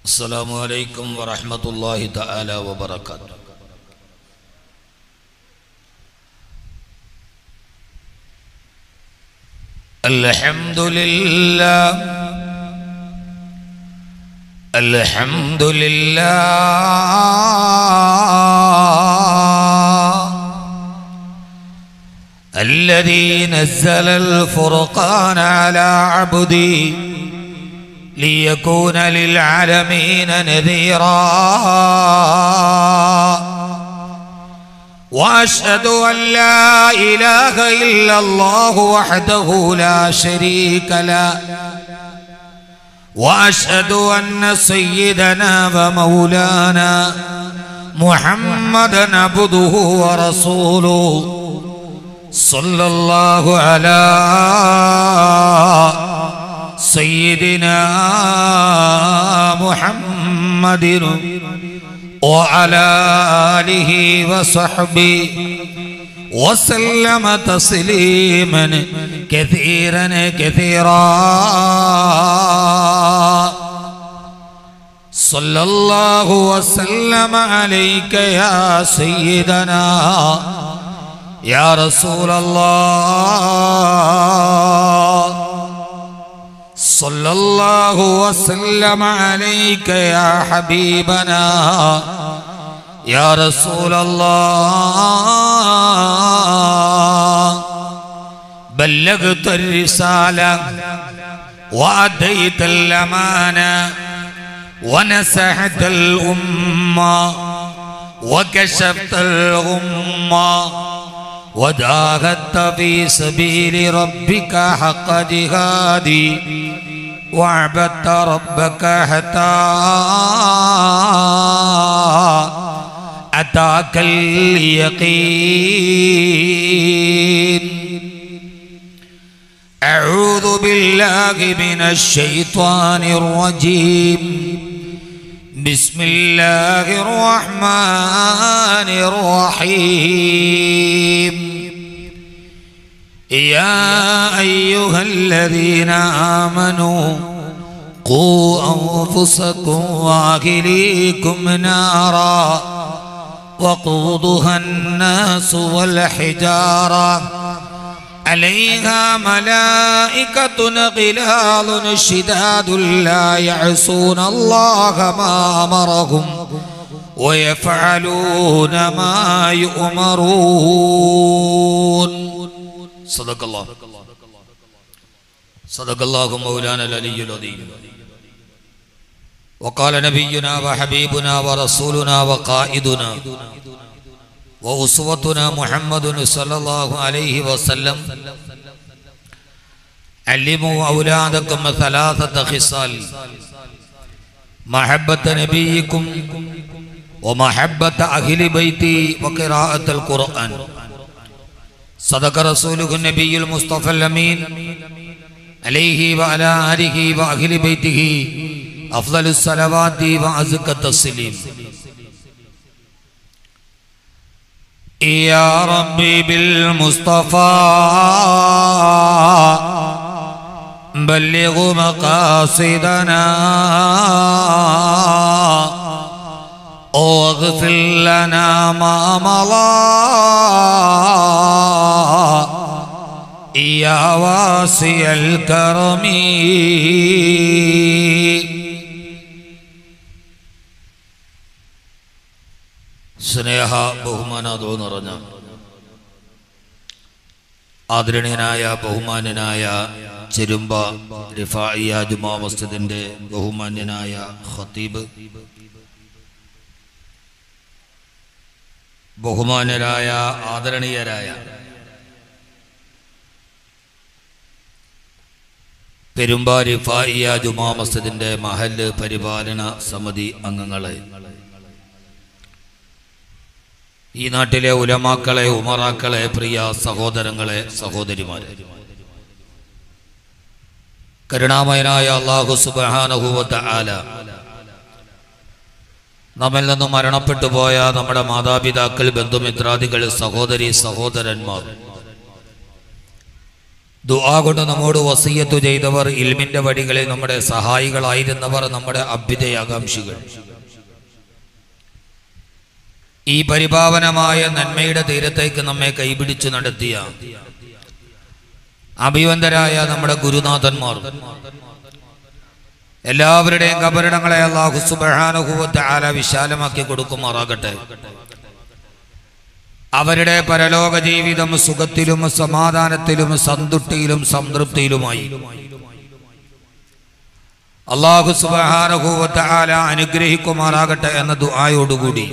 السلام عليكم ورحمة الله تعالى وبركاته الحمد لله الحمد لله الذي نزل الفرقان على عبدي ليكون للعالمين نذيرا واشهد ان لا اله الا الله وحده لا شريك له واشهد ان سيدنا ومولانا محمدا عبده ورسوله صلى الله على سيدنا محمد وعلى آله وصحبه وسلم تسليما كثيرا كثيرا صلى الله وسلم عليك يا سيدنا يا رسول الله صلى الله وسلم عليك يا حبيبنا يا رسول الله بلغت الرسالة وأديت الأمانة ونسحت الأمة وكشفت الغمة وجاهدت في سبيل ربك حق جهادي وعبدت ربك حتى أتاك اليقين أعوذ بالله من الشيطان الرجيم بسم الله الرحمن الرحيم يا أيها الذين آمنوا قوا أنفسكم وأهليكم نارا وقودها الناس والحجارة عليها ملائكة غلاظ شداد لا يعصون الله ما أمرهم ويفعلون ما يؤمرون صدق الله صدق الله مولانا العلي العظيم وقال نبينا وحبيبنا ورسولنا وقائدنا وأسوتنا محمد صلى الله عليه وسلم علموا أولادكم ثلاثة خصال محبة نبيكم ومحبة أهل بيتي وقراءة القرآن صدق رسوله النبي المصطفى الأمين عليه وعلى آله وأهل بيته أفضل الصلوات وأزكى التسليم يا ربي بالمصطفى بلغ مقاصدنا واغفر لنا ما مضى يا واسع الكرم സ്നേഹ ബഹുമാനാദോ നിറഞ്ഞ ആദരണീയനായ ബഹുമാന്യനായ ചെരുമ്പ റിഫായിയ ജുമാ മസ്ജിദിന്റെ ബഹുമാന്യനായ ഖത്തീബ് ബഹുമാന്യരായ ആദരണീയരായ പെരുമ്പാരി ഫായിയ ജുമാ മസ്ജിദിന്റെ മഹല് പരിപാലന സമിതി അംഗങ്ങളെ ഈ നാട്ടിലെ ഉലമാക്കളെ ഉമറാക്കളെ പ്രിയ സഹോദരങ്ങളെ സഹോദരിമാരെ കരുണാമയനായ അള്ളാഹു സുബാനഹുവത്ത ആല നമ്മിൽ നിന്നും മരണപ്പെട്ടു പോയ നമ്മുടെ മാതാപിതാക്കൾ ബന്ധുമിത്രാദികൾ സഹോദരി സഹോദരന്മാർ ദുആ കൊണ്ട് നമ്മോട് വസീയത്ത് ചെയ്തവർ ഇൽമിന്റെ വഴികളിൽ നമ്മുടെ സഹായികളായിരുന്നവർ നമ്മുടെ അഭ്യുദയാകാംക്ഷികൾ ഈ പരിപാവനമായ നന്മയുടെ തീരത്തേക്ക് നമ്മെ കൈപിടിച്ചു നടത്തിയ അഭിവന്തരായ നമ്മുടെ ഗുരുനാഥന്മാർ എല്ലാവരുടെയും കബരിടങ്ങളെ അള്ളാഹു സുബഹാനുഭവത്തെ ആല വിശാലമാക്കി കൊടുക്കുമാറാകട്ടെ അവരുടെ പരലോക ജീവിതം സുഖത്തിലും സമാധാനത്തിലും സന്തുഷ്ടിയിലും സംതൃപ്തിയിലുമായി അള്ളാഹു സുബഹാനുഭവത്തെ ആല അനുഗ്രഹിക്കുമാറാകട്ടെ എന്ന ദുആയോടുകൂടി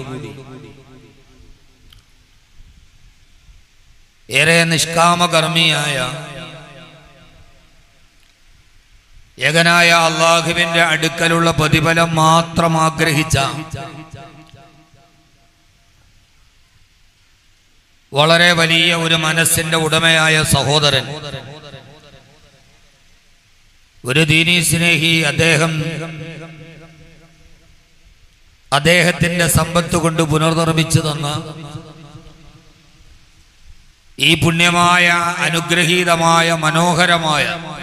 ഏറെ നിഷ്കാമകർമ്മിയായ ഏകനായ അള്ളാഹുവിന്റെ അടുക്കലുള്ള പ്രതിഫലം മാത്രം ആഗ്രഹിച്ച വളരെ വലിയ ഒരു മനസ്സിന്റെ ഉടമയായ സഹോദരൻ ഒരു ദീനീ സ്നേഹി അദ്ദേഹം അദ്ദേഹത്തിന്റെ സമ്പത്ത് കൊണ്ട് പുനർനിർമ്മിച്ചു തന്ന ഈ പുണ്യമായ അനുഗ്രഹീതമായ മനോഹരമായ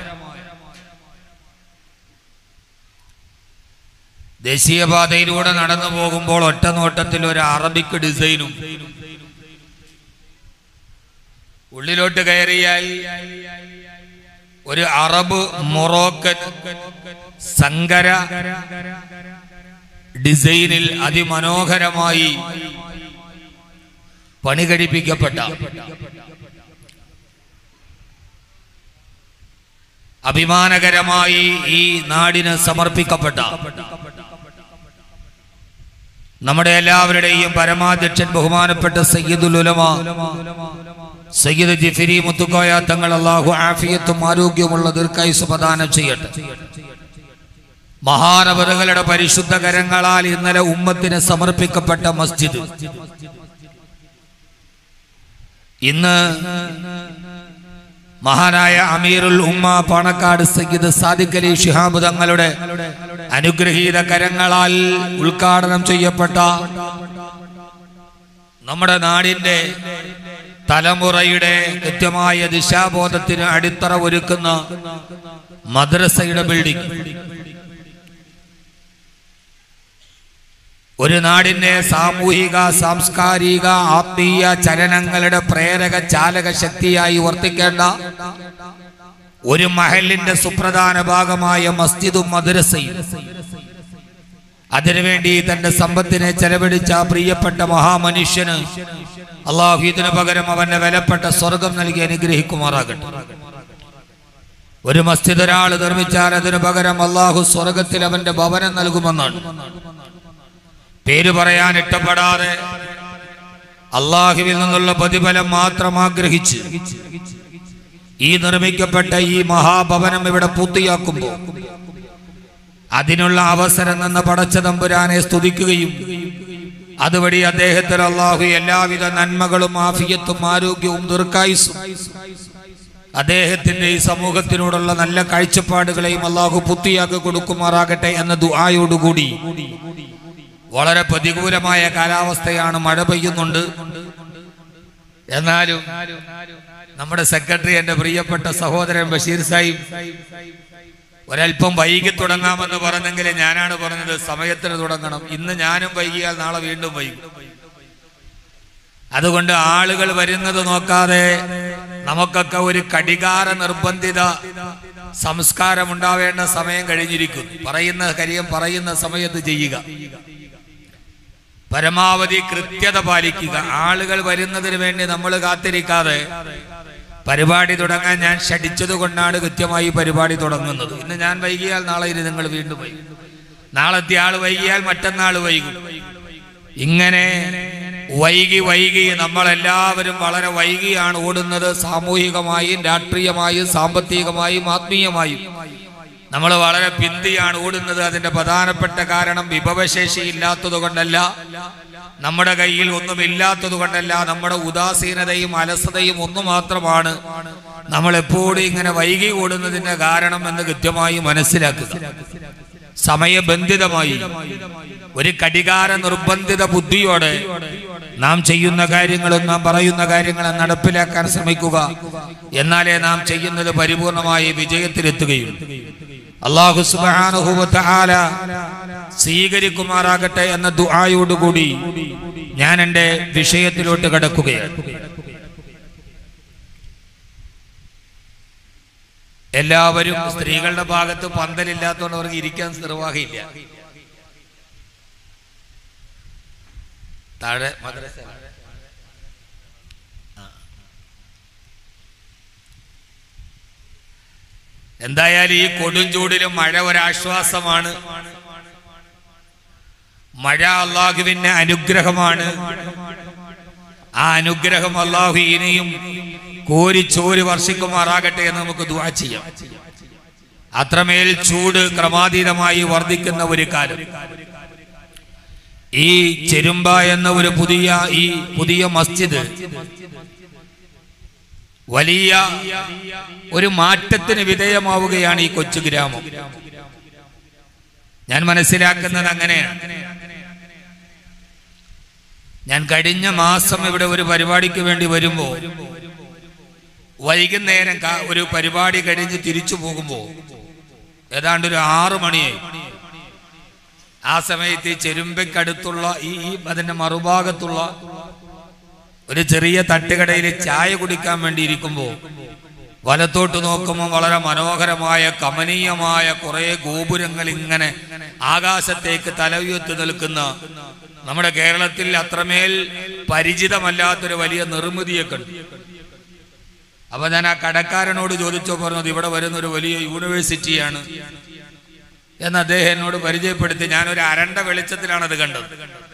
ദേശീയപാതയിലൂടെ നടന്നു പോകുമ്പോൾ ഒറ്റ നോട്ടത്തിൽ ഒരു അറബിക് ഡിസൈനും ഉള്ളിലോട്ട് കയറിയായി ഒരു അറബ് മൊറോക്കൻ സങ്കര ഡിസൈനിൽ അതിമനോഹരമായി പണി കഴിപ്പിക്കപ്പെട്ട അഭിമാനകരമായി ഈ നാടിന് സമർപ്പിക്കപ്പെട്ട നമ്മുടെ എല്ലാവരുടെയും പരമാധ്യക്ഷൻ ബഹുമാനപ്പെട്ട സയ്യിദുൽ ഉലമ സയ്യിദ് ജിഫിരി മുത്തുക്കോയ തങ്ങൾ അള്ളാഹു ആഫിയത്തും ആരോഗ്യമുള്ള ദീർഘായുസ് പ്രദാനം ചെയ്യട്ടെ മഹാനവറുകളുടെ പരിശുദ്ധ കരങ്ങളാൽ ഇന്നലെ ഉമ്മത്തിന് സമർപ്പിക്കപ്പെട്ട മസ്ജിദ് ഇന്ന് മഹാനായ അമീറുൽ ഉമ്മ പാണക്കാട് സയ്യിദ് സാദിഖ് അലി ഷിഹാബ് തങ്ങളുടെ അനുഗ്രഹീത കരങ്ങളാൽ ഉദ്ഘാടനം ചെയ്യപ്പെട്ട നമ്മുടെ നാടിന്റെ തലമുറയുടെ കൃത്യമായ ദിശാബോധത്തിന് അടിത്തറ ഒരുക്കുന്ന മദ്രസയുടെ ബിൽഡിംഗ് ഒരു നാടിന്റെ സാമൂഹിക സാംസ്കാരിക ആത്മീയ ചലനങ്ങളുടെ പ്രേരക ചാലക ശക്തിയായി വർത്തിക്കേണ്ട ഒരു മഹലിന്റെ സുപ്രധാന ഭാഗമായ മസ്ജിദും മദ്രസയും അതിനുവേണ്ടി തന്റെ സമ്പത്തിനെ ചെലവഴിച്ച പ്രിയപ്പെട്ട മഹാമനുഷ്യന് അള്ളാഹു ഇതിനു പകരം അവന്റെ വിലപ്പെട്ട സ്വർഗം നൽകി അനുഗ്രഹിക്കുമാറാകട്ടെ ഒരു മസ്ജിദ് ഒരാൾ നിർമ്മിച്ചാൽ അതിനു പകരം അള്ളാഹു സ്വർഗത്തിൽ അവന്റെ ഭവനം നൽകുമെന്നാണ് പേര് പറയാൻ ഇഷ്ടപ്പെടാതെ അള്ളാഹുവിൽ നിന്നുള്ള പ്രതിഫലം മാത്രം ആഗ്രഹിച്ച് ഈ നിർമ്മിക്കപ്പെട്ട ഈ മഹാഭവനം ഇവിടെ പൂർത്തിയാക്കുമ്പോൾ അതിനുള്ള അവസരം നിന്ന് പടച്ച തമ്പുരാനെ സ്തുതിക്കുകയും അതുവഴി അദ്ദേഹത്തിന് അള്ളാഹു എല്ലാവിധ നന്മകളും ആഫിയത്തും ആരോഗ്യവും ദീർഘായുസും അദ്ദേഹത്തിന്റെ ഈ സമൂഹത്തിനോടുള്ള നല്ല കാഴ്ചപ്പാടുകളെയും അള്ളാഹു പൂർത്തിയാക്കി കൊടുക്കുമാറാകട്ടെ എന്ന ദുആയോടുകൂടി വളരെ പ്രതികൂലമായ കാലാവസ്ഥയാണ് മഴ പെയ്യുന്നുണ്ട് എന്നാലും നമ്മുടെ സെക്രട്ടറി എന്റെ പ്രിയപ്പെട്ട സഹോദരൻ ബഷീർ സാഹിബ് ഒരല്പം വൈകി തുടങ്ങാമെന്ന് പറഞ്ഞെങ്കിൽ ഞാനാണ് പറഞ്ഞത് സമയത്തിന് തുടങ്ങണം ഇന്ന് ഞാനും വൈകിയാൽ നാളെ വീണ്ടും വൈകും അതുകൊണ്ട് ആളുകൾ വരുന്നത് നോക്കാതെ നമുക്കൊക്കെ ഒരു കടികാര നിർബന്ധിത സംസ്കാരം ഉണ്ടാവേണ്ട സമയം കഴിഞ്ഞിരിക്കുന്നു പറയുന്ന കാര്യം പറയുന്ന സമയത്ത് ചെയ്യുക പരമാവധി കൃത്യത പാലിക്കുക ആളുകൾ വരുന്നതിന് വേണ്ടി നമ്മൾ കാത്തിരിക്കാതെ പരിപാടി തുടങ്ങാൻ ഞാൻ ക്ഷണിച്ചത് കൊണ്ടാണ് കൃത്യമായി പരിപാടി തുടങ്ങുന്നത് ഇന്ന് ഞാൻ വൈകിയാൽ നാളെ ഇനി നിങ്ങൾ വീണ്ടും വൈകും നാളത്തെ ആൾ വൈകിയാൽ മറ്റന്നാൾ വൈകും ഇങ്ങനെ വൈകി വൈകി നമ്മളെല്ലാവരും വളരെ വൈകിയാണ് ഓടുന്നത് സാമൂഹികമായും രാഷ്ട്രീയമായും സാമ്പത്തികമായും ആത്മീയമായും നമ്മൾ വളരെ പിന്തിയാണ് ഓടുന്നത് അതിന്റെ പ്രധാനപ്പെട്ട കാരണം വിഭവശേഷി ഇല്ലാത്തത് കൊണ്ടല്ല നമ്മുടെ കയ്യിൽ ഒന്നുമില്ലാത്തത് കൊണ്ടല്ല നമ്മുടെ ഉദാസീനതയും അലസതയും ഒന്നു മാത്രമാണ് നമ്മൾ എപ്പോഴും ഇങ്ങനെ വൈകി ഓടുന്നതിന്റെ കാരണം എന്ന് കൃത്യമായി മനസ്സിലാക്കുക സമയബന്ധിതമായി ഒരു കടികാര നിർബന്ധിത ബുദ്ധിയോടെ നാം ചെയ്യുന്ന കാര്യങ്ങളും നാം പറയുന്ന കാര്യങ്ങളും നടപ്പിലാക്കാൻ ശ്രമിക്കുക എന്നാലേ നാം ചെയ്യുന്നത് പരിപൂർണമായി വിജയത്തിലെത്തുകയും അള്ളാഹു സുബാനുഭവത്താല സ്വീകരിക്കുമാറാകട്ടെ എന്ന ദുആയോടുകൂടി ഞാൻ എൻ്റെ വിഷയത്തിലോട്ട് കടക്കുകയാണ് എല്ലാവരും സ്ത്രീകളുടെ ഭാഗത്ത് പന്തലില്ലാത്തതുകൊണ്ട് അവർക്ക് ഇരിക്കാൻ നിർവാഹമില്ല താഴെ മദ്രസ എന്തായാലും ഈ കൊടും ചൂടിലും മഴ ഒരാശ്വാസമാണ് മഴ അള്ളാഹുവിന്റെ അനുഗ്രഹമാണ് ആ അനുഗ്രഹം അള്ളാഹു ഇനിയും കോരിച്ചോര് വർഷിക്കുമാറാകട്ടെ എന്ന് നമുക്ക് ദുആ ചെയ്യാം അത്രമേൽ ചൂട് ക്രമാതീതമായി വർദ്ധിക്കുന്ന ഒരു കാലം ഈ ചെരുമ്പ എന്ന ഒരു പുതിയ ഈ പുതിയ മസ്ജിദ് വലിയ ഒരു മാറ്റത്തിന് വിധേയമാവുകയാണ് ഈ കൊച്ചു ഗ്രാമം ഞാൻ മനസ്സിലാക്കുന്നത് അങ്ങനെയാണ് ഞാൻ കഴിഞ്ഞ മാസം ഇവിടെ ഒരു പരിപാടിക്ക് വേണ്ടി വരുമ്പോ വൈകുന്നേരം കാ- ഒരു പരിപാടി കഴിഞ്ഞ് തിരിച്ചു പോകുമ്പോ ഏതാണ്ട് ഒരു ആറു മണിയായി ആ സമയത്ത് ഈ ചെരുമ്പയ്ക്കടുത്തുള്ള ഈ ഈ അതിന്റെ മറുഭാഗത്തുള്ള ഒരു ചെറിയ തട്ടുകടയിൽ ചായ കുടിക്കാൻ വേണ്ടി ഇരിക്കുമ്പോൾ വലത്തോട്ട് നോക്കുമ്പോൾ വളരെ മനോഹരമായ കമനീയമായ കുറെ ഗോപുരങ്ങൾ ഇങ്ങനെ ആകാശത്തേക്ക് തല ഉയർത്തി നിൽക്കുന്ന നമ്മുടെ കേരളത്തിൽ അത്രമേൽ പരിചിതമല്ലാത്തൊരു വലിയ നിർമ്മിതിയെ കണ്ടു അപ്പൊ ഞാൻ ആ കടക്കാരനോട് ചോദിച്ചോ പറഞ്ഞത് ഇവിടെ വരുന്ന ഒരു വലിയ യൂണിവേഴ്സിറ്റിയാണ് എന്ന് അദ്ദേഹം എന്നോട് പരിചയപ്പെടുത്തി ഞാനൊരു അരണ്ട വെളിച്ചത്തിലാണ് അത് കണ്ടത്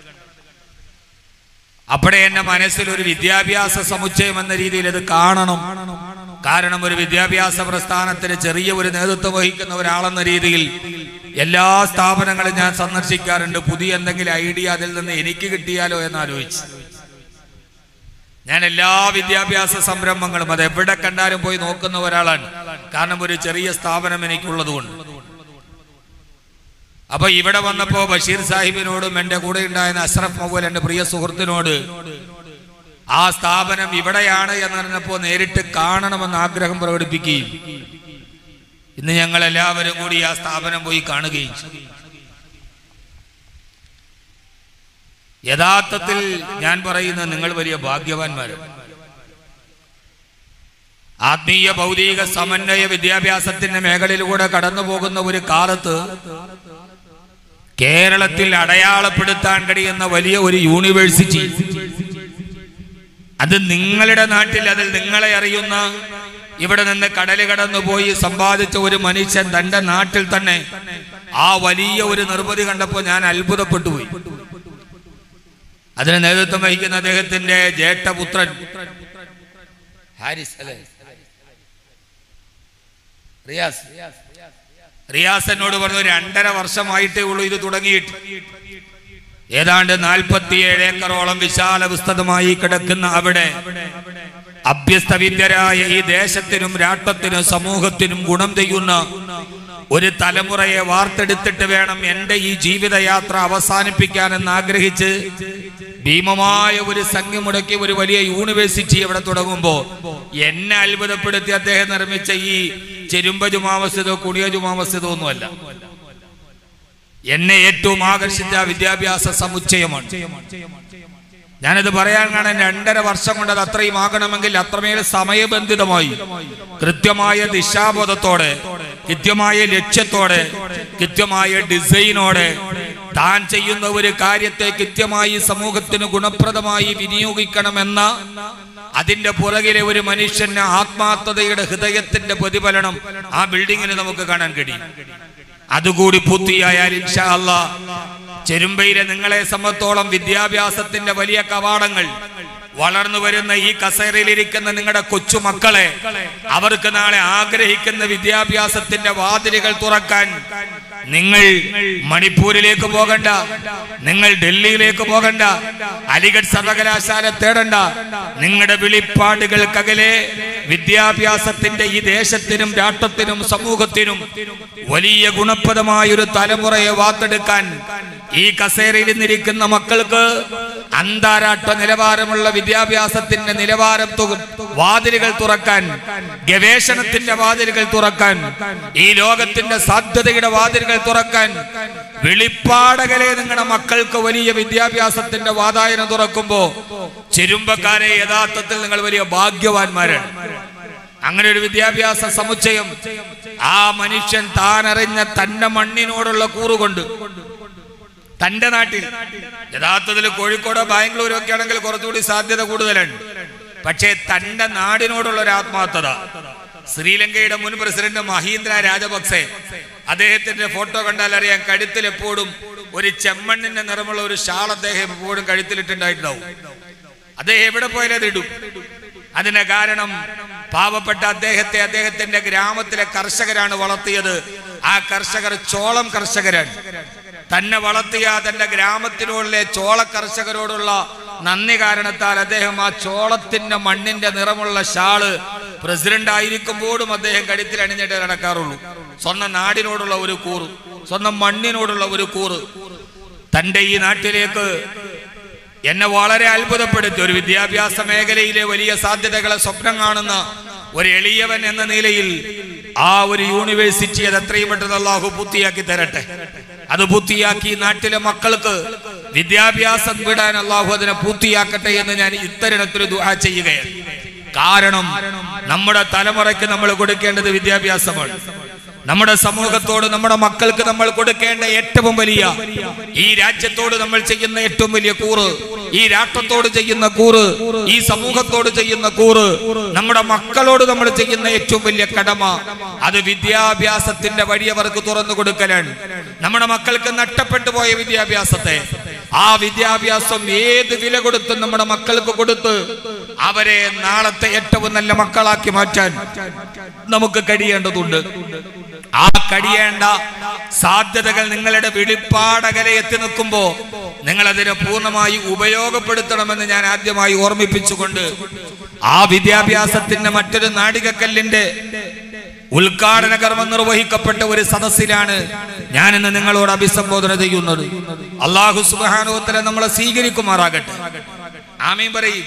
അപ്പോഴേ എന്റെ മനസ്സിൽ ഒരു വിദ്യാഭ്യാസ സമുച്ചയം എന്ന രീതിയിൽ ഇത് കാണണം കാരണം ഒരു വിദ്യാഭ്യാസ പ്രസ്ഥാനത്തിന് ചെറിയ ഒരു നേതൃത്വം വഹിക്കുന്ന ഒരാളെന്ന രീതിയിൽ എല്ലാ സ്ഥാപനങ്ങളും ഞാൻ സന്ദർശിക്കാറുണ്ട് പുതിയ എന്തെങ്കിലും ഐഡിയ അതിൽ നിന്ന് എനിക്ക് കിട്ടിയാലോ എന്ന് ആലോചിച്ചു ഞാൻ എല്ലാ വിദ്യാഭ്യാസ സംരംഭങ്ങളും അത് എവിടെ കണ്ടാലും പോയി നോക്കുന്ന ഒരാളാണ് കാരണം ഒരു ചെറിയ സ്ഥാപനം എനിക്കുള്ളതുകൊണ്ട് അപ്പൊ ഇവിടെ വന്നപ്പോ ബഷീർ സാഹിബിനോടും എന്റെ കൂടെ ഉണ്ടായിരുന്ന അഷ്റഫ് മൗൽ എന്റെ പ്രിയ സുഹൃത്തിനോട് ആ സ്ഥാപനം ഇവിടെയാണ് എന്ന് പറഞ്ഞപ്പോ നേരിട്ട് കാണണമെന്ന് ആഗ്രഹം പ്രകടിപ്പിക്കുകയും ഇന്ന് ഞങ്ങൾ എല്ലാവരും കൂടി ആ സ്ഥാപനം പോയി കാണുകയും ചെയ്തു. യഥാർത്ഥത്തിൽ ഞാൻ പറയുന്നത് നിങ്ങൾ വലിയ ഭാഗ്യവാന്മാരാണ് ആത്മീയ ഭൗതിക സമന്വയ വിദ്യാഭ്യാസത്തിന്റെ മേഖലയിലൂടെ കടന്നു പോകുന്ന ഒരു കാലത്ത് കേരളത്തിൽ അടയാളപ്പെടുത്താൻ കഴിയുന്ന വലിയ ഒരു യൂണിവേഴ്സിറ്റി അത് നിങ്ങളുടെ നാട്ടിൽ അതിൽ നിങ്ങളെ അറിയുന്ന ഇവിടെ നിന്ന് കടല് കടന്നു പോയി സമ്പാദിച്ച ഒരു മനുഷ്യൻ തന്റെ നാട്ടിൽ തന്നെ ആ വലിയ ഒരു നിർമ്മിതി കണ്ടപ്പോൾ ഞാൻ അത്ഭുതപ്പെട്ടു പോയി അതിന് നേതൃത്വം വഹിക്കുന്ന അദ്ദേഹത്തിന്റെ ജേഷ്ഠപുത്രൻ ഹാരിസ് അല്ലേ റിയാസ് റിയാസ് എന്നോട് പറഞ്ഞു രണ്ടര വർഷമായിട്ടേ ഉള്ളൂ ഇത് തുടങ്ങിയിട്ട് ഏതാണ്ട് നാൽപ്പത്തിയേഴ് ഏക്കറോളം വിശാല വിസ്തൃതമായി കിടക്കുന്ന അവിടെ അഭ്യസ്തവിദ്യരായ ഈ ദേശത്തിനും രാഷ്ട്രത്തിനും സമൂഹത്തിനും ഗുണം ചെയ്യുന്ന ഒരു തലമുറയെ വാർത്തെടുത്തിട്ട് വേണം എന്റെ ഈ ജീവിതയാത്ര അവസാനിപ്പിക്കാനെന്ന് ആഗ്രഹിച്ച് ഭീമമായ ഒരു സംഖ്യ മുടക്കി ഒരു വലിയ യൂണിവേഴ്സിറ്റി ഇവിടെ തുടങ്ങുമ്പോ എന്നെ അത്ഭുതപ്പെടുത്തി അദ്ദേഹം നിർമ്മിച്ച ഈ ചെരുമ്പ ജുമാമസ്ജിദോ കുണിയ ജുമാമസ്ജിദോ ഒന്നുമല്ല എന്നെ ഏറ്റവും ആകർഷിച്ച വിദ്യാഭ്യാസ സമുച്ചയമാണ് ഞാനിത് പറയാൻ കാണാൻ രണ്ടര വർഷം കൊണ്ട് അത് അത്രയും ആകണമെങ്കിൽ അത്രമേൽ സമയബന്ധിതമായി കൃത്യമായ ദിശാബോധത്തോടെ കൃത്യമായ ലക്ഷ്യത്തോടെ കൃത്യമായ ഡിസൈനോടെ താൻ ചെയ്യുന്ന ഒരു കാര്യത്തെ കൃത്യമായി സമൂഹത്തിന് ഗുണപ്രദമായി വിനിയോഗിക്കണമെന്ന അതിന്റെ പുറകിലെ ഒരു മനുഷ്യന് ആത്മാർത്ഥതയുടെ ഹൃദയത്തിന്റെ പ്രതിഫലനം ആ ബിൽഡിങ്ങിന് നമുക്ക് കാണാൻ കഴിയും അതുകൂടി പൂർത്തിയായാൽ ഇൻഷാ അല്ലാ ചെരുമ്പയിലെ നിങ്ങളെ സംബന്ധിച്ചോളം വിദ്യാഭ്യാസത്തിന്റെ വലിയ കവാടങ്ങൾ വളർന്നു വരുന്ന ഈ കസേരയിലിരിക്കുന്ന നിങ്ങളുടെ കൊച്ചുമക്കളെ അവർക്ക് നാളെ ആഗ്രഹിക്കുന്ന വിദ്യാഭ്യാസത്തിന്റെ വാതിലുകൾ തുറക്കാൻ നിങ്ങൾ മണിപ്പൂരിലേക്ക് പോകണ്ട നിങ്ങൾ ഡൽഹിയിലേക്ക് പോകണ്ട അലിഗഡ് സർവകലാശാല തേടണ്ട നിങ്ങളുടെ വിളിപ്പാടുകൾക്കകലെ വിദ്യാഭ്യാസത്തിന്റെ ഈ ദേശത്തിനും രാഷ്ട്രത്തിനും സമൂഹത്തിനും വലിയ ഗുണപ്രദമായ ഒരു തലമുറയെ വാർത്തെടുക്കാൻ ഈ കസേരയിൽ നിന്നിരിക്കുന്ന മക്കൾക്ക് അന്താരാഷ്ട്ര നിലവാരമുള്ള വിദ്യാഭ്യാസത്തിന്റെ നിലവാരം തു- വാതിലുകൾ തുറക്കാൻ ഗവേഷണത്തിന്റെ വാതിലുകൾ തുറക്കാൻ ഈ ലോകത്തിന്റെ സാധ്യതയുടെ വാതിലുകൾ തുറക്കാൻ വെളിപ്പാടകലെ നിങ്ങളുടെ മക്കൾക്ക് വലിയ വിദ്യാഭ്യാസത്തിന്റെ വാതായനം തുറക്കുമ്പോ ചെരുമ്പക്കാരെ യഥാർത്ഥത്തിൽ നിങ്ങൾ വലിയ ഭാഗ്യവാന്മാരാണ് അങ്ങനെ ഒരു വിദ്യാഭ്യാസ സമുച്ചയം ആ മനുഷ്യൻ താൻ അറിഞ്ഞ തന്റെ മണ്ണിനോടുള്ള കൂറുകൊണ്ട് തന്റെ നാട്ടിൽ യഥാർത്ഥത്തിൽ കോഴിക്കോടോ ബാംഗ്ലൂരോ ഒക്കെ ആണെങ്കിൽ കുറച്ചുകൂടി സാധ്യത കൂടുതലാണ് പക്ഷേ തന്റെ നാടിനോടുള്ള ഒരു ആത്മാർത്ഥത ശ്രീലങ്കയുടെ മുൻ പ്രസിഡന്റ് മഹീന്ദ്ര രാജപക്സെ അദ്ദേഹത്തിന്റെ ഫോട്ടോ കണ്ടാൽ അറിയാം കഴുത്തിൽ എപ്പോഴും ഒരു ചെമ്മണ്ണിന്റെ നിറമുള്ള ഒരു ഷാൾ അദ്ദേഹം എപ്പോഴും കഴുത്തിലിട്ടുണ്ടായിട്ടുണ്ടാവും അദ്ദേഹം എവിടെ പോയാലും അത് ഇടും അതിന് കാരണം പാവപ്പെട്ട അദ്ദേഹത്തെ അദ്ദേഹത്തിന്റെ ഗ്രാമത്തിലെ കർഷകരാണ് വളർത്തിയത് ആ കർഷകർ ചോളം കർഷകരാണ് തന്നെ വളർത്തിയ തന്റെ ഗ്രാമത്തിലുള്ള ചോള കർഷകരോടുള്ള നന്ദി കാരണത്താൽ അദ്ദേഹം ആ ചോളത്തിന്റെ മണ്ണിന്റെ നിറമുള്ള ഷാള് പ്രസിഡന്റ് ആയിരിക്കുമ്പോഴും അദ്ദേഹം കഴുത്തിൽ അണിഞ്ഞിട്ട് നടക്കാറുള്ളൂ സ്വന്തം നാടിനോടുള്ള ഒരു കൂറ് സ്വന്തം മണ്ണിനോടുള്ള ഒരു കൂറ് തന്റെ ഈ നാട്ടിലേക്ക് എന്നെ വളരെ അത്ഭുതപ്പെടുത്തി ഒരു വിദ്യാഭ്യാസ മേഖലയിലെ വലിയ സാധ്യതകളെ സ്വപ്നം കാണുന്ന ഒരു എളിയവൻ എന്ന നിലയിൽ ആ ഒരു യൂണിവേഴ്സിറ്റി അത് എത്രയും പെട്ടെന്ന് അള്ളാഹു പൂർത്തിയാക്കി തരട്ടെ അത് പൂർത്തിയാക്കി ഈ നാട്ടിലെ മക്കൾക്ക് വിദ്യാഭ്യാസം വിടാൻ അള്ളാഹു അതിനെ പൂർത്തിയാക്കട്ടെ എന്ന് ഞാൻ ഇത്തരണത്തിൽ ദുആ ചെയ്യുകയാണ് കാരണം നമ്മുടെ തലമുറയ്ക്ക് നമ്മൾ കൊടുക്കേണ്ടത് വിദ്യാഭ്യാസമാണ് നമ്മുടെ സമൂഹത്തോട് നമ്മുടെ മക്കൾക്ക് നമ്മൾ കൊടുക്കേണ്ട ഏറ്റവും വലിയ ഈ രാജ്യത്തോട് നമ്മൾ ചെയ്യുന്ന ഏറ്റവും വലിയ കൂറ് ഈ രാഷ്ട്രത്തോട് ചെയ്യുന്ന കൂറ് ഈ സമൂഹത്തോട് ചെയ്യുന്ന കൂറ് നമ്മുടെ മക്കളോട് നമ്മൾ ചെയ്യുന്ന ഏറ്റവും വലിയ കടമ അത് വിദ്യാഭ്യാസത്തിന്റെ വഴി അവർക്ക് തുറന്നു കൊടുക്കലാണ് നമ്മുടെ മക്കൾക്ക് നഷ്ടപ്പെട്ടു പോയ വിദ്യാഭ്യാസത്തെ ആ വിദ്യാഭ്യാസം ഏത് വില കൊടുത്തും നമ്മുടെ മക്കൾക്ക് കൊടുത്ത് അവരെ നാളത്തെ ഏറ്റവും നല്ല മക്കളാക്കി മാറ്റാൻ നമുക്ക് കഴിയേണ്ടതുണ്ട് ആ കഴിയേണ്ട സാധ്യതകൾ നിങ്ങളുടെ വെളിപ്പാടകലെ എത്തി നിൽക്കുമ്പോ നിങ്ങൾ അതിനെ പൂർണ്ണമായി ഉപയോഗപ്പെടുത്തണമെന്ന് ഞാൻ ആദ്യമായി ഓർമ്മിപ്പിച്ചുകൊണ്ട് ആ വിദ്യാഭ്യാസത്തിന്റെ മറ്റൊരു നാടികക്കല്ലിന്റെ ഉദ്ഘാടന കർമ്മം നിർവഹിക്കപ്പെട്ട ഒരു സദസ്സിലാണ് ഞാൻ ഇന്ന് നിങ്ങളോട് അഭിസംബോധന ചെയ്യുന്നത് അള്ളാഹു സുബാനുത്തര നമ്മളെ സ്വീകരിക്കുമാറാകട്ടെ ആമീൻ പറയും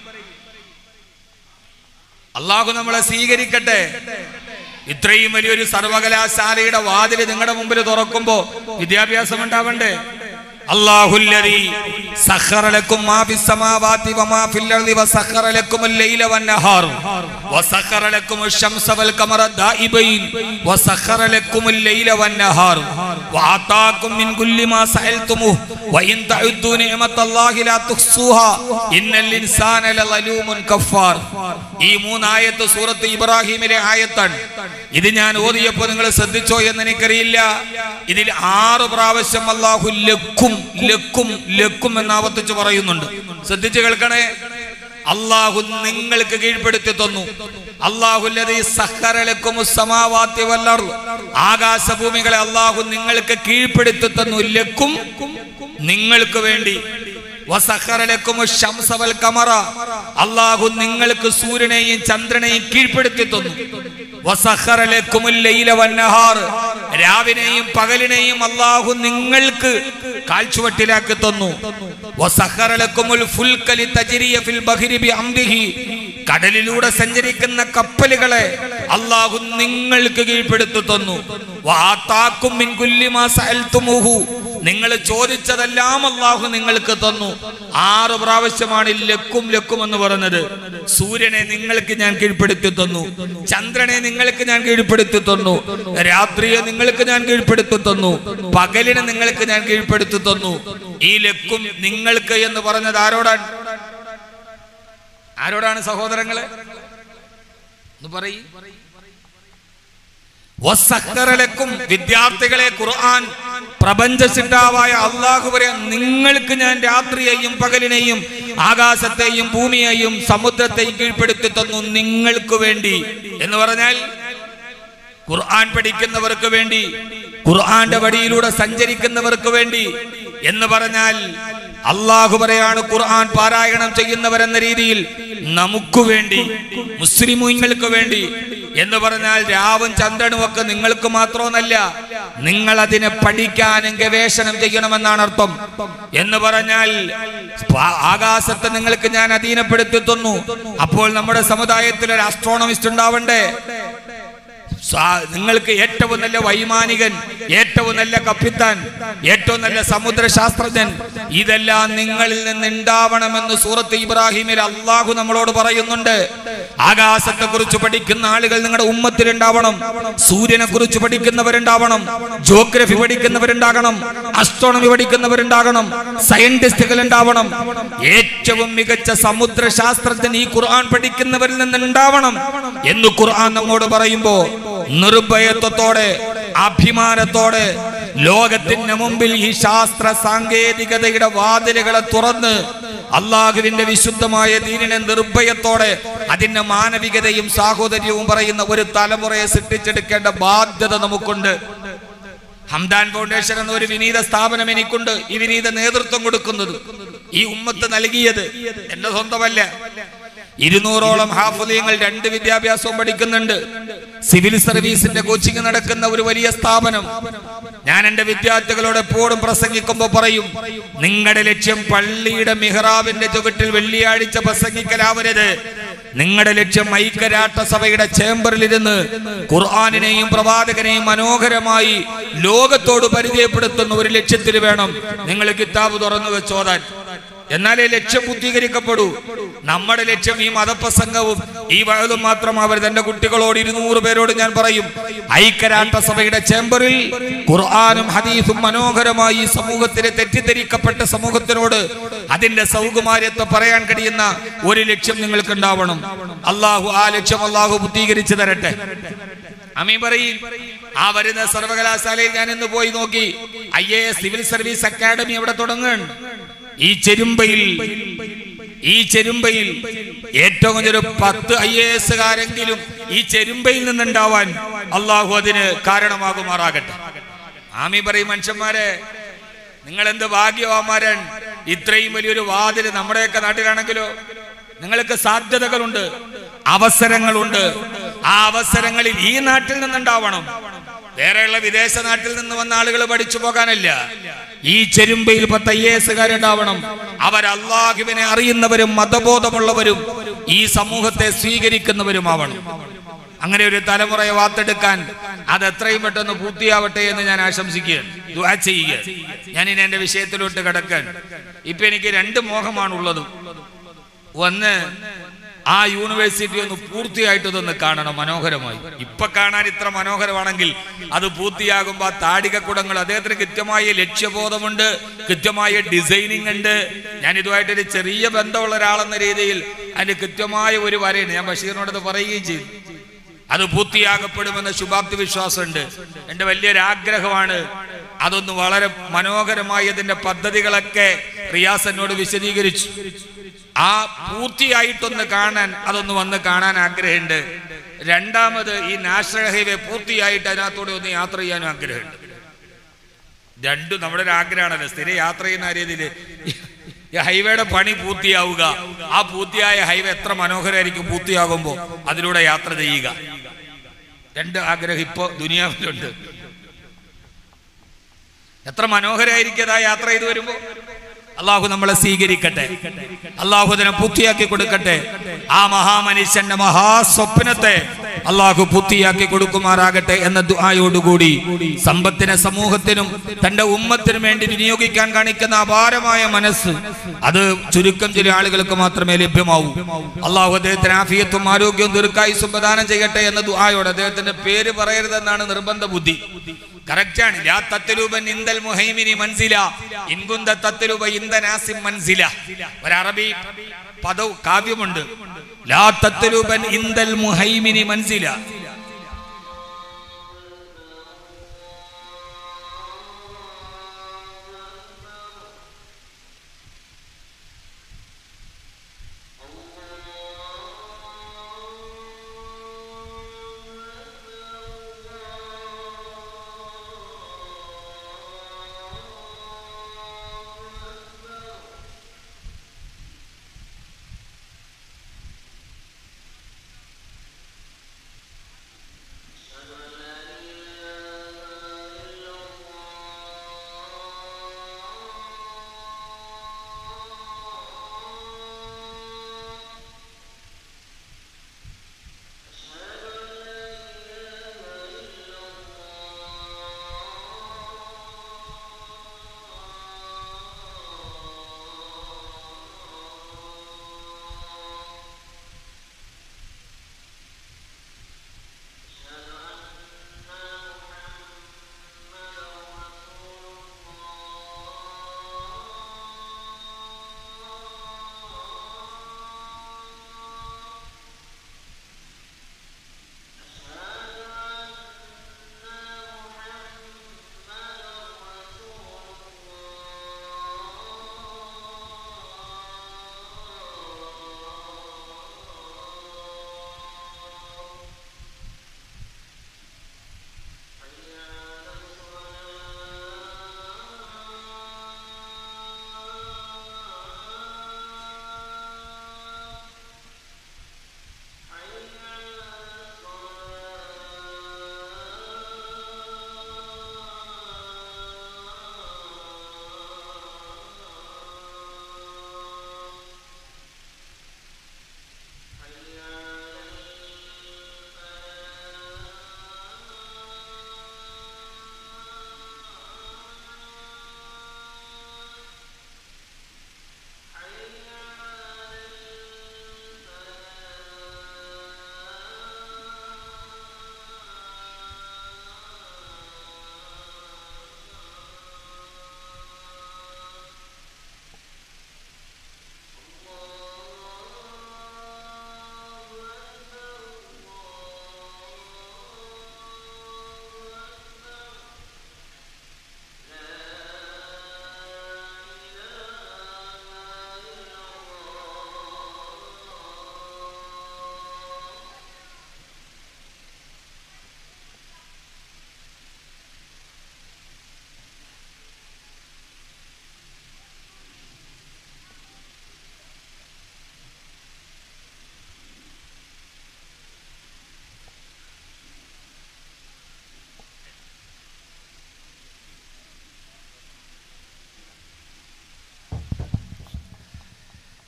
അള്ളാഹു നമ്മളെ സ്വീകരിക്കട്ടെ ഇത്രയും വലിയൊരു സർവകലാശാലയുടെ വാതില് നിങ്ങളുടെ മുമ്പിൽ തുറക്കുമ്പോ വിദ്യാഭ്യാസം ഉണ്ടാവണ്ടേ അല്ലാഹുല്ലദീ സഖറ ലക്കും മാ ഫിസ് സമാവാതി വമാ ഫിൽ അർളി വസഖറ ലക്കും അൽ-ലൈല വൻ-നഹാർ വസഖറ ലക്കും അശ്-ശംസ വൽ-ഖമറ ദാഇബൈൻ വസഖറ ലക്കും അൽ-ലൈല വൻ-നഹാർ വആതാകും മിൻ കുല്ലി മാ സഅൽതുമുഹു വഇൻ തഉദ്ദു നിഅമത്തല്ലാഹി ലാ തുഹ്സുഹാ ഇന്നൽ ഇൻസാന ലളലൂമുൻ കഫാർ ഈ മൂന്നായത്ത് സൂറത്ത് ഇബ്രാഹിമിലെ ആയത്താണ് ഇത് ഞാൻ ഓതിയപ്പോൾ നിങ്ങൾ ശ്രദ്ധിച്ചോ എന്ന് എനിക്കറിയില്ല ഇതിൽ ആറ് പ്രാവശ്യം അള്ളാഹു ലക്കും ലക്കും ലക്കും എന്ന് ആവർത്തിച്ച് പറയുന്നുണ്ട് ശ്രദ്ധിച്ച് കേൾക്കണേ അള്ളാഹു നിങ്ങൾക്ക് കീഴ്പ്പെടുത്തി തന്നു അള്ളാഹുല്ലതീ സഹറലക്കും സമാവാത്തി വല്ലർ ആകാശഭൂമികളെ അള്ളാഹു നിങ്ങൾക്ക് കീഴ്പ്പെടുത്തി തന്നു ലക്കും നിങ്ങൾക്ക് വേണ്ടി വസഖറലക്കും ശംസ വൽ ഖമറ അല്ലാഹു നിങ്ങൾക്ക് സൂര്യനെയും ചന്ദ്രനെയും കീഴ്പ്പെടുത്തി തന്നു വസഖറലക്കും ലൈല വന്നഹാർ രാവിനെയും പകലിനെയും അല്ലാഹു നിങ്ങൾക്ക് കാൽച്ചുവട്ടിലാക്കി തന്നു വസഖറലക്കുമുൽ ഫുൽക ലിതജ്രിയ ഫിൽ ബഹരി ബിഅംരിഹി കടലിലൂടെ സഞ്ചരിക്കുന്ന കപ്പലുകളെ അല്ലാഹു നിങ്ങൾക്ക് കീഴ്പ്പെടുത്തി തന്നു വആതാക്കും മിൻ കുല്ലി മാ സഅൽതുമുഹു നിങ്ങൾ ചോദിച്ചതെല്ലാം അള്ളാഹു നിങ്ങൾക്ക് തന്നു ആറ് പ്രാവശ്യമാണ് ഈ ലക്കും ലക്കും എന്ന് പറഞ്ഞത് സൂര്യനെ നിങ്ങൾക്ക് ഞാൻ കീഴ്പ്പെടുത്തി തന്നു ചന്ദ്രനെ നിങ്ങൾക്ക് ഞാൻ കീഴ്പ്പെടുത്തി തന്നു രാത്രിയെ നിങ്ങൾക്ക് ഞാൻ കീഴ്പ്പെടുത്തി തന്നു പകലിനെ നിങ്ങൾക്ക് ഞാൻ കീഴ്പ്പെടുത്തി തന്നു ഈ ലക്കും നിങ്ങൾക്ക് എന്ന് പറഞ്ഞത് ആരോടാണ് ആരോടാണ് സഹോദരങ്ങളെ ഒന്ന് പറയും വസഖറലക്കും വിദ്യാർത്ഥികളെ ഖുർആൻ പ്രപഞ്ച സിദ്ധാവായ അള്ളാഹു പറയാം നിങ്ങൾക്ക് ഞാൻ രാത്രിയെയും പകലിനെയും ആകാശത്തെയും ഭൂമിയെയും സമുദ്രത്തെയും കീഴ്പ്പെടുത്തി തന്നു നിങ്ങൾക്ക് വേണ്ടി എന്ന് പറഞ്ഞാൽ ഖുർആൻ പഠിക്കുന്നവർക്ക് വേണ്ടി ഖുർആന്റെ വഴിയിലൂടെ സഞ്ചരിക്കുന്നവർക്ക് വേണ്ടി എന്ന് പറഞ്ഞാൽ അള്ളാഹു പറയാണ് ഖുർആൻ പാരായണം ചെയ്യുന്നവരെന്ന രീതിയിൽ നമുക്ക് വേണ്ടി മുസ്ലിമീങ്ങൾക്ക് വേണ്ടി എന്ന് പറഞ്ഞാൽ രാവും ചന്ദ്രനും ഒക്കെ നിങ്ങൾക്ക് മാത്രമൊന്നല്ല നിങ്ങൾ അതിനെ പഠിക്കാനും ഗവേഷണം ചെയ്യണമെന്നാണ് അർത്ഥം എന്ന് പറഞ്ഞാൽ സ്പ- ആകാശത്തെ നിങ്ങൾക്ക് ഞാൻ അധീനപ്പെടുത്തി തന്നു അപ്പോൾ നമ്മുടെ സമുദായത്തിൽ ഒരു ആസ്ട്രോണമിസ്റ്റ് ഉണ്ടാവണ്ടേ സ്വാ- നിങ്ങൾക്ക് ഏറ്റവും നല്ല വൈമാനികൻ ഏറ്റവും നല്ല കപ്പിത്താൻ ഏറ്റവും നല്ല സമുദ്ര ശാസ്ത്രജ്ഞൻ ഇതെല്ലാം നിങ്ങളിൽ നിന്ന് ഉണ്ടാവണമെന്ന് സൂറത്ത് ഇബ്രാഹിമിൽ അള്ളാഹു നമ്മളോട് പറയുന്നുണ്ട് ആകാശത്തെ കുറിച്ച് പഠിക്കുന്ന ആളുകൾ നിങ്ങളുടെ ഉമ്മത്തിലുണ്ടാവണം സൂര്യനെ കുറിച്ച് പഠിക്കുന്നവരുണ്ടാവണം ജോഗ്രഫി പഠിക്കുന്നവരുണ്ടാകണം അസ്ട്രോണമി പഠിക്കുന്നവരുണ്ടാകണം സയന്റിസ്റ്റുകൾ ഉണ്ടാവണം ഏറ്റവും മികച്ച സമുദ്ര ശാസ്ത്രജ്ഞൻ ഈ ഖുർആൻ പഠിക്കുന്നവരിൽ നിന്ന് ഉണ്ടാവണം എന്ന് ഖുർആൻ നമ്മോട് പറയുമ്പോ നിർഭയത്വത്തോടെ അഭിമാനത്തോടെ ലോകത്തിന് മുമ്പിൽ ഈ ശാസ്ത്ര സാങ്കേതികതയുടെ വാതിലുകളെ തുറന്ന് അള്ളാഹുവിന്റെ വിശുദ്ധമായ ദീനിനെ നിർഭയത്തോടെ അതിന്റെ മാനവികതയും സാഹോദര്യവും പറയുന്ന ഒരു തലമുറയെ സൃഷ്ടിച്ചെടുക്കേണ്ട ബാധ്യത നമുക്കുണ്ട് ഹംദാൻ ഫൗണ്ടേഷൻ എന്ന ഒരു വിനീത സ്ഥാപനം എനിക്കുണ്ട് ഈ വിനീത നേതൃത്വം കൊടുക്കുന്നത് ഈ ഉമ്മത്ത് നൽകിയത് എന്റെ സ്വന്തമല്ല ഇരുന്നൂറോളം ഹാഫുലിയങ്ങൾ രണ്ട് വിദ്യാഭ്യാസവും പഠിക്കുന്നുണ്ട് സിവിൽ സർവീസിന്റെ കോച്ചിങ് നടക്കുന്ന ഒരു വലിയ സ്ഥാപനം ഞാൻ എന്റെ വിദ്യാർത്ഥികളോട് എപ്പോഴും പ്രസംഗിക്കുമ്പോൾ പറയും നിങ്ങളുടെ ലക്ഷ്യം പള്ളിയുടെ മിഹ്റാബിന്റെ ചുവട്ടിൽ വെള്ളിയാഴ്ച പ്രസംഗിക്കലാവരുത് നിങ്ങളുടെ ലക്ഷ്യം ഐക്യരാഷ്ട്രസഭയുടെ ചേംബറിലിരുന്ന് ഖുർആാനിനെയും പ്രവാചകനെയും മനോഹരമായി ലോകത്തോട് പരിചയപ്പെടുത്തുന്ന ഒരു ലക്ഷ്യത്തിൽ വേണം നിങ്ങൾ കിതാബ് തുറന്നു വെച്ചോതാൻ എന്നാലേ ലക്ഷ്യം പൂർത്തീകരിക്കപ്പെടൂ നമ്മുടെ ലക്ഷ്യം ഈ മതപ്രസംഗവും ഈ വയലും മാത്രമാവരുത് എന്റെ കുട്ടികളോട് ഇരുന്നൂറ് പേരോട് ഞാൻ പറയും ഐക്യരാഷ്ട്രസഭയുടെ ചേംബറിൽ ഖുർആാനും ഹദീസും മനോഹരമായി ഈ സമൂഹത്തിലെ തെറ്റിദ്ധരിക്കപ്പെട്ട സമൂഹത്തിനോട് അതിന്റെ സൗകുമാര്യത്തെ പറയാൻ കഴിയുന്ന ഒരു ലക്ഷ്യം നിങ്ങൾക്ക് ഉണ്ടാവണം അള്ളാഹു ആ ലക്ഷ്യം അള്ളാഹു പൂർത്തീകരിച്ചു തരട്ടെ അമീൻ പറയും ആ വരുന്ന സർവകലാശാലയിൽ ഞാൻ ഇന്ന് പോയി നോക്കി I A S civil service academy അവിടെ തുടങ്ങുകയാണ് ഈ ചെരുമ്പയിൽ ഈ ചെരുമ്പയിൽ ഏറ്റവും ഒരു പത്ത് ഐ എ എസുകാരെങ്കിലും ഈ ചെരുമ്പയിൽ നിന്നുണ്ടാവാൻ അള്ളാഹു അതിന് കാരണമാകുമാറാകട്ടെ ആമി പറയും മനുഷ്യന്മാരെ നിങ്ങൾ എന്ത് ഭാഗ്യവാന്മാരൻ ഇത്രയും വലിയൊരു വാതില് നമ്മുടെയൊക്കെ നാട്ടിലാണെങ്കിലോ നിങ്ങൾക്ക് സാധ്യതകളുണ്ട് അവസരങ്ങളുണ്ട് ആ അവസരങ്ങളിൽ ഈ നാട്ടിൽ നിന്നുണ്ടാവണം വേറെയുള്ള വിദേശ നാട്ടിൽ നിന്ന് വന്ന ആളുകൾ പഠിച്ചു പോകാനല്ല ഈ ചെരുമ്പയിൽ പത്ത് ഐ എസുകാരുണ്ടാവണം അവർ അള്ളാഹുവിനെ അറിയുന്നവരും മതബോധമുള്ളവരും ഈ സമൂഹത്തെ സ്വീകരിക്കുന്നവരുമാവണം അങ്ങനെ ഒരു തലമുറയെ വാർത്തെടുക്കാൻ അത് എത്രയും പെട്ടെന്ന് പൂർത്തിയാവട്ടെ എന്ന് ഞാൻ ആശംസിക്കുകയാണ് ദുആ ചെയ്യുക ഞാൻ ഇനി എന്റെ വിഷയത്തിലോട്ട് കിടക്കാൻ ഇപ്പൊ എനിക്ക് രണ്ട് മോഹമാണുള്ളത് ഒന്ന് ആ യൂണിവേഴ്സിറ്റി ഒന്ന് പൂർത്തിയായിട്ട് ഇതൊന്ന് കാണണം മനോഹരമായി ഇപ്പൊ കാണാൻ ഇത്ര മനോഹരമാണെങ്കിൽ അത് പൂർത്തിയാകുമ്പോൾ ആ താടികക്കുടങ്ങൾ അദ്ദേഹത്തിന് കൃത്യമായ ലക്ഷ്യബോധമുണ്ട് കൃത്യമായ ഡിസൈനിങ് ഉണ്ട് ഞാൻ ഇതുമായിട്ടൊരു ചെറിയ ബന്ധമുള്ള ഒരാളെന്ന രീതിയിൽ അതിന് കൃത്യമായ ഒരു വരയാണ് ഞാൻ ബഷീറിനോടത് പറയുകയും ചെയ്തു അത് പൂർത്തിയാകപ്പെടുമെന്ന ശുഭാപ്തി വിശ്വാസമുണ്ട് എന്റെ വലിയൊരു ആഗ്രഹമാണ് അതൊന്ന് വളരെ മനോഹരമായി അതിന്റെ പദ്ധതികളൊക്കെ റിയാസ് എന്നോട് വിശദീകരിച്ചു ആ പൂർത്തിയായിട്ടൊന്ന് കാണാൻ അതൊന്ന് വന്ന് കാണാൻ ആഗ്രഹമുണ്ട് രണ്ടാമത് ഈ നാഷണൽ ഹൈവേ പൂർത്തിയായിട്ട് അതിനകത്തൂടെ ഒന്ന് യാത്ര ചെയ്യാനും ആഗ്രഹമുണ്ട് രണ്ടും നമ്മുടെ ഒരു ആഗ്രഹമാണല്ലോ സ്ഥിരം യാത്ര ചെയ്യുന്ന ആ രീതിയിൽ ഈ ഹൈവേയുടെ പണി പൂർത്തിയാവുക ആ പൂർത്തിയായ ഹൈവേ എത്ര മനോഹരമായിരിക്കും പൂർത്തിയാകുമ്പോൾ അതിലൂടെ യാത്ര ചെയ്യുക രണ്ട് ആഗ്രഹം ഇപ്പോ ദുനിയാവിലുണ്ട് എത്ര മനോഹരമായിരിക്കും ആ യാത്ര ചെയ്ത് വരുമ്പോ അള്ളാഹു നമ്മളെ സ്വീകരിക്കട്ടെ അള്ളാഹു അതിനെ പൂർത്തിയാക്കി കൊടുക്കട്ടെ ആ മഹാമനുഷ്യന്റെ മഹാസ്വപ്നത്തെ അള്ളാഹു പൂർത്തിയാക്കി കൊടുക്കുമാറാകട്ടെ എന്ന ദുആയോടുകൂടി സമ്പത്തിനെ സമൂഹത്തിനും തന്റെ ഉമ്മത്തിനും വേണ്ടി വിനിയോഗിക്കാൻ കാണിക്കുന്ന അപാരമായ മനസ്സ് അത് ചുരുക്കം ചില ആളുകൾക്ക് മാത്രമേ ലഭ്യമാവൂ അള്ളാഹു അദ്ദേഹത്തിന് ആഫിയത്തും ആരോഗ്യവും ദീർഘായുസും പ്രദാനം ചെയ്യട്ടെ എന്ന ദുആയോട് അദ്ദേഹത്തിന്റെ പേര് പറയരുതെന്നാണ് നിർബന്ധ ബുദ്ധി കറക്റ്റാണ് ലാ തത്തലൂബൻ ഇന്ദൽ മുഹൈമിനി മൻസില ഇൻകുന്ത തത്തലൂബ ഇന്ദനാസിം മൻസില ഒരു അറബി പദവും കാവ്യമുണ്ട് ലാ തത്തലൂബൻ ഇന്ദൽ മുഹൈമിനി മൻസില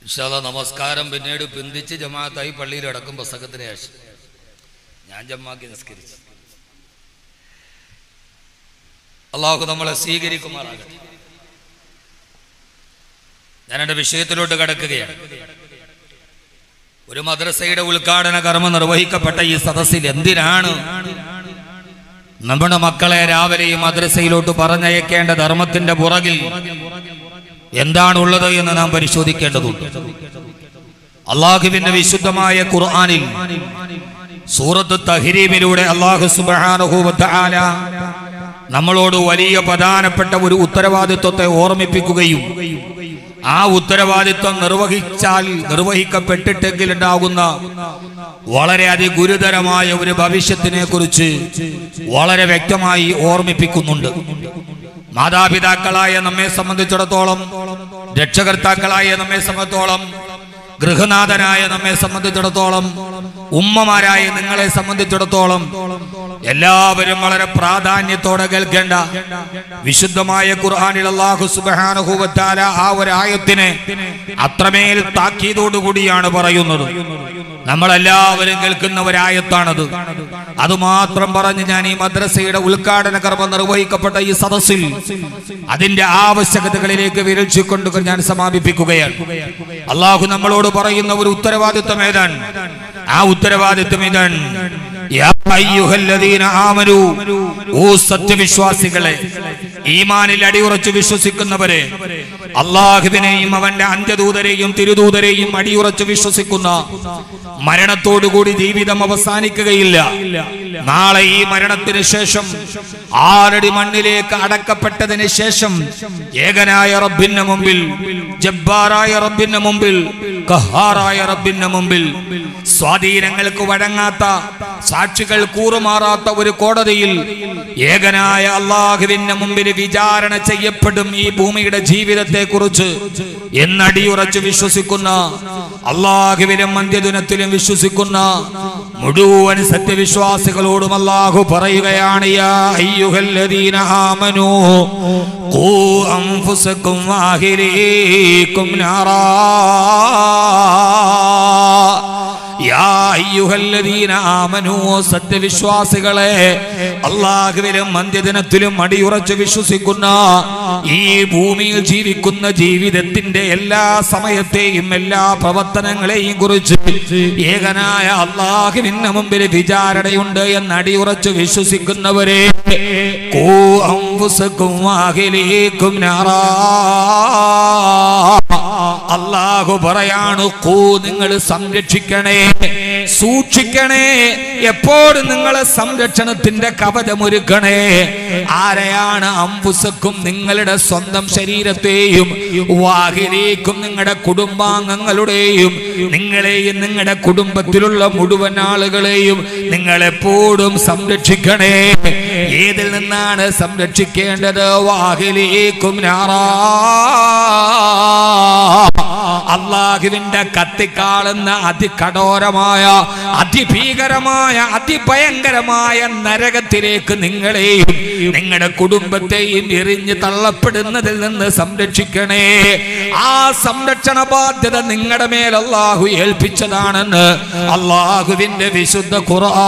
ഇൻഷാല്ല നമസ്കാരം പിന്നീട് പിന്തിച്ച് ജമാഅത്തായി പള്ളിയിൽ അടക്കും പുസ്തകത്തിന് ശേഷം ഞാൻ ജമാക്കി നിസ്കരിച്ചു അള്ളാഹു നമ്മളെ സ്വീകരിക്കുമാറാകട്ടെ ഞാൻ എൻ്റെ വിഷയത്തിലോട്ട് കടക്കുകയാണ് ഒരു മദ്രസയുടെ ഉദ്ഘാടന കർമ്മം നിർവഹിക്കപ്പെട്ട ഈ സദസ്സിൽ എന്തിനാണ് നമ്മുടെ മക്കളെ രാവിലെ ഈ മദ്രസയിലോട്ട് പറഞ്ഞയക്കേണ്ട ധർമ്മത്തിന്റെ പുറകിൽ എന്താണുള്ളത് എന്ന് നാം പരിശോധിക്കേണ്ടതുണ്ട് അള്ളാഹുവിന്റെ വിശുദ്ധമായ ഖുർആനിൽ സൂറത്ത് തഹരീമിലൂടെ അള്ളാഹു സുബാനുഭൂവത്താല നമ്മളോട് വലിയ പ്രധാനപ്പെട്ട ഒരു ഉത്തരവാദിത്വത്തെ ഓർമ്മിപ്പിക്കുകയും ആ ഉത്തരവാദിത്വം നിർവഹിച്ചാൽ നിർവഹിക്കപ്പെട്ടിട്ടെങ്കിൽ ഉണ്ടാകുന്ന വളരെ അതിഗുരുതരമായ ഒരു ഭവിഷ്യത്തിനെ കുറിച്ച് വളരെ വ്യക്തമായി ഓർമ്മിപ്പിക്കുന്നുണ്ട് മാതാപിതാക്കളായ നമ്മെ സംബന്ധിച്ചിടത്തോളം രക്ഷകർത്താക്കളായ നമ്മെ സംബന്ധിച്ചോളം ഗൃഹനാഥനായ നമ്മെ സംബന്ധിച്ചിടത്തോളം ഉമ്മമാരായ നിങ്ങളെ സംബന്ധിച്ചിടത്തോളം എല്ലാവരും വളരെ പ്രാധാന്യത്തോടെ കേൾക്കേണ്ട വിശുദ്ധമായ ഖുർആാനിൽ അള്ളാഹു സുബാനുഭൂവത്താല ആ ഒരു ആയത്തിനെ അത്രമേൽ താക്കീതോടുകൂടിയാണ് പറയുന്നത് നമ്മളെല്ലാവരും കേൾക്കുന്ന ഒരായത്താണത് അതുമാത്രം പറഞ്ഞ് ഞാൻ ഈ മദ്രസയുടെ ഉദ്ഘാടന കർമ്മം നിർവഹിക്കപ്പെട്ട ഈ സദസ്സിൽ അതിന്റെ ആവശ്യകതകളിലേക്ക് വിരൽച്ചുകൊണ്ട് ഞാൻ സമാപിപ്പിക്കുകയാണ് അള്ളാഹു നമ്മളോട് പറയുന്ന ഒരു ഉത്തരവാദിത്വം ഏതാണ് ആ ഉത്തരവാദിത്വം ഇതാണ് യാ അയ്യുഹല്ലദീന ആമനൂ ഓ സത്യവിശ്വാസികളെ ഈമാനിൽ അടിയുറച്ചു വിശ്വസിക്കുന്നവരെ അള്ളാഹുവിനെയും അവന്റെ അന്ത്യദൂതരെയും തിരുദൂതരെയും അടിയുറച്ചു വിശ്വസിക്കുന്ന മരണത്തോടുകൂടി ജീവിതം അവസാനിക്കുകയില്ല നാളെ ഈ മരണത്തിന് ശേഷം ആറടി മണ്ണിലേക്ക് അടക്കപ്പെട്ടതിന് ശേഷം ഏകനായ റബ്ബിന്റെ മുമ്പിൽ ജബ്ബാറായ റബ്ബിന്റെ മുമ്പിൽ കഹാറായ റബ്ബിന്റെ മുമ്പിൽ സ്വാധീനങ്ങൾക്ക് വഴങ്ങാത്ത സാക്ഷികൾ കൂറുമാറാത്ത ഒരു കോടതിയിൽ ഏകനായ അള്ളാഹുവിന്റെ മുമ്പിൽ വിചാരണ ചെയ്യപ്പെടും ഈ ഭൂമിയുടെ ജീവിതത്തെ കുറിച്ച് എന്നടിയുറച്ച് വിശ്വസിക്കുന്ന അള്ളാഹുവിലും അന്ത്യദിനത്തിലും വിശ്വസിക്കുന്ന മുഴുവൻ സത്യവിശ്വാസികളോടും അള്ളാഹു പറയുകയാണ് യാ അയ്യുഹല്ലദീന ആമനൂ ഖൂ അൻഫുസകും വാഹിരീകും നാറാ യാ അയ്യുഹല്ലദീന ആമനൂ സത്യവിശ്വാസികളെ അള്ളാഹുവിലും അന്ത്യദിനത്തിലും അടിയുറച്ച് വിശ്വസിക്കുന്ന ഈ ഭൂമിയിൽ ജീവിക്കുന്ന ജീവിതത്തിന്റെ എല്ലാ സമയത്തെയും എല്ലാ പ്രവർത്തനങ്ങളെയും കുറിച്ച് ഏകനായ അള്ളാഹുവിന് മുമ്പിൽ വിചാരണയുണ്ട് എന്ന് അടിയുറച്ച് വിശ്വസിക്കുന്നവരെ കൂ അംഫുസക്കും അഖിലേക്കും നാറാ അള്ളാഹു പറയാണ് കൂ നിങ്ങൾ സംരക്ഷിക്കണേ സൂക്ഷിക്കണേ എപ്പോഴും നിങ്ങളെ സംരക്ഷണത്തിന്റെ കവചമൊരുക്കണേ ആരെയാണ് അംബുസക്കും നിങ്ങളുടെ സ്വന്തം ശരീരത്തെയും വാഹിലേക്കും നിങ്ങളുടെ കുടുംബാംഗങ്ങളുടെയും നിങ്ങളെയും നിങ്ങളുടെ കുടുംബത്തിലുള്ള മുഴുവൻ ആളുകളെയും നിങ്ങൾ എപ്പോഴും സംരക്ഷിക്കണേ ഏതിൽ നിന്നാണ് സംരക്ഷിക്കേണ്ടത് വാഹിലേക്കും നാറാ അള്ളാഹുവിന്റെ കത്തിക്കാളുന്ന അതികഠോരമായ അതിഭീകരമായ അതിഭയങ്കരമായ നരകത്തിലേക്ക് നിങ്ങളെയും നിങ്ങളുടെ കുടുംബത്തെയും എറിഞ്ഞ് തള്ളപ്പെടുന്നതിൽ നിന്ന് സംരക്ഷിക്കണേ ആ സംരക്ഷണ ബാധ്യത നിങ്ങളുടെ മേൽ അള്ളാഹു ഏൽപ്പിച്ചതാണെന്ന് അള്ളാഹുവിന്റെ വിശുദ്ധ ഖുർആൻ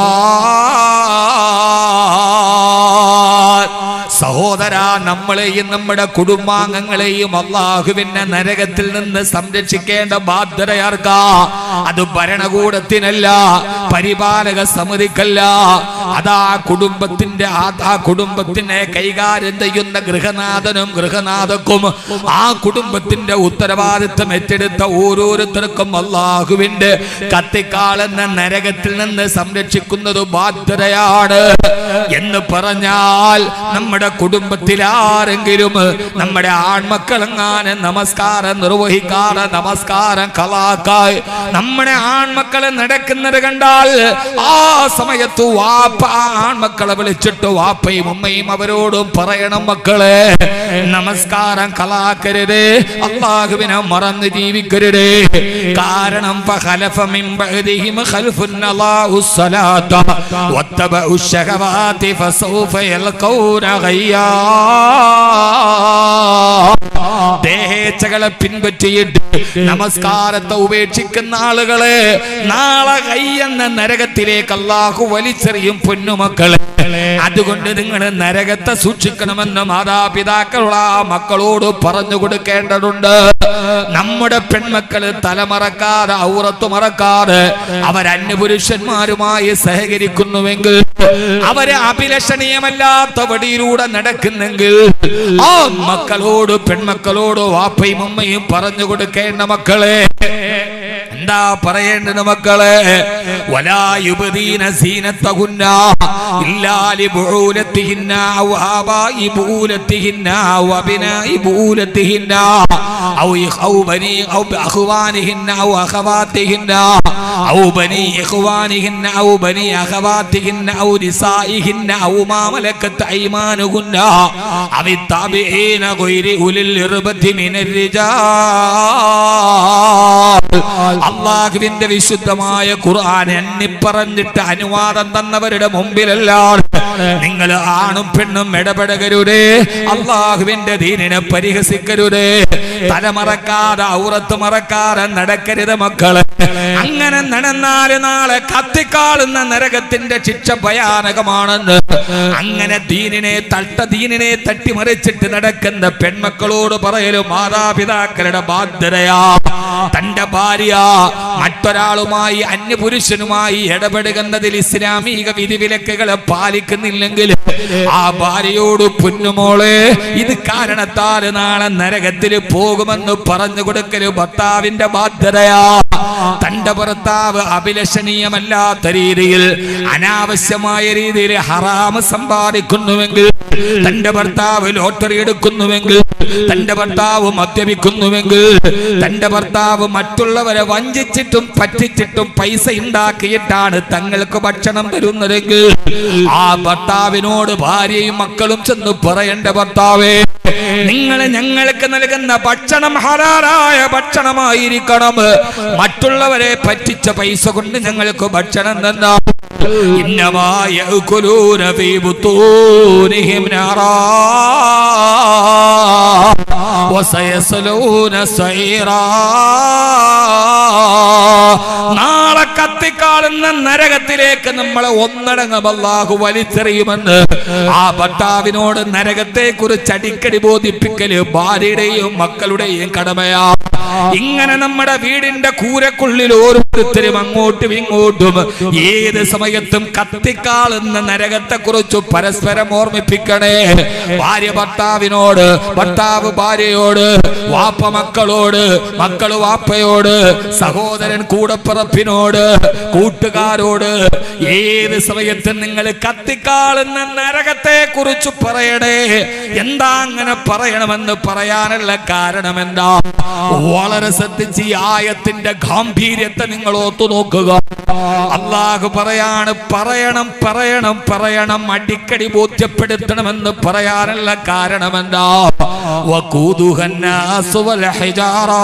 സഹോദര നമ്മളെയും നമ്മുടെ കുടുംബാംഗങ്ങളെയും അള്ളാഹുവിന്റെ നരകത്തിൽ നിന്ന് സംരക്ഷിക്കേണ്ട ബാധ്യതയാർക്കാ അത് ഭരണകൂടത്തിനല്ല പരിപാലക സമിതിക്കല്ല അതാ കുടുംബത്തിന്റെ ആ കുടുംബത്തിനെ കൈകാര്യം ചെയ്യുന്ന ഗൃഹനാഥനും ഗൃഹനാഥക്കും ആ കുടുംബത്തിന്റെ ഉത്തരവാദിത്വം ഏറ്റെടുത്ത ഓരോരുത്തർക്കും അള്ളാഹുവിന്റെ കത്തിക്കാളെന്ന നരകത്തിൽ നിന്ന് സംരക്ഷിക്കുന്നത് ബാധ്യതയാണ് എന്ന് പറഞ്ഞാൽ നമ്മുടെ കുടുംബത്തിൽ ആരെങ്കിലും നമ്മുടെ ആൺമക്കളെങ്ങാനും നമസ്കാരം നിർവഹിക്കാറ് നമസ്കാരം കലാക്കായി നമ്മുടെ ആൺമക്കളെ നടക്കുന്നത് കണ്ടാൽ ആ സമയത്ത് വാപ്പ ആ ആൺമക്കളെ വിളിച്ചിട്ട് വാപ്പയും ഉമ്മയും അവരോടും പറയണം മക്കളെ നമസ്കാരം കലാക്കരുത് അള്ളാഹുവിനെ മറന്ന് ജീവിക്കരുത് കാരണം فخلف من بعدهم خلف أضاعوا الصلاة واتبعوا الشهوات فسوف يلقون غيا ദേഹേച്ഛകളെ പിൻപറ്റിയിട്ട് നമസ്കാരത്തെ ഉപേക്ഷിക്കുന്ന ആളുകളെ നാളെ കയ്യെന്ന നരകത്തിലേക്ക് അള്ളാഹു വലിച്ചെറിയും പൊന്നുമക്കളെ അതുകൊണ്ട് നിങ്ങൾ നരകത്തെ സൂക്ഷിക്കണമെന്ന് മാതാപിതാക്കളുള്ള ആ മക്കളോട് പറഞ്ഞു കൊടുക്കേണ്ടതുണ്ട് നമ്മുടെ പെൺമക്കള് തലമറക്കാതെ ഔറത്ത് മറക്കാതെ അവരന്യപുരുഷന്മാരുമായി സഹകരിക്കുന്നുവെങ്കിൽ അവരെ അഭിലഷണീയമല്ലാത്ത വടിയിലൂടെ നടക്കുന്നെങ്കിൽ ആ മക്കളോട് പെൺമക്കളോട് വാപ്പയും ഉമ്മയും പറഞ്ഞു കൊടുക്കേണ്ട മക്കളെ എന്താ പറയേണ്ടത് മക്കളെ വലായുപദീന സീനത്തകുന്ന ഇല്ലാലി ബുഊലത്തിഹിന്ന ഔ ആബായി ബൂലത്തിഹിന്ന ഔ അബിനായി ബൂലത്തിഹിന്ന ഔ ഔ ബനി ഔ അഖ്വാനിഹിന്ന ഔ അഖവാത്തിഹിന്ന ഔ ബനി ഇഖ്വാനിഹിന്ന ഔ ബനി അഖവാത്തിഹിന്ന ഔ നിസായിഹിന്ന ഔ മാ മലക്കത്ത് അയ്മാനുഹുന്ന അവി താബിഈന ഗൈരി ഉലിൽ ഇർബത്തി മിനർ റിജാൽ അള്ളാഹുവിന്റെ വിശുദ്ധമായ ഖുർആൻ എണ്ണിപ്പറഞ്ഞിട്ട് അനുവാദം തന്നവരുടെ മുമ്പിലല്ലാതെ നിങ്ങൾ ആണും പെണ്ണും ഇടപെടകരുതേ അള്ളാഹുവിന്റെ ദീനിനെ പരിഹസിക്കരുതേ തലമറക്കാതെ ഔറത്ത് മറക്കാതെ നടക്കരുത് മക്കളെ അങ്ങനെ നടന്നാല് നാളെ കത്തിക്കാളുന്ന നരകത്തിന്റെ ശിക്ഷ ഭയാനകമാണെന്ന് അങ്ങനെ ദീനിനെ തട്ട ദീനിനെ തട്ടിമറിച്ചിട്ട് നടക്കുന്ന പെൺമക്കളോട് പറയലും മാതാപിതാക്കളുടെ ബാധ്യതയാ തന്റെ ഭാര്യ മറ്റൊരാളുമായി അന്യപുരുഷനുമായി ഇടപെടുന്നതിൽ ഇസ്ലാമിക വിധിവിലക്കുകളെ പാലിക്കുന്നില്ലെങ്കിൽ ആ ഭാര്യയോട് പൊന്നുമോളെ ഇത് കാരണത്താൽ നാളെ നരകത്തിൽ പോകുമെന്ന് പറഞ്ഞു കൊടുക്കല് ഭർത്താവിന്റെ ബാധ്യതയാ തന്റെ ഭർത്താവ് അഭിലഷണീയമല്ലാത്ത രീതിയിൽ അനാവശ്യമായ രീതിയിൽ ഹറാമ് സമ്പാദിക്കുന്നുവെങ്കിൽ തന്റെ ഭർത്താവ് ലോട്ടറി എടുക്കുന്നുവെങ്കിൽ തന്റെ ഭർത്താവ് മദ്യപിക്കുന്നുവെങ്കിൽ തന്റെ ഭർത്താവ് മറ്റുള്ളവരെ വഞ്ചിച്ചിട്ടും പറ്റിച്ചിട്ടും പൈസ ഉണ്ടാക്കിയിട്ടാണ് തങ്ങൾക്ക് ഭക്ഷണം തരുന്നതെങ്കിൽ ആ ഭർത്താവിനോട് ഭാര്യയും മക്കളും ചെന്ന് പറയേണ്ട ഭർത്താവേ നിങ്ങൾ ഞങ്ങൾക്ക് നൽകുന്ന ഭക്ഷണം ഹലാലായ ഭക്ഷണമായിരിക്കണം മറ്റുള്ളവരെ പറ്റിച്ച പൈസ കൊണ്ട് ഞങ്ങൾക്ക് ഭക്ഷണം തന്നാ ഇന്നമായ وسيصلون سعيرا നാളെ കത്തിക്കാളുന്ന നരകത്തിലേക്ക് നമ്മളെ ഒന്നടങ്കം അല്ലാഹു വലിച്ചെറിയുമെന്ന് ആ ഭർത്താവിനോട് നരകത്തെ കുറിച്ച് അടിക്കടി ബോധിപ്പിക്കല് ഭാര്യയുടെയും മക്കളുടെയും കടമയാ ഇങ്ങനെ നമ്മുടെ വീടിന്റെ കൂരക്കുള്ളിൽ ഓരോരുത്തരും അങ്ങോട്ടും ഇങ്ങോട്ടും ഏത് സമയത്തും കത്തിക്കാളുന്ന നരകത്തെ കുറിച്ച് പരസ്പരം ഓർമ്മിപ്പിക്കണേ ഭാര്യ ഭർത്താവിനോട് ഭർത്താവ് ഭാര്യയോട് വാപ്പ മക്കളോട് മക്കള് വാപ്പയോട് സഹോദരൻ കൂടപ്പിറപ്പിനോട് കൂട്ടുകാരോട് ഏത് സമയത്തും നിങ്ങൾ കത്തിക്കാളുന്ന നരകത്തെ കുറിച്ച് പറയണേ എന്താ അങ്ങനെ പറയണമെന്ന് പറയാനുള്ള കാരണം എന്താ വളരെ ശ്രദ്ധിച്ച് ഈ ആയത്തിന്റെ ഗാംഭീര്യത്തെ നിങ്ങൾ ഓർത്തു നോക്കുക അള്ളാഹു പറയാണ് പറയണം പറയണം പറയണം അടിക്കടി ബോധ്യപ്പെടുത്തണമെന്ന് പറയാനുള്ള കാരണം എന്താ വഖൂദുഹന്നാസു വൽ ഹിജാറാ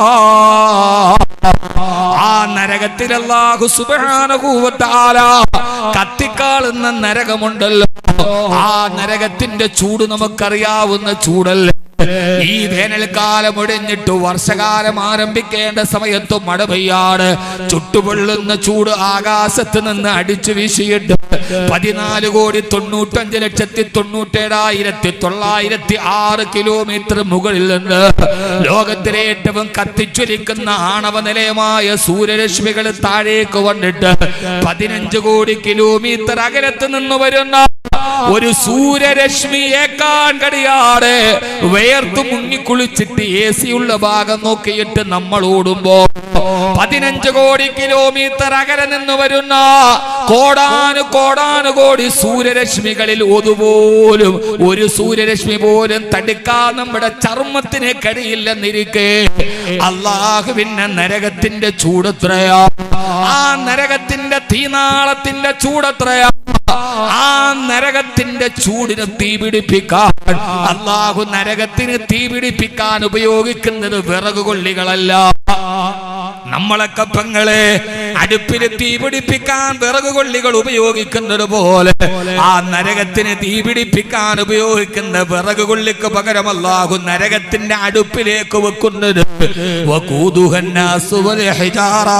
ആ നരകത്തിൽ അല്ലാഹു സുബ്ഹാനഹു വ തആല കത്തിക്കാളുന്ന നരകമുണ്ടല്ലോ ആ നരകത്തിന്റെ ചൂട് നമുക്കറിയാവുന്ന ചൂടല്ലേ ഈ വേനൽക്കാലം ഒഴിഞ്ഞിട്ട് വർഷകാലം ആരംഭിക്കേണ്ട സമയത്ത് മഴ പെയ്യാണ് ചുട്ടുപൊള്ളുന്ന ചൂട് ആകാശത്ത് നിന്ന് അടിച്ചു വീശിയിട്ട് പതിനാല് കോടി തൊണ്ണൂറ്റഞ്ച് ലക്ഷത്തി തൊണ്ണൂറ്റേഴായിരത്തി തൊള്ളായിരത്തി ആറ് കിലോമീറ്റർ മുകളിൽ നിന്ന് ലോകത്തിലെ ഏറ്റവും കത്തിച്ചൊലിക്കുന്ന ആണവ നിലയമായ സൂര്യരശ്മികൾ താഴേക്ക് വന്നിട്ട് പതിനഞ്ച് കോടി കിലോമീറ്റർ അകലത്ത് നിന്ന് വരുന്ന ഒരു സൂര്യരശ്മിയേക്കാൻ കഴിയാതെ വേർത്ത് മുങ്ങിക്കുളിച്ചിട്ട് എ സി ഉള്ള ഭാഗം നോക്കിയിട്ട് നമ്മൾ ഓടുമ്പോ പതിനഞ്ച് കോടി കിലോമീറ്റർ അകലെ നിന്ന് വരുന്ന കോടാനു കോടാനു കോടി സൂര്യരശ്മികളിൽ ഒതുപോലും ഒരു സൂര്യരശ്മി പോലും തടുക്കാൻ നമ്മുടെ ചർമ്മത്തിന് കഴിയില്ലെന്നിരിക്കെ അള്ളാഹുവിന്റെ നരകത്തിന്റെ ചൂടത്രയാ ആ നരകത്തിന്റെ തീനാളത്തിന്റെ ചൂടത്രയാ ആ നരകത്തിന്റെ ചൂടിന് തീ പിടിപ്പിക്കാൻ അള്ളാഹു നരകത്തിന് തീ പിടിപ്പിക്കാൻ ഉപയോഗിക്കുന്നത് വിറക് കൊള്ളികളല്ല നമ്മളൊക്കെ പെങ്ങളെ അടുപ്പിന് തീ പിടിപ്പിക്കാൻ വിറക് കൊള്ളികൾ ഉപയോഗിക്കുന്നത് പോലെ ആ നരകത്തിന് തീ പിടിപ്പിക്കാൻ ഉപയോഗിക്കുന്ന വിറക് കൊള്ളിക്ക് പകരമല്ലാഹു നരകത്തിന്റെ അടുപ്പിലേക്ക് വെക്കുന്നത് വഖൂദുഹന്നാസു വൽ ഹിജാറാ.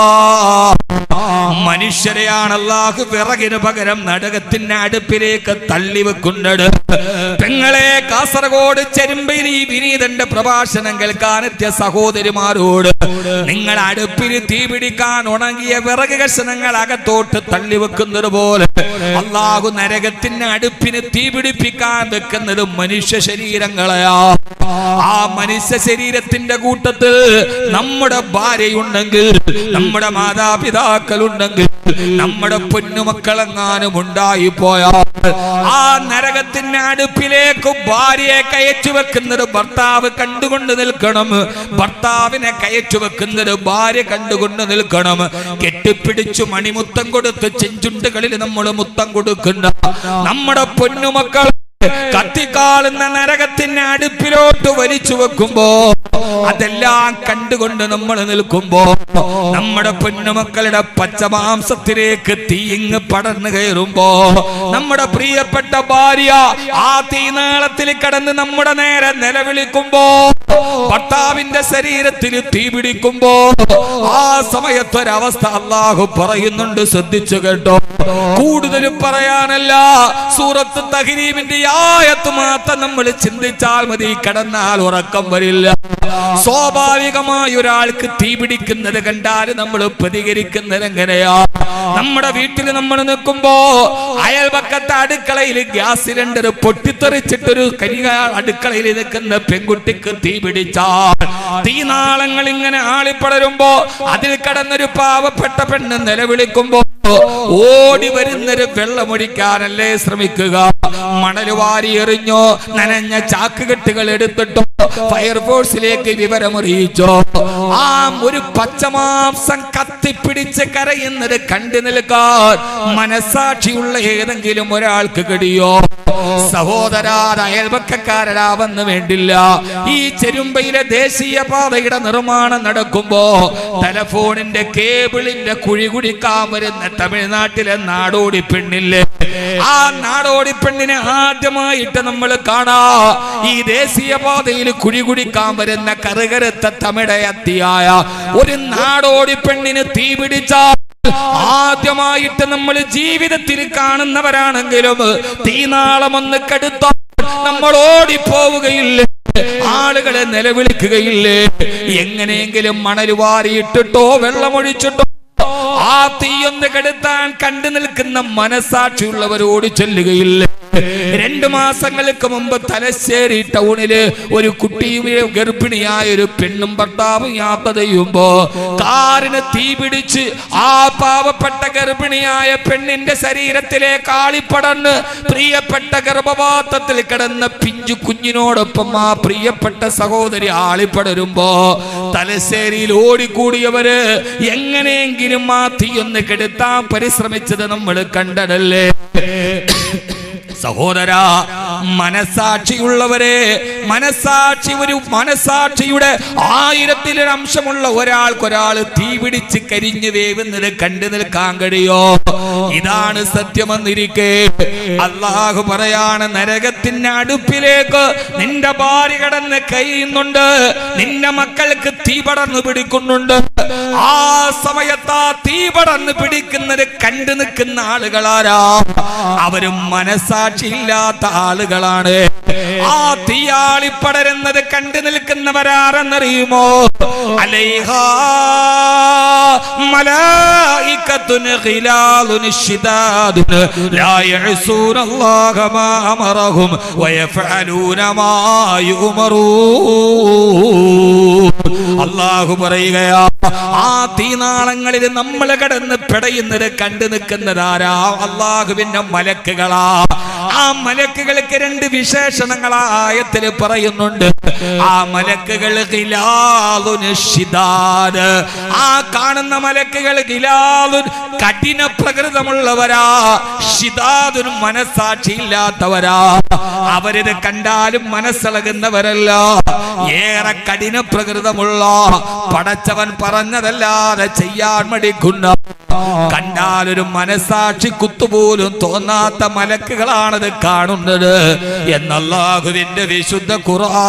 മനുഷ്യരെയാണ് അല്ലാഹു വിറകിന് പകരം നരകത്തിന്റെ അടുപ്പിലേക്ക് തള്ളി വെക്കുന്നത് പെങ്ങളെ കാസർഗോഡ് ചെരുമ്പയിൽ ഈ വിനീതന്റെ പ്രഭാഷണം കേൾക്കാനെത്തിയ സഹോദരിമാരോട് നിങ്ങൾ അടുപ്പിൽ തീ പിടിക്കാൻ ഉണങ്ങിയ വിറക് കഷണങ്ങൾ അകത്തോട്ട് തള്ളി വെക്കുന്നത് പോലെ അള്ളാഹു നരകത്തിന് അടുപ്പിന് തീ പിടിപ്പിക്കാൻ വെക്കുന്നത് മനുഷ്യ ശരീരങ്ങളെയാ ആ മനുഷ്യ ശരീരത്തിന്റെ കൂട്ടത്തിൽ നമ്മുടെ ഭാര്യയുണ്ടെങ്കിൽ നമ്മുടെ മാതാപിതാക്കളുണ്ടെങ്കിൽ നമ്മുടെ പൊന്നുമക്കളെങ്ങാനും ഉണ്ടായി പോയാൽ ആ നരകത്തിന്റെ അടുപ്പിലേക്ക് ഭാര്യയെ കയച്ചു വെക്കുന്നത് ഭർത്താവ് കണ്ടുകൊണ്ട് നിൽക്കണം ഭർത്താവിനെ കയച്ചു വെക്കുന്നത് ഭാര്യ കണ്ടുകൊണ്ട് നിൽക്കണം കെട്ടിപ്പിടിച്ചു മണിമുത്തം കൊടുത്ത് ചെഞ്ചുണ്ടുകളിൽ നമ്മൾ മുത്തം കൊടുക്കുന്ന നമ്മുടെ പൊന്നുമക്കൾ കത്തിക്കാളുന്ന നരകത്തിന്റെ അടുപ്പിലോട്ട് വലിച്ചു വെക്കുമ്പോ അതെല്ലാം കണ്ടുകൊണ്ട് നമ്മൾ നിൽക്കുമ്പോ നമ്മുടെ പൊന്നുമക്കളുടെ പച്ചമാംസത്തിലേക്ക് തീയിങ് പടർന്നു കയറുമ്പോ നമ്മുടെ പ്രിയപ്പെട്ട ഭാര്യ ആ തീനാളത്തിൽ കടന്ന് നമ്മുടെ നേരെ നിലവിളിക്കുമ്പോ ഭർത്താവിന്റെ ശരീരത്തിൽ തീ പിടിക്കുമ്പോ ആ സമയത്തൊരവസ്ഥ അള്ളാഹു പറയുന്നുണ്ട് ശ്രദ്ധിച്ചു കേട്ടോ കൂടുതലും പറയാനല്ല സൂറത്ത് തഹരീമിന്റെ ഈ ആയത്ത് മാത്രം നമ്മൾ ചിന്തിച്ചാൽ മതി കടന്നാൽ ഉറക്കം വരില്ല സ്വാഭാവികമായി ഒരാൾക്ക് തീ പിടിക്കുന്നത് കണ്ടാൽ നമ്മൾ പ്രതികരിക്കുന്നത് എങ്ങനെയാ നമ്മുടെ വീട്ടിൽ നമ്മൾ നിൽക്കുമ്പോ അയൽപക്കത്തെ അടുക്കളയിൽ ഗ്യാസ് സിലിണ്ടർ പൊട്ടിത്തെറിച്ചിട്ടൊരു കരിക അടുക്കളയിൽ നിൽക്കുന്ന പെൺകുട്ടിക്ക് തീ പിടിച്ചാൽ തീനാളങ്ങൾ ഇങ്ങനെ ആളിപ്പടരുമ്പോ അതിൽ കടന്നൊരു പാവപ്പെട്ട പെണ്ണ് നിലവിളിക്കുമ്പോ ഓടി വരുന്നൊരു വെള്ളമൊഴിക്കാനല്ലേ ശ്രമിക്കുക മണൽ വാരി എറിഞ്ഞോ നനഞ്ഞ ചാക്കുകെട്ടുകൾ എടുത്തിട്ടോ ഫയർഫോഴ്സിലേക്ക് വിവരമറിയിച്ചോ ആ ഒരു പച്ചമാംസം കത്തിപ്പിടിച്ച് കരയുന്നത് കണ്ടു നിൽക്കാൻ മനസാക്ഷിയുള്ള ഏതെങ്കിലും ഒരാൾക്ക് കഴിയോ സഹോദരാത് അയൽപക്കക്കാരനാവെന്ന് വേണ്ടില്ല ഈ ചെരുമ്പയിലെ ദേശീയ പാതയുടെ നിർമ്മാണം നടക്കുമ്പോ ടെലഫോണിന്റെ കേബിളിന്റെ കുഴി കുടിക്കാൻ വരുന്ന തമിഴ്നാട്ടിലെ നാടോടി പെണ്ണില്ലേ ആ നാടോടി പെണ്ണിനെ ആദ്യമായിട്ട് നമ്മൾ കാണാ ഈ ദേശീയ പാതയിൽ കുഴി കുടിക്കാൻ വരുന്ന കറുകരുത്ത തമിഴയത്തിയായ ഒരു നാടോടി പെണ്ണിന് തീ പിടിച്ചാൽ ആദ്യമായിട്ട് നമ്മൾ ജീവിതത്തിൽ കാണുന്നവരാണെങ്കിലും തീനാളമൊന്ന് കടുത്ത നമ്മൾ ഓടിപ്പോവുകയില്ലേ ആളുകളെ നിലവിളിക്കുകയില്ലേ എങ്ങനെയെങ്കിലും മണൽ വാരിയിട്ടിട്ടോ വെള്ളമൊഴിച്ചിട്ടോ ആ തീയൊന്ന് കെടുത്താൻ കണ്ടു നിൽക്കുന്ന മനസാക്ഷിയുള്ളവരോട് ചെല്ലുകയില്ല രണ്ടു മാസങ്ങൾക്ക് മുമ്പ് തലശ്ശേരി ടൗണില് ഒരു കുട്ടിയും ഗർഭിണിയായ ഒരു പെണ്ണും ഭർത്താവും യാത്ര ചെയ്യുമ്പോ കാറിന് തീ പിടിച്ച് ആ പാവപ്പെട്ട ഗർഭിണിയായ പെണ്ണിന്റെ ശരീരത്തിലെ കാളിപ്പടർന്ന് പ്രിയപ്പെട്ട ഗർഭപാത്രത്തിൽ കിടന്ന പിഞ്ചു കുഞ്ഞിനോടൊപ്പം ആ പ്രിയപ്പെട്ട സഹോദരി ആളിപ്പടരുമ്പോ തലശ്ശേരിയിൽ ഓടിക്കൂടിയവര് എങ്ങനെയെങ്കിലും ആ തീയൊന്ന് കെടുത്താൻ പരിശ്രമിച്ചത് നമ്മൾ കണ്ടതല്ലേ സഹോദര മനസാക്ഷിയുള്ളവരെ മനസാക്ഷി ഒരു മനസാക്ഷിയുടെ ആയിരത്തിലൊരു അംശമുള്ള ഒരാൾക്കൊരാൾ തീ പിടിച്ച് കരിഞ്ഞു വേവുന്നത് കണ്ടു നിൽക്കാൻ കഴിയോ ഇതാണ് സത്യമെന്നിരിക്കെ അള്ളാഹു പറയാണ് നരകത്തിന്റെ അടുപ്പിലേക്ക് നിന്റെ ഭാര്യ കടന്ന് കഴിയുന്നുണ്ട് നിന്റെ മക്കൾക്ക് തീ പടർന്നു പിടിക്കുന്നുണ്ട് ആ സമയത്ത് ആ തീ പടർന്നു പിടിക്കുന്നത് കണ്ടു നിൽക്കുന്ന ആളുകളാരാ അവരും മനസാക്ഷിയില്ലാത്ത ആളുകളാണ് ആ തീയാളി പടരുന്നത് കണ്ടു നിൽക്കുന്നവരാരെന്നറിയുമോ അലൈഹ മലായികത്തുൻ ഖിലാലുൻ ശിദാദുൻ ലാ യഅസൂന അല്ലാഹ മാ അമറഹും വയഫഅലൂന മാ യുമറൂൻ അള്ളാഹു പറയുകയാ ആ തീനാളങ്ങളിൽ നമ്മൾ കടന്ന് പിടയുന്നത് കണ്ടു നിൽക്കുന്നതാരാ അള്ളാഹുവിന്റെ മലക്കുകളാ ആ മലക്കുകൾക്ക് രണ്ട് വിശേഷണങ്ങൾ ആയത്തിൽ പറയുന്നുണ്ട് ആ മലക്കുകൾ ഖിലാലുൻ ശിദാദ്. ആ കാണുന്ന മലക്കുകൾ ഖിലാലുൻ കഠിന പ്രകൃതമുള്ളവരാ ഷിദാദുൻ മനസാക്ഷിയില്ലാത്തവരാ അവരിത് കണ്ടാലും മനസ്സിളകുന്നവരല്ല ഏറെ കഠിന പ്രകൃതമുള്ള പടച്ചവൻ പറഞ്ഞതല്ലാതെ ചെയ്യാൻ മടിക്കുന്ന കണ്ടാൽ ഒരു മനസാക്ഷി കുത്തുപോലും തോന്നാത്ത മലക്കുകളാണത് കാണുന്നത് എന്നല്ലാഹുവിന്റെ വിശുദ്ധ ഖുർആൻ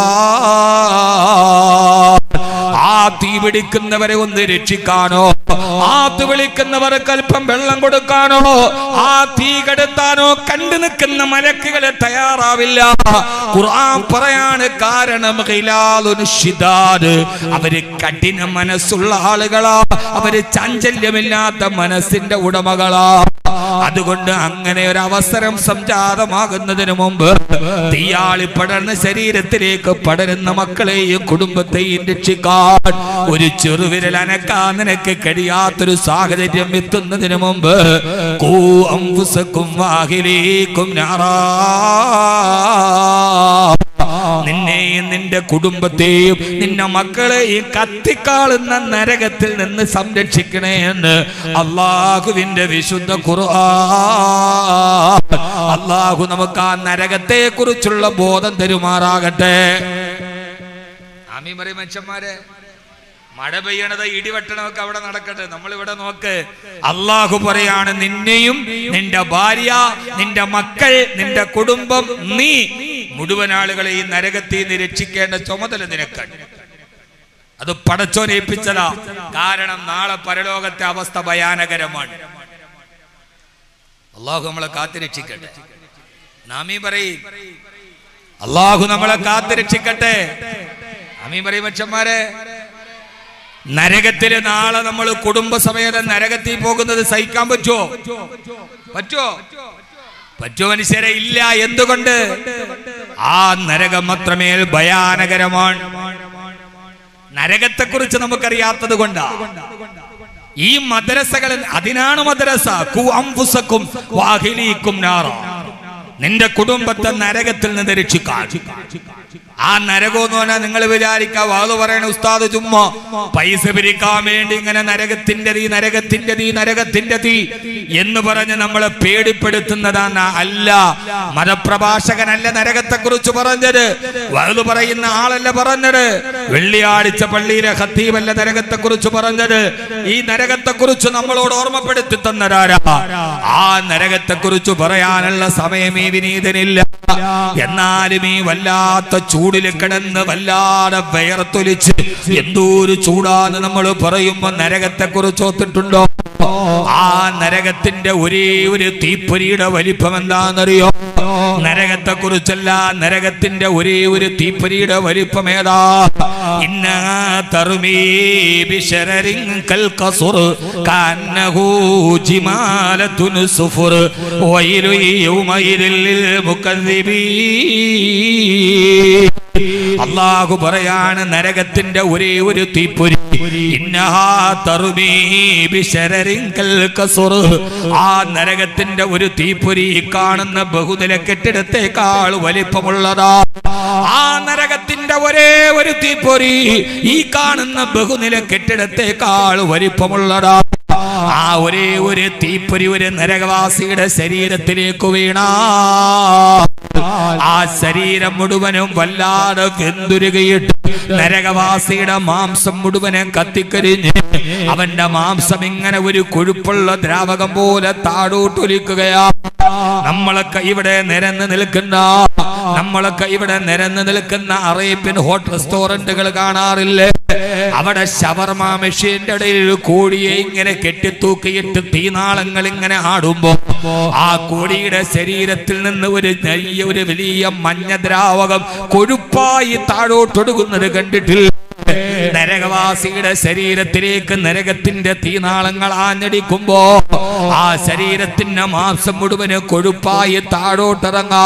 ആ തീ പിടിക്കുന്നവരെ ഒന്ന് രക്ഷിക്കാനോ ആ തീ വിളിക്കുന്നവർക്ക് അല്പം വെള്ളം കൊടുക്കാനോ ആ തീ കെടുത്താനോ കണ്ടു നിൽക്കുന്ന മലക്കുകളെ തയ്യാറാവില്ല ഖുർആൻ പറയാണ് കാരണം ഖിലാലുൻ ശിദാദ്. അവര് കഠിന മനസ്സുള്ള ആളുകളാ അവര് ചാഞ്ചല്യമില്ലാത്ത മനസ്സിന്റെ ഉടമകളാ അതുകൊണ്ട് അങ്ങനെ ഒരു അവസരം സംജാതമാകുന്നതിന് മുമ്പ് തീയാളി പടർന്ന ശരീരത്തിലേക്ക് പടരുന്ന മക്കളെയും കുടുംബത്തെയും രക്ഷിക്കാൻ ഒരു ചെറുവിരൽ അനക്കാൻ നിനക്ക് കഴിയാത്തൊരു സാഹചര്യം എത്തുന്നതിന് മുമ്പ് കൂ അംഫുസക്കും വാഹിലേക്കും ഞാറാ നിന്നെയും നിന്റെ കുടുംബത്തെയും നിന്റെ മക്കളെയും കത്തിക്കാളുന്ന നരകത്തിൽ നിന്ന് സംരക്ഷിക്കണേ എന്ന് അള്ളാഹുവിന്റെ വിശുദ്ധ ഖുർആൻ അള്ളാഹു നമുക്ക് ആ നരകത്തെ കുറിച്ചുള്ള ബോധം തരുമാറാകട്ടെ ആമീൻ പറയും മനുഷ്യന്മാരെ മഴ പെയ്യണത് ഇടിവെട്ടണമൊക്കെ അവിടെ നടക്കട്ടെ നമ്മൾ ഇവിടെ നോക്ക് അള്ളാഹു പറയാണ് നിന്നെയും നിന്റെ ഭാര്യ നിന്റെ മക്കൾ നിന്റെ കുടുംബം നീ മുഴുവൻ ആളുകളെ ഈ നരകത്തിൽ നിന്ന് രക്ഷിക്കേണ്ട ചുമതല നിനക്കാണ് അത് പടച്ചോനെ ഏൽപ്പിച്ചതാ കാരണം നാളെ പരലോകത്തെ അവസ്ഥ ഭയാനകരമാണ് അള്ളാഹു നമ്മളെ കാത്തുരക്ഷിക്കട്ടെ നാമീ പറയും അള്ളാഹു നമ്മളെ കാത്തുരക്ഷിക്കട്ടെ നാമീ പറയും മച്ചന്മാരെ നരകത്തില് നാളെ നമ്മൾ കുടുംബസമേതം നരകത്തിൽ പോകുന്നത് സഹിക്കാൻ പറ്റുമോ പറ്റുമോ പറ്റുമോ മനുഷ്യരെ ഇല്ല എന്തുകൊണ്ട് ആ നരകം അത്രമേൽ ഭയാനകരമാണ് നരകത്തെ കുറിച്ച് നമുക്കറിയാത്തത് കൊണ്ടാ ഈ മദ്രസകളിൽ അതിനാണ് മദ്രസ കു അംഫുസക്കും വാഹിലീക്കും നാറ നിന്റെ കുടുംബത്തെ നരകത്തിൽ നിന്ന് രക്ഷിക്കാൻ ആ നരകം എന്ന് പറഞ്ഞാൽ നിങ്ങൾ വിചാരിക്കുക വാത് പറയണ ഉസ്താദ് ചുമ്മാ പൈസ പിരിക്കാൻ വേണ്ടി ഇങ്ങനെ നരകത്തിന്റെ തീ നരകത്തിന്റെ തീ നരകത്തിന്റെ തീ എന്ന് പറഞ്ഞ് നമ്മളെ പേടിപ്പെടുത്തുന്നതാണ് അല്ല മതപ്രഭാഷകനല്ല നരകത്തെ കുറിച്ച് പറഞ്ഞത് വയത് പറയുന്ന ആളല്ല പറഞ്ഞത് വെള്ളിയാഴ്ച പള്ളിയിലെ ഹത്തീബല്ല നരകത്തെ കുറിച്ച് പറഞ്ഞത് ഈ നരകത്തെ കുറിച്ച് നമ്മളോട് ഓർമ്മപ്പെടുത്തി തന്നതാരാ ആ നരകത്തെ കുറിച്ച് പറയാനുള്ള സമയം ഈ വിനീതനില്ല എന്നാലും ഈ വല്ലാത്ത ചൂടിൽ കിടന്ന് വല്ലാതെ വയർത്തൊലിച്ച് എന്തോ ഒരു ചൂടാന്ന് നമ്മൾ പറയുമ്പോ നരകത്തെ കുറിച്ച് ഓത്തിട്ടുണ്ടോ ആ നരകത്തിന്റെ ഒരേ ഒരു തീപ്പൊരിയുടെ വലിപ്പം എന്താണെന്നറിയോ നരകത്തെ കുറിച്ചല്ല നരകത്തിന്റെ ഒരേ ഒരു തീപ്പൊരിയുടെ വലിപ്പം ഏതാ ഇന്ന തറുമീ ബിശരരിൻ കൽഖസുർ കാന്നഹു ജിമാലത്തുൻ സുഫുർ വൈലു യൗമയിദിൽ മുക്കദ്ദിബീൻ അള്ളാഹു പറയാണ് നരകത്തിന്റെ ഒരേ ഒരു തീപ്പൊരി ഇന്നഹാ തറുമീ ബിശരരിൻ കൽഖസുർ. ആ നരകത്തിന്റെ ഒരു തീപ്പൊരി ഈ കാണുന്ന ബഹുനില കെട്ടിടത്തെക്കാൾ വലിപ്പമുള്ളതാ ആ നരകത്തിന്റെ ഒരേ ഒരു തീപ്പൊരി ഈ കാണുന്ന ബഹുനില കെട്ടിടത്തെക്കാൾ വലിപ്പമുള്ളതാ ആ ഒരേ ഒരു തീപ്പൊരി ഒരു നരകവാസിയുടെ ശരീരത്തിലേക്ക് വീണാ ആ ശരീരം മുഴുവനും വല്ലാതെ വെന്തുരുകയിട്ട് നരകവാസിയുടെ മാംസം മുഴുവനും കത്തിക്കരിഞ്ഞ് അവന്റെ മാംസം ഇങ്ങനെ ഒരു കൊഴുപ്പുള്ള ദ്രാവകം പോലെ താഴോട്ടൊലിക്കുകയാ നമ്മളൊക്കെ ഇവിടെ നിരന്ന് നിൽക്കുന്ന നമ്മളൊക്കെ ഇവിടെ നിരന്ന് നിൽക്കുന്ന അറേബ്യൻ ഹോട്ട് റെസ്റ്റോറന്റുകൾ കാണാറില്ലേ അവിടെ ഷവർമ മെഷീന്റെ ഇടയിൽ ഒരു കോഴിയെ ഇങ്ങനെ കെട്ടിത്തൂക്കിയിട്ട് തീനാളങ്ങൾ ഇങ്ങനെ ആടുമ്പോ ആ കോഴിയുടെ ശരീരത്തിൽ നിന്ന് ഒരു വലിയ ഒരു വലിയ മഞ്ഞ ദ്രാവകം കൊഴുപ്പായി താഴോട്ടൊടുക്കുന്നത് കണ്ടിട്ടില്ല നരകവാസിയുടെ ശരീരത്തിലേക്ക് നരകത്തിന്റെ തീനാളങ്ങൾ ആഞ്ഞടിക്കുമ്പോ ആ ശരീരത്തിന്റെ മാംസം മുഴുവന് കൊഴുപ്പായി താഴോട്ടിറങ്ങാ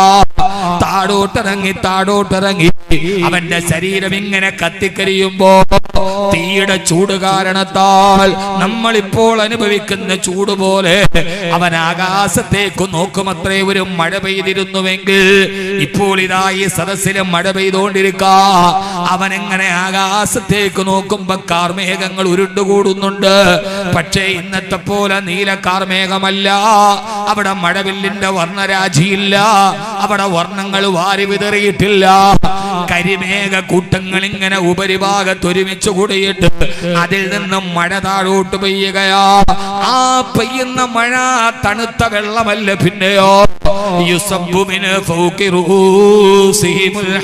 താഴോട്ടിറങ്ങി താഴോട്ടിറങ്ങി അവന്റെ ശരീരം ഇങ്ങനെ കത്തിക്കരിയുമ്പോ തീയുടെ ചൂട് കാരണത്താൽ നമ്മൾ ഇപ്പോൾ അനുഭവിക്കുന്ന ചൂട് പോലെ അവൻ ആകാശത്തേക്ക് നോക്കുമത്രേ ഒരു മഴ പെയ്തിരുന്നുവെങ്കിൽ ഇപ്പോൾ ഇതാ ഈ സദസ്സിലും മഴ പെയ്തുകൊണ്ടിരിക്ക അവൻ എങ്ങനെ ആകാശത്തേക്ക് നോക്കുമ്പോ കാർമേഘങ്ങൾ ഉരുണ്ടുകൂടുന്നുണ്ട് പക്ഷേ ഇന്നത്തെ പോലെ നീല കാർമേഘമല്ല അവിടെ മഴവില്ലിന്റെ വർണ്ണരാജിയില്ല അവിടെ വർണ്ണങ്ങൾ വാരി വിതറിയിട്ടില്ല കരിമേഘ കൂട്ടങ്ങൾ ഇങ്ങനെ ഉപരിഭാഗത്ത് ഒരുമിച്ച് കൂടിയിട്ട് അതിൽ നിന്നും മഴ താഴോട്ട് പെയ്യുകയാ ആ പെയ്യുന്ന മഴ തണുത്ത വെള്ളമല്ല പിന്നെയോ യുസബ്ബുമിന് ഫൗഖി റൂസിഹിമുൽ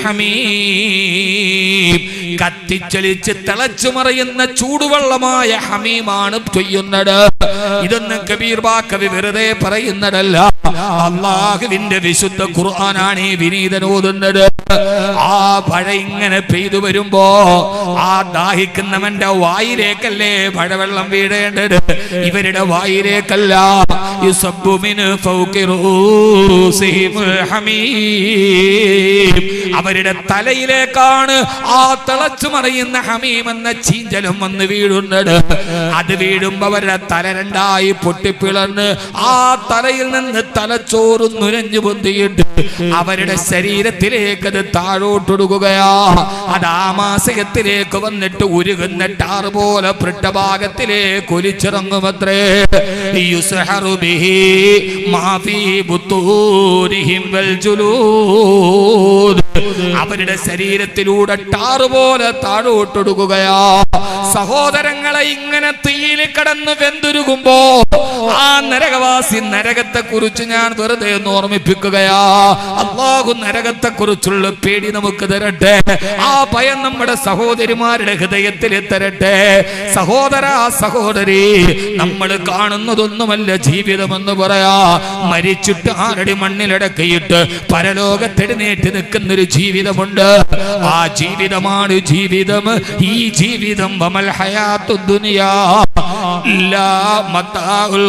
ഹമീം കത്തിച്ചലിച്ച് തിളച്ചു മറിയുന്ന ചൂടുവെള്ളമായ ഹമീമാണ് പെയ്യുന്നത് ഇതൊന്നും കബീർ ബാ കവി വെറുതെ പറയുന്നതല്ല അള്ളാഹുവിന്റെ വിശുദ്ധ ഖുർആനാണ് ഈ വിനീതൻ ഓതുന്നത് ആ മഴ ഇങ്ങനെ പെയ്തു വരുമ്പോ ആ ദാഹിക്കുന്നവന്റെ വായിലേക്കല്ലേ മഴവെള്ളം വീഴേണ്ടത് ഇവരുടെ വായിലേക്കല്ല യുസബ്ബുമിന് ഫൗഖി റൂസിഹിമുൽ ഹമീം അവരുടെ തലയിലേക്കാണ് ആ തിളച്ചു മറിയുന്ന ഹമീം എന്ന ചീഞ്ചലും വന്ന് വീഴുന്നത് അത് വീഴുമ്പോ അവരുടെ തല രണ്ടായി പൊട്ടിപ്പിളർന്ന് ആ തലയിൽ നിന്ന് തലച്ചോറ് നുരഞ്ഞു പൊന്തിയിട്ട് അവരുടെ ശരീരത്തിലേക്ക് അത് താഴോട്ടൊടുക്കുകയാ അത് ആമാശയത്തിലേക്ക് വന്നിട്ട് ഉരുകുന്ന ടാറ് പോലെ പൃഷ്ഠഭാഗത്തിലേക്ക് ഒലിച്ചിറങ്ങുമത്രേ യുസ്ഹറു ബിഹി മാഫി ബുത്തൂരിഹിം വൽ ജുലൂദ് അവരുടെ ശരീരത്തിലൂടെ ടാറ് പോലെ താഴോട്ടൊടുക്കുകയാ സഹോദരങ്ങളെ ഇങ്ങനെ തീയിൽ കടന്ന് വെന്തുരുകുമ്പോ ആ നരകവാസി നരകത്തെ കുറിച്ച് ഞാൻ വെറുതെ ഒന്ന് ഓർമ്മിപ്പിക്കുകയാ അള്ളാഹു നരകത്തെ കുറിച്ചുള്ള പേടി നമുക്ക് തരട്ടെ ആ ഭയം നമ്മുടെ സഹോദരിമാരുടെ ഹൃദയത്തിൽ തരട്ടെ സഹോദര സഹോദരി നമ്മൾ കാണുന്നതൊന്നുമല്ല ജീവിതമെന്ന് പറയാ മരിച്ചിട്ട് ആരടി മണ്ണിലടക്കിയിട്ട് പരലോകത്തെഴുന്നേറ്റ് നിൽക്കുന്ന ഒരു ജീവിതമുണ്ട് ആ ജീവിതമാണ് ജീവിതം ഈ ജീവിതം വമൽ ഹയാത്തു ദുനിയാ ഇല്ലാ മത്താഉൽ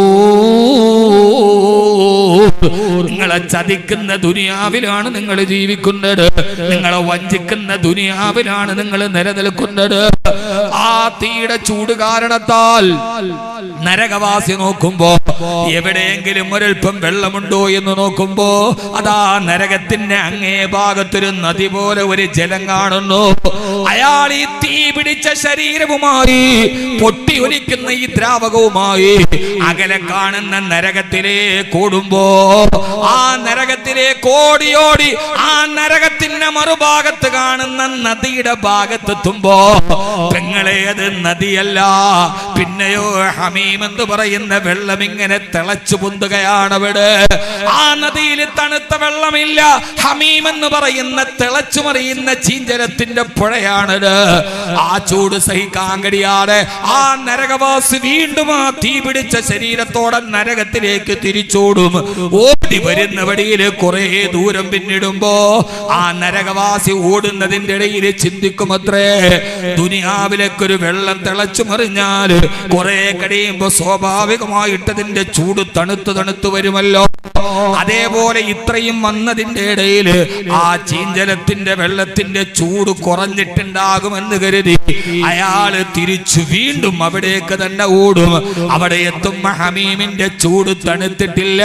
ഖുറൂർ. നിങ്ങളെ ചതിക്കുന്ന ദുനിയാവിലാണ് നിങ്ങൾ ജീവിക്കുന്നത് നിങ്ങളെ വഞ്ചിക്കുന്ന ദുനിയാവിലാണ് നിങ്ങൾ നിലനിൽക്കുന്നത് ആ തീയുടെ ചൂട് കാരണത്താൽ നരകവാസി നോക്കുമ്പോ എവിടെയെങ്കിലും ഒരൽപ്പം വെള്ളമുണ്ടോ എന്ന് നോക്കുമ്പോ അതാ നരകത്തിന്റെ അങ്ങേ ഭാഗത്തൊരു നദി പോലെ ഒരു ജലം കാണുന്നു അയാൾ ഈ തീ പിടിച്ച ശരീരവുമായി പൊട്ടി ഒലിക്കുന്ന ഈ ദ്രാവകവുമായി അകലെ കാണുന്ന നരകത്തിലേക്ക് ഓടുമ്പോ ആ നരകത്തിലേക്ക് ഓടി ഓടി ആ നരകത്തിന്റെ മറുഭാഗത്ത് കാണുന്ന നദിയുടെ ഭാഗത്തെത്തുമ്പോ പെങ്ങളെ അത് നദിയല്ല പിന്നെയോ ഹമീം എന്ന് പറയുന്ന വെള്ളം ഇങ്ങനെ തിളച്ചു പൊന്തുകയാണ് അവിടെ ആ നദിയിൽ തണുത്ത വെള്ളമില്ല ഹമീം എന്ന് പറയുന്ന തിളച്ചു മറിയുന്ന ചീഞ്ചരത്തിന്റെ പുഴയാണത് ആ ചൂട് സഹിക്കാൻ കഴിയാതെ ആ നരകവാസി വീണ്ടും ആ തീ പിടിച്ച ശരീരത്തോടെ നരകത്തിലേക്ക് തിരിച്ചോടും ഓടി വരുന്ന വഴിയിൽ കുറെ ദൂരം പിന്നിടുമ്പോ ആ നരകവാസി ഓടുന്നതിന്റെ ഇടയിൽ ചിന്തിക്കുമത്രേ ദുനിയാവിലേക്കൊരു വെള്ളം തിളച്ചു മറിഞ്ഞാൽ കുറെ കഴിയുമ്പോ സ്വാഭാവികമായിട്ട് അതിന്റെ ചൂട് തണുത്തു തണുത്തു വരുമല്ലോ അതേപോലെ ഇത്രയും വന്നതിന്റെ ഇടയിൽ ആ ചീഞ്ചലത്തിന്റെ വെള്ളത്തിന്റെ ചൂട് കുറഞ്ഞിട്ടുണ്ടാകുമെന്ന് കരുതി അയാള് തിരിച്ചു വീണ്ടും അവിടേക്ക് തന്നെ ഓടും അവിടെ എത്തുമ്പോ ഹമീമിന്റെ ചൂട് തണുത്തിട്ടില്ല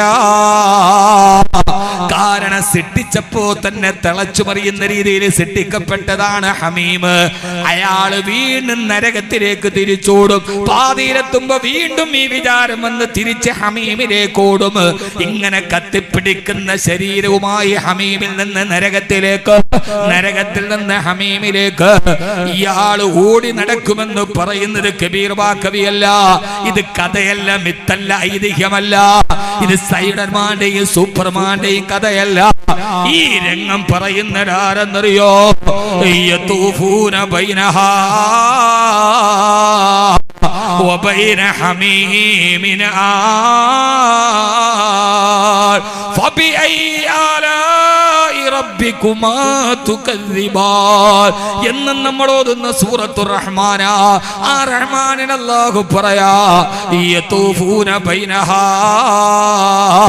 കാരണം സിട്ടിച്ചപ്പോ തന്നെ തിളച്ചു മറിയുന്ന രീതിയിൽ സിട്ടിക്കപ്പെട്ടതാണ് ഹമീം അയാള് വീണ്ടും നരകത്തിലേക്ക് തിരിച്ചോടും പാതിയിലെത്തുമ്പോ വീണ്ടും ഈ വിചാരം വന്ന് തിരിച്ച് ഹമീമിലേക്ക് ഓടും ഇങ്ങനെ കത്തിപ്പിടിക്കുന്ന ശരീരവുമായി ഹമീമിൽ നിന്ന് നരകത്തിലേക്ക് നരകത്തിൽ നിന്ന് ഹമീമിലേക്ക് ഇയാള് ഓടി നടക്കുമെന്ന് പറയുന്നത് കബീർ ബാ കവിയല്ല ഇത് കഥയല്ല മിത്തല്ല ഐതിഹ്യമല്ല ഇത് സൈഡർമാന്റെയും സൂപ്പർമാന്റെയും കഥയല്ല ഈ രംഗം പറയുന്നതാരെന്നറിയോ യതൂഫൂന ബൈനഹാ وبين حميم آل فبأي آلاء ربكما تكذبان എന്ന് നമ്മൾ ഓതുന്ന സൂറത്തു റഹ്മാന ആ റഹ്മാനിന് അല്ലാഹു പറയാ യതൂഫൂന ബൈനഹാ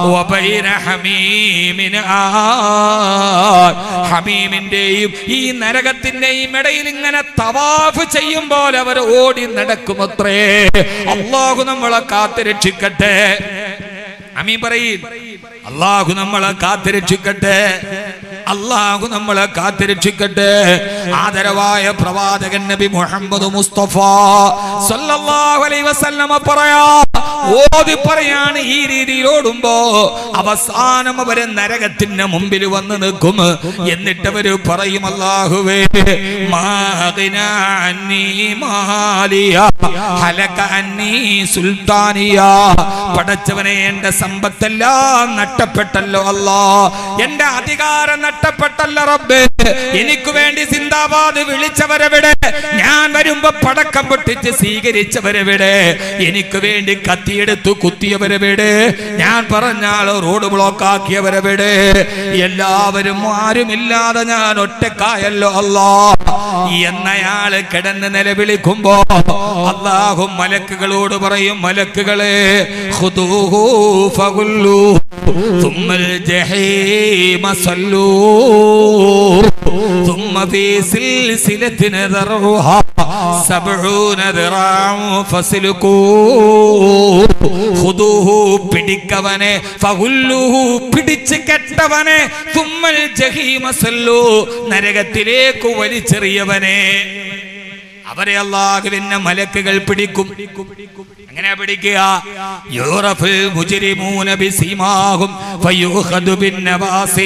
വബൈന ഹമീമിൻ ആൻ. ഹമീമിന്റെയും ഈ നരകത്തിന്റെയും ഇടയിൽ ഇങ്ങനെ തവാഫ് ചെയ്യുമ്പോൾ അവർ ഓടി നടക്കുമത്രേ അള്ളാഹു നമ്മളെ കാത്തു രക്ഷിക്കട്ടെ അമീൻ പറയും അള്ളാഹു നമ്മളെ കാത്തുരക്ഷിക്കട്ടെ അള്ളാഹു നമ്മളെ കാത്തുരക്ഷിക്കട്ടെ ആദരവായ പ്രവാചകൻ നബി മുഹമ്മദ് മുസ്തഫ സല്ലല്ലാഹു അലൈഹി വസല്ലമ പറയാ ഓതി പറയാണ് ഈ രീതിയിൽ ഓടുമ്പോ അവസാനം അവര് നരകത്തിന്റെ മുമ്പിൽ വന്ന് നിൽക്കും എന്നിട്ട് അവര് പറയും അല്ലാഹുവേ മാഗിന അന്നീ മാലിയ ഹലക അന്നീ സുൽത്താനിയ പടച്ചവനെ എന്റെ സമ്പത്തെല്ലാം നഷ്ടപ്പെട്ടല്ലോ അല്ലാ എന്റെ അധികാരം നഷ്ടപ്പെട്ടല്ലോ റബ്ബേ എനിക്ക് വേണ്ടി സിന്ദാബാദ് വിളിച്ചവരെവിടെ ഞാൻ വരുമ്പോ പടക്കം പൊട്ടിച്ച് സ്വീകരിച്ചവരെവിടെ എനിക്ക് വേണ്ടി കത്തിയെടുത്തു കുത്തിയവരെവിടെ ഞാൻ പറഞ്ഞാൽ റോഡ് ബ്ലോക്ക് ആക്കിയവരെവിടെ എല്ലാവരും ആരുമില്ലാതെ ഞാൻ ഒറ്റക്കായല്ലോ അല്ലാ എന്നയാള് കിടന്ന് നിലവിളിക്കുമ്പോ അള്ളാഹു മലക്കുകളോട് പറയും മലക്കുകളെ ഖുദൂഹു ഫഗുല്ലൂ ثم الجحيم صلوا ثم في سلسلة ذرعها سبعون ذراعا فسلكوا خذوه പിടിക്കവനെ ഫഹുല്ലുഹു പിടിച്ച് കെട്ടവനെ തുമ്മൽ ജഹീമ സല്ലു നരകത്തിലേക്ക് വലിച്ചെറിയവനെ അവരെ അള്ളാഹുവിന്റെ മലക്കുകൾ പിടിക്കും അങ്ങനെ പിടിക്കുക യൂറഫുൽ മുജ്രിമൂന ബിസീമാഹും ഫയൂഖദു ബിന്നവാസി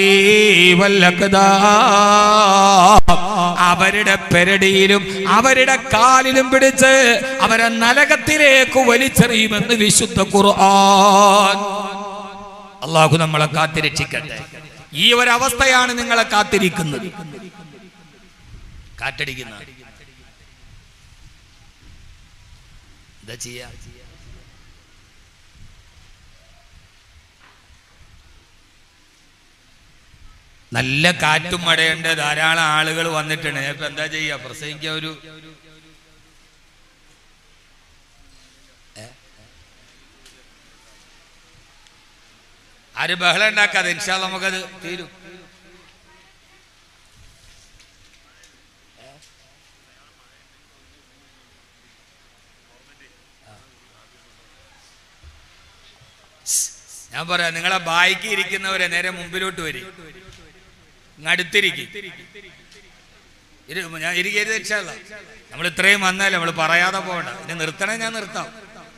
വല്ലഖദാം അവരുടെ പെരടിയിലും അവരുടെ കാലിലും പിടിച്ച് അവരെ നരകത്തിലേക്ക് വലിച്ചെറിയുമെന്ന് വിശുദ്ധ ഖുർആൻ അള്ളാഹു നമ്മളെ കാത്തിരക്ഷിക്കട്ടെ ഈ ഒരു അവസ്ഥയാണ് നിങ്ങളെ കാത്തിരിക്കുന്നത് കാറ്റടിക്കുന്നത് എന്താ ചെയ്യാ നല്ല കാറ്റും മഴയുണ്ട് ധാരാളം ആളുകൾ വന്നിട്ടുണ്ട് ഇപ്പൊ എന്താ ചെയ്യാ പ്രസംഗിക്ക ഒരു ഏ? ആരും ബഹളം ഉണ്ടാക്കാതെ ഇൻഷാ നമുക്കത് തീരും ഞാൻ പറയാം നിങ്ങളെ ബായിക്ക് ഇരിക്കുന്നവരെ നേരെ മുമ്പിലോട്ട് വരും ഇങ്ങ് അടുത്തിരിക്കും ഇരു ഞാൻ ഇരിക്കരുത് രക്ഷല്ല നമ്മൾ ഇത്രയും വന്നാലും നമ്മൾ പറയാതെ പോകണ്ട ഇനി നിർത്തണേ ഞാൻ നിർത്താം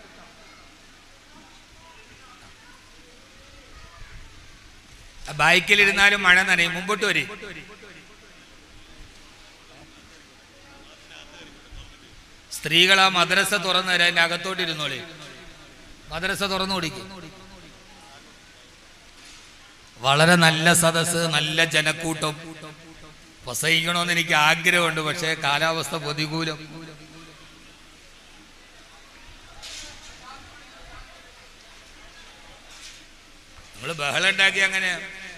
ആ ബൈക്കിലിരുന്നാലും മഴ നനയും മുമ്പോട്ട് വരും സ്ത്രീകൾ ആ മദ്രസ തുറന്നു തരാം അതിന്റെ അകത്തോട്ട് ഇരുന്നോളി മദ്രസ തുറന്നു കൊടുക്കും വളരെ നല്ല സദസ് നല്ല ജനക്കൂട്ടം പ്രസംഗിക്കണമെന്ന് എനിക്ക് ആഗ്രഹമുണ്ട് പക്ഷേ കാലാവസ്ഥ പ്രതികൂലം നമ്മൾ ബഹളം ഉണ്ടാക്കി അങ്ങനെ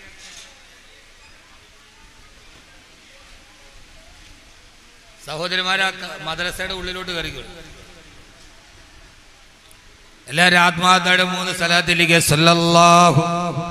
സഹോദരിമാരെ ആ ക- മദ്രസയുടെ ഉള്ളിലോട്ട് കയറിക്കോളൂ എല്ലാവരും ആത്മാർത്ഥയുടെ മൂന്ന് സ്ഥലത്തിലേക്ക് സല്ലല്ലാഹു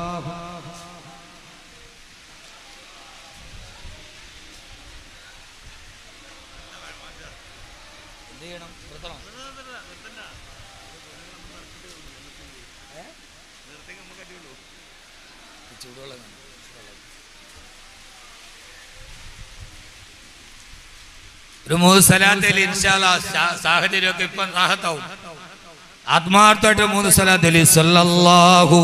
ഒരു മൂന്ന് സ്ഥലത്തിൽ ഇൻഷാല്ലാ സാ- സാഹചര്യമൊക്കെ ഇപ്പം റാഹത്താവും ആത്മാർത്ഥമായിട്ട് മൂന്ന് സ്ഥലത്തിൽ സല്ലല്ലാഹു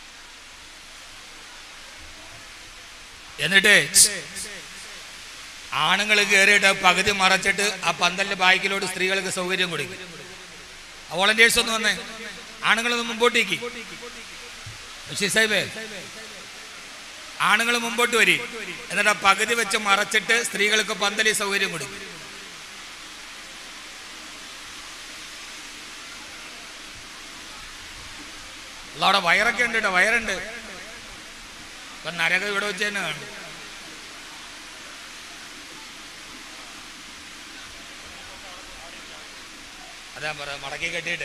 എന്നിട്ട് ആണുങ്ങൾ കയറിയിട്ട് പകുതി മറച്ചിട്ട് ആ പന്തലിന്റെ ബാക്കിലോട്ട് സ്ത്രീകൾക്ക് സൗകര്യം കൊടുക്കും വോളണ്ടിയേഴ്സ് ഒന്ന് വന്നേ ആണുങ്ങളൊന്ന് മുമ്പോട്ടേക്ക് സാഹിബേ ആണുങ്ങൾ മുമ്പോട്ട് വരി എന്നിട്ട് ആ പകുതി വെച്ച് മറച്ചിട്ട് സ്ത്രീകൾക്ക് പന്തലി സൗകര്യം കൊടുക്കും അല്ല, അവിടെ വയറൊക്കെ ഉണ്ട് കേട്ടോ വയറുണ്ട് ഇപ്പൊ നരകം ഇവിടെ വെച്ച് തന്നെ കാണും അതാ പറ മടക്കി കെട്ടിയിട്ടേ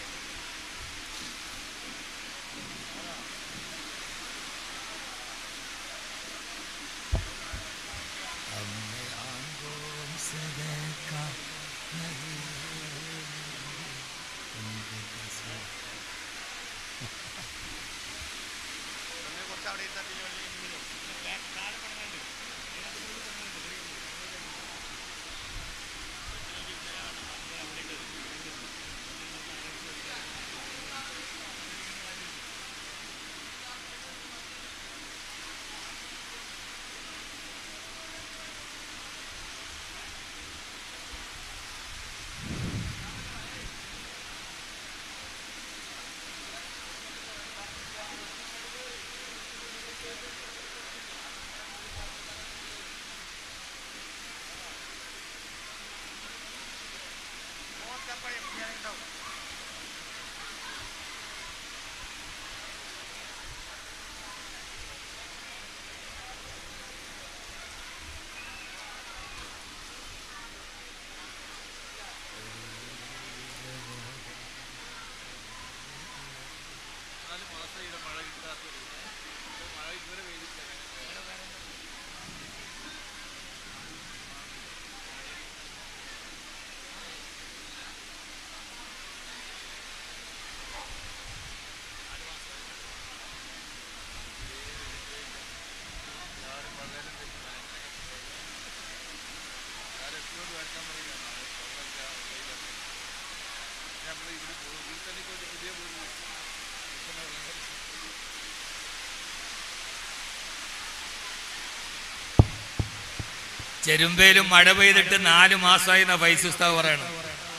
ചെരുമ്പയിലും മഴ പെയ്തിട്ട് നാല് മാസമായി എന്നാ പൈസ ഉസ്താവ് പറയണം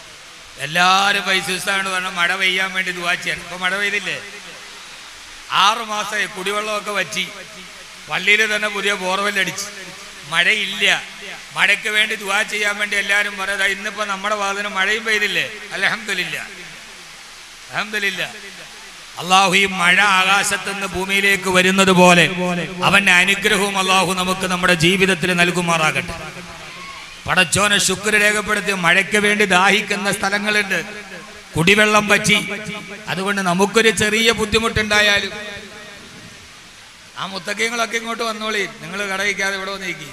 എല്ലാവരും പൈസ ഉസ്താവോട് പറഞ്ഞ മഴ പെയ്യാൻ വേണ്ടി ദുവാച്ചാൻ ഇപ്പൊ മഴ പെയ്തില്ലേ ആറു മാസമായി കുടിവെള്ളമൊക്കെ വറ്റി പള്ളിയിൽ തന്നെ പുതിയ ബോർവെൽ അടിച്ച് മഴയില്ല മഴയ്ക്ക് വേണ്ടി ദുവാ ചെയ്യാൻ വേണ്ടി എല്ലാവരും പറയാ ഇന്നിപ്പോ നമ്മുടെ വാതിന് മഴയും പെയ്തില്ലേ അലഹമില്ല അലഹമില്ല അള്ളാഹു ഈ മഴ ആകാശത്ത് നിന്ന് ഭൂമിയിലേക്ക് വരുന്നത് പോലെ അവന്റെ അനുഗ്രഹവും അള്ളാഹു നമുക്ക് നമ്മുടെ ജീവിതത്തിൽ നൽകുമാറാകട്ടെ പടച്ചോനെ ശുക്ർ രേഖപ്പെടുത്തി മഴയ്ക്ക് വേണ്ടി ദാഹിക്കുന്ന സ്ഥലങ്ങളുണ്ട് കുടിവെള്ളം പറ്റി അതുകൊണ്ട് നമുക്കൊരു ചെറിയ ബുദ്ധിമുട്ടുണ്ടായാലും ആ മുത്തക്കങ്ങളൊക്കെ ഇങ്ങോട്ട് വന്നോളി നിങ്ങൾ കടയിക്കാതെ ഇവിടെ വന്നേക്കി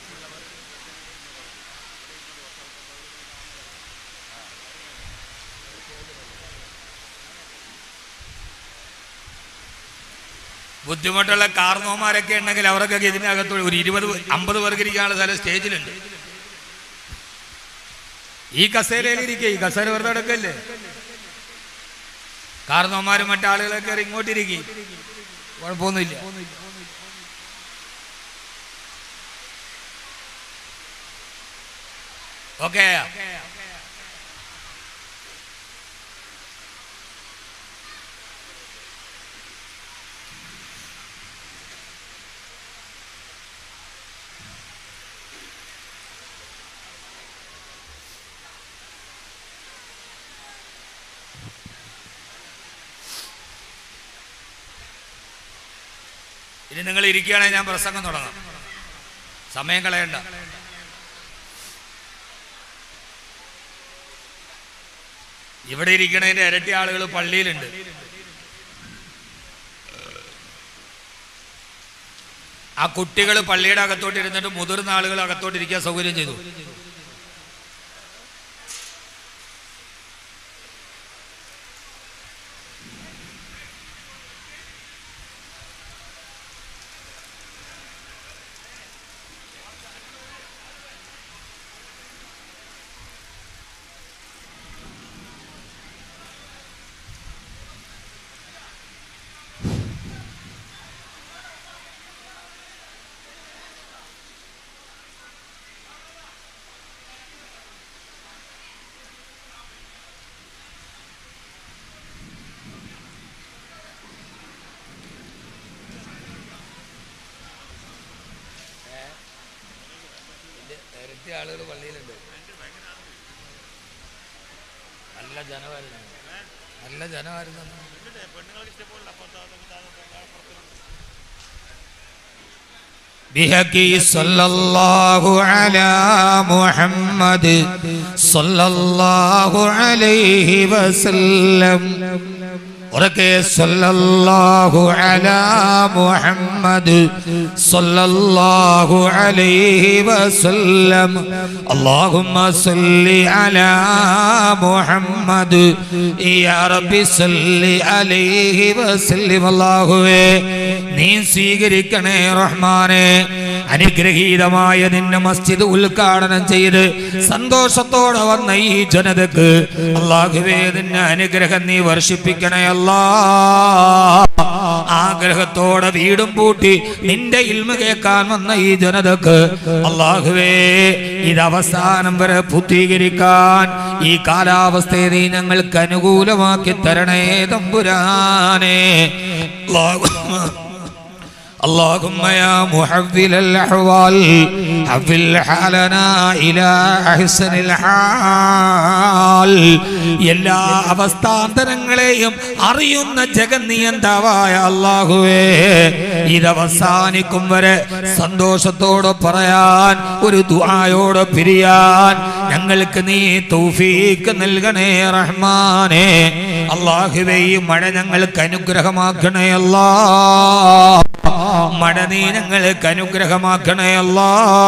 ബുദ്ധിമുട്ടുള്ള കാർന്നോമാരൊക്കെ ഉണ്ടെങ്കിൽ അവർക്കൊക്കെ ഇതിനകത്ത് ഒരു ഇരുപത് അമ്പത് പേർക്ക് ഇരിക്കാനുള്ള സ്ഥലം സ്റ്റേജിലുണ്ട് ഈ കസേരയിൽ ഇരിക്കുക ഈ കസേര വെറുതെ എടുക്കല്ലേ കാർന്നോമാരും മറ്റാളുകളൊക്കെ ഇങ്ങോട്ടിരിക്കും കുഴപ്പമൊന്നുമില്ല ഓക്കെ ഇനി നിങ്ങൾ ഇരിക്കുകയാണെങ്കിൽ ഞാൻ പ്രസംഗം തുടങ്ങാം സമയം കളയണ്ട ഇവിടെ ഇരിക്കണതിന്റെ ഇരട്ടി ആളുകൾ പള്ളിയിലുണ്ട് ആ കുട്ടികൾ പള്ളിയുടെ അകത്തോട്ട് ഇരുന്നിട്ട് മുതിർന്ന ആളുകൾ അകത്തോട്ട് ഇരിക്കാൻ സൗകര്യം ചെയ്തു ആളുകൾ പള്ളിയിലുണ്ട് നല്ല ജനമായിരുന്നു നല്ല ജനമായിരുന്നു بحكي صلى الله على محمد صلى الله عليه وسلم وركي صلى الله على محمد صلى الله عليه وسلم اللهم صل على محمد يا ربي صل عليه وسلم الله നീ സ്വീകരിക്കണേ റഹ്മാനെ അനുഗ്രഹീതമായ നിന്നെ മസ്ജിദ് ഉദ്ഘാടനം ചെയ്ത് സന്തോഷത്തോടെ വന്ന ഈ ജനതക്ക് അള്ളാഹുവേ നിന്നെ അനുഗ്രഹം നീ വർഷിപ്പിക്കണേ അല്ലാ ആഗ്രഹത്തോടെ വീടും പൂട്ടി നിന്റെ ഇൽമ കേൾക്കാൻ വന്ന ഈ ജനതക്ക് അള്ളാഹുവേ ഇത് അവസാനം വരെ പൂർത്തീകരിക്കാൻ ഈ കാലാവസ്ഥയെ നീ ഞങ്ങൾക്ക് അനുകൂലമാക്കി തരണേ തമ്പുരാനെ അല്ലാഹു اللهم يا محول الأحوال حول حالنا إلى أحسن الحال എല്ലാ അവസ്ഥാന്തരങ്ങളെയും അറിയുന്ന ജഗന്നിയന്താവായ അള്ളാഹുവേ ഇത് അവസാനിക്കും വരെ സന്തോഷത്തോടെ പറയാൻ ഒരു ദുആയോടെ പിരിയാൻ ഞങ്ങൾക്ക് നീ തൗഫീക്ക് നൽകണേ റഹ്മാനെ അള്ളാഹുവേ ഈ മഴ ഞങ്ങൾക്ക് അനുഗ്രഹമാക്കണേ അല്ലാ മഴ നീ ഞങ്ങൾക്ക് അനുഗ്രഹമാക്കണേ അല്ലാ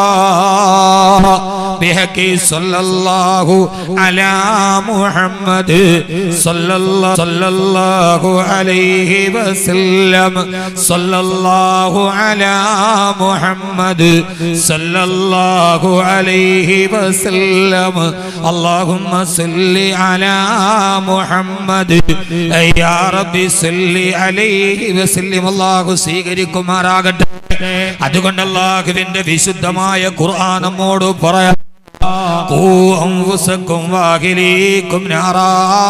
ബിഹക്കി സല്ലല്ലാഹു അലാ മുഹമ്മദ് സല്ലല്ലാഹു സല്ലല്ലാഹു അലൈഹി വസല്ലം സല്ലല്ലാഹു അലാ മുഹമ്മദ് സല്ലല്ലാഹു അലൈഹി വസല്ലം اللهم صل على محمد يا ربي صل عليه وسلم الله സ്വീകരിക്കുമാറാകട്ടെ അതുകൊണ്ട് അള്ളാഹുവിന്റെ വിശുദ്ധമായ ഖുർആൻ നമ്മോട് പറയാം ഖൂ അൻഫുസക്കും വാഹിലീക്കും നാറാ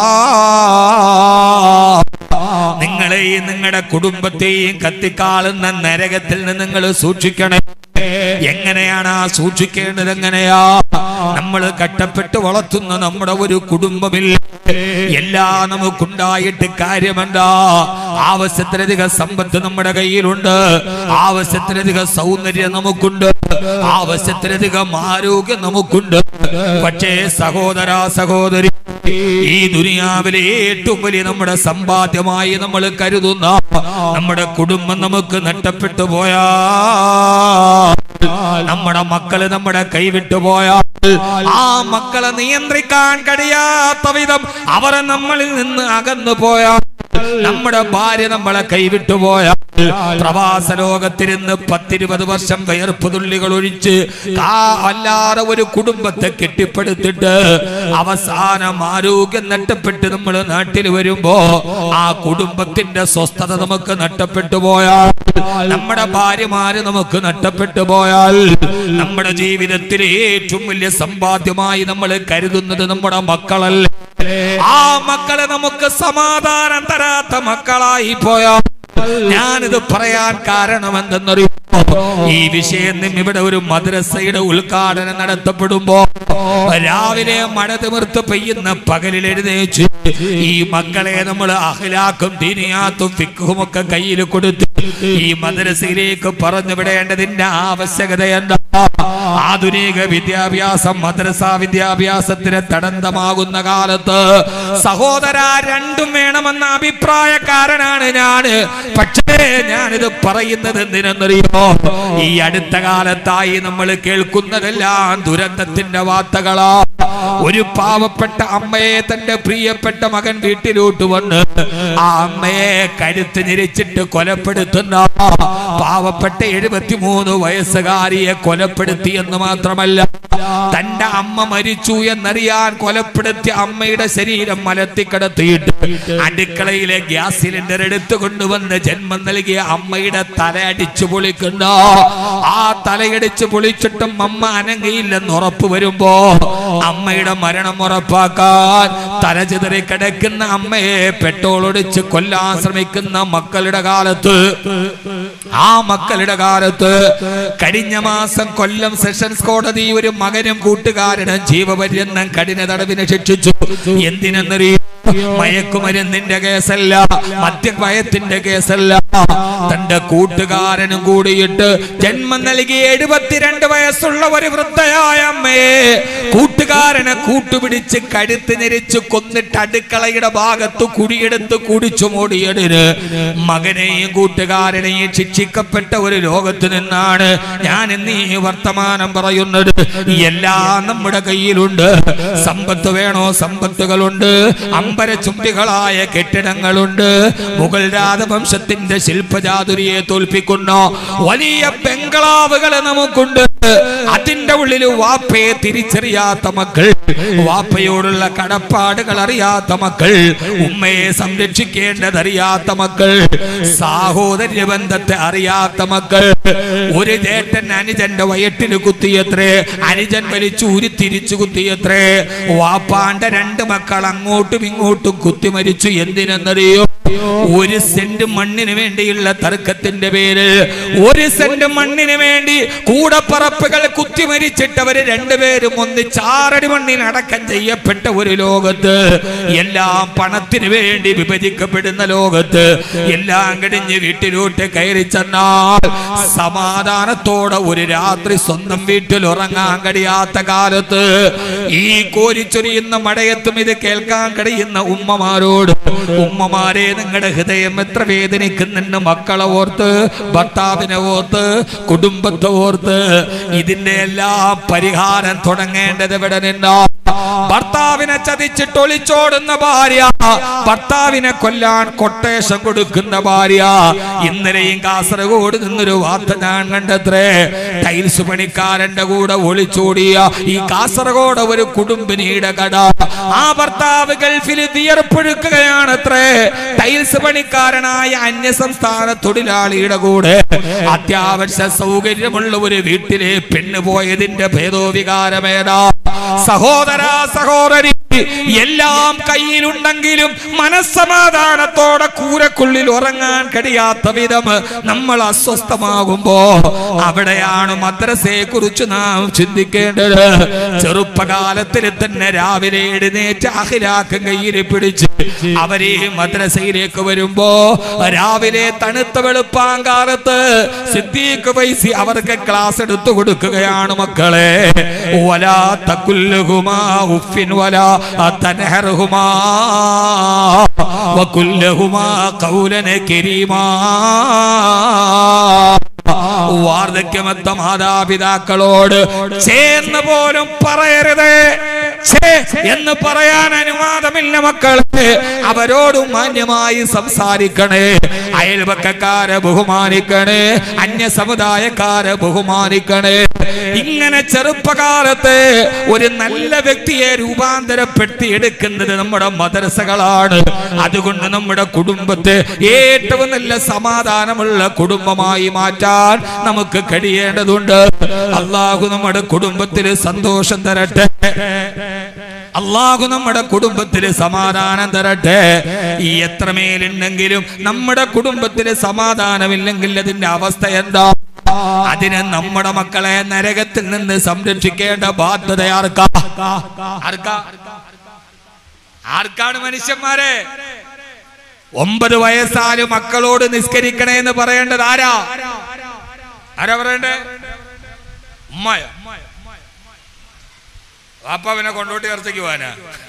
നിങ്ങളെയും നിങ്ങളുടെ കുടുംബത്തെയും കത്തിക്കാളുന്ന നരകത്തിൽ നിന്ന് നിങ്ങൾ സൂക്ഷിക്കണേ എങ്ങനെയാണ് ആ സൂക്ഷിക്കേണ്ടത് എങ്ങനെയാ നമ്മൾ കട്ടപ്പെട്ട് വളർത്തുന്ന നമ്മുടെ ഒരു കുടുംബമില്ല എല്ലാം നമുക്കുണ്ടായിട്ട് കാര്യമെന്താ ആവശ്യത്തിലധികം സമ്പത്ത് നമ്മുടെ കയ്യിലുണ്ട് ആവശ്യത്തിലധികം സൗന്ദര്യം നമുക്കുണ്ട് ആവശ്യത്തിലധികം ആരോഗ്യം നമുക്കുണ്ട് പക്ഷേ സഹോദര സഹോദരി ഈ ദുനിയാവിലെ ഏറ്റവും വലിയ നമ്മുടെ സമ്പാദ്യമായി നമ്മൾ കരുതുന്ന നമ്മുടെ കുടുംബം നമുക്ക് നഷ്ടപ്പെട്ടു പോയാ നമ്മുടെ മക്കള് നമ്മുടെ കൈവിട്ടു പോയാൽ ആ മക്കളെ നിയന്ത്രിക്കാൻ കഴിയാത്ത വിധം അവരെ നമ്മളിൽ നിന്ന് അകന്നു പോയാൽ നമ്മുടെ ഭാര്യ നമ്മളെ കൈവിട്ടു പോയാൽ പ്രവാസ ലോകത്തിരുന്ന് പത്തിരുപത് വർഷം വയർപ്പ് തുള്ളികൾ ഒഴിച്ച് കാ അല്ലാതെ ഒരു കുടുംബത്തെ കെട്ടിപ്പടുത്തിട്ട് അവസാനം ആരോഗ്യം നഷ്ടപ്പെട്ട് നമ്മൾ നാട്ടിൽ വരുമ്പോ ആ കുടുംബത്തിന്റെ സ്വസ്ഥത നമുക്ക് നഷ്ടപ്പെട്ടു പോയാൽ നമ്മുടെ ഭാര്യമാര് നമുക്ക് നഷ്ടപ്പെട്ടു പോയാൽ നമ്മുടെ ജീവിതത്തിലെ ഏറ്റവും വലിയ സമ്പാദ്യമായി നമ്മൾ കരുതുന്നത് നമ്മുടെ മക്കളല്ലേ ആ മക്കളെ നമുക്ക് സമാധാനം തരാത്ത മക്കളായി പോയാൽ ഞാനിത് പറയാൻ കാരണം എന്തെന്നറിയോ ഈ വിഷയം ഇവിടെ ഒരു മദ്രസയുടെ ഉദ്ഘാടനം നടത്തപ്പെടുമ്പോ രാവിലെ മഴ തിമിർത്ത് പെയ്യുന്ന പകലിൽ എഴുന്നേച്ച് ഈ മക്കളെ നമ്മൾ അഖിലാക്കും ദീനിയാത്തും ഫിക്കും ഒക്കെ കയ്യിൽ കൊടുത്ത് ഈ മദ്രസയിലേക്ക് പറഞ്ഞു വിടേണ്ടതിന്റെ ആവശ്യകത എന്താ ആധുനിക വിദ്യാഭ്യാസം മദ്രസ വിദ്യാഭ്യാസത്തിന് തടന്തമാകുന്ന കാലത്ത് സഹോദര രണ്ടും വേണമെന്ന അഭിപ്രായക്കാരനാണ് ഞാന് പക്ഷേ ഞാനിത് പറയുന്നത് എന്തിനെന്നറിയോ ഈ അടുത്ത കാലത്തായി നമ്മൾ കേൾക്കുന്നതെല്ലാം ദുരന്തത്തിന്റെ വാർത്തകളാ ഒരു പാവപ്പെട്ട അമ്മയെ തന്റെ പ്രിയപ്പെട്ട മകൻ വീട്ടിലോട്ട് വന്ന് ആ അമ്മയെ കരുത്ത് ഞെരിച്ചിട്ട് കൊലപ്പെടുത്തുന്ന പാവപ്പെട്ട എഴുപത്തിമൂന്ന് വയസ്സുകാരിയെ കൊലപ്പെടുത്തി എന്ന് മാത്രമല്ല തന്റെ അമ്മ മരിച്ചു എന്നറിയാൻ കൊലപ്പെടുത്തിയ അമ്മയുടെ ശരീരം മലത്തിക്കടത്തിയിട്ട് അടുക്കളയിലെ ഗ്യാസ് സിലിണ്ടർ എടുത്തു കൊണ്ടുവന്ന് ജന്മം നൽകിയ അമ്മയുടെ തല അടിച്ചു പൊളിക്കുന്ന ആ തലയടിച്ച് പൊളിച്ചിട്ടും അമ്മ അനങ്ങയില്ലെന്ന് ഉറപ്പ് വരുമ്പോ അമ്മയുടെ മരണം ഉറപ്പാക്കാൻ തലചിതറി കിടക്കുന്ന അമ്മയെ പെട്രോൾ ഒടിച്ച് കൊല്ലാൻ ശ്രമിക്കുന്ന മക്കളുടെ കാലത്ത് ആ മക്കളുടെ കാലത്ത് കഴിഞ്ഞ മാസം കൊല്ലം സെഷൻസ് കോടതി ഒരു മകനും കൂട്ടുകാരനും ജീവപര്യന്തം കഠിന തടവിന് ശിക്ഷിച്ചു എന്തിനെന്നറിയോ മയക്കുമരുന്നിന്റെ കേസല്ല മദ്യഭയത്തിന്റെ കേസല്ല തന്റെ കൂട്ടുകാരനും കൂടിയിട്ട് ജന്മം നൽകി എഴുപത്തിരണ്ട് വയസ്സുള്ള ഒരു വൃദ്ധയായ അമ്മയെ കൂട്ടുകാരനെ കൂട്ടുപിടിച്ച് കഴുത്ത് ഞെരിച്ച് കൊന്നിട്ട് അടുക്കളയുടെ ഭാഗത്ത് കുടിയെടുത്ത് കുടിച്ചു മൂടിയതിന് മകനെയും കൂട്ടുകാരനെയും ശിക്ഷിക്കപ്പെട്ട ഒരു ലോകത്ത് നിന്നാണ് ഞാൻ ഇന്ന് ഈ വർത്തമാനം പറയുന്നത് എല്ലാം നമ്മുടെ കയ്യിലുണ്ട് സമ്പത്ത് വേണോ സമ്പത്തുകളുണ്ട് അമ്പരചുംബികളായ കെട്ടിടങ്ങളുണ്ട് മുഗൾ രാജവംശത്തിന്റെ ശില്പചാതുരിയെ തോൽപ്പിക്കുന്ന വലിയ ബംഗ്ലാവുകൾ നമുക്കുണ്ട് അതിന്റെ ഉള്ളിൽ വാപ്പയെ തിരിച്ചറിയാത്ത മക്കൾ വാപ്പയോടുള്ള കടപ്പാടുകൾ അറിയാത്ത മക്കൾ ഉമ്മയെ സംരക്ഷിക്കേണ്ടതറിയാത്ത മക്കൾ സാഹോദര്യ ബന്ധത്തെ അറിയാത്ത മക്കൾ ഒരു ചേട്ടൻ അനുജന്റെ വയറ്റിന് കുത്തിയത്രേ അനുജൻ വലിച്ചു ഉരി തിരിച്ചു കുത്തിയത്രേ വാപ്പാന്റെ രണ്ട് മക്കൾ അങ്ങോട്ടും ഇങ്ങോട്ടും കുത്തി മരിച്ചു എന്തിനെന്നറിയോ ഒരു സെന്റ് മണ്ണിന് വേണ്ടിയുള്ള തർക്കത്തിന്റെ പേര് ഒരു സെന്റ് മണ്ണിന് വേണ്ടി കൂടപ്പറപ്പുകൾ കുത്തി മരിച്ചിട്ടവര് രണ്ടുപേരും ഒന്ന് ചാറടി മണ്ണിൽ അടക്കം ചെയ്യപ്പെട്ട ഒരു ലോകത്ത് എല്ലാം പണത്തിന് വേണ്ടി വിഭജിക്കപ്പെടുന്ന ലോകത്ത് എല്ലാം കഴിഞ്ഞ് വീട്ടിലോട്ട് കയറി ചെന്നാൽ സമാധാനത്തോടെ ഒരു രാത്രി സ്വന്തം വീട്ടിൽ ഉറങ്ങാൻ കഴിയാത്ത കാലത്ത് ഈ കോരിച്ചൊരിയുന്ന മടയത്തും ഇത് കേൾക്കാൻ കഴിയുന്ന ഉമ്മമാരോട് ഉമ്മമാരെ നിങ്ങളുടെ ഹൃദയം എത്ര വേദനിക്കുന്നുണ്ട് മക്കളെ ഓർത്ത് ഭർത്താവിനെ ഓർത്ത് കുടുംബത്തെ ഓർത്ത് ഇതിന്റെ എല്ലാം പരിഹാരം തുടങ്ങേണ്ടത് ഇവിടെ നിന്നോ ഭർത്താവിനെ ചതിച്ചിട്ട് ഒളിച്ചോടുന്ന ഭാര്യ ഭർത്താവിനെ കൊല്ലാൻ കൊട്ടേഷൻ കൊടുക്കുന്ന ഭാര്യ ഇന്നലെയും കാസർഗോഡ് നിന്നൊരു വാർത്ത ഞാൻ കണ്ടത്രേ ടൈൽസ് പണിക്കാരന്റെ കൂടെ ഒളിച്ചോടിയ ഈ കാസർഗോഡ് ഒരു കുടുംബിനിയുടെ കട ആ ഭർത്താവ് ഗൾഫിൽ വിയർപ്പൊഴുക്കുകയാണത്രേ ടൈൽസ് പണിക്കാരനായ അന്യസംസ്ഥാന തൊഴിലാളിയുടെ കൂടെ അത്യാവശ്യ സൗകര്യമുള്ള ഒരു വീട്ടിലെ പെണ്ണ് പോയതിന്റെ ഭേദോവികാരമേതാ സഹോദര സഹോദരി എല്ലാം കയ്യിലുണ്ടെങ്കിലും മനസ്സമാധാനത്തോടെ കൂരക്കുള്ളിൽ ഉറങ്ങാൻ കഴിയാത്ത വിധം നമ്മൾ അസ്വസ്ഥമാകുമ്പോ അവിടെയാണ് മദ്രസയെ കുറിച്ച് നാം ചിന്തിക്കേണ്ടത് ചെറുപ്പകാലത്തിൽ തന്നെ രാവിലെ എഴുന്നേറ്റ് അഖിലാക്കം കയ്യിൽ പിടിച്ച് അവരെ മദ്രസയിലേക്ക് വരുമ്പോ രാവിലെ തണുത്ത വെളുപ്പാങ്കാലത്ത് സിദ്ദീഖ് വൈസി അവർക്ക് ക്ലാസ് എടുത്തു കൊടുക്കുകയാണ് മക്കളെ വലാ തകുല്ലുഹുമാ ഉഫിൻ വലാ തൻഹർഹുമാ വകുല്ലഹുമാ ഖൗലൻ കരീമാ വാർദ്ധക്യമെത്ത മാതാപിതാക്കളോട് ചേർന്ന് പോലും പറയരുത് ഛേ എന്ന് പറയാൻ അനുവാദമില്ല മക്കളെ അവരോട് മാന്യമായി സംസാരിക്കണേ അയൽപക്കക്കാരെ ബഹുമാനിക്കണേ അന്യ സമുദായക്കാരെ ബഹുമാനിക്കണേ ഇങ്ങനെ ചെറുപ്പകാലത്ത് ഒരു നല്ല വ്യക്തിയെ രൂപാന്തരപ്പെടുത്തി എടുക്കുന്നത് നമ്മുടെ മദ്രസകളാണ് അതുകൊണ്ട് നമ്മുടെ കുടുംബത്തെ ഏറ്റവും നല്ല സമാധാനമുള്ള കുടുംബമായി മാറ്റാൻ നമുക്ക് കഴിയേണ്ടതുണ്ട് അള്ളാഹു നമ്മുടെ കുടുംബത്തിൽ സന്തോഷം തരട്ടെ അള്ളാഹു നമ്മുടെ കുടുംബത്തിൽ സമാധാനം തരട്ടെ ഈ എത്രമേലുണ്ടെങ്കിലും നമ്മുടെ കുടുംബത്തിൽ സമാധാനമില്ലെങ്കിൽ അതിന്റെ അവസ്ഥ എന്താ അതിന് നമ്മുടെ മക്കളെ നരകത്തിൽ നിന്ന് സംരക്ഷിക്കേണ്ട ബാധ്യത ആർക്കാ ആർക്കാ ആർക്കാണ് മനുഷ്യന്മാരെ ഒമ്പത് വയസ്സാല് മക്കളോട് നിസ്കരിക്കണേ എന്ന് പറയേണ്ടത് ആരാ ആരാ പറയണ്ടേ ഉമ്മയ വാപ്പാവിനെ കൊണ്ടോട്ടി ചർച്ചയ്ക്ക് പോവാനാ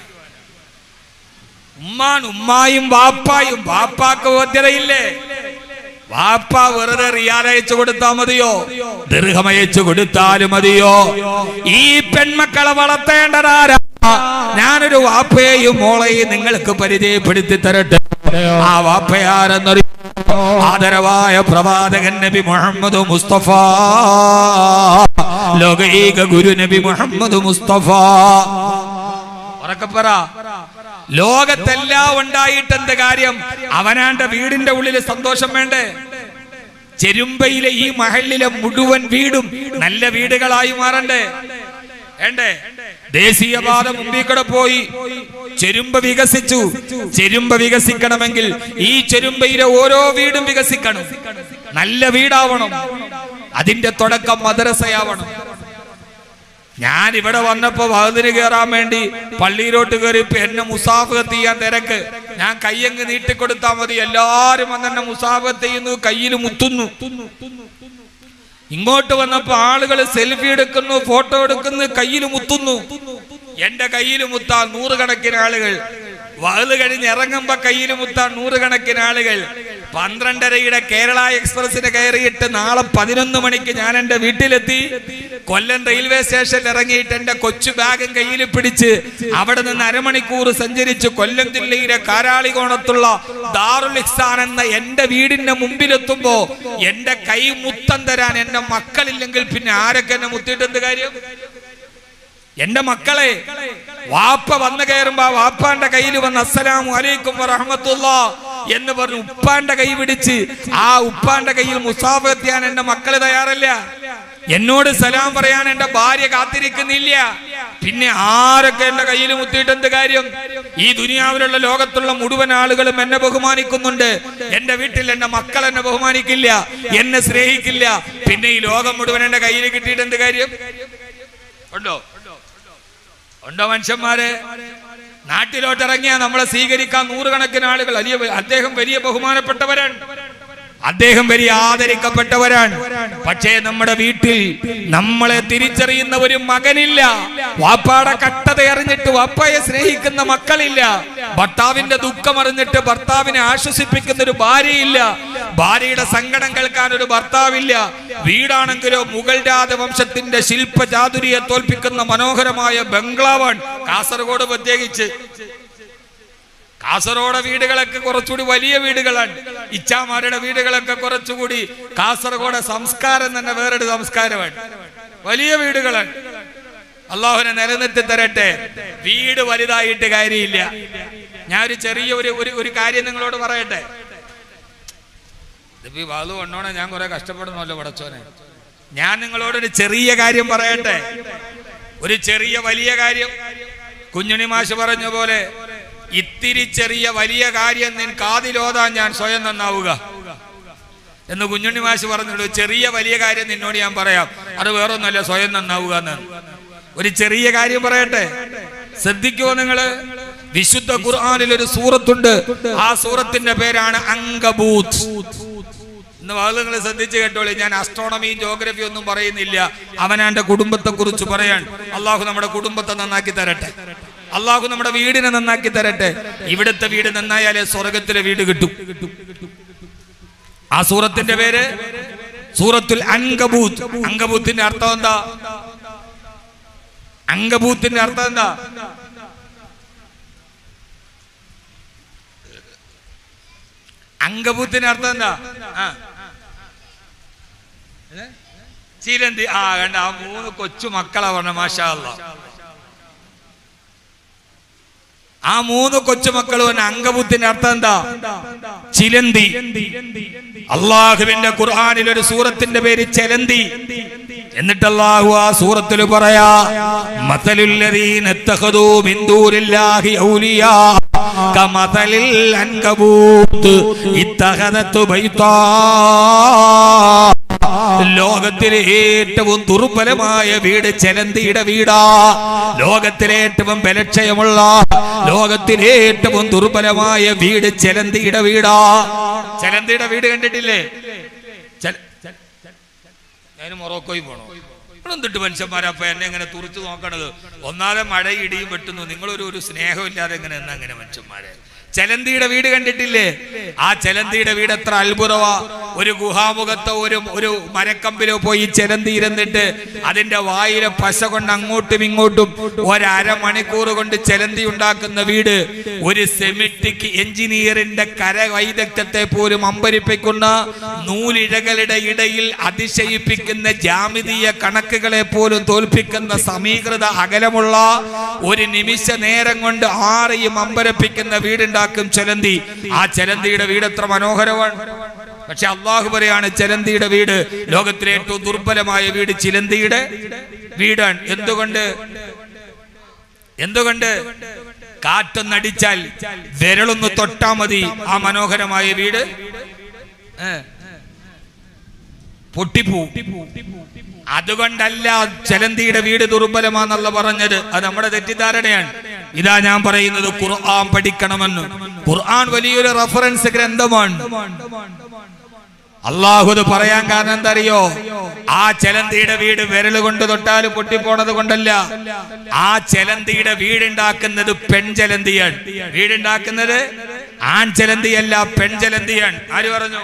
ഉമ്മാൻ ഉമ്മായും വാപ്പായും വാപ്പാക്ക് ബോധ്യതയില്ലേ വാപ്പ വെറുതെ റിയാൽ അയച്ചു കൊടുത്താ മതിയോ ദീർഘം അയച്ചു കൊടുത്താലും മതിയോ ഈ പെൺമക്കളെ വളർത്തേണ്ടതാരാ ഞാനൊരു വാപ്പയെയും മോളെയും നിങ്ങൾക്ക് പരിചയപ്പെടുത്തി തരട്ടെ ആ വാപ്പയാരെന്നറിയോ ആദരവായ പ്രവാചകൻ നബി മുഹമ്മദ് മുസ്തഫ ലോകൈക ഗുരു നബി മുഹമ്മദ് മുസ്തഫ ഉറക്കപ്പറ ലോകത്തെല്ലാം ഉണ്ടായിട്ട് എന്ത് കാര്യം അവനാന്റെ വീടിന്റെ ഉള്ളിൽ സന്തോഷം വേണ്ടേ ചെരുമ്പയിലെ ഈ മഹലിലെ മുഴുവൻ വീടും നല്ല വീടുകളായി മാറണ്ടേ വേണ്ടേ ദേശീയപാത മുമ്പിൽ കൂടെ പോയി ചെരുമ്പ വികസിച്ചു ചെരുമ്പ വികസിക്കണമെങ്കിൽ ഈ ചെരുമ്പയിലെ ഓരോ വീടും വികസിക്കണം നല്ല വീടാവണം അതിന്റെ തുടക്കം മദ്രസയാവണം ഞാൻ ഇവിടെ വന്നപ്പോ വകുതിന് കയറാൻ വേണ്ടി പള്ളിയിലോട്ട് കയറി ഇപ്പൊ എന്നെ മുസാഫത്ത് ചെയ്യാൻ തിരക്ക് ഞാൻ കയ്യങ്ങ് നീട്ടിക്കൊടുത്താൽ മതി എല്ലാരും വന്ന് എന്നെ മുസാഫത്ത് ചെയ്യുന്നു കയ്യിൽ മുത്തുന്നു ഇങ്ങോട്ട് വന്നപ്പോ ആളുകൾ സെൽഫി എടുക്കുന്നു ഫോട്ടോ എടുക്കുന്നു കയ്യിൽ മുത്തുന്നു എന്റെ കയ്യിൽ മുത്താൻ നൂറുകണക്കിന് ആളുകൾ വകുത് കഴിഞ്ഞ് ഇറങ്ങുമ്പോ കയ്യിൽ മുത്താൻ നൂറുകണക്കിന് ആളുകൾ പന്ത്രണ്ടരയുടെ കേരള എക്സ്പ്രസിന് കയറിയിട്ട് നാളെ പതിനൊന്ന് മണിക്ക് ഞാൻ എന്റെ വീട്ടിലെത്തി കൊല്ലം റെയിൽവേ സ്റ്റേഷനിൽ ഇറങ്ങിയിട്ട് എന്റെ കൊച്ചു ബാഗും കയ്യിൽ പിടിച്ച് അവിടെ നിന്ന് അരമണിക്കൂർ സഞ്ചരിച്ച് കൊല്ലം ജില്ലയിലെ കാരാളികോണത്തുള്ള ദാറുൽ ഇഹ്സാൻ എന്ന എന്റെ വീടിന്റെ മുമ്പിലെത്തുമ്പോ എന്റെ കൈ മുത്തം തരാൻ എന്റെ മക്കളില്ലെങ്കിൽ പിന്നെ ആരൊക്കെ എന്നെ മുത്തിയിട്ട് എന്ത് കാര്യം എന്റെ മക്കളെ വാപ്പ വന്നു കയറുമ്പോ ആ വാപ്പാന്റെ കയ്യിൽ വന്ന് അസ്സലാമു അലൈക്കും വറഹമത്തുള്ള എന്ന് പറഞ്ഞു ഉപ്പാന്റെ കൈ പിടിച്ച് ആ ഉപ്പാന്റെ കയ്യിൽ മുസാഫത്ത് ചെയ്യാൻ എന്റെ മക്കള് തയ്യാറല്ല എന്നോട് സലാം പറയാൻ എന്റെ ഭാര്യ കാത്തിരിക്കുന്നില്ല പിന്നെ ആരൊക്കെ എന്റെ കയ്യിൽ മുത്തിയിട്ട് എന്ത് കാര്യം ഈ ദുനിയാവിലുള്ള ലോകത്തുള്ള മുഴുവൻ ആളുകളും എന്നെ ബഹുമാനിക്കുന്നുണ്ട് എന്റെ വീട്ടിൽ എന്റെ മക്കൾ എന്നെ ബഹുമാനിക്കില്ല എന്നെ സ്നേഹിക്കില്ല പിന്നെ ഈ ലോകം മുഴുവൻ എന്റെ കയ്യിൽ കിട്ടിയിട്ട് എന്ത് കാര്യം ഉണ്ടോ ഉണ്ടോ മനുഷ്യന്മാരെ നാട്ടിലോട്ട് ഇറങ്ങിയ നമ്മളെ സ്വീകരിക്കാൻ നൂറുകണക്കിന് ആളുകൾ വലിയ അദ്ദേഹം വലിയ ബഹുമാനപ്പെട്ടവരാണ് അദ്ദേഹം വലിയ ആദരിക്കപ്പെട്ടവരാണ് പക്ഷേ നമ്മുടെ വീട്ടിൽ നമ്മളെ തിരിച്ചറിയുന്ന ഒരു മകനില്ല വാപ്പാടെ കട്ടത അറിഞ്ഞിട്ട് വാപ്പയെ സ്നേഹിക്കുന്ന മക്കളില്ല ഭർത്താവിന്റെ ദുഃഖം അറിഞ്ഞിട്ട് ഭർത്താവിനെ ആശ്വസിപ്പിക്കുന്ന ഒരു ഭാര്യയില്ല ഭാര്യയുടെ സങ്കടം കേൾക്കാൻ ഒരു ഭർത്താവില്ല വീടാണെങ്കിലോ മുഗൾ രാജവംശത്തിന്റെ ശില്പചാതുരിയെ തോൽപ്പിക്കുന്ന മനോഹരമായ ബംഗ്ലാവാണ് കാസർഗോഡ് പ്രത്യേകിച്ച് കാസർഗോഡ് വീടുകളൊക്കെ കുറച്ചുകൂടി വലിയ വീടുകളാണ് ഇച്ചാമാരുടെ വീടുകളൊക്കെ കുറച്ചുകൂടി കാസർഗോഡ് സംസ്കാരം തന്നെ വേറൊരു സംസ്കാരമാണ് വലിയ വീടുകളാണ് അള്ളാഹുനെ നിലനിർത്തി തരട്ടെ വീട് വലുതായിട്ട് കാര്യമില്ല ഞാൻ ഒരു ചെറിയ ഒരു ഒരു ഒരു കാര്യം നിങ്ങളോട് പറയട്ടെ ഇതിപ്പോ ഈ വാതു കൊണ്ടോണെ ഞാൻ കുറെ കഷ്ടപ്പെടുന്നല്ലോ പടച്ചോനെ ഞാൻ നിങ്ങളോടൊരു ചെറിയ കാര്യം പറയട്ടെ ഒരു ചെറിയ വലിയ കാര്യം കുഞ്ഞുണി മാഷ് പറഞ്ഞ പോലെ ഇത്തിരി ചെറിയ വലിയ കാര്യം നിൻ കാതിലോതാൻ ഞാൻ സ്വയം നന്നാവുക എന്ന് കുഞ്ഞുണ്ണി മാഷ് പറഞ്ഞുള്ളൂ ചെറിയ വലിയ കാര്യം നിന്നോട് ഞാൻ പറയാം അത് വേറൊന്നുമല്ല സ്വയം നന്നാവുക എന്നാണ് ഒരു ചെറിയ കാര്യം പറയട്ടെ ശ്രദ്ധിക്കുമോ നിങ്ങള് വിശുദ്ധ ഖുർആനിൽ ഒരു സൂറത്തുണ്ട് ആ സൂറത്തിന്റെ പേരാണ് അങ്കബൂത്ത് ഇന്ന് നിങ്ങൾ ശ്രദ്ധിച്ച് കേട്ടോളി ഞാൻ അസ്ട്രോണമിയും ജോഗ്രഫിയും ഒന്നും പറയുന്നില്ല അവനാന്റെ കുടുംബത്തെ കുറിച്ച് പറയാൻ അള്ളാഹു നമ്മുടെ കുടുംബത്തെ നന്നാക്കി തരട്ടെ അള്ളാഹു നമ്മുടെ വീടിനെ നന്നാക്കി തരട്ടെ ഇവിടുത്തെ വീട് നന്നായാലേ സ്വർഗത്തിലെ വീട് കിട്ടും ആ സൂറത്തിന്റെ പേര് സൂറത്തുൽ അങ്കബൂത്ത് അങ്കബൂത്തിന്റെ അർത്ഥം എന്താ അങ്കബൂത്തിന്റെ അർത്ഥം എന്താ അങ്കബൂത്തിന്റെ അർത്ഥം എന്താ ആ ഏ? ചിലന്തി ആ കണ്ട ആ മൂന്ന് കൊച്ചു മക്കളാ പറഞ്ഞ മാഷാ അല്ലാ ആ മൂന്ന് കൊച്ചുമക്കൾ പറഞ്ഞ അംഗബുദ്ധിന്റെ അർത്ഥം എന്താ ചിലന്തി അള്ളാഹുവിന്റെ ഖുർആാനിൽ ഒരു സൂറത്തിന്റെ പേര് ചെലന്തി എന്നിട്ട് അള്ളാഹു ആ സൂറത്തിൽ പറയാ മതലുല്ലദീന ഇത്തഖദൂ മിൻ ദൂനില്ലാഹി ഔലിയാ കമതലിൽ അൻകബൂത്ത് ഇത്തഖദതു ബൈത്താ ലോകത്തിലെ ഏറ്റവും ദുർബലമായ വീട് ചെലന്തിയുടെ വീടാ ലോകത്തിലെ ഏറ്റവും ബലക്ഷയമുള്ള ലോകത്തിലെ ഏറ്റവും ദുർബലമായ വീട് ചെലന്തിയുടെ വീടാ ചെലന്തിയുടെ വീട് കണ്ടിട്ടില്ലേ ചെ- ഞാൻ മൊറോക്കോയിൽ പോണോ എന്തിട്ട് മനുഷ്യന്മാരപ്പ എന്നെ എങ്ങനെ തുറച്ചു നോക്കണത് ഒന്നാതെ മഴ ഇടിയും വെട്ടുന്നു നിങ്ങളൊരു ഒരു സ്നേഹമില്ലാതെ എങ്ങനെ എന്നാ അങ്ങനെ മനുഷ്യന്മാരെ ചെലന്തിയുടെ വീട് കണ്ടിട്ടില്ലേ ആ ചെലന്തിയുടെ വീട് എത്ര അത്ഭുതമാ ഒരു ഗുഹാമുഖത്തോ ഒരു ഒരു മരക്കമ്പിലോ പോയി ചെലന്തി ഇരുന്നിട്ട് അതിന്റെ വായിലെ പശ കൊണ്ട് അങ്ങോട്ടും ഇങ്ങോട്ടും ഒരമണിക്കൂർ കൊണ്ട് ചെലന്തി ഉണ്ടാക്കുന്ന വീട് ഒരു സെമിറ്റിക് എഞ്ചിനീയറിന്റെ കരവൈദഗ്ധ്യത്തെ പോലും അമ്പരിപ്പിക്കുന്ന നൂലിഴകളുടെ ഇടയിൽ അതിശയിപ്പിക്കുന്ന ജാമിതീയ കണക്കുകളെ പോലും തോൽപ്പിക്കുന്ന സമീകൃത അകലമുള്ള ഒരു നിമിഷ നേരം കൊണ്ട് ആരെയും അമ്പരപ്പിക്കുന്ന വീടുണ്ടാക്കും ചെലന്തി ആ ചെലന്തിയുടെ വീട് എത്ര മനോഹരമാണ് പക്ഷെ അള്ളാഹു പറയാണ് ചെലന്തിയുടെ വീട് ലോകത്തിലെ ഏറ്റവും ദുർബലമായ വീട് ചിലന്തിയുടെ വീടാണ് എന്തുകൊണ്ട് എന്തുകൊണ്ട് കാറ്റൊന്നടിച്ചാൽ വിരളൊന്ന് തൊട്ടാ മതി ആ മനോഹരമായ വീട് ഏ, പൊട്ടിപ്പോവും അതുകൊണ്ടല്ല ചലന്തിയുടെ വീട് ദുർബലമാന്നുള്ള പറഞ്ഞത് അത് നമ്മുടെ തെറ്റിദ്ധാരണയാണ് ഇതാ ഞാൻ പറയുന്നത് ഖുർആൻ പഠിക്കണമെന്ന് ഖുർആൻ വലിയൊരു റഫറൻസ് ഗ്രന്ഥമാണ് അള്ളാഹു ഇത് പറയാൻ കാരണം എന്താ അറിയോ ആ ചലന്തിയുടെ വീട് വിരൽ കൊണ്ട് തൊട്ടാൽ പൊട്ടിപ്പോണത് കൊണ്ടല്ല ആ ചലന്തിയുടെ വീടുണ്ടാക്കുന്നത് പെൺചലന്തിയാണ് വീടുണ്ടാക്കുന്നത് ആൺചലന്തിയല്ല പെൺചലന്തിയാണ് ആര് പറഞ്ഞു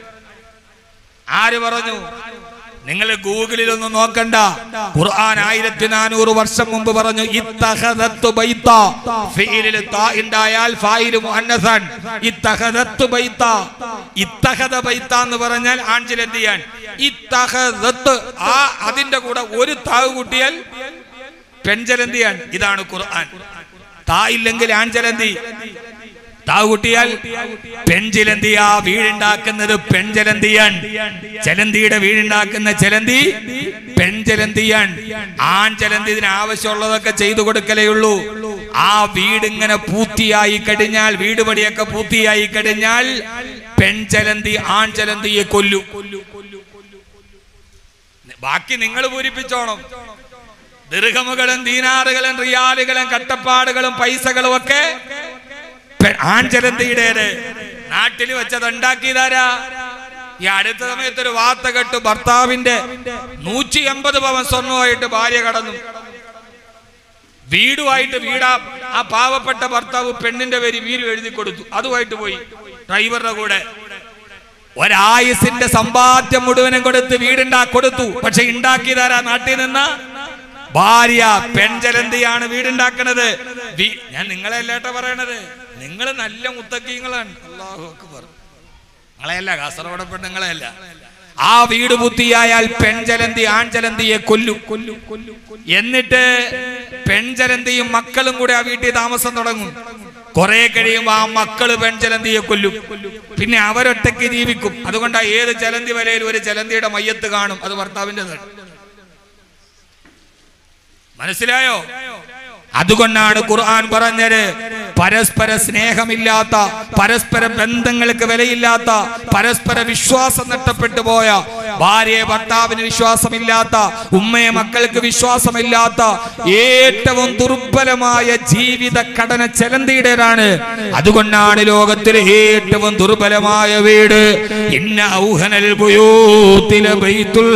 ആര് പറഞ്ഞു നിങ്ങൾ ഗൂഗിളിൽ ഒന്ന് നോക്കണ്ട ഖുർആൻ ആയിരത്തി നാനൂറ് വർഷം മുമ്പ് പറഞ്ഞു ഇത്തഖദത്തു ബൈത്ത ഫീലിൽ താ ഉണ്ടായാൽ ഫായില് മുഅന്നസാൻ ഇത്തഖദത്തു ബൈത്ത ഇത്തഖദ ബൈത്ത എന്ന് പറഞ്ഞാൽ ആൺചിലന്തിയാൻ ഇത്തഖദത്ത് ആ അതിന്റെ കൂടെ ഒരു താവ് കൂട്ടിയാൽ പെൺചലന്തിയാണ് ഇതാണ് ഖുർആൻ താ ഇല്ലെങ്കിൽ ആൺചലന്തി താവ് കൂട്ടിയാൽ പെൺചിലന്തിയാ വീടുണ്ടാക്കുന്നത് പെൺചലന്തിയാൻ ചലന്തിയുടെ വീടുണ്ടാക്കുന്ന ചലന്തി പെൺചലന്തിയാൻ ആൺചലന്തി ഇതിന് ആവശ്യമുള്ളതൊക്കെ ചെയ്തു കൊടുക്കലേ ഉള്ളൂ ആ വീട് ഇങ്ങനെ പൂർത്തിയായി കഴിഞ്ഞാൽ വീട് പടിയൊക്കെ പൂർത്തിയായി കഴിഞ്ഞാൽ പെൺചലന്തി ആൺചലന്തിയെ കൊല്ലു ബാക്കി നിങ്ങൾ പൂരിപ്പിച്ചോണം ദീർഘമുകളും ദീനാറുകളും റിയാലുകളും കട്ടപ്പാടുകളും പൈസകളും ഒക്കെ പെ- ആൺചലന്തിയുടേത് നാട്ടിൽ വെച്ചത് ഉണ്ടാക്കിയതാരാ ഈ അടുത്ത സമയത്ത് ഒരു വാർത്ത കേട്ടു ഭർത്താവിന്റെ നൂറ്റി എൺപത് പവൻ സ്വർണമായിട്ട് ഭാര്യ കടന്നു വീടുമായിട്ട് വീടാ ആ പാവപ്പെട്ട ഭർത്താവ് പെണ്ണിന്റെ പേര് വീരു എഴുതി കൊടുത്തു അതുമായിട്ട് പോയി ഡ്രൈവറുടെ കൂടെ ഒരായുസിന്റെ സമ്പാദ്യം മുഴുവനും കൊടുത്ത് വീടുണ്ടാ കൊടുത്തു പക്ഷെ ഉണ്ടാക്കിയതാരാ നാട്ടിൽ നിന്ന് ഭാര്യ പെൺചലന്തിയാണ് വീടുണ്ടാക്കണത് വി- ഞാൻ നിങ്ങളെ അല്ലേട്ട പറയണത് നിങ്ങൾ നല്ല മുത്തക്കീങ്ങളാണ് അള്ളാഹു അക്ബർ നിങ്ങളെയല്ല കാസർഗോഡ് പെണ്ണുങ്ങളെയല്ല ആ വീട് ബുദ്ധിയായാൽ പെൺചലന്തി ആൺചലന്തിയെ കൊല്ലും എന്നിട്ട് പെൺചലന്തിയും മക്കളും കൂടെ ആ വീട്ടിൽ താമസം തുടങ്ങും കുറെ കഴിയുമ്പോൾ ആ മക്കള് പെൺചലന്തിയെ കൊല്ലും പിന്നെ അവരൊറ്റയ്ക്ക് ജീവിക്കും അതുകൊണ്ട് ഏത് ചലന്തി വലയിൽ ഒരു ചലന്തിയുടെ മയ്യത്ത് കാണും അത് ഭർത്താവിന്റെ മനസ്സിലായോ അതുകൊണ്ടാണ് ഖുർആൻ പറഞ്ഞത് പരസ്പര സ്നേഹമില്ലാത്ത പരസ്പര ബന്ധങ്ങൾക്ക് വിലയില്ലാത്ത പരസ്പര വിശ്വാസം നഷ്ടപ്പെട്ടു പോയ ഭാര്യയെ ഭർത്താവിന് വിശ്വാസമില്ലാത്ത ഉമ്മയെ മക്കൾക്ക് വിശ്വാസമില്ലാത്ത ഏറ്റവും ദുർബലമായ ജീവിത ഘടന ചലന്തിയുടേതാണ് അതുകൊണ്ടാണ് ലോകത്തിലെ ഏറ്റവും ദുർബലമായ വീട് ഇന്ന ഔഹനൽ ബുയൂത്തിലെ ബൈത്തുൽ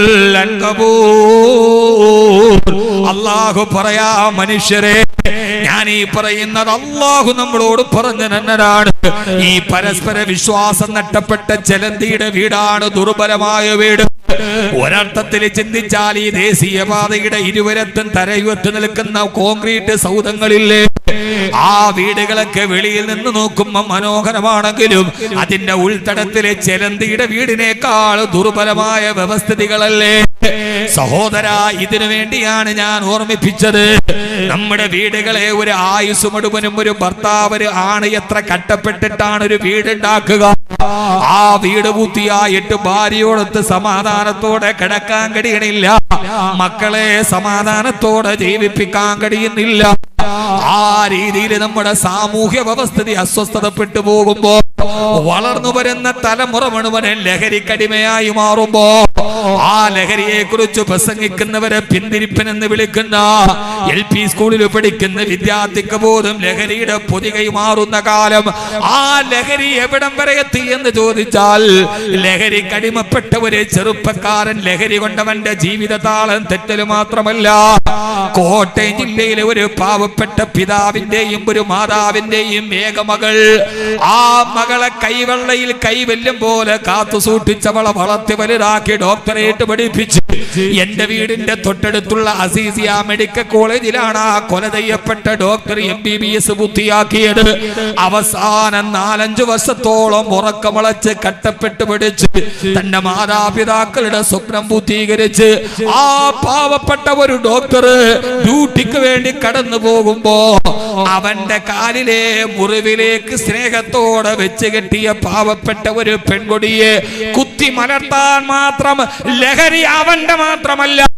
അൻകബൂർ അള്ളാഹു പറയാ മനുഷ്യരെ ഞാൻ ഈ പറയുന്നത് അള്ളാഹു നമ്മളോട് പറഞ്ഞു തന്നതാണ് ഈ പരസ്പര വിശ്വാസം നഷ്ടപ്പെട്ട ചലന്തിയുടെ വീടാണ് ദുർബലമായ വീട് ഒരർത്ഥത്തിൽ ചിന്തിച്ചാൽ ഈ ദേശീയപാതയുടെ ഇരുവരത്തും തരയുവത്ത് നിൽക്കുന്ന കോൺക്രീറ്റ് സൗധങ്ങളില്ലേ ആ വീടുകളൊക്കെ വെളിയിൽ നിന്ന് നോക്കുമ്പോൾ മനോഹരമാണെങ്കിലും അതിന്റെ ഉൾത്തടത്തിലെ ചെലന്തിയുടെ വീടിനേക്കാൾ ദുർബലമായ വ്യവസ്ഥിതികളല്ലേ സഹോദര ഇതിനു വേണ്ടിയാണ് ഞാൻ ഓർമ്മിപ്പിച്ചത് നമ്മുടെ വീടുകളെ ഒരു ആയുസ് മുഴുവനും ഒരു ഭർത്താവ് ഒരു ആണ് എത്ര കട്ടപ്പെട്ടിട്ടാണ് ഒരു വീടുണ്ടാക്കുക ആ വീട് ബുദ്ധിയായിട്ട് ഭാര്യയോടൊത്ത് സമാധാനത്തോടെ കിടക്കാൻ കഴിയണില്ല മക്കളെ സമാധാനത്തോടെ ജീവിപ്പിക്കാൻ കഴിയുന്നില്ല ആ രീതിയിൽ നമ്മുടെ സാമൂഹ്യ വ്യവസ്ഥിതി അസ്വസ്ഥതപ്പെട്ടു പോകുമ്പോ വളർന്നു വരുന്ന തലമുറ മുഴുവൻ ലഹരിക്കടിമയായി മാറുമ്പോ ആ ലഹരിയെ കുറിച്ച് പ്രസംഗിക്കുന്നവരെ പിന്തിരിപ്പനെന്ന് വിളിക്കുന്ന എൽ പി സ്കൂളിൽ പഠിക്കുന്ന വിദ്യാർത്ഥിക്ക് പോലും ലഹരിയുടെ പൊതികൈ മാറുന്ന കാലം ആ ലഹരി എവിടം വരെ എത്തി എന്ന് ചോദിച്ചാൽ ലഹരി കടിമപ്പെട്ട ഒരു ചെറുപ്പക്കാരൻ ലഹരി കൊണ്ടവന്റെ ജീവിതതാളം തെറ്റല് മാത്രമല്ല കോട്ടയം ജില്ലയിലെ ഒരു പാവപ്പെട്ട പിതാവിന്റെയും ഒരു മാതാവിന്റെയും ഏകമകൾ ആ മകളെ കൈവെള്ളയിൽ കൈവെല്ലും പോലെ കാത്തു സൂക്ഷിച്ചവളെ വളർത്തി വലുതാക്കി ഡോക്ടറേറ്റ് പഠിപ്പിച്ചു എന്റെ വീടിന്റെ തൊട്ടടുത്തുള്ള അസീസിയ മെഡിക്കൽ കോളേജിലാണ് ആ കൊല ചെയ്യപ്പെട്ട doctor M B B S ബുദ്ധിയാക്കിയത് അവസാനം നാലഞ്ചു വർഷത്തോളം ഉറക്കമളച്ച് കട്ടപ്പെട്ട് പിടിച്ച് തന്റെ മാതാപിതാക്കളുടെ സ്വപ്നം ബുദ്ധീകരിച്ച് ആ പാവപ്പെട്ട ഒരു ഡോക്ടർ ഡ്യൂട്ടിക്ക് വേണ്ടി കടന്നു പോകുമ്പോ അവന്റെ കാലിലെ മുറിവിലേക്ക് സ്നേഹത്തോടെ വെച്ച് കെട്ടിയ പാവപ്പെട്ട ഒരു പെൺകൊടിയെ കുത്തി മലർത്താൻ മാത്രം ലഹരി അവന്റെ മാത്രമല്ല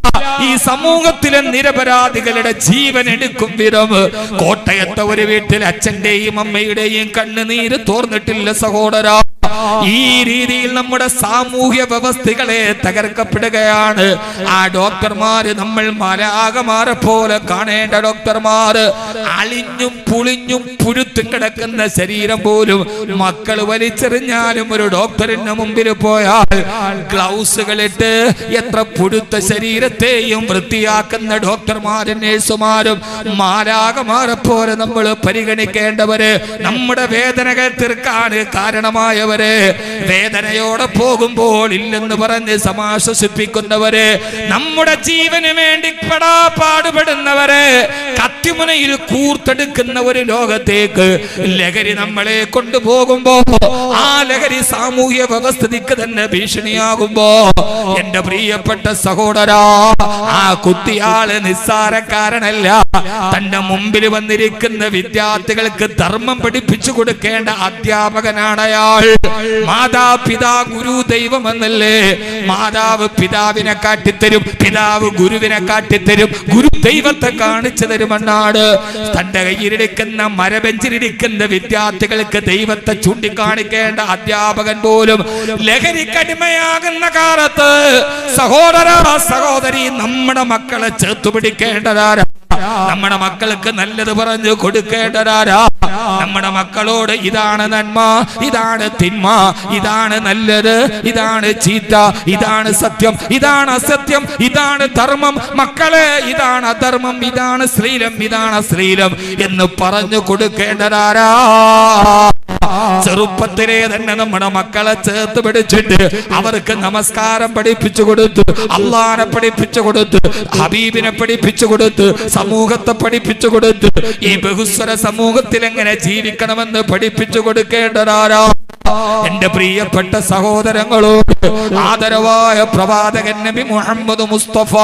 ഈ സമൂഹത്തിലെ നിരപരാധികളുടെ ജീവൻ എടുക്കും വിധം കോട്ടയത്തെ ഒരു വീട്ടിൽ അച്ഛന്റെയും അമ്മയുടെയും കണ്ണുനീര് തോർന്നിട്ടില്ല സഹോദര ഈ രീതിയിൽ നമ്മുടെ സാമൂഹ്യ വ്യവസ്ഥകളെ തകർക്കപ്പെടുകയാണ് ആ ഡോക്ടർമാര് നമ്മൾ മലാകമാരെ പോലെ കാണേണ്ട ഡോക്ടർമാര് അളിഞ്ഞും പുളിഞ്ഞും പുഴുത്തും കിടക്കുന്ന ശരീരം പോലും മക്കൾ വലിച്ചെറിഞ്ഞാലും ഒരു ഡോക്ടറിന് മുമ്പിൽ പോയാൽ ഗ്ലൗസുകളിട്ട് എത്ര പുഴുത്ത ശരീരത്തെയും വൃത്തിയാക്കുന്ന ഡോക്ടർമാരും നേഴ്സുമാരും മാലാകമാരെ പോലെ നമ്മൾ പരിഗണിക്കേണ്ടവര് നമ്മുടെ വേദനകൾ തീർക്കാൻ കാരണമായവര് വേദനയോടെ പോകുമ്പോൾ ഇല്ലെന്ന് പറഞ്ഞ് സമാശ്വസിപ്പിക്കുന്നവര് നമ്മുടെ ജീവന് വേണ്ടി പെടാ പാടുപെടുന്നവര് കത്തിമുനയിൽ കൂർത്തെടുക്കുന്ന ഒരു ലോകത്തേക്ക് ലഹരി നമ്മളെ കൊണ്ടുപോകുമ്പോ ആ ലഹരി സാമൂഹ്യ വ്യവസ്ഥിതിക്ക് തന്നെ ഭീഷണിയാകുമ്പോ എന്റെ പ്രിയപ്പെട്ട സഹോദരാ ആ കുത്തിയാള് നിസ്സാരക്കാരനല്ല തന്റെ മുമ്പിൽ വന്നിരിക്കുന്ന വിദ്യാർത്ഥികൾക്ക് ധർമ്മം പഠിപ്പിച്ചു കൊടുക്കേണ്ട അധ്യാപകനാണ് അയാൾ മാതാപിതാ ഗുരു ദൈവം എന്നല്ലേ മാതാവ് പിതാവിനെ കാട്ടിത്തരും പിതാവ് ഗുരുവിനെ കാട്ടിത്തരും ഗുരു ദൈവത്തെ കാണിച്ചു തരുമെന്നാണ് തന്റെ കയ്യിലിരിക്കുന്ന മരബെഞ്ചിലിരിക്കുന്ന വിദ്യാർത്ഥികൾക്ക് ദൈവത്തെ ചൂണ്ടിക്കാണിക്കേണ്ട അധ്യാപകൻ പോലും ലഹരിക്കടിമയാകുന്ന കാലത്ത് സഹോദര സഹോദരി നമ്മുടെ മക്കളെ ചേർത്തു പിടിക്കേണ്ടതാരാ നമ്മുടെ മക്കൾക്ക് നല്ലത് പറഞ്ഞു കൊടുക്കേണ്ടതാരാ നമ്മുടെ മക്കളോട് ഇതാണ് നന്മ ഇതാണ് തിന്മ ഇതാണ് നല്ലത് ഇതാണ് ചീത്ത ഇതാണ് സത്യം ഇതാണ് അസത്യം ഇതാണ് ധർമ്മം മക്കളെ ഇതാണ് അധർമ്മം ഇതാണ് ശ്രീലം ഇതാണ് അശ്ലീലം എന്ന് പറഞ്ഞു കൊടുക്കേണ്ടതാരാ ചെറുപ്പത്തിലെ തന്നെ നമ്മുടെ മക്കളെ ചേർത്ത് പിടിച്ചിട്ട് അവർക്ക് നമസ്കാരം പഠിപ്പിച്ചു കൊടുത്തു അള്ളാനെ പഠിപ്പിച്ചു കൊടുത്തു ഹബീബിനെ പഠിപ്പിച്ചു കൊടുത്തു സമൂഹത്തെ പഠിപ്പിച്ചു കൊടുത്തു ഈ ബഹുസ്വര സമൂഹത്തിൽ എങ്ങനെ ജീവിക്കണമെന്ന് പഠിപ്പിച്ചു കൊടുക്കേണ്ടതാരാ എന്റെ പ്രിയപ്പെട്ട സഹോദരങ്ങളോട് ആദരവായ പ്രവാചകൻ നബി മുഹമ്മദ് മുസ്തഫ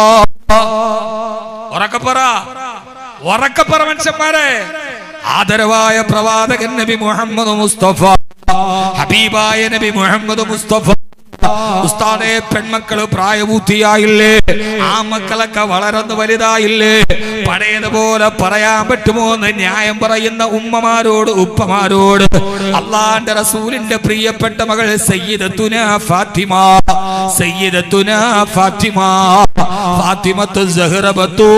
ഉറക്കപ്പറ ഉറക്കപ്പറ മനുഷ്യന്മാരെ ആദരവായ പ്രവാചകൻ നബി മുഹമ്മദ് മുസ്തഫ ഹബീബായ നബി മുഹമ്മദ് മുസ്തഫ ഉസ്താദെ പെൺമക്കള് പ്രായപൂർത്തിയായില്ലേ ആ മക്കളൊക്കെ വളർന്ന് വലുതായില്ലേ പഴയതുപോലെ പറയാൻ പറ്റുമോ എന്ന് ന്യായം പറയുന്ന ഉമ്മമാരോട് ഉപ്പമാരോട് അള്ളാന്റെ റസൂലിന്റെ പ്രിയപ്പെട്ട മകൾ സയ്യിദത്തുന ഫാത്തിമ സയ്യിദത്തുന ഫാത്തിമ ഫാത്തിമത്ത് സഹറബത്തു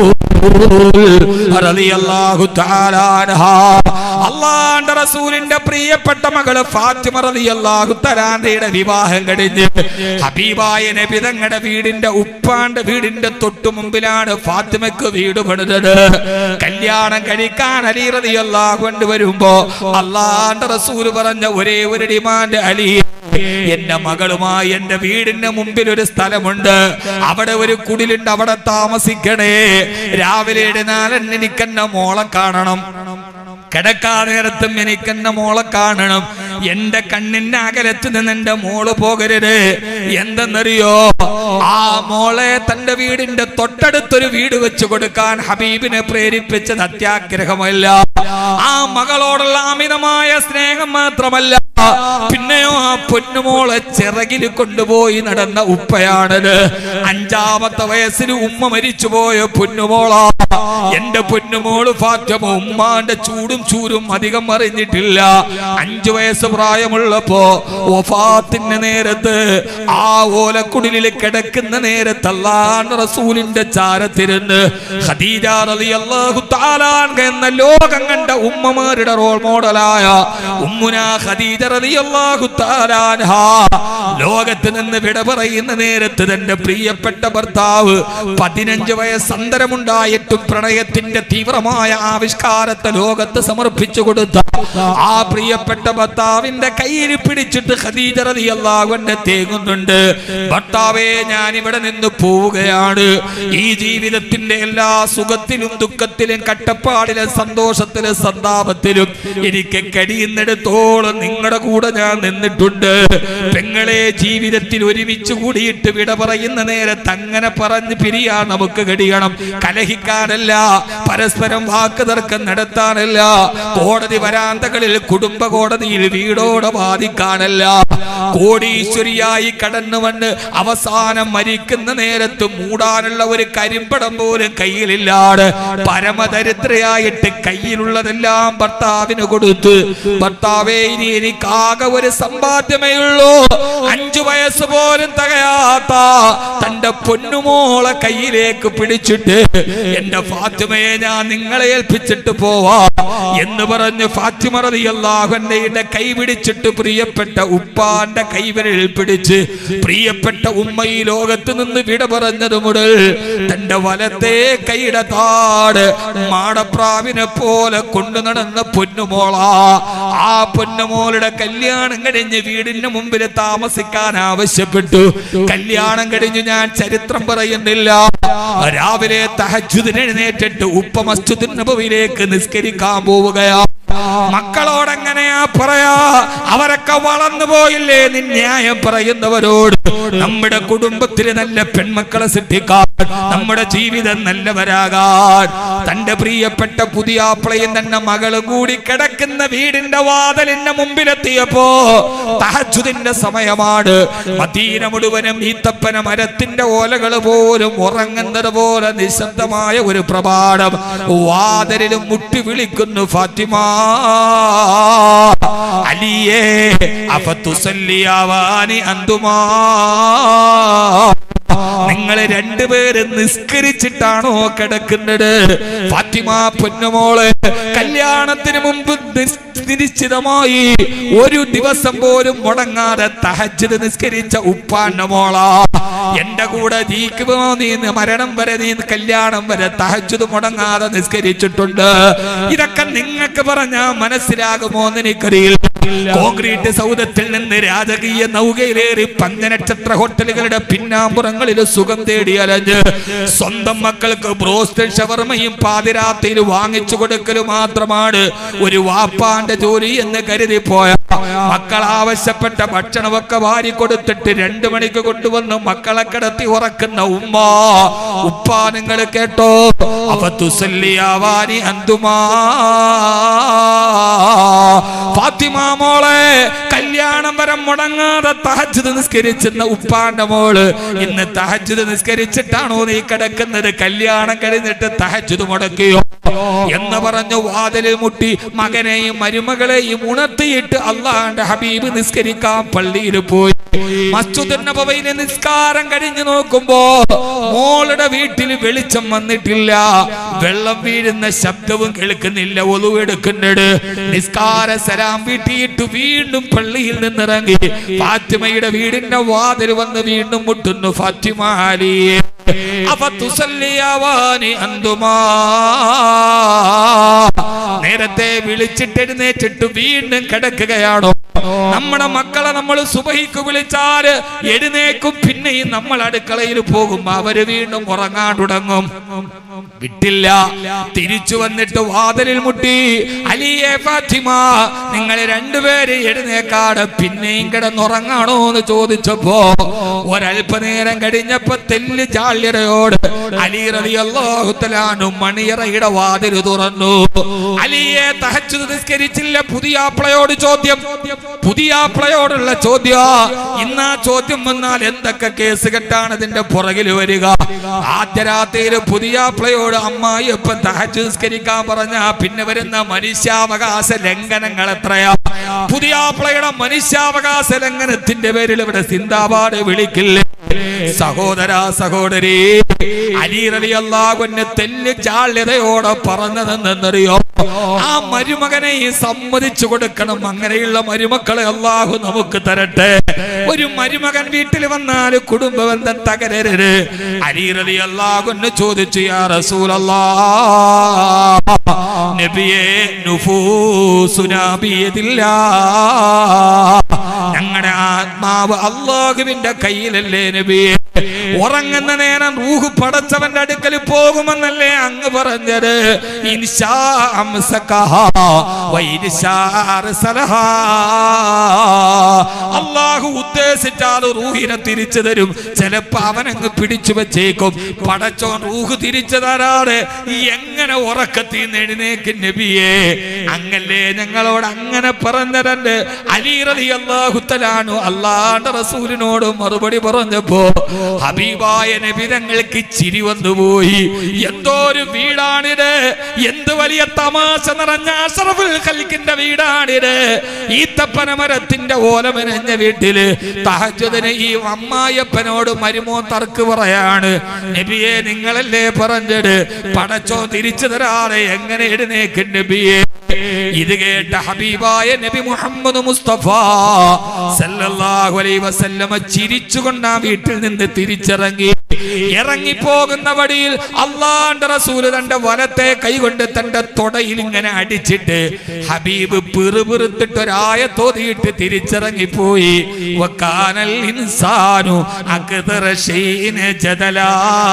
റളിയല്ലാഹു തആല അൻഹാ അള്ളാന്റെ റസൂലിന്റെ പ്രിയപ്പെട്ട മകള് ഫാത്തിമ റളിയല്ലാഹു തആലയുടെ വിവാഹം കഴിഞ്ഞ് ഹബീബായ നബി തങ്ങളുടെ വീടിന്റെ ഉപ്പാന്റെ വീടിന്റെ തൊട്ടു മുമ്പിലാണ് ഫാത്തിമക്ക് വീട് പണിതത് കല്യാണം കഴിക്കാൻ അലി റളിയല്ലാഹു കൊണ്ട് വരുമ്പോ അള്ളാന്റെ റസൂൽ പറഞ്ഞ ഒരേ ഒരു ഡിമാൻഡ് അലി എന്റെ മകളുമായി എന്റെ വീടിന്റെ മുമ്പിൽ ഒരു സ്ഥലമുണ്ട് അവിടെ ഒരു കുടിലുണ്ട് അവിടെ താമസിക്കണേ രാവിലെ എഴുന്നാലൻ എനിക്കെന്നെ മോളെ കാണണം കിടക്കാ നേരത്തും എനിക്കെന്നെ മോളെ കാണണം എന്റെ കണ്ണിന്റെ അകലത്ത് നിന്ന് എന്റെ മോള് പോകരുത് എന്തെന്നറിയോ ആ മോളെ തന്റെ വീടിന്റെ തൊട്ടടുത്തൊരു വീട് വെച്ച് കൊടുക്കാൻ ഹബീബിനെ പ്രേരിപ്പിച്ചത് അത്യാഗ്രഹമല്ല ആ മകളോടുള്ള അമിതമായ സ്നേഹം മാത്രമല്ല പിന്നെയോ ആ പൊന്നുമോളെ ചിറകിൽ കൊണ്ടുപോയി നടന്ന ഉപ്പയാണത് അഞ്ചാമത്തെ വയസ്സിൽ ഉമ്മ മരിച്ചുപോയ പൊന്നുമോളാ എന്റെ പൊന്നുമോള് ഫാറ്റമ ഉമ്മാന്റെ ചൂടും ചൂരും അധികം അറിഞ്ഞിട്ടില്ല അഞ്ചു വയസ്സ് പ്രായമുള്ളപ്പോ വഫാത്തിന്റെ നേരത്ത് ആ ഓലക്കുടിലിൽ കിടക്കുന്ന നേരത്ത് അല്ലാൻ റസൂലിന്റെ ചാരത്തിരുന്ന് ഖദീജ റളിയല്ലാഹു തആല അൻഹ എന്ന ലോകം കണ്ട ഉമ്മമാരുടെ റോൾ മോഡലായ ഉമ്മുന ഖദീജ റളിയല്ലാഹു തആല അൻഹ ലോകത്ത് നിന്ന് വിട പറയുന്ന നേരത്ത് തന്റെ പ്രിയപ്പെട്ട ഭർത്താവ് പതിനഞ്ച് വയസ്സ് അന്തരമുണ്ടായിട്ടും പ്രണയത്തിന്റെ തീവ്രമായ ആവിഷ്കാരത്തെ ലോകത്ത് സമർപ്പിച്ചു കൊടുത്ത ആ പ്രിയപ്പെട്ട ഭർത്താവിന്റെ കയ്യിൽ പിടിച്ചിട്ട് ഖദീജ റളിയല്ലാഹു അൻഹ തേങ്ങുന്നുണ്ട് ഭർത്താവേ ഞാൻ ഇവിടെ നിന്ന് പോവുകയാണ് ഈ ജീവിതത്തിന്റെ എല്ലാ സുഖത്തിലും ദുഃഖത്തിലും കട്ടപ്പാടിലും സന്തോഷത്തിലും സന്താപത്തിലും എനിക്ക് കഴിയുന്നിടത്തോളം നിങ്ങളുടെ നിങ്ങളുടെ കൂടെ ഞാൻ നിന്നിട്ടുണ്ട് പെങ്ങളെ ജീവിതത്തിൽ ഒരുമിച്ച് കൂടിയിട്ട് വിട പറയുന്ന നേരത്ത് അങ്ങനെ പറഞ്ഞ് പിരിയാൻ നമുക്ക് കഴിയണം കലഹിക്കാനല്ല പരസ്പരം വാക്ക് തർക്കം നടത്താനല്ല കോടതി വരാന്തകളിൽ കുടുംബ കോടതിയിൽ വീടോടെ ബാധിക്കാനല്ല കോടീശ്വരിയായി കടന്നു വന്ന് അവസാനം മരിക്കുന്ന നേരത്ത് മൂടാനുള്ള ഒരു കരിമ്പടം പോലും കയ്യിലില്ലാതെ പരമദരിദ്രയായിട്ട് കയ്യിലുള്ളതെല്ലാം ഭർത്താവിന് കൊടുത്ത് ഭർത്താവേ ഇനി എനിക്കാകെ ഒരു സമ്പാദ്യമേ ഉള്ളൂ അഞ്ചു വയസ്സ് പോലും തികയാത്ത തന്റെ പൊന്നുമോളെ കയ്യിലേക്ക് പിടിച്ചിട്ട് എന്റെ ഫാത്തിമയെ ഞാൻ നിങ്ങളെ ഏൽപ്പിച്ചിട്ട് പോവാ എന്ന് പറഞ്ഞ് ഫാത്തിമ റളിയല്ലാഹുവിന്റെ കൈ പിടിച്ചിട്ട് പ്രിയപ്പെട്ട ഉപ്പാന്റെ കൈവിരലിൽ പിടിച്ച് പ്രിയപ്പെട്ട ഉമ്മ ഈ ലോകത്ത് നിന്ന് വിട പറഞ്ഞത് മുതൽ തന്റെ വലത്തെ കൈയുടെ താട് മാടപ്രാവിനെ പോലെ കൊണ്ടു നടന്ന പൊന്നുമോളാ ആ പൊന്നുമോളുടെ കല്യാണം കഴിഞ്ഞ് വീടിന്റെ മുമ്പിൽ താമസിക്കാൻ ആവശ്യപ്പെട്ടു കല്യാണം കഴിഞ്ഞ് ഞാൻ ചരിത്രം പറയുന്നില്ല രാവിലെ തഹജുദിന് എഴുന്നേറ്റിട്ട് ഉപ്പ മസ്ജിദുൻ നബവിയിലേക്ക് നിസ്കരിക്കാൻ പോവുകയാ മക്കളോടെങ്ങനെയാ പറയാ അവരൊക്കെ വളർന്നു പോയില്ലേ നീ ന്യായം പറയുന്നവരോട് നമ്മുടെ കുടുംബത്തിൽ നല്ല പെൺമക്കളെ സൃഷ്ടിക്കാൻ നമ്മുടെ ജീവിതം നല്ലവരാകാൻ തന്റെ പ്രിയപ്പെട്ട പുതിയ ആപ്പിളയും തന്നെ മകളും കൂടി കിടക്കുന്ന വീടിന്റെ വാതിലിന്റെ മുമ്പിലെത്തിയപ്പോ തഹജുദിന്റെ സമയമാണ് മദീന മുഴുവനും ഈത്തപ്പന മരത്തിന്റെ ഓലകൾ പോലും ഉറങ്ങുന്നത് പോലെ നിശബ്ദമായ ഒരു പ്രഭാതം വാതിലിലും മുട്ടി വിളിക്കുന്നു ഫാത്തിമ അലിയേ അഫത്തുസല്ലിയാവാനി അന്തുമാ നിങ്ങൾ രണ്ടുപേര് നിസ്കരിച്ചിട്ടാണോ കിടക്കുന്നത് ഫാത്തിമ പൊന്നുമോള് കല്യാണത്തിന് മുമ്പ് നിസ്- നിശ്ചിതമായി ഒരു ദിവസം പോലും മുടങ്ങാതെ തഹജ്ജുദ് നിസ്കരിച്ച ഉപ്പാന്റെ മോളാ എന്റെ കൂടെ ജീവിക്കുമോ നീ മരണം വരെ നീ കല്യാണം വരെ തഹജ്ജുദ് മുടങ്ങാതെ നിസ്കരിച്ചിട്ടുണ്ട് ഇതൊക്കെ നിങ്ങൾക്ക് പറഞ്ഞാ മനസ്സിലാകുമോ എന്ന് എനിക്കറിയില്ല കോൺക്രീറ്റ് സൗദത്തിൽ നിന്ന് രാജകീയ നൗകയിലേറി പഞ്ചനക്ഷത്ര ഹോട്ടലുകളുടെ പിന്നാമ്പുറങ്ങളിൽ സുഖം തേടി അലഞ്ഞ് സ്വന്തം മക്കൾക്ക് ബ്രോസ്റ്റഡ് ഷവർമയും പാതിരാത്രിയിൽ വാങ്ങിച്ചു കൊടുക്കൽ മാത്രമാണ് ഒരു വാപ്പാന്റെ ജോലി എന്ന് കരുതി പോയ മക്കൾ ആവശ്യപ്പെട്ട ഭക്ഷണമൊക്കെ വാരി കൊടുത്തിട്ട് രണ്ടു മണിക്ക് കൊണ്ടുവന്ന് മക്കളെ കിടത്തി ഉറക്കുന്ന ഉമ്മ ഉപ്പ നിങ്ങൾ കേട്ടോ അവ തുസല്ലിയാവാനി അന്തുമാ ഫാത്തിമ മോളെ കല്യാണം വരെ മുടങ്ങാതെ തഹജ്ജുദ് നിസ്കരിച്ചെന്ന ഉപ്പാന്റെ മോള് ഇന്ന് തഹജ്ജുദ് നിസ്കരിച്ചിട്ടാണോ നീ കിടക്കുന്നത് കല്യാണം കഴിഞ്ഞിട്ട് തഹജ്ജുദ് മുടക്കിയോ എന്ന് പറഞ്ഞു വാതിലിൽ മുട്ടി മകനെയും മരുമകളെയും ഉണർത്തിയിട്ട് അള്ളാന്റെ ഹബീബ് നിസ്കരിക്കാൻ പള്ളിയിൽ പോയി മസ്ജിദ് നബവിയിലെ നിസ്കാരം കഴിഞ്ഞു നോക്കുമ്പോ മോളുടെ വീട്ടിൽ വെളിച്ചം വന്നിട്ടില്ല വെള്ളം വീഴുന്ന ശബ്ദവും കേൾക്കുന്നില്ല ഒലുവെടുക്കുന്നുണ്ട് നിസ്കാര സലാം വീട്ടിയിട്ട് വീണ്ടും പള്ളിയിൽ നിന്നിറങ്ങി ഫാത്തിമയുടെ വീടിന്റെ വാതിൽ വന്ന് വീണ്ടും മുട്ടുന്നു ഫാത്തിമ അലിയെ അപ്പൊ തുസല്ലിയാവാനി അന്തുമാ നേരത്തെ വിളിച്ചിട്ട് എഴുന്നേറ്റിട്ട് വീണ്ടും കിടക്കുകയാണോ നമ്മുടെ മക്കളെ നമ്മൾ സുബഹിക്ക് വിളിച്ചാല് എഴുന്നേക്കും പിന്നെയും നമ്മൾ അടുക്കളയിൽ പോകും അവര് വീണ്ടും ഉറങ്ങാൻ തുടങ്ങും വിട്ടില്ല തിരിച്ചു വന്നിട്ട് വാതിലിൽ മുട്ടി അലിയെ ഫാത്തിമ നിങ്ങൾ രണ്ടുപേര് എഴുന്നേക്കാട് പിന്നെയും കിടന്നുറങ്ങാണോ എന്ന് ചോദിച്ചപ്പോ ഒരല്പനേരം കഴിഞ്ഞപ്പോ തെല്ല് ചാള്യരയോട് അലി റലി അള്ളാഹുത്തലാനും മണിയറയുടെ വാതിൽ തുറന്നു അലിയെ തഹച്ചു നിസ്കരിച്ചില്ല പുതിയ ആപ്പിളയോട് ചോദ്യം പുതിയ ആപ്പിളയോടുള്ള ചോദ്യം ഇന്ന് ആ ചോദ്യം വന്നാൽ എന്തൊക്കെ കേസ് കെട്ടാണ് ഇതിന്റെ പുറകിൽ വരിക ആദ്യ രാത്രിയിൽ പുതിയ ആപ്പിളയോട് അമ്മായി ഇപ്പം തഹച്ചു നിസ്കരിക്കാൻ പറഞ്ഞ പിന്നെ വരുന്ന മനുഷ്യാവകാശ ലംഘനങ്ങൾ എത്രയാ പുതിയ ആപ്പിളയുടെ മനുഷ്യാവകാശ ലംഘനത്തിന്റെ പേരിൽ ഇവിടെ സിന്ദാബാദ് വിളിക്കില്ലേ സഹോദര സഹോദരി അലീറലി അള്ളാഹുവിന് തെല്ല് ചാള്യതയോടെ പറഞ്ഞതെന്നറിയോ ആ മരുമകനെ ഈ സമ്മതിച്ചു കൊടുക്കണം അങ്ങനെയുള്ള മരുമക്കളെ അള്ളാഹു നമുക്ക് തരട്ടെ ഒരു മരുമകൻ വീട്ടിൽ വന്നാൽ കുടുംബ ബന്ധം തകരരുത് അലീറലി അള്ളാഹുന്ന് ചോദിച്ചു യാ റസൂലല്ലാ നബിയെ നുഫൂസുനാബിയതില്ല ഞങ്ങളുടെ ആത്മാവ് അള്ളാഹുവിന്റെ കയ്യിലല്ലേ നബിയെ ഉറങ്ങുന്ന നേരം റൂഹ് പടച്ചവന്റെ അടുക്കൽ പോകുമെന്നല്ലേ അങ്ങ് പറഞ്ഞത് ഇൻഷാ അംസകഹാ വൈൻഷാ അർസലഹാ. അള്ളാഹു ഉദ്ദേശിച്ചാൽ റൂഹിനെ തിരിച്ചു തരും ചിലപ്പോ അവനങ്ങ് പിടിച്ചു വെച്ചേക്കും പടച്ചോൻ റൂഹ് തിരിച്ചു തരാതെ എങ്ങനെ ഉറക്കത്തിൽ നിന്ന് എഴുന്നേക്കും നബിയെ അങ്ങല്ലേ ഞങ്ങളോട് അങ്ങനെ പറഞ്ഞതണ്ട് അലി റതി അള്ളാഹുത്തലാണു അള്ളാന്റെ റസൂലിനോട് മറുപടി പറഞ്ഞപ്പോ ഹബീബായ നബി തങ്ങൾക്ക് ചിരി വന്നുപോയി എന്തോ ഒരു വീടാണിത് എന്ത് വലിയ തമാശ നിറഞ്ഞ അഷറഫുൽ ഖൽക്കിന്റെ വീടാണിത് ഈത്തപ്പന മരത്തിന്റെ ഓലമനഞ്ഞ വീട്ടില് തഹജുദിന് ഈ അമ്മായപ്പനോട് മരുമോ തർക്ക് പറയാണ് നബിയെ നിങ്ങളല്ലേ പറഞ്ഞത് പടച്ചോ തിരിച്ചു തരാതെ എങ്ങനെ എഴുന്നേക്കും നബിയെ ഇത് കേട്ട ഹബീബായ നബി മുഹമ്മദ് മുസ്തഫ സല്ലല്ലാഹു അലൈഹി വസല്ലമ ചിരിച്ചുകൊണ്ട് ആ വീട്ടിൽ നിന്ന് തിരിച്ചിറങ്ങി ഇറങ്ങിപ്പോകുന്ന വഴിയിൽ അള്ളാന്റെ റസൂല് തന്റെ വലത്തെ കൈകൊണ്ട് തന്റെ തൊടയിൽ ഇങ്ങനെ അടിച്ചിട്ട് ഹബീബ് പിറുപിറുത്തിട്ട് ഒരായ തോതിയിട്ട് തിരിച്ചിറങ്ങിപ്പോയി വക്കാനൽ ഇൻസാനു അക്തറ ശൈന ജദലാ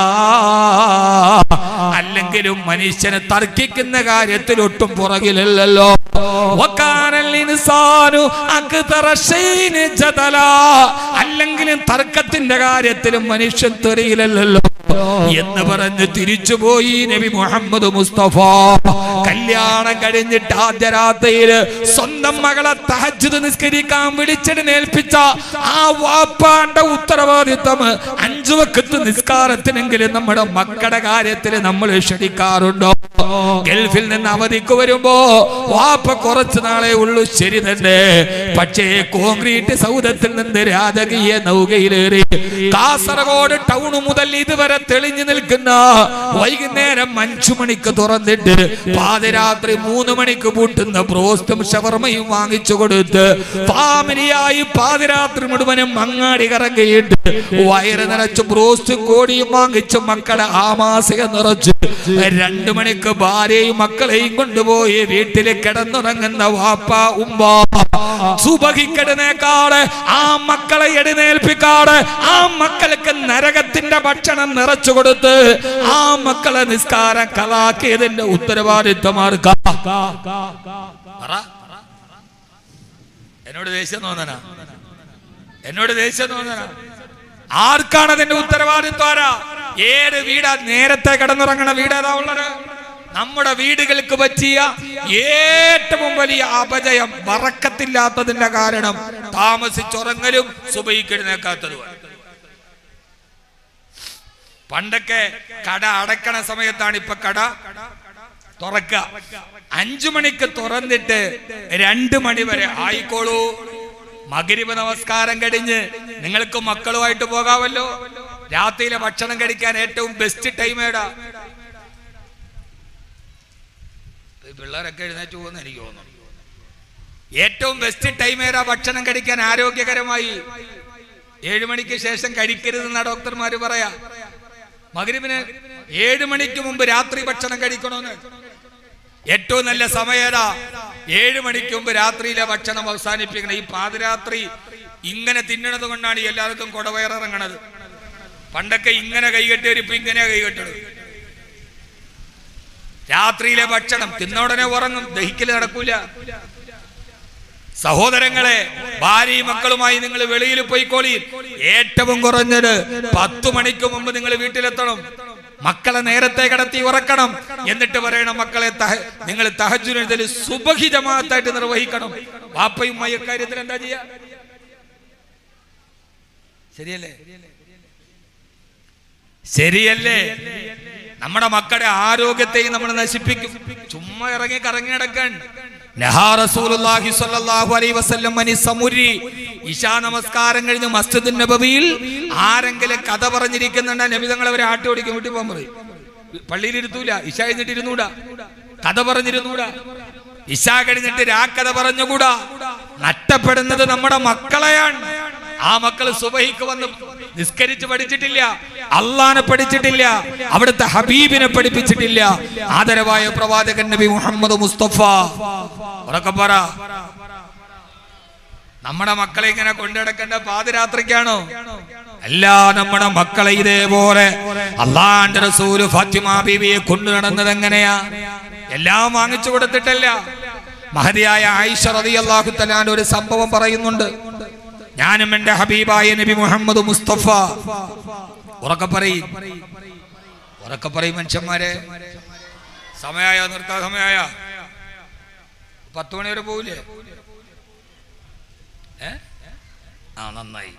അല്ലെങ്കിലും മനുഷ്യനെ തർക്കിക്കുന്ന കാര്യത്തിൽ ഒട്ടും പുറകിലല്ലോ വക്കാനൽ ഇൻസാനു അക്തറ ശൈന ജദലാ അല്ലെങ്കിലും തർക്കത്തിന്റെ കാര്യത്തിലും മനുഷ്യൻ തെറിയിലല്ലോ എന്ന് പറഞ്ഞ് തിരിച്ചുപോയി നബി മുഹമ്മദ് മുസ്തഫ കല്യാണം കഴിഞ്ഞിട്ട് ആദ്യ രാത്രിയില് സ്വന്തം മകളെ തഹജ്ജുദ് നിസ്കരിക്കാൻ വിളിച്ചെടുന്നേൽപ്പിച്ച ആ വാപ്പാന്റെ ഉത്തരവാദിത്വം അഞ്ചു വക്കത്ത് നിസ്കാരത്തിനെങ്കിലും നമ്മുടെ മക്കളുടെ കാര്യത്തിൽ നമ്മൾ ക്ഷണിക്കാറുണ്ടോ ഗൾഫിൽ നിന്ന് അവധിക്ക് വരുമ്പോ വാപ്പ കുറച്ചു നാളെ ഉള്ളൂ ശരി തന്നെ പക്ഷേ കോൺക്രീറ്റ് സൗദത്തിൽ നിന്ന് രാജകീയ നൗകയിലേറി കാസർഗോഡ് ടൗൺ മുതൽ ഇതുവരെ തെളിഞ്ഞു നിൽക്കുന്ന വൈകുന്നേരം അഞ്ചു മണിക്ക് തുറന്നിട്ട് പാതിരാത്രി മൂന്ന് മണിക്ക് പൂട്ടുന്ന ബ്രോസ്റ്റും ഷവർമയും വാങ്ങിച്ചു കൊടുത്ത് ഫാമിലിയായി പാതിരാത്രി മുഴുവനും അങ്ങാടി കറങ്ങിയിട്ട് വയറ് നിറച്ച് ബ്രോസ്റ്റും കോടിയും വാങ്ങിച്ച് മക്കളെ ആമാസിക നിറച്ച് രണ്ടു മണിക്ക് ഭാര്യയും മക്കളെയും കൊണ്ടുപോയി വീട്ടിൽ കിടന്നുറങ്ങുന്ന വാപ്പ ഉമ്മ സുബഹിക്കെടുന്നേക്കാട് ആ മക്കളെ എഴുന്നേൽപ്പിക്കാട് ആ മക്കൾക്ക് നരകത്തിന്റെ ഭക്ഷണം നിറച്ചു കൊടുത്ത് ആ മക്കളെ നിസ്കാരം കലാക്കിയതിന്റെ ഉത്തരവാദിത്വമാർക്ക എന്നോട് ദേഷ്യം തോന്നന എന്നോട് ദേഷ്യം തോന്നന ആർക്കാണ് അതിന്റെ ഉത്തരവാദിത്വം ആരാ ഏത് വീടാ നേരത്തെ കിടന്നുറങ്ങണ വീടേതാ ഉള്ളത് നമ്മുടെ വീടുകൾക്ക് പറ്റിയ ഏറ്റവും വലിയ അപജയം വറക്കത്തില്ലാത്തതിന്റെ കാരണം താമസിച്ചുറങ്ങലും സുബഹിക്കെഴുന്നേക്കാത്തതുമാണ് പണ്ടൊക്കെ കട അടക്കണ സമയത്താണ് ഇപ്പൊ കട തുറക്ക അഞ്ചു മണിക്ക് തുറന്നിട്ട് രണ്ടു മണി വരെ ആയിക്കോളൂ മകരിവ് നമസ്കാരം കഴിഞ്ഞ് നിങ്ങൾക്ക് മക്കളുമായിട്ട് പോകാമല്ലോ രാത്രിയിലെ ഭക്ഷണം കഴിക്കാൻ ഏറ്റവും ബെസ്റ്റ് ടൈം ഏടാ ഈ പിള്ളേരൊക്കെ എഴുന്നേറ്റ് പോകുന്ന എനിക്ക് തോന്നുന്നു ഏറ്റവും ബെസ്റ്റ് ടൈം ഏതാ ഭക്ഷണം കഴിക്കാൻ ആരോഗ്യകരമായി ഏഴു മണിക്ക് ശേഷം കഴിക്കരുതെന്നാ ഡോക്ടർമാര് പറയാ മകരിവിന് ഏഴു മണിക്ക് മുമ്പ് രാത്രി ഭക്ഷണം കഴിക്കണമെന്ന് ഏറ്റവും നല്ല സമയതാ ഏഴു മണിക്ക് മുമ്പ് രാത്രിയിലെ ഭക്ഷണം അവസാനിപ്പിക്കണം ഈ പാതിരാത്രി ഇങ്ങനെ തിന്നണത് കൊണ്ടാണ് ഈ എല്ലാവർക്കും കുടവയറിറങ്ങണത് പണ്ടൊക്കെ ഇങ്ങനെ കൈകെട്ടിയവർ ഇപ്പൊ ഇങ്ങനെ കൈകെട്ടത് രാത്രിയിലെ ഭക്ഷണം തിന്ന ഉടനെ ഉറങ്ങും ദഹിക്കല് നടക്കൂല സഹോദരങ്ങളെ ഭാര്യയും മക്കളുമായി നിങ്ങൾ വെളിയിൽ പോയിക്കോളി ഏറ്റവും കുറഞ്ഞത് പത്തു മണിക്ക് മുമ്പ് നിങ്ങൾ വീട്ടിലെത്തണം മക്കളെ നേരത്തെ കടത്തി ഉറക്കണം എന്നിട്ട് പറയണം മക്കളെ തഹ- നിങ്ങൾ തഹജുനെഴുതൽ സുബഹി ജമാഅത്തായിട്ട് നിർവഹിക്കണം വാപ്പയും ഉമ്മയും കാര്യത്തിൽ എന്താ ചെയ്യാ ശരിയല്ലേ ശരിയല്ലേ നമ്മുടെ മക്കളുടെ ആരോഗ്യത്തെയും നമ്മൾ നശിപ്പിക്കും ചുമ്മാ ഇറങ്ങി കറങ്ങി നടക്കാൻ നഹാ റസൂലുള്ളാഹി സ്വല്ലല്ലാഹു അലൈഹി വസല്ലം അനി സമുരി ഇശാ നമസ്കാരം കഴിഞ്ഞ് മസ്ജിദ് നബവിയിൽ ആരെങ്കിലും കഥ പറഞ്ഞിരിക്കുന്നുണ്ട് നബി തങ്ങളെ അവരെ ആട്ടി ഓടിക്കും വീട്ടിൽ പോകാൻ പറയും പള്ളിയിൽ ഇരുത്തൂല ഇശ കഴിഞ്ഞിട്ട് ഇരുന്നൂടാ കഥ പറഞ്ഞിരുന്നൂടാ ഇശ കഴിഞ്ഞിട്ട് രാക്കഥ പറഞ്ഞുകൂടാ നഷ്ടപ്പെടുന്നത് നമ്മുടെ മക്കളെയാണ് ആ മക്കൾ സുബഹിക്ക് വന്ന് നിസ്കരിച്ച് പഠിച്ചിട്ടില്ല അള്ളാനെ പഠിച്ചിട്ടില്ല അവിടുത്തെ ഹബീബിനെ പഠിപ്പിച്ചിട്ടില്ല ആദരവായ പ്രവാചകൻ നബി മുഹമ്മദ് മുസ്തഫ ഉറക്കെ പറ നമ്മുടെ മക്കളെ ഇങ്ങനെ കൊണ്ടുനടക്കേണ്ട പാതിരാത്രിക്കാണോ അല്ല നമ്മുടെ മക്കളെ ഇതേപോലെ അള്ളാന്റെ റസൂല് ഫാത്തിമ ബീവിയെ കൊണ്ടു നടന്നത് എങ്ങനെയാ എല്ലാം വാങ്ങിച്ചു കൊടുത്തിട്ടല്ല മഹതിയായ ആയിഷ റതി അള്ളാഹു തലാൻ ഒരു സംഭവം പറയുന്നുണ്ട് ഞാനും എന്റെ ഹബീബായ നബി മുഹമ്മദ് മുസ്തഫ ഉറക്കെ പറയും ഉറക്കെ പറയും മനുഷ്യന്മാരെ സമയായ നിർത്താൻ സമയായ പത്ത് മണി വരെ പോവില്ലേ ഏ ആ നന്നായി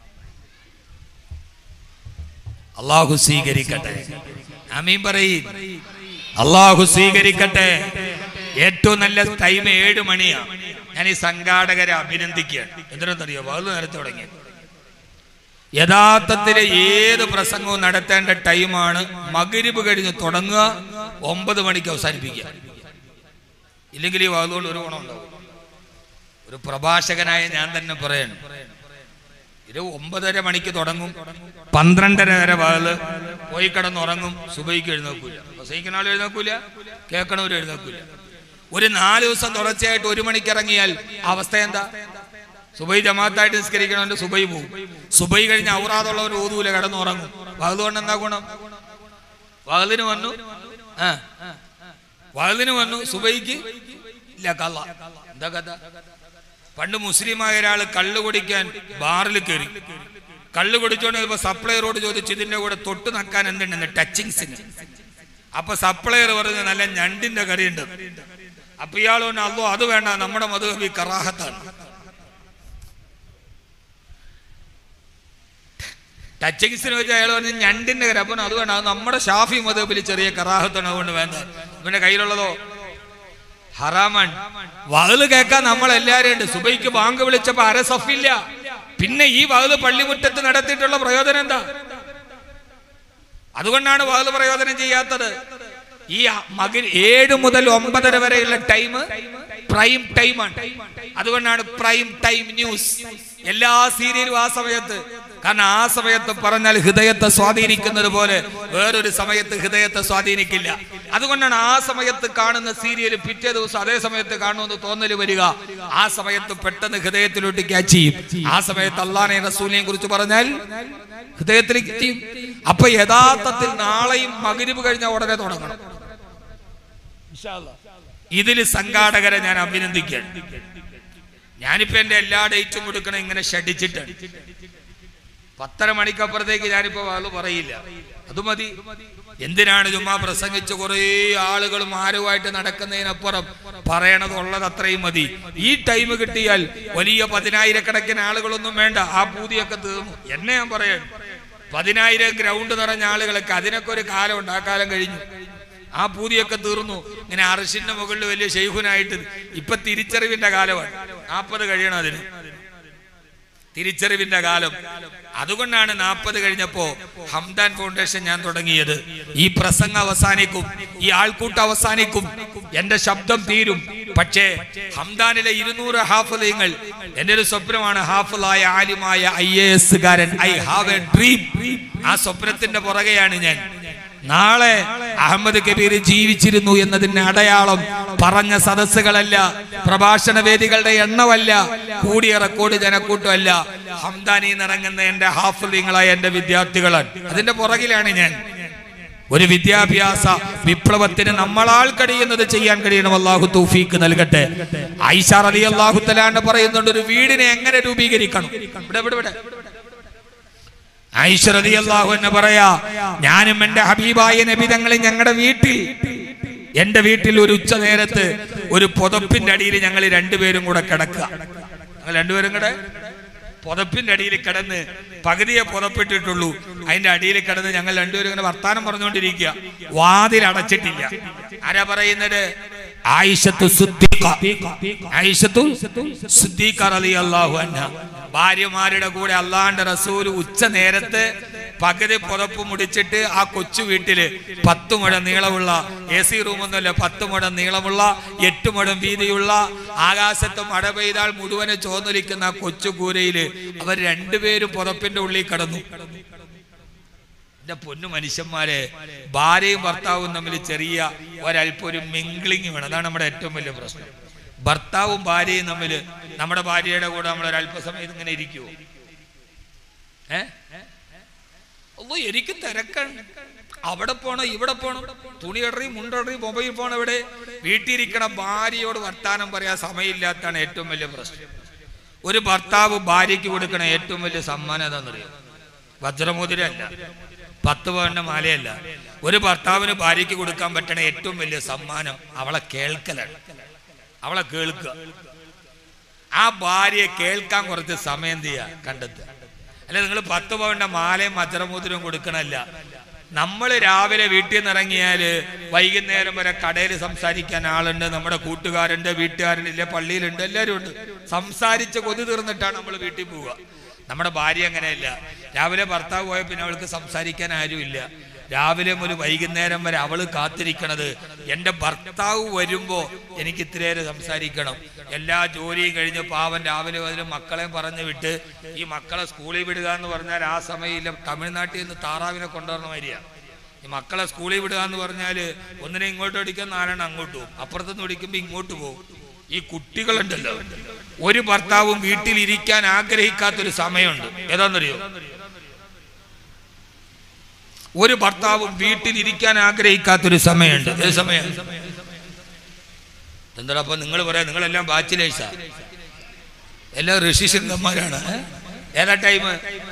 അള്ളാഹു സ്വീകരിക്കട്ടെ അമീൻ പറയും അള്ളാഹു സ്വീകരിക്കട്ടെ ഏറ്റവും നല്ല ടൈം ഏഴ് മണിയാണ് ഞാൻ ഈ സംഘാടകരെ അഭിനന്ദിക്കുകയാണ് എന്തിനെന്നറിയോ വളരെ നേരത്തെ തുടങ്ങി യഥാർത്ഥത്തിൽ ഏത് പ്രസംഗവും നടത്തേണ്ട ടൈമാണ് മകരിബ് കഴിഞ്ഞ് തുടങ്ങുക ഒമ്പത് മണിക്ക് അവസാനിപ്പിക്കുക ഇല്ലെങ്കിൽ ഈ വാതുകൊണ്ട് ഒരു ഗുണമുണ്ടാവും ഒരു പ്രഭാഷകനായ ഞാൻ തന്നെ പറയണം ഇത് ഒമ്പതര മണിക്ക് തുടങ്ങും പന്ത്രണ്ടര വരെ വാതില് പോയി കിടന്നുറങ്ങും സുബൈക്ക് എഴുന്നേക്കൂല പ്രസംഗിക്കുന്ന ആൾ എഴുന്നേക്കൂല കേൾക്കണവർ എഴുന്നേക്കൂല ഒരു നാല് ദിവസം തുടർച്ചയായിട്ട് ഒരു മണിക്ക് ഇറങ്ങിയാൽ അവസ്ഥ എന്താ സുബൈ ജമാഅത്തായിട്ട് നിസ്കരിക്കണവന്റെ സുബൈ പോകും സുബൈ കഴിഞ്ഞ് ഔറാതുള്ളവർ ഓതൂല കിടന്നുറങ്ങും വകതുകൊണ്ട് എന്താ ഗുണം വകതിന് വന്നു ആ വകതിന് വന്നു സുബൈക്ക് ഇല്ല കള്ള എന്താ കഥ പണ്ട് മുസ്ലിമായ ഒരാൾ കള്ളു കുടിക്കാൻ ബാറിൽ കയറി കള്ളു കുടിച്ചോണ്ട് ഇപ്പൊ സപ്ലയറോട് ചോദിച്ചു ഇതിന്റെ കൂടെ തൊട്ട് നക്കാൻ എന്തുണ്ടെന്ന് ടച്ചിങ്സിന് അപ്പൊ സപ്ലയർ പറഞ്ഞു നല്ല ഞണ്ടിന്റെ കറിയുണ്ട് അപ്പൊ ഇയാൾ പറഞ്ഞു അല്ലോ അത് വേണ്ട നമ്മുടെ മധുഹബി കറാഹത്താണ് ടച്ചിങ്സിന് വെച്ച് അയാൾ പറഞ്ഞു ഞണ്ടിന്റെ കറി അപ്പൊ അത് വേണ്ട അത് നമ്മുടെ ഷാഫി മധുഹബിൽ ചെറിയ കറാഹത്താണ് അതുകൊണ്ട് വേണ്ട ഇവന്റെ കയ്യിലുള്ളതോ ഹറാമൻ വകല് കേൾക്കാൻ നമ്മൾ എല്ലാരും ഉണ്ട് സുബൈക്ക് ബാങ്ക് വിളിച്ചപ്പോ അര സഫില്ല പിന്നെ ഈ വകല് പള്ളിമുറ്റത്ത് നടത്തിയിട്ടുള്ള പ്രയോജനം എന്താ അതുകൊണ്ടാണ് വകല് പ്രയോജനം ചെയ്യാത്തത് ഈ മകൻ ഏഴ് മുതൽ ഒമ്പതര വരെയുള്ള ടൈം പ്രൈം ടൈമാണ് അതുകൊണ്ടാണ് പ്രൈം ടൈം ന്യൂസ് എല്ലാ സീരിയലും ആ സമയത്ത് കാരണം ആ സമയത്ത് പറഞ്ഞാൽ ഹൃദയത്തെ സ്വാധീനിക്കുന്നത് പോലെ വേറൊരു സമയത്ത് ഹൃദയത്തെ സ്വാധീനിക്കില്ല അതുകൊണ്ടാണ് ആ സമയത്ത് കാണുന്ന സീരിയൽ പിറ്റേ ദിവസം അതേ സമയത്ത് കാണുമെന്ന് തോന്നല് വരിക ആ സമയത്ത് പെട്ടെന്ന് ഹൃദയത്തിലോട്ട് ക്യാച്ച് ചെയ്യും ആ സമയത്ത് അള്ളാനെ റസൂലിനെ കുറിച്ച് പറഞ്ഞാൽ ഹൃദയത്തിലേക്ക് ചെയ്യും അപ്പൊ യഥാർത്ഥത്തിൽ നാളെയും മകരിവ് കഴിഞ്ഞ ഉടനെ തുടങ്ങണം ഇതിൽ സംഘാടകരെ ഞാൻ അഭിനന്ദിക്കുകയാണ് ഞാനിപ്പോ എന്റെ എല്ലാ ഡേറ്റും കൊടുക്കണം ഇങ്ങനെ ഷടിച്ചിട്ടാണ് പത്തര മണിക്കപ്പുറത്തേക്ക് ഞാനിപ്പോ ആള് പറയില്ല അത് മതി എന്തിനാണ് ചുമ്മാ പ്രസംഗിച്ച് കുറേ ആളുകളും ആരുമായിട്ട് നടക്കുന്നതിനപ്പുറം പറയണത് ഉള്ളത് അത്രയും മതി ഈ ടൈം കിട്ടിയാൽ വലിയ പതിനായിരക്കണക്കിന് ആളുകളൊന്നും വേണ്ട ആ പൂതിയൊക്കെ തീർന്നു എന്നെ ഞാൻ പറയണം പതിനായിരം ഗ്രൗണ്ട് നിറഞ്ഞ ആളുകളൊക്കെ അതിനൊക്കെ ഒരു കാലമുണ്ട് ആ കാലം കഴിഞ്ഞു ആ പൂതിയൊക്കെ തീർന്നു ഇങ്ങനെ അർഷിന്റെ മുകളിൽ വലിയ ഷെയ്ഖുനായിട്ട് ഇപ്പൊ തിരിച്ചറിവിന്റെ കാലമാണ് നാൽപ്പത് കഴിയണം അതിന് തിരിച്ചറിവിന്റെ കാലം അതുകൊണ്ടാണ് നാൽപ്പത് കഴിഞ്ഞപ്പോ ഹംദാൻ ഫൗണ്ടേഷൻ ഞാൻ തുടങ്ങിയത് ഈ പ്രസംഗം അവസാനിക്കും ഈ ആൾക്കൂട്ടം അവസാനിക്കും എന്റെ ശബ്ദം തീരും പക്ഷേ ഹംദാനിലെ ഇരുന്നൂറ് ഹാഫലയങ്ങൾ എന്റെ ഒരു സ്വപ്നമാണ് ഹാഫലായ ആലിമായ ഐ എ എസ് കാരൻ ഐ ഹാവ് എ ഡ്രീം ആ സ്വപ്നത്തിന്റെ പുറകെയാണ് ഞാൻ നാളെ അഹമ്മദ് കബീർ ജീവിച്ചിരുന്നു എന്നതിന് അടയാളം പറഞ്ഞ സദസ്സുകളല്ല പ്രഭാഷണ വേദികളുടെ എണ്ണമല്ല കൂടിയ റെക്കോർഡ് ജനക്കൂട്ടമല്ല ഹംദാനി നിറങ്ങുന്ന എന്റെ ഹാഫലിങ്ങളായ എന്റെ വിദ്യാർത്ഥികളാണ് അതിന്റെ പുറകിലാണ് ഞാൻ ഒരു വിദ്യാഭ്യാസ വിപ്ലവത്തിന് നമ്മളാൽ കഴിയുന്നത് ചെയ്യാൻ കഴിയണം അള്ളാഹു തൗഫീക്ക് നൽകട്ടെ ഐഷാർ അലി അള്ളാഹു തലാണ്ട് പറയുന്നുണ്ട് ഒരു വീടിനെ എങ്ങനെ രൂപീകരിക്കണം ഇവിടെ ഇവിടെ ഇവിടെ ഐശ്വരതി അള്ളാഹു എന്ന് പറയാ ഞാനും എന്റെ ഹബീബായ നബിതങ്ങളും ഞങ്ങളുടെ വീട്ടിൽ എന്റെ വീട്ടിൽ ഒരു ഉച്ച നേരത്ത് ഒരു പുതപ്പിന്റെ അടിയിൽ ഞങ്ങൾ രണ്ടുപേരും കൂടെ കിടക്കുക ഞങ്ങൾ രണ്ടുപേരും കൂടെ പുതപ്പിന്റെ അടിയിൽ കിടന്ന് പകുതിയെ പുതപ്പിട്ടിട്ടുള്ളൂ അതിന്റെ അടിയിൽ കിടന്ന് ഞങ്ങൾ രണ്ടുപേരും ഇങ്ങനെ വർത്താനം പറഞ്ഞുകൊണ്ടിരിക്കുക വാതിൽ അടച്ചിട്ടില്ല ആരാ പറയുന്നത് ആയിഷത്തു സുദ്ദീഖ ആയിഷത്തു സുദ്ദീഖ റളിയല്ലാഹു അൻഹ ഭാര്യമാരുടെ കൂടെ അള്ളാന്റെ റസൂൽ ഉച്ച നേരത്ത് പകുതി പുതപ്പ് മുടിച്ചിട്ട് ആ കൊച്ചു വീട്ടില് പത്ത് മുഴം നീളമുള്ള എ സി റൂമൊന്നുമല്ല പത്ത് മുഴം നീളമുള്ള എട്ട് മുഴം വീതിയുള്ള ആകാശത്ത് മഴ പെയ്താൽ മുഴുവനെ ചോന്നൊലിക്കുന്ന ആ കൊച്ചു കൂരയില് അവർ രണ്ടുപേരും പുതപ്പിന്റെ ഉള്ളിൽ കടന്നു എന്റെ പൊന്നു മനുഷ്യന്മാരെ ഭാര്യയും ഭർത്താവും തമ്മിൽ ചെറിയ ഒരല്പം ഒരു മിംഗ്ലിങ് വേണം അതാണ് നമ്മുടെ ഏറ്റവും വലിയ പ്രശ്നം ഭർത്താവും ഭാര്യയും തമ്മിൽ നമ്മുടെ ഭാര്യയുടെ കൂടെ നമ്മൾ ഒരല്പസമയം ഇങ്ങനെ ഇരിക്കുവോ ഏ ഓ എനിക്ക് തിരക്കാണ് അവിടെ പോണോ ഇവിടെ പോണോ തുണി ഇടറി മുണ്ടിടറി മൊബൈൽ ഫോൺ എവിടെ വീട്ടിലിരിക്കണ ഭാര്യയോട് വർത്താനം പറയാൻ സമയമില്ലാത്തതാണ് ഏറ്റവും വലിയ പ്രശ്നം ഒരു ഭർത്താവ് ഭാര്യയ്ക്ക് കൊടുക്കണ ഏറ്റവും വലിയ സമ്മാനം എന്താണെന്നറിയോ വജ്രമോതിരല്ല പത്ത് പവന്റെ മാലയല്ല ഒരു ഭർത്താവിന് ഭാര്യയ്ക്ക് കൊടുക്കാൻ പറ്റണ ഏറ്റവും വലിയ സമ്മാനം അവളെ കേൾക്കലാണ് അവളെ കേൾക്കുക ആ ഭാര്യയെ കേൾക്കാൻ കുറച്ച് സമയം ചെയ്യാ കണ്ടെത്തുക അല്ലെ നിങ്ങൾ പത്ത് പവന്റെ മാലയും വജ്രമോതിരവും കൊടുക്കണല്ല നമ്മൾ രാവിലെ വീട്ടിൽ നിന്ന് ഇറങ്ങിയാല് വൈകുന്നേരം വരെ കടയിൽ സംസാരിക്കാൻ ആളുണ്ട് നമ്മുടെ കൂട്ടുകാരുണ്ട് വീട്ടുകാരുണ്ട് ഇല്ല പള്ളിയിലുണ്ട് എല്ലാവരും ഉണ്ട് സംസാരിച്ച് കൊതി തീർന്നിട്ടാണ് നമ്മൾ വീട്ടിൽ പോവുക നമ്മുടെ ഭാര്യ അങ്ങനെയല്ല രാവിലെ ഭർത്താവ് പോയ പിന്നെ അവൾക്ക് സംസാരിക്കാൻ ആരുമില്ല രാവിലെ മുതൽ വൈകുന്നേരം വരെ അവള് കാത്തിരിക്കണത് എൻ്റെ ഭർത്താവ് വരുമ്പോ എനിക്ക് ഇത്രയേറെ സംസാരിക്കണം എല്ലാ ജോലിയും കഴിഞ്ഞ് പാവൻ രാവിലെ മുതൽ മക്കളെ പറഞ്ഞു വിട്ട് ഈ മക്കളെ സ്കൂളിൽ വിടുക എന്ന് പറഞ്ഞാൽ ആ സമയമില്ല തമിഴ്നാട്ടിൽ നിന്ന് താറാവിനെ കൊണ്ടുവരണ മാതിരിയാണ് ഈ മക്കളെ സ്കൂളിൽ വിടുക എന്ന് പറഞ്ഞാൽ ഒന്നിനെ ഇങ്ങോട്ട് ഓടിക്കാൻ നാലെണ്ണം അങ്ങോട്ട് പോകും അപ്പുറത്തുനിന്ന് ഓടിക്കുമ്പോൾ ഇങ്ങോട്ട് പോകും ഈ കുട്ടികളുണ്ടല്ലോ ഒരു ഭർത്താവും വീട്ടിൽ ഇരിക്കാൻ ആഗ്രഹിക്കാത്തൊരു സമയമുണ്ട് ഏതാണെന്നറിയോ ഒരു ഭർത്താവും വീട്ടിൽ ഇരിക്കാൻ ആഗ്രഹിക്കാത്തൊരു സമയമുണ്ട് ഏത് സമയം എന്താ അപ്പൊ നിങ്ങൾ പറയാം നിങ്ങളെല്ലാം ബാച്ചിലേഴ്സാ എല്ലാം ഋഷിശൃംഗന്മാരാണ് ഏതാ ടൈം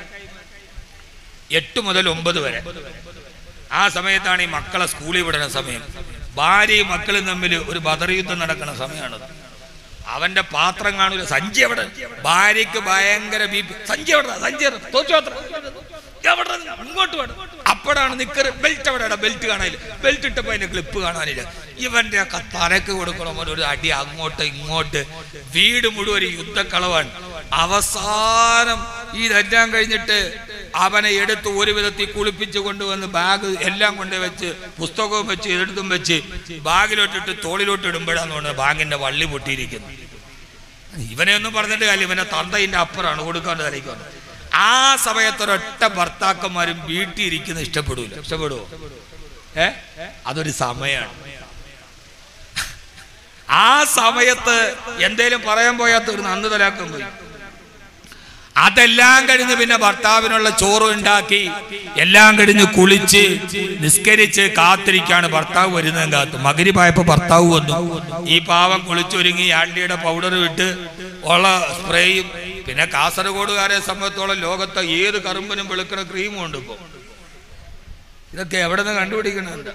എട്ട് മുതൽ ഒമ്പത് വരെ ആ സമയത്താണ് ഈ മക്കളെ സ്കൂളിൽ വിടുന്ന സമയം ഭാര്യയും മക്കളും തമ്മിൽ ഒരു ബദർയുദ്ധം നടക്കുന്ന സമയമാണത് അവന്റെ പാത്രം കാണൂല സഞ്ചി എവിടെ ഭാര്യക്ക് ഭയങ്കര ബി പി സഞ്ചി എവിടെ സഞ്ചി എവിടെ? തോച്ചു പാത്രം എവിടെ നിന്ന്? ഇങ്ങോട്ട് വേണം അപ്പോഴാണ് നിക്കറ് ബെൽറ്റ് എവിടെ ബെൽറ്റ് കാണാനില്ല ബെൽറ്റ് ഇട്ടപ്പോ അതിന്റെ ക്ലിപ്പ് കാണാനില്ല ഇവന്റെ ഒക്കെ തലക്ക് കൊടുക്കണം ഒരു അടി അങ്ങോട്ട് ഇങ്ങോട്ട് വീട് മുഴുവൻ ഒരു യുദ്ധക്കളവാണ് അവസാനം ഇതെല്ലാം കഴിഞ്ഞിട്ട് അവനെ എടുത്ത് ഒരു വിധത്തിൽ കുളിപ്പിച്ച് കൊണ്ടുവന്ന് ബാഗ് എല്ലാം കൊണ്ട് വെച്ച് പുസ്തകവും വെച്ച് എടുത്തും വെച്ച് ബാഗിലോട്ടിട്ട് തോളിലോട്ട് ഇടുമ്പോഴാന്ന് തോന്നുന്നത് ബാഗിന്റെ വള്ളി പൊട്ടിയിരിക്കുന്നു ഇവനെ ഒന്നും പറഞ്ഞിട്ട് കാര്യം ഇവനെ തന്തയിന്റെ അപ്പുറമാണ് കൊടുക്കാണ്ട് തലയ്ക്ക് വന്നത് ആ സമയത്ത് ഒരൊറ്റ ഭർത്താക്കന്മാരും വീട്ടിൽ ഇരിക്കുന്ന ഇഷ്ടപ്പെടൂല ഇഷ്ടപ്പെടുവോ ഏ അതൊരു സമയമാണ് ആ സമയത്ത് എന്തേലും പറയാൻ പോയാൽ തീർന്ന് അന്ന് തലാക്കം പോയി അതെല്ലാം കഴിഞ്ഞ് പിന്നെ ഭർത്താവിനുള്ള ചോറ് ഉണ്ടാക്കി എല്ലാം കഴിഞ്ഞ് കുളിച്ച് നിസ്കരിച്ച് കാത്തിരിക്കാണ് ഭർത്താവ് വരുന്നതും കാത്തു മകരിപ്പായപ്പോ ഭർത്താവ് വന്നു ഈ പാവം കുളിച്ചൊരുങ്ങി ആണ്ടിയുടെ പൗഡർ വിട്ട് ഉള്ള സ്പ്രേയും പിന്നെ കാസർഗോഡുകാരെ സംബന്ധിച്ചോളം ലോകത്തെ ഏത് കറുമ്പിനും വെളുക്കണ ക്രീമും ഉണ്ട് ഇപ്പൊ ഇതൊക്കെ എവിടെ നിന്ന് കണ്ടുപിടിക്കുന്നുണ്ട്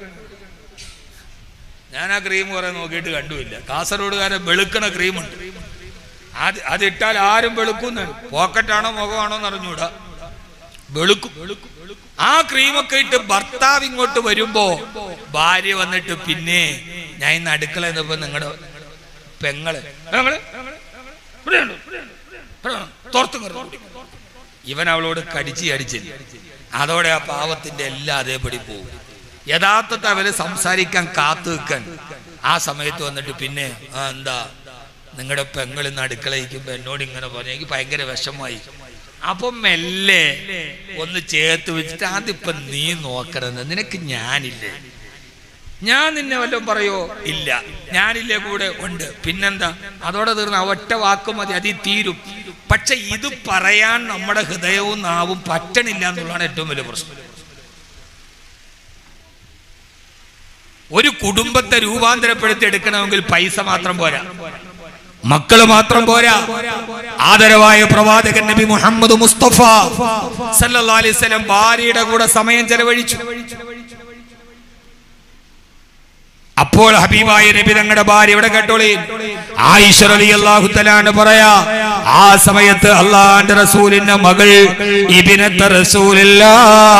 ഞാൻ ആ ക്രീം കുറെ നോക്കിയിട്ട് കണ്ടുമില്ല കാസർഗോഡുകാരെ വെളുക്കണ ക്രീമുണ്ട് അത് അതിട്ടാൽ ആരും വെളുക്കുന്നാണ് പോക്കറ്റാണോ മുഖമാണോ എന്ന് അറിഞ്ഞൂടാ വെളുക്കും ആ ക്രീമൊക്കെ ഇട്ട് ഭർത്താവ് ഇങ്ങോട്ട് വരുമ്പോ ഭാര്യ വന്നിട്ട് പിന്നെ ഞാൻ ഇന്ന് അടുക്കള എന്നപ്പോ നിങ്ങളുടെ പെങ്ങള് പെങ്ങള് ഇവിടെയുണ്ട്, ഇവിടെയുണ്ട്, ഇവിടെയാണ്. തോർത്തും കയറി കൂടി. ഇവൻ അവളോട് കടിച്ച് അടിച്ചില്ല അതോടെ ആ പാവത്തിന്റെ എല്ലാം അതേപടി പോകും യഥാർത്ഥത്തിൽ അവര് സംസാരിക്കാൻ കാത്തു നിൽക്കാൻ ആ സമയത്ത് വന്നിട്ട് പിന്നെ ആ എന്താ നിങ്ങളുടെ പെങ്ങൾ ഇന്ന് അടുക്കളയിക്കുമ്പോ എന്നോട് ഇങ്ങനെ പറഞ്ഞു എനിക്ക് ഭയങ്കര വിഷമായി അപ്പൊ മെല്ലെ ഒന്ന് ചേർത്ത് വെച്ചിട്ട് അതിപ്പോ നീ നോക്കരുത് നിനക്ക് ഞാനില്ലേ ഞാൻ നിന്നെ വല്ലതും പറയോ ഇല്ല ഞാനില്ലേ കൂടെ ഉണ്ട് പിന്നെന്താ അതോടെ തീർന്ന ഒറ്റ വാക്ക് മതി അതി തീരും പക്ഷെ ഇത് പറയാൻ നമ്മുടെ ഹൃദയവും നാവും പറ്റണില്ല എന്നുള്ളതാണ് ഏറ്റവും വലിയ പ്രശ്നം ഒരു കുടുംബത്തെ രൂപാന്തരപ്പെടുത്തി എടുക്കണമെങ്കിൽ പൈസ മാത്രം പോരാ മക്കള് മാത്രം പോരാ ആദരവായ പ്രവാചകൻ നബി മുഹമ്മദ് മുസ്തഫ സല്ലല്ലാഹു അലൈഹി വസല്ലം ഭാര്യയുടെ കൂടെ സമയം ചെലവഴിച്ചു അപ്പോൾ ഹബീബായ നബി തങ്ങളുടെ ഭാര്യ ഇവിടെ കേട്ടോളി ആയിഷ റളിയല്ലാഹു തആല പറയാ ആ സമയത്ത് അള്ളാന്റെ റസൂലിന്റെ മകൾ ഇബിനത്ത് റസൂലില്ലാ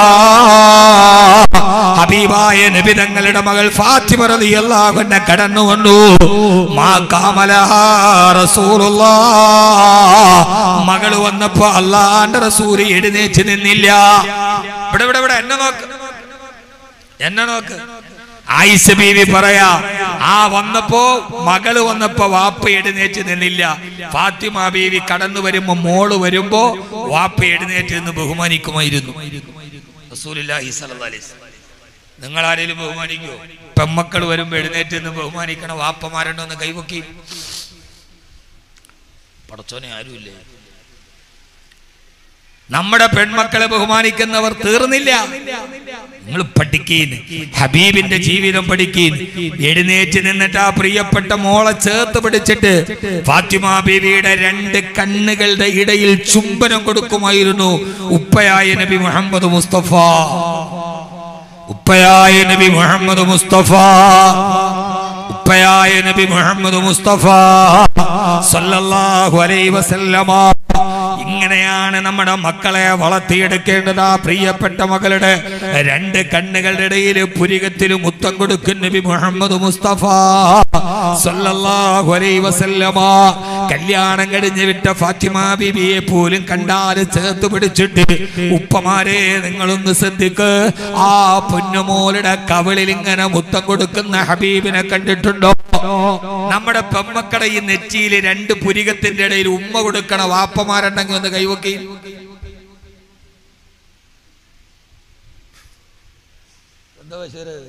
ഹബീബായ നബി തങ്ങളുടെ മകൾ ഫാത്തിമ റളിയല്ലാഹു അൻഹ കടന്നു വന്നു മാ കാമലഹാ റസൂലുള്ളാ മകൾ വന്നപ്പോ അള്ളാന്റെ റസൂൽ എഴുന്നേറ്റ് നിന്നില്ല ഇവിടെ ഇവിടെ ഇവിടെ എന്നെ നോക്ക് എന്നെ നോക്ക് ആയിഷ ബീവി പറയാ ആ വന്നപ്പോ മകള് വന്നപ്പോ വാപ്പ എഴുന്നേറ്റ് നിന്നില്ല ഫാത്തിമ ബീവി കടന്നു വരുമ്പോ മോള് വരുമ്പോ വാപ്പ എഴുന്നേറ്റ് നിന്ന് ബഹുമാനിക്കുമായിരുന്നു റസൂലുള്ളാഹി സ്വല്ലല്ലാഹി അലൈഹി വസല്ലം. നിങ്ങൾ ആരെങ്കിലും ബഹുമാനിക്കോ പെമ്മക്കൾ വരുമ്പോ എഴുന്നേറ്റ് നിന്ന് ബഹുമാനിക്കണ വാപ്പമാരുണ്ടോ എന്ന് കൈവക്കി പടച്ചോനെ ആരുമില്ലേ നമ്മുടെ പെൺമക്കളെ ബഹുമാനിക്കുന്നവർ തീർന്നില്ല നിങ്ങൾ പഠിക്കീൻ ഹബീബിന്റെ ജീവിതം പഠിക്കീൻ എഴുന്നേറ്റ് നിന്നിട്ട് ആ പ്രിയപ്പെട്ട മോളെ ചേർത്ത് പിടിച്ചിട്ട് ഫാത്തിമ ബീവിയുടെ രണ്ട് കണ്ണുകളുടെ ഇടയിൽ ചുംബനം കൊടുക്കുമായിരുന്നു ഉപ്പയായ നബി മുഹമ്മദ് മുസ്തഫ ഉപ്പയായ നബി മുഹമ്മദ് മുസ്തഫ ഉപ്പയായ നബി മുഹമ്മദ് മുസ്തഫ സല്ലല്ലാഹു അലൈഹി വസല്ലമ ഇങ്ങനെയാണ് നമ്മുടെ മക്കളെ വളർത്തിയെടുക്കേണ്ടത് ആ പ്രിയപ്പെട്ട മകളുടെ രണ്ട് കണ്ണുകളുടെ ഇടയിൽ പുരികത്തിൽ മുത്തം കൊടുക്കും നബി മുഹമ്മദ് മുസ്തഫ സല്ലല്ലാഹു അലൈഹി വസല്ലമ കല്യാണം കഴിഞ്ഞ് വിട്ട ഫാത്തിമ ബീബിയെ പോലും കണ്ടാൽ ചേർത്ത് പിടിച്ചിട്ട് ഉപ്പമാരെ നിങ്ങളൊന്ന് ശ്രദ്ധിക്ക് ആ പൊന്നുമോളുടെ കവിളിൽ ഇങ്ങനെ മുത്തം കൊടുക്കുന്ന ഹബീബിനെ കണ്ടിട്ടുണ്ടോ നമ്മുടെ പെമ്മക്കട ഈ നെറ്റിയിൽ രണ്ട് പുരികത്തിന്റെ ഇടയിൽ ഉമ്മ കൊടുക്കണ വാപ്പമാരുണ്ടെങ്കിൽ ഒന്ന് കൈവക്കി എന്താ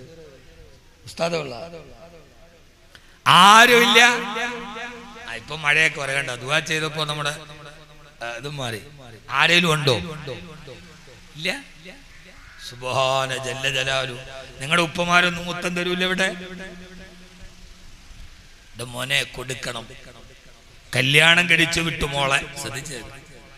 ആരുമില്ല ആ, ഇപ്പൊ മഴയൊക്കെ പറയണ്ട ദുവാ ചെയ്തപ്പോ നമ്മുടെ ആ, ഇതും മാറി ആരേലും ഉണ്ടോ ഇല്ല സുബാന ജല്ല ജലാലു നിങ്ങളുടെ ഉപ്പമാരൊന്നും മുത്തം തരൂല ഇവിടെ ഇത് മോനെ കൊടുക്കണം കല്യാണം കഴിച്ചു വിട്ടു മോളെ ശ്രദ്ധിച്ചത്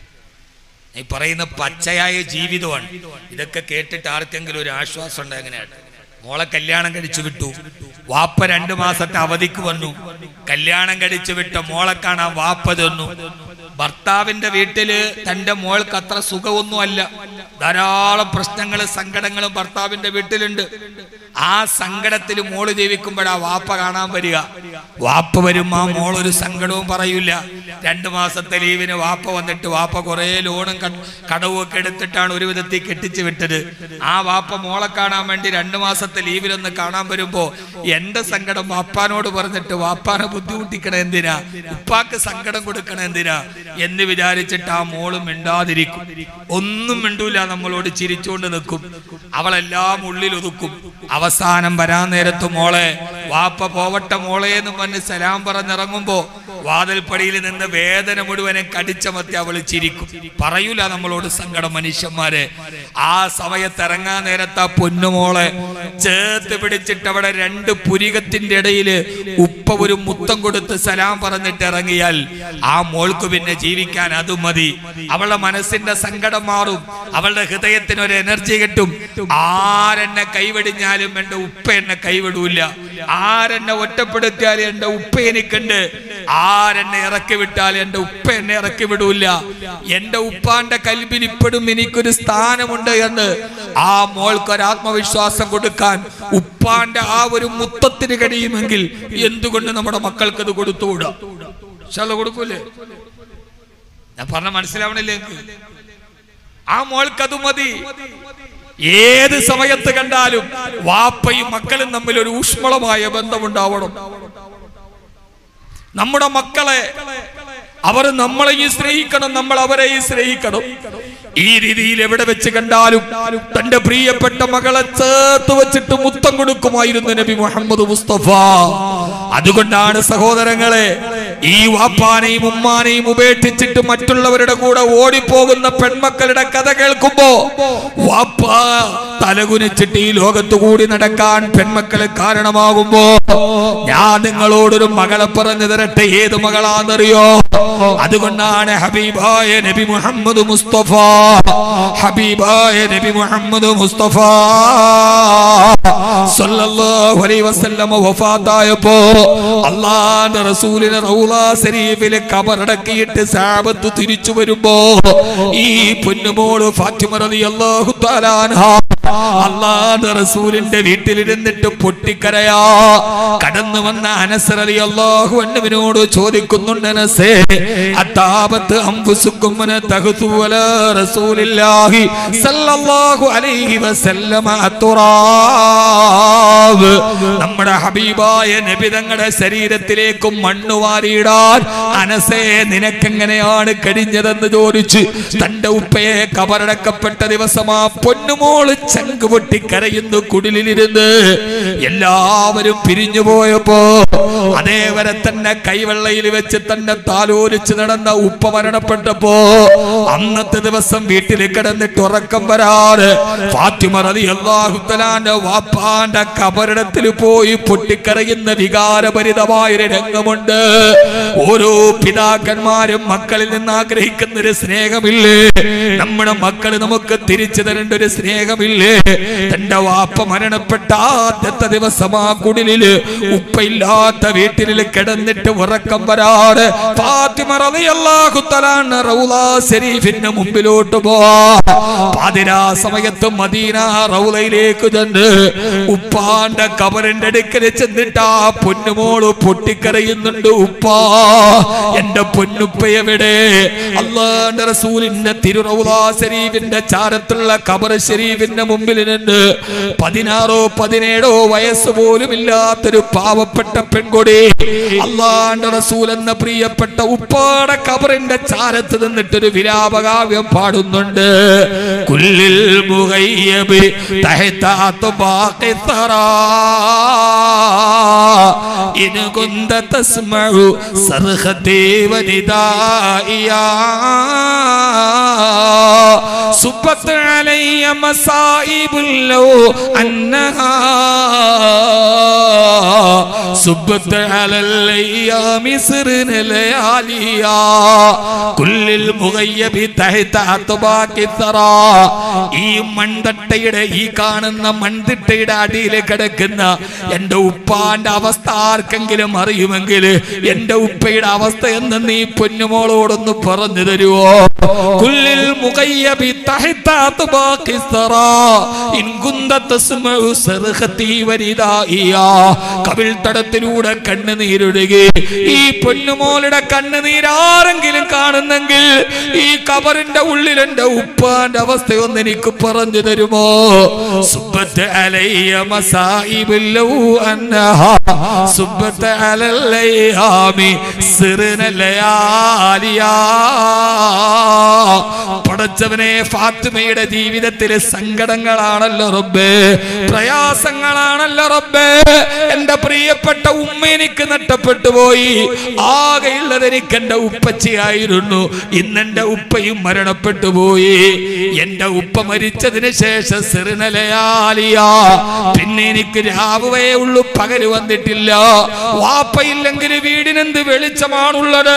ഈ പറയുന്ന പച്ചയായ ജീവിതമാണ് ഇതൊക്കെ കേട്ടിട്ട് ആർക്കെങ്കിലും ഒരു ആശ്വാസം ഉണ്ട് എങ്ങനെയാണ് മോളെ കല്യാണം കഴിച്ചു വിട്ടു വാപ്പ രണ്ടു മാസത്തെ അവധിക്ക് വന്നു കല്യാണം കഴിച്ചു വിട്ട മോളെ കാണാൻ വാപ്പ തന്നു ഭർത്താവിന്റെ വീട്ടില് തന്റെ മോൾക്ക് അത്ര സുഖമൊന്നുമല്ല ധാരാളം പ്രശ്നങ്ങളും സങ്കടങ്ങളും ഭർത്താവിന്റെ വീട്ടിലുണ്ട് ആ സങ്കടത്തിൽ മോള് ജീവിക്കുമ്പോഴാ വാപ്പ കാണാൻ വരിക വാപ്പ വരും ആ മോളൊരു സങ്കടവും പറയൂല രണ്ടു മാസത്തെ ലീവിന് വാപ്പ വന്നിട്ട് വാപ്പ കുറെ ലോണും കട- കടവും ഒക്കെ എടുത്തിട്ടാണ് ഒരു വിധത്തിൽ കെട്ടിച്ചു വിട്ടത് ആ വാപ്പ മോളെ കാണാൻ വേണ്ടി രണ്ടു മാസത്തെ ലീവിലൊന്ന് കാണാൻ വരുമ്പോ എന്റെ സങ്കടം വാപ്പാനോട് പറഞ്ഞിട്ട് വാപ്പാനെ ബുദ്ധിമുട്ടിക്കണ എന്തിനാ ഉപ്പാക്ക് സങ്കടം കൊടുക്കണ എന്തിനാ എന്ന് വിചാരിച്ചിട്ട് ആ മോള് മിണ്ടാതിരിക്കും ഒന്നും മിണ്ടൂല നമ്മളോട് ചിരിച്ചുകൊണ്ട് നിൽക്കും അവളെല്ലാം ഉള്ളിൽ ഒതുക്കും അവസാനം വരാൻ നേരത്ത് മോളെ വാപ്പ പോവട്ടെ മോളെ എന്ന് പറഞ്ഞ് സലാം പറഞ്ഞിറങ്ങുമ്പോ വാതിൽപ്പടിയിൽ നിന്ന് വേദന മുഴുവനും കടിച്ചമത്തി അവൾ ചിരിക്കും പറയൂല നമ്മളോട് സങ്കടം മനുഷ്യന്മാരെ ആ സമയത്ത് ഇറങ്ങാൻ നേരത്ത് ആ പൊന്നുമോളെ ചേർത്ത് പിടിച്ചിട്ട് അവിടെ രണ്ട് പുരികത്തിന്റെ ഇടയില് ഉപ്പ ഒരു മുത്തം കൊടുത്ത് സലാം പറഞ്ഞിട്ട് ഇറങ്ങിയാൽ ആ മോൾക്ക് പിന്നെ ജീവിക്കാൻ അത് മതി അവളുടെ മനസ്സിന്റെ സങ്കടം മാറും അവളുടെ ഹൃദയത്തിന് ഒരു എനർജി കിട്ടും ആരെന്നെ കൈവെടിഞ്ഞാലും എന്റെ ഉപ്പ എന്നെ കൈവിടൂല ആരെന്നെ ഒറ്റപ്പെടുത്തിയാലും എന്റെ ഉപ്പ എനിക്കുണ്ട് ആരെന്നെ ഇറക്കി വിട്ടാൽ എന്റെ ഉപ്പ എന്നെ ഇറക്കി വിടൂല എന്റെ ഉപ്പാന്റെ കൽബിൽ ഇപ്പോഴും എനിക്കൊരു സ്ഥാനമുണ്ട് എന്ന് ആ മോൾക്ക് ഒരു ആത്മവിശ്വാസം കൊടുക്കാൻ ഉപ്പാന്റെ ആ ഒരു മുത്തത്തിന് കഴിയുമെങ്കിൽ എന്തുകൊണ്ട് നമ്മുടെ മക്കൾക്ക് അത് കൊടുത്തുകൂടാ ശല കൊടുക്കൂലേ ഞാൻ പറഞ്ഞ മനസ്സിലാവണില്ലേ നിങ്ങൾക്ക്? ആ മോൾക്ക് അത് മതി ഏത് സമയത്ത് കണ്ടാലും വാപ്പയും മക്കളും തമ്മിൽ ഒരു ഊഷ്മളമായ ബന്ധമുണ്ടാവണം നമ്മുടെ മക്കളെ അവർ നമ്മളെയും സ്നേഹിക്കണം നമ്മൾ അവരെയും സ്നേഹിക്കണം ഈ രീതിയിൽ എവിടെ വെച്ച് കണ്ടാലും തന്റെ പ്രിയപ്പെട്ട മകളെ ചേർത്ത് വെച്ചിട്ട് മുത്തം കൊടുക്കുമായിരുന്നു നബി മുഹമ്മദ് മുസ്തഫ അതുകൊണ്ടാണ് സഹോദരങ്ങളെ ഈ വാപ്പാനെയും ഉമ്മാനെയും ഉപേക്ഷിച്ചിട്ട് മറ്റുള്ളവരുടെ കൂടെ ഓടിപ്പോകുന്ന പെൺമക്കളുടെ കഥ കേൾക്കുമ്പോ വാപ്പ തലകുനിച്ചിട്ട് ഈ ലോകത്തു കൂടി നടക്കാൻ പെൺമക്കള് കാരണമാകുമ്പോ ഞാൻ നിങ്ങളോടൊരു മകളെ പറഞ്ഞു തരട്ടെ ഏത് മകളാന്നറിയോ അതുകൊണ്ടാണ് ഹബീബായ നബി മുഹമ്മദ് മുസ്തഫ ഹബീബായ നബി മുഹമ്മദ് മുസ്തഫ സല്ലല്ലാഹു അലൈഹി വസല്ലമ വഫാത്തായപ്പോ അള്ളാന്റെ റസൂലിനെ റൗള ശരീഫിലെ കബറടക്കിയിട്ട് സാബത്ത് തിരിച്ചു വരുമ്പോ ഈ പൊന്നുമോള് ഫാത്തിമ റളിയല്ലാഹു തആല അൻഹ അള്ളാന്റെ റസൂലിന്റെ വീട്ടിലിരുന്നിട്ട് പൊട്ടിക്കരയാ കടന്നു വന്ന അനസ് റളിയല്ലാഹു അൻഹുവിനോട് ചോദിക്കുന്നുണ്ട് അനസേ അതാബത്ത് അംഫുസുക്കും മന തഹ്തു വലാ റസൂലില്ലാഹി സല്ലല്ലാഹു അലൈഹി വസല്ലമ അത്തുറാബ് നമ്മുടെ ഹബീബായ നബി തങ്ങളുടെ ശരീരത്തിലേക്കും മണ്ണ് വാരിയിടാൻ അനസേ നിനക്കെങ്ങനെയാണ് കഴിഞ്ഞതെന്ന് ചോദിച്ച് തന്റെ ഉപ്പയെ കബറടക്കപ്പെട്ട ദിവസം ആ പൊന്നുമോള് ചങ്ക് പൊട്ടി കരയുന്നു കുടിലിരുന്ന് എല്ലാവരും പിരിഞ്ഞു പോയപ്പോ അതേവരെ തന്നെ കൈവെള്ളയിൽ വെച്ച് തന്നെ താലോലിച്ച് നടന്ന ഉപ്പ മരണപ്പെട്ടപ്പോ അന്നത്തെ ദിവസം വീട്ടിൽ കിടന്നിട്ട് ഉറക്കം വരാതെ ഫാത്തിമ റതി അള്ളാഹുത്തലാന്റെ വാപ്പാന്റെ കബറിടത്തിൽ പോയി പൊട്ടിക്കരയുന്ന വികാരഭരിതമായൊരു രംഗമുണ്ട് ഓരോ പിതാക്കന്മാരും മക്കളിൽ നിന്ന് ആഗ്രഹിക്കുന്ന ഒരു സ്നേഹമില്ലേ നമ്മുടെ മക്കൾ നമുക്ക് തിരിച്ചു തരേണ്ട ഒരു സ്നേഹമില്ലേ തന്റെ വാപ്പ മരണപ്പെട്ട ആദ്യത്തെ ദിവസം ആ കുടിലില് ഉപ്പയില്ലാത്ത വീട്ടിൽ കിടന്നിട്ട് ഉറക്കം വരാറ് ഫാത്തിമ റളിയല്ലാഹു തആല റൗള ശരീഫിന്റെ മുമ്പിലോട്ട് പോവാ പാതിരാ സമയത്ത് മദീന റൗളയിലേക്ക് ചെന്ന് ഉപ്പാന്റെ കബറിന്റെ അടുക്കൽ ചെന്നിട്ട് ആ പൊന്നുമോള് പൊട്ടിക്കരയുന്നുണ്ട് ഉപ്പാ എന്റെ പൊന്നുപ്പ എവിടെ അള്ളാന്റെ റസൂലിന്റെ തിരുറൗള ശരീഫിന്റെ ചാരത്തുള്ള കബർ ശരീഫിന്റെ മുമ്പിൽ നിന്ന് പതിനാറോ പതിനേഴോ വയസ്സ് പോലും ഇല്ലാത്തൊരു പാവപ്പെട്ട പെൺകൊടി അള്ളാന്റെ റസൂൽ എന്ന പ്രിയപ്പെട്ട ഉപ്പാടെ കബറിന്റെ ചാരത്ത് നിന്നിട്ടൊരു വിലാപകാവ്യം പാടുന്നുണ്ട് കുല്ലിൽ മുഗയ്യബ് തഹ്താത്ത് ബാഖി ثرى إن كنت تسمع صرختي وندائيا صبت علي مصائب لو أنها صبت على الأيام سرن لياليا كل المغيب تحت أطباق الثرى ഈ മൺതട്ടയുടെ ഈ കാണുന്ന മൺതിട്ടയുടെ അടിയിൽ കിടക്കുന്ന എന്റെ ഉപ്പാന്റെ അവസ്ഥ ആർക്കെങ്കിലും അറിയുമെങ്കിൽ എന്റെ ഉപ്പയുടെ അവസ്ഥ എന്ന് നീ പൊന്നുമോളോടൊന്ന് പറഞ്ഞു തരുവോ കുല്ലിൽ മുഖയ്യബി തഹത്താത്ത് ബാക്കി സറാ. ഇൻ കുന്ത തസ്മഉ സർഹത്തി വരിദായിയാ. കവിൾ തടത്തിലൂടെ കണ്ണുനീരൊഴുകി ഈ പൊന്നുമോളുടെ കണ്ണുനീരാരെങ്കിലും കാണുന്നെങ്കിൽ ഈ കബറിന്റെ ഉള്ളിൽ എന്റെ ഉപ്പാന്റെ അവസ്ഥയൊന്ന് എനിക്ക് പറഞ്ഞു തരുമോ സുബത്ത് അലയ്യ മസായിബില്ലൂ അന്നഹ സുബത്ത് അലല്ലയാമി സിറുനലയാലിയാ പടച്ചവനെ ഫാത്തിമയുടെ ജീവിതത്തിലെ സങ്കടങ്ങളാണല്ലോ റബ്ബേ പ്രയാസങ്ങളാണല്ലോ റബ്ബേ എന്റെ പ്രിയപ്പെട്ട ഉമ്മ എനിക്ക് നഷ്ടപ്പെട്ടു പോയി ആകെയുള്ളത് എനിക്ക് എന്റെ ഉപ്പച്ചയായിരുന്നു ഇന്നെന്റെ ഉപ്പയും മരണപ്പെട്ടു പോയി എന്റെ ഉപ്പ മരിച്ചതിന് ശേഷം സിറുനലയാലിയ പിന്നെ എനിക്ക് രാവുവേ ഉള്ളു പകല് വന്നിട്ടില്ല വാപ്പയില്ലെങ്കിൽ വീടിനെന്ത് വെളിച്ചമാണുള്ളത്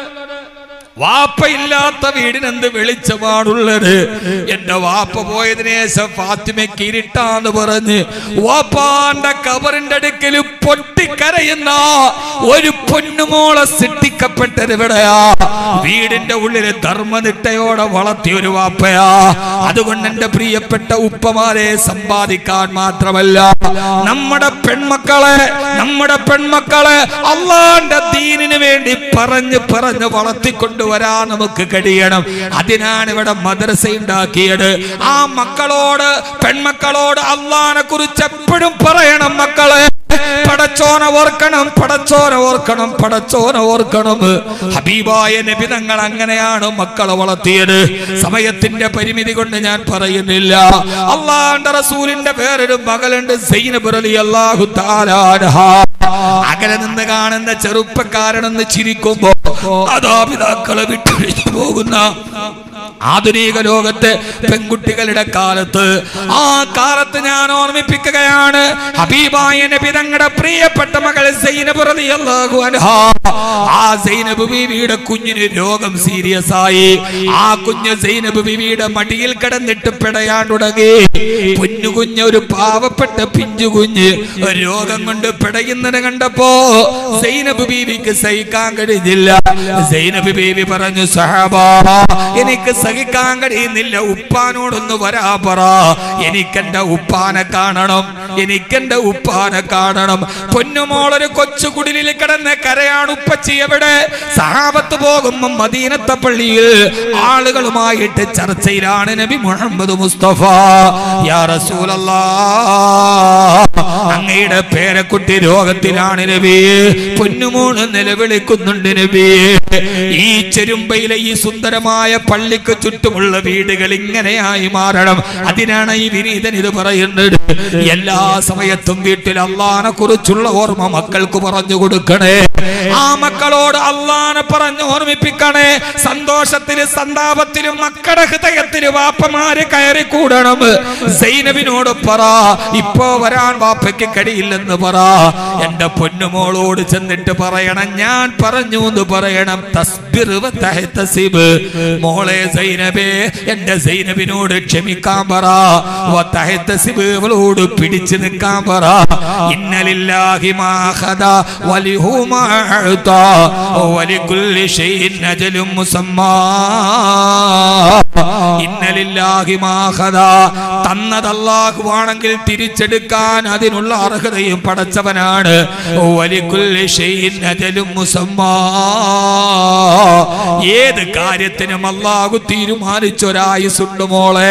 വാപ്പയില്ലാത്ത വീടിനെന്ത് വെളിച്ചമാണുള്ളത് എന്റെ വാപ്പ പോയതിനു ശേഷം ഫാത്തിമയ്ക്ക് ഇരുട്ടാന്ന് പറഞ്ഞ് വാപ്പാന്റെ കബറിന്റെ അടുക്കൽ പൊട്ടിക്കരയുന്ന ഒരു പൊന്നുമോളെ സൃഷ്ടിക്കപ്പെട്ടത് എവിടെയാ വീടിന്റെ ഉള്ളില് ധർമ്മനിഷ്ഠയോടെ വളർത്തിയ ഒരു വാപ്പയാ അതുകൊണ്ട് എന്റെ പ്രിയപ്പെട്ട ഉപ്പമാരെ സമ്പാദിക്കാൻ മാത്രമല്ല നമ്മുടെ പെൺമക്കളെ നമ്മുടെ പെൺമക്കളെ അള്ളാന്റെ ദീനിന് വേണ്ടി പറഞ്ഞ് പറഞ്ഞ് വളർത്തിക്കൊണ്ടുവരാൻ നമുക്ക് കഴിയണം അതിനാണ് ഇവിടെ മദ്രസ ഉണ്ടാക്കിയത് ആ മക്കളോട് പെൺമക്കളോട് അള്ളാനെ കുറിച്ച് എപ്പോഴും പറയണം മക്കളെ പടച്ചോന ഓർക്കണം പടച്ചോന ഓർക്കണം പടച്ചോന ഓർക്കണം ഹബീബായ നബി തങ്ങൾ അങ്ങനെയാണ് മക്കളെ വളർത്തിയത് സമയത്തിന്റെ പരിമിതി കൊണ്ട് ഞാൻ പറയുന്നില്ല അള്ളാന്റെ റസൂലിന്റെ വേറൊരു മകളുണ്ട് സൈനബ് റലി അള്ളാഹു താലാൻഹ അകലെ നിന്ന് കാണുന്ന ചെറുപ്പക്കാരനെന്ന് ചിരിക്കുമ്പോ മാതാപിതാക്കളെ വിട്ടൊഴിഞ്ഞു പോകുന്ന ആധുനിക ലോകത്തെ പെൺകുട്ടികളുടെ കാലത്ത് ആ കാലത്ത് ഞാൻ ഓർമ്മിപ്പിക്കുകയാണ് ഹബീബായ നബി തങ്ങളുടെ പ്രിയപ്പെട്ട മകൾ സൈനബ് റളിയല്ലാഹു അൻഹ ആ സൈനബ് ബീവിയുടെ കുഞ്ഞിന് രോഗം സീരിയസ് ആയി ആ കുഞ്ഞ് സൈനബ് ബീവിയുടെ മടിയിൽ കിടന്നിട്ട് പിടയാൻ തുടങ്ങി കുഞ്ഞു കുഞ്ഞ് ഒരു പാവപ്പെട്ട പിഞ്ചു കുഞ്ഞ് രോഗം കൊണ്ട് പിടയുന്നത് കണ്ടപ്പോ സൈനബ് ബീവിക്ക് സഹിക്കാൻ കഴിഞ്ഞില്ല സൈനബ് ബീവി പറഞ്ഞു സഹാബാ എനിക്ക് സഹിക്കാൻ കഴിയുന്നില്ല ഉപ്പാനോടൊന്ന് വരാ പറ എനിക്കെന്റെ ഉപ്പാനെ കാണണം എനിക്കെന്റെ ഉപ്പാനെ കാണണം പൊന്നുമോളൊരു കൊച്ചു കുടിലിൽ കിടന്ന് കരയാണ് ഉപ്പച്ചി എവിടെ സഹാബത്ത് പോകുമ്പോ മദീനത്തെ പള്ളിയിൽ ആളുകളുമായിട്ട് ചർച്ചയിലാണ് നബി മുഹമ്മദ് മുസ്തഫ യാ റസൂലല്ലാ അങ്ങയുടെ പേരക്കുട്ടി രോഗത്തിലാണ് നബിയെ പൊന്നുമോണ് നിലവിളിക്കുന്നുണ്ട് നബിയെ ഈ ചെരുമ്പയിലെ ഈ സുന്ദരമായ പള്ളിക്ക് ചുറ്റുമുള്ള വീടുകൾ ഇങ്ങനെയായി മാറണം അതിനാണ് ഈ വിനീതൻ ഇത് പറയുന്നത് എല്ലാ സമയത്തും വീട്ടിൽ അള്ളാനെ കുറിച്ചുള്ള ഓർമ്മ മക്കൾക്ക് പറഞ്ഞു കൊടുക്കണേ ആ മക്കളോട് അള്ളാനെ പറഞ്ഞ് ഓർമ്മിപ്പിക്കണേ സന്തോഷത്തിലും സന്താപത്തിലും മക്കളുടെ ഹൃദയത്തിൽ വാപ്പമാര് കയറി കൂടണം സൈനബിനോട് പറ ഇപ്പോ വരാൻ വാപ്പയ്ക്ക് കഴിയില്ലെന്ന് പറ എന്റെ പൊന്നുമോളോട് ചെന്നിട്ട് പറയണം ഞാൻ പറഞ്ഞു എന്ന് പറയണം തസ്ബിർ വ തഹ്തസിബ്. മോളെ സൈനബേ എന്റെ സൈനബിനോട് ക്ഷമിക്കാൻ പറ വ തഹ്തസിബ്. അവളോട് പിടിച്ചു നിൽക്കാൻ പറ ഇന്നലില്ലാഹി മാ ഖദ വലിഹു മാ അഅ്താ വലികുല്ലി ഷൈഇൻ അജലും മുസമ്മാ ഇന്നലില്ലാഹി മാ ഖദ തന്നത് അല്ലാഹുവാണെങ്കിൽ തിരിച്ചെടുക്കാൻ അതിനുള്ള അർഹതയും പടച്ചവനാണ് വലികുല്ലി ഷൈഇൻ അജലും മുസമ്മാ ഏത് കാര്യത്തിനും അല്ലാഹു തീരുമാനിച്ചൊരായുസുണ്ട് മോളെ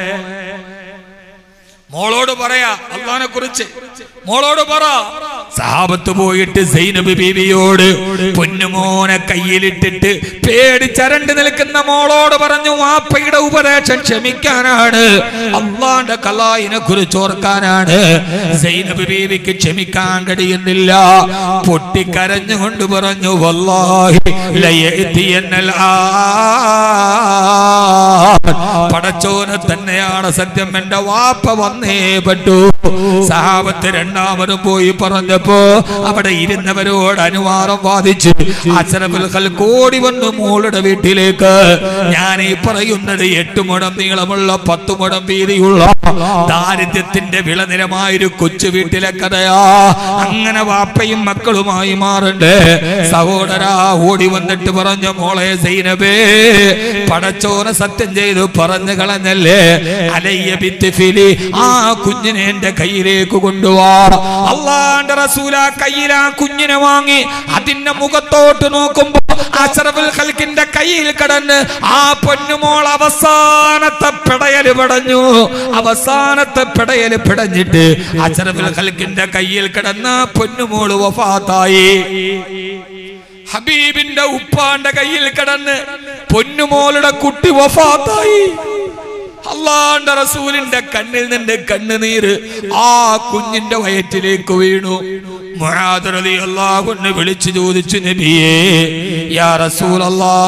മോളോട് പറയാ അള്ളഹാനെ കുറിച്ച് മോളോട് പറ സഹാബത്ത് പോയിട്ട് സൈനബ് ബീവിയോട് പൊന്നുമോനെ കയ്യിലിട്ടിട്ട് പേടിച്ചരണ്ട് നിൽക്കുന്ന മോളോട് പറഞ്ഞു വാപ്പയുടെ ഉപദേശം ക്ഷമിക്കാനാണ് അള്ളാന്റെ കലായിനെ കുറിച്ച് ഓർക്കാനാണ് സൈനബ് ബീവിക്ക് ക്ഷമിക്കാൻ കഴിയുന്നില്ല പൊട്ടിക്കരഞ്ഞുകൊണ്ട് പറഞ്ഞു വല്ലാഹി ലയഅതിയന്നൽ ആ പടച്ചോന് തന്നെയാണ് സത്യം എന്റെ വാപ്പ വന്നേ പറ്റൂ സഹാബത്ത് രണ്ടാമതും പോയി പറഞ്ഞപ്പോ അവിടെ ഇരുന്നവരോട് അനുവാദം വാദിച്ചു അസരഫുൽ കോടി വന്നു മോളുടെ വീട്ടിലേക്ക് ഞാൻ ഈ പറയുന്നത് എട്ട് മുടം നീളമുള്ള പത്ത് മുടം വീതിയുള്ള ദാരിദ്ര്യത്തിന്റെ വിളനിലമായൊരു കൊച്ചു വീട്ടിലെ കഥയാ അങ്ങനെ വാപ്പയും മക്കളുമായി മാറണ്ടേ സഹോദരാ ഓടി വന്നിട്ട് പറഞ്ഞു മോളെ സൈനബേ പടച്ചോന സത്യം ചെയ്തു പറഞ്ഞു കളഞ്ഞല്ലേ അലയ്യ ബിത്തിഫിലി ആ കുഞ്ഞിനെ എന്റെ കയ്യിലേക്ക് കൊണ്ടുവാ അള്ളാന്റെ റസൂല കയ്യിൽ ആ കുഞ്ഞിനെ വാങ്ങി അതിന്റെ മുഖത്തോട്ട് നോക്കുമ്പോ അഷറഫുൽ ഖൽക്കിന്റെ കയ്യിൽ കടന്ന് ആ പൊന്നുമോൾ അവസാനത്തെ പിടയല് പിടഞ്ഞു അവസാനത്തെ പിടയല് പിടഞ്ഞിട്ട് അഷറഫുൽ ഖൽക്കിന്റെ കയ്യിൽ കിടന്ന് പൊന്നുമോള് വഫാത്തായി ഹബീബിന്റെ ഉപ്പാന്റെ കയ്യിൽ കിടന്ന് പൊന്നുമോളുടെ കുട്ടി വഫാത്തായി അള്ളാന്റെ റസൂലിന്റെ കണ്ണിൽ നിന്ന് കണ്ണുനീര് ആ കുഞ്ഞിന്റെ വയറ്റിലേക്ക് വീണു മുഹാദറലി അള്ളാഹുന്ന് വിളിച്ചു ചോദിച്ചു നബിയേ യാ റസൂൽ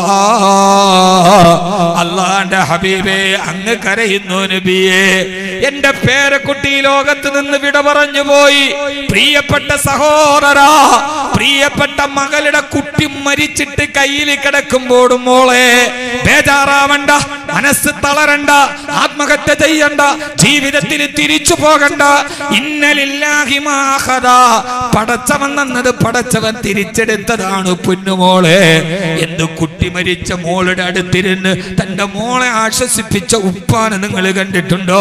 അള്ളാന്റെ ഹബീബേ അങ്ങ് കരയുന്നു നബിയേ എന്റെ പേരക്കുട്ടി ഈ ലോകത്ത് നിന്ന് വിട പറഞ്ഞു പോയി പ്രിയപ്പെട്ട സഹോദരാ പ്രിയപ്പെട്ട മകളുടെ കുട്ടി മരിച്ചിട്ട് കയ്യിൽ കിടക്കുമ്പോഴും മോളെ ബേജാറാവണ്ട മനസ്സ് തളരണ്ട ആത്മഹത്യ ചെയ്യണ്ട ജീവിതത്തിൽ തിരിച്ചു പോകണ്ട ഇന്നലില്ലാഹി മാഹദ പടച്ചവൻ എന്നത് പടച്ചവൻ തിരിച്ചെടുത്തതാണ് പൊന്നുമോളെ എന്ന് കുട്ടി മരിച്ച മോളുടെ അടുത്തിരുന്ന് തന്റെ മോളെ ആശ്വസിപ്പിച്ച ഉപ്പാന് നിങ്ങൾ കണ്ടിട്ടുണ്ടോ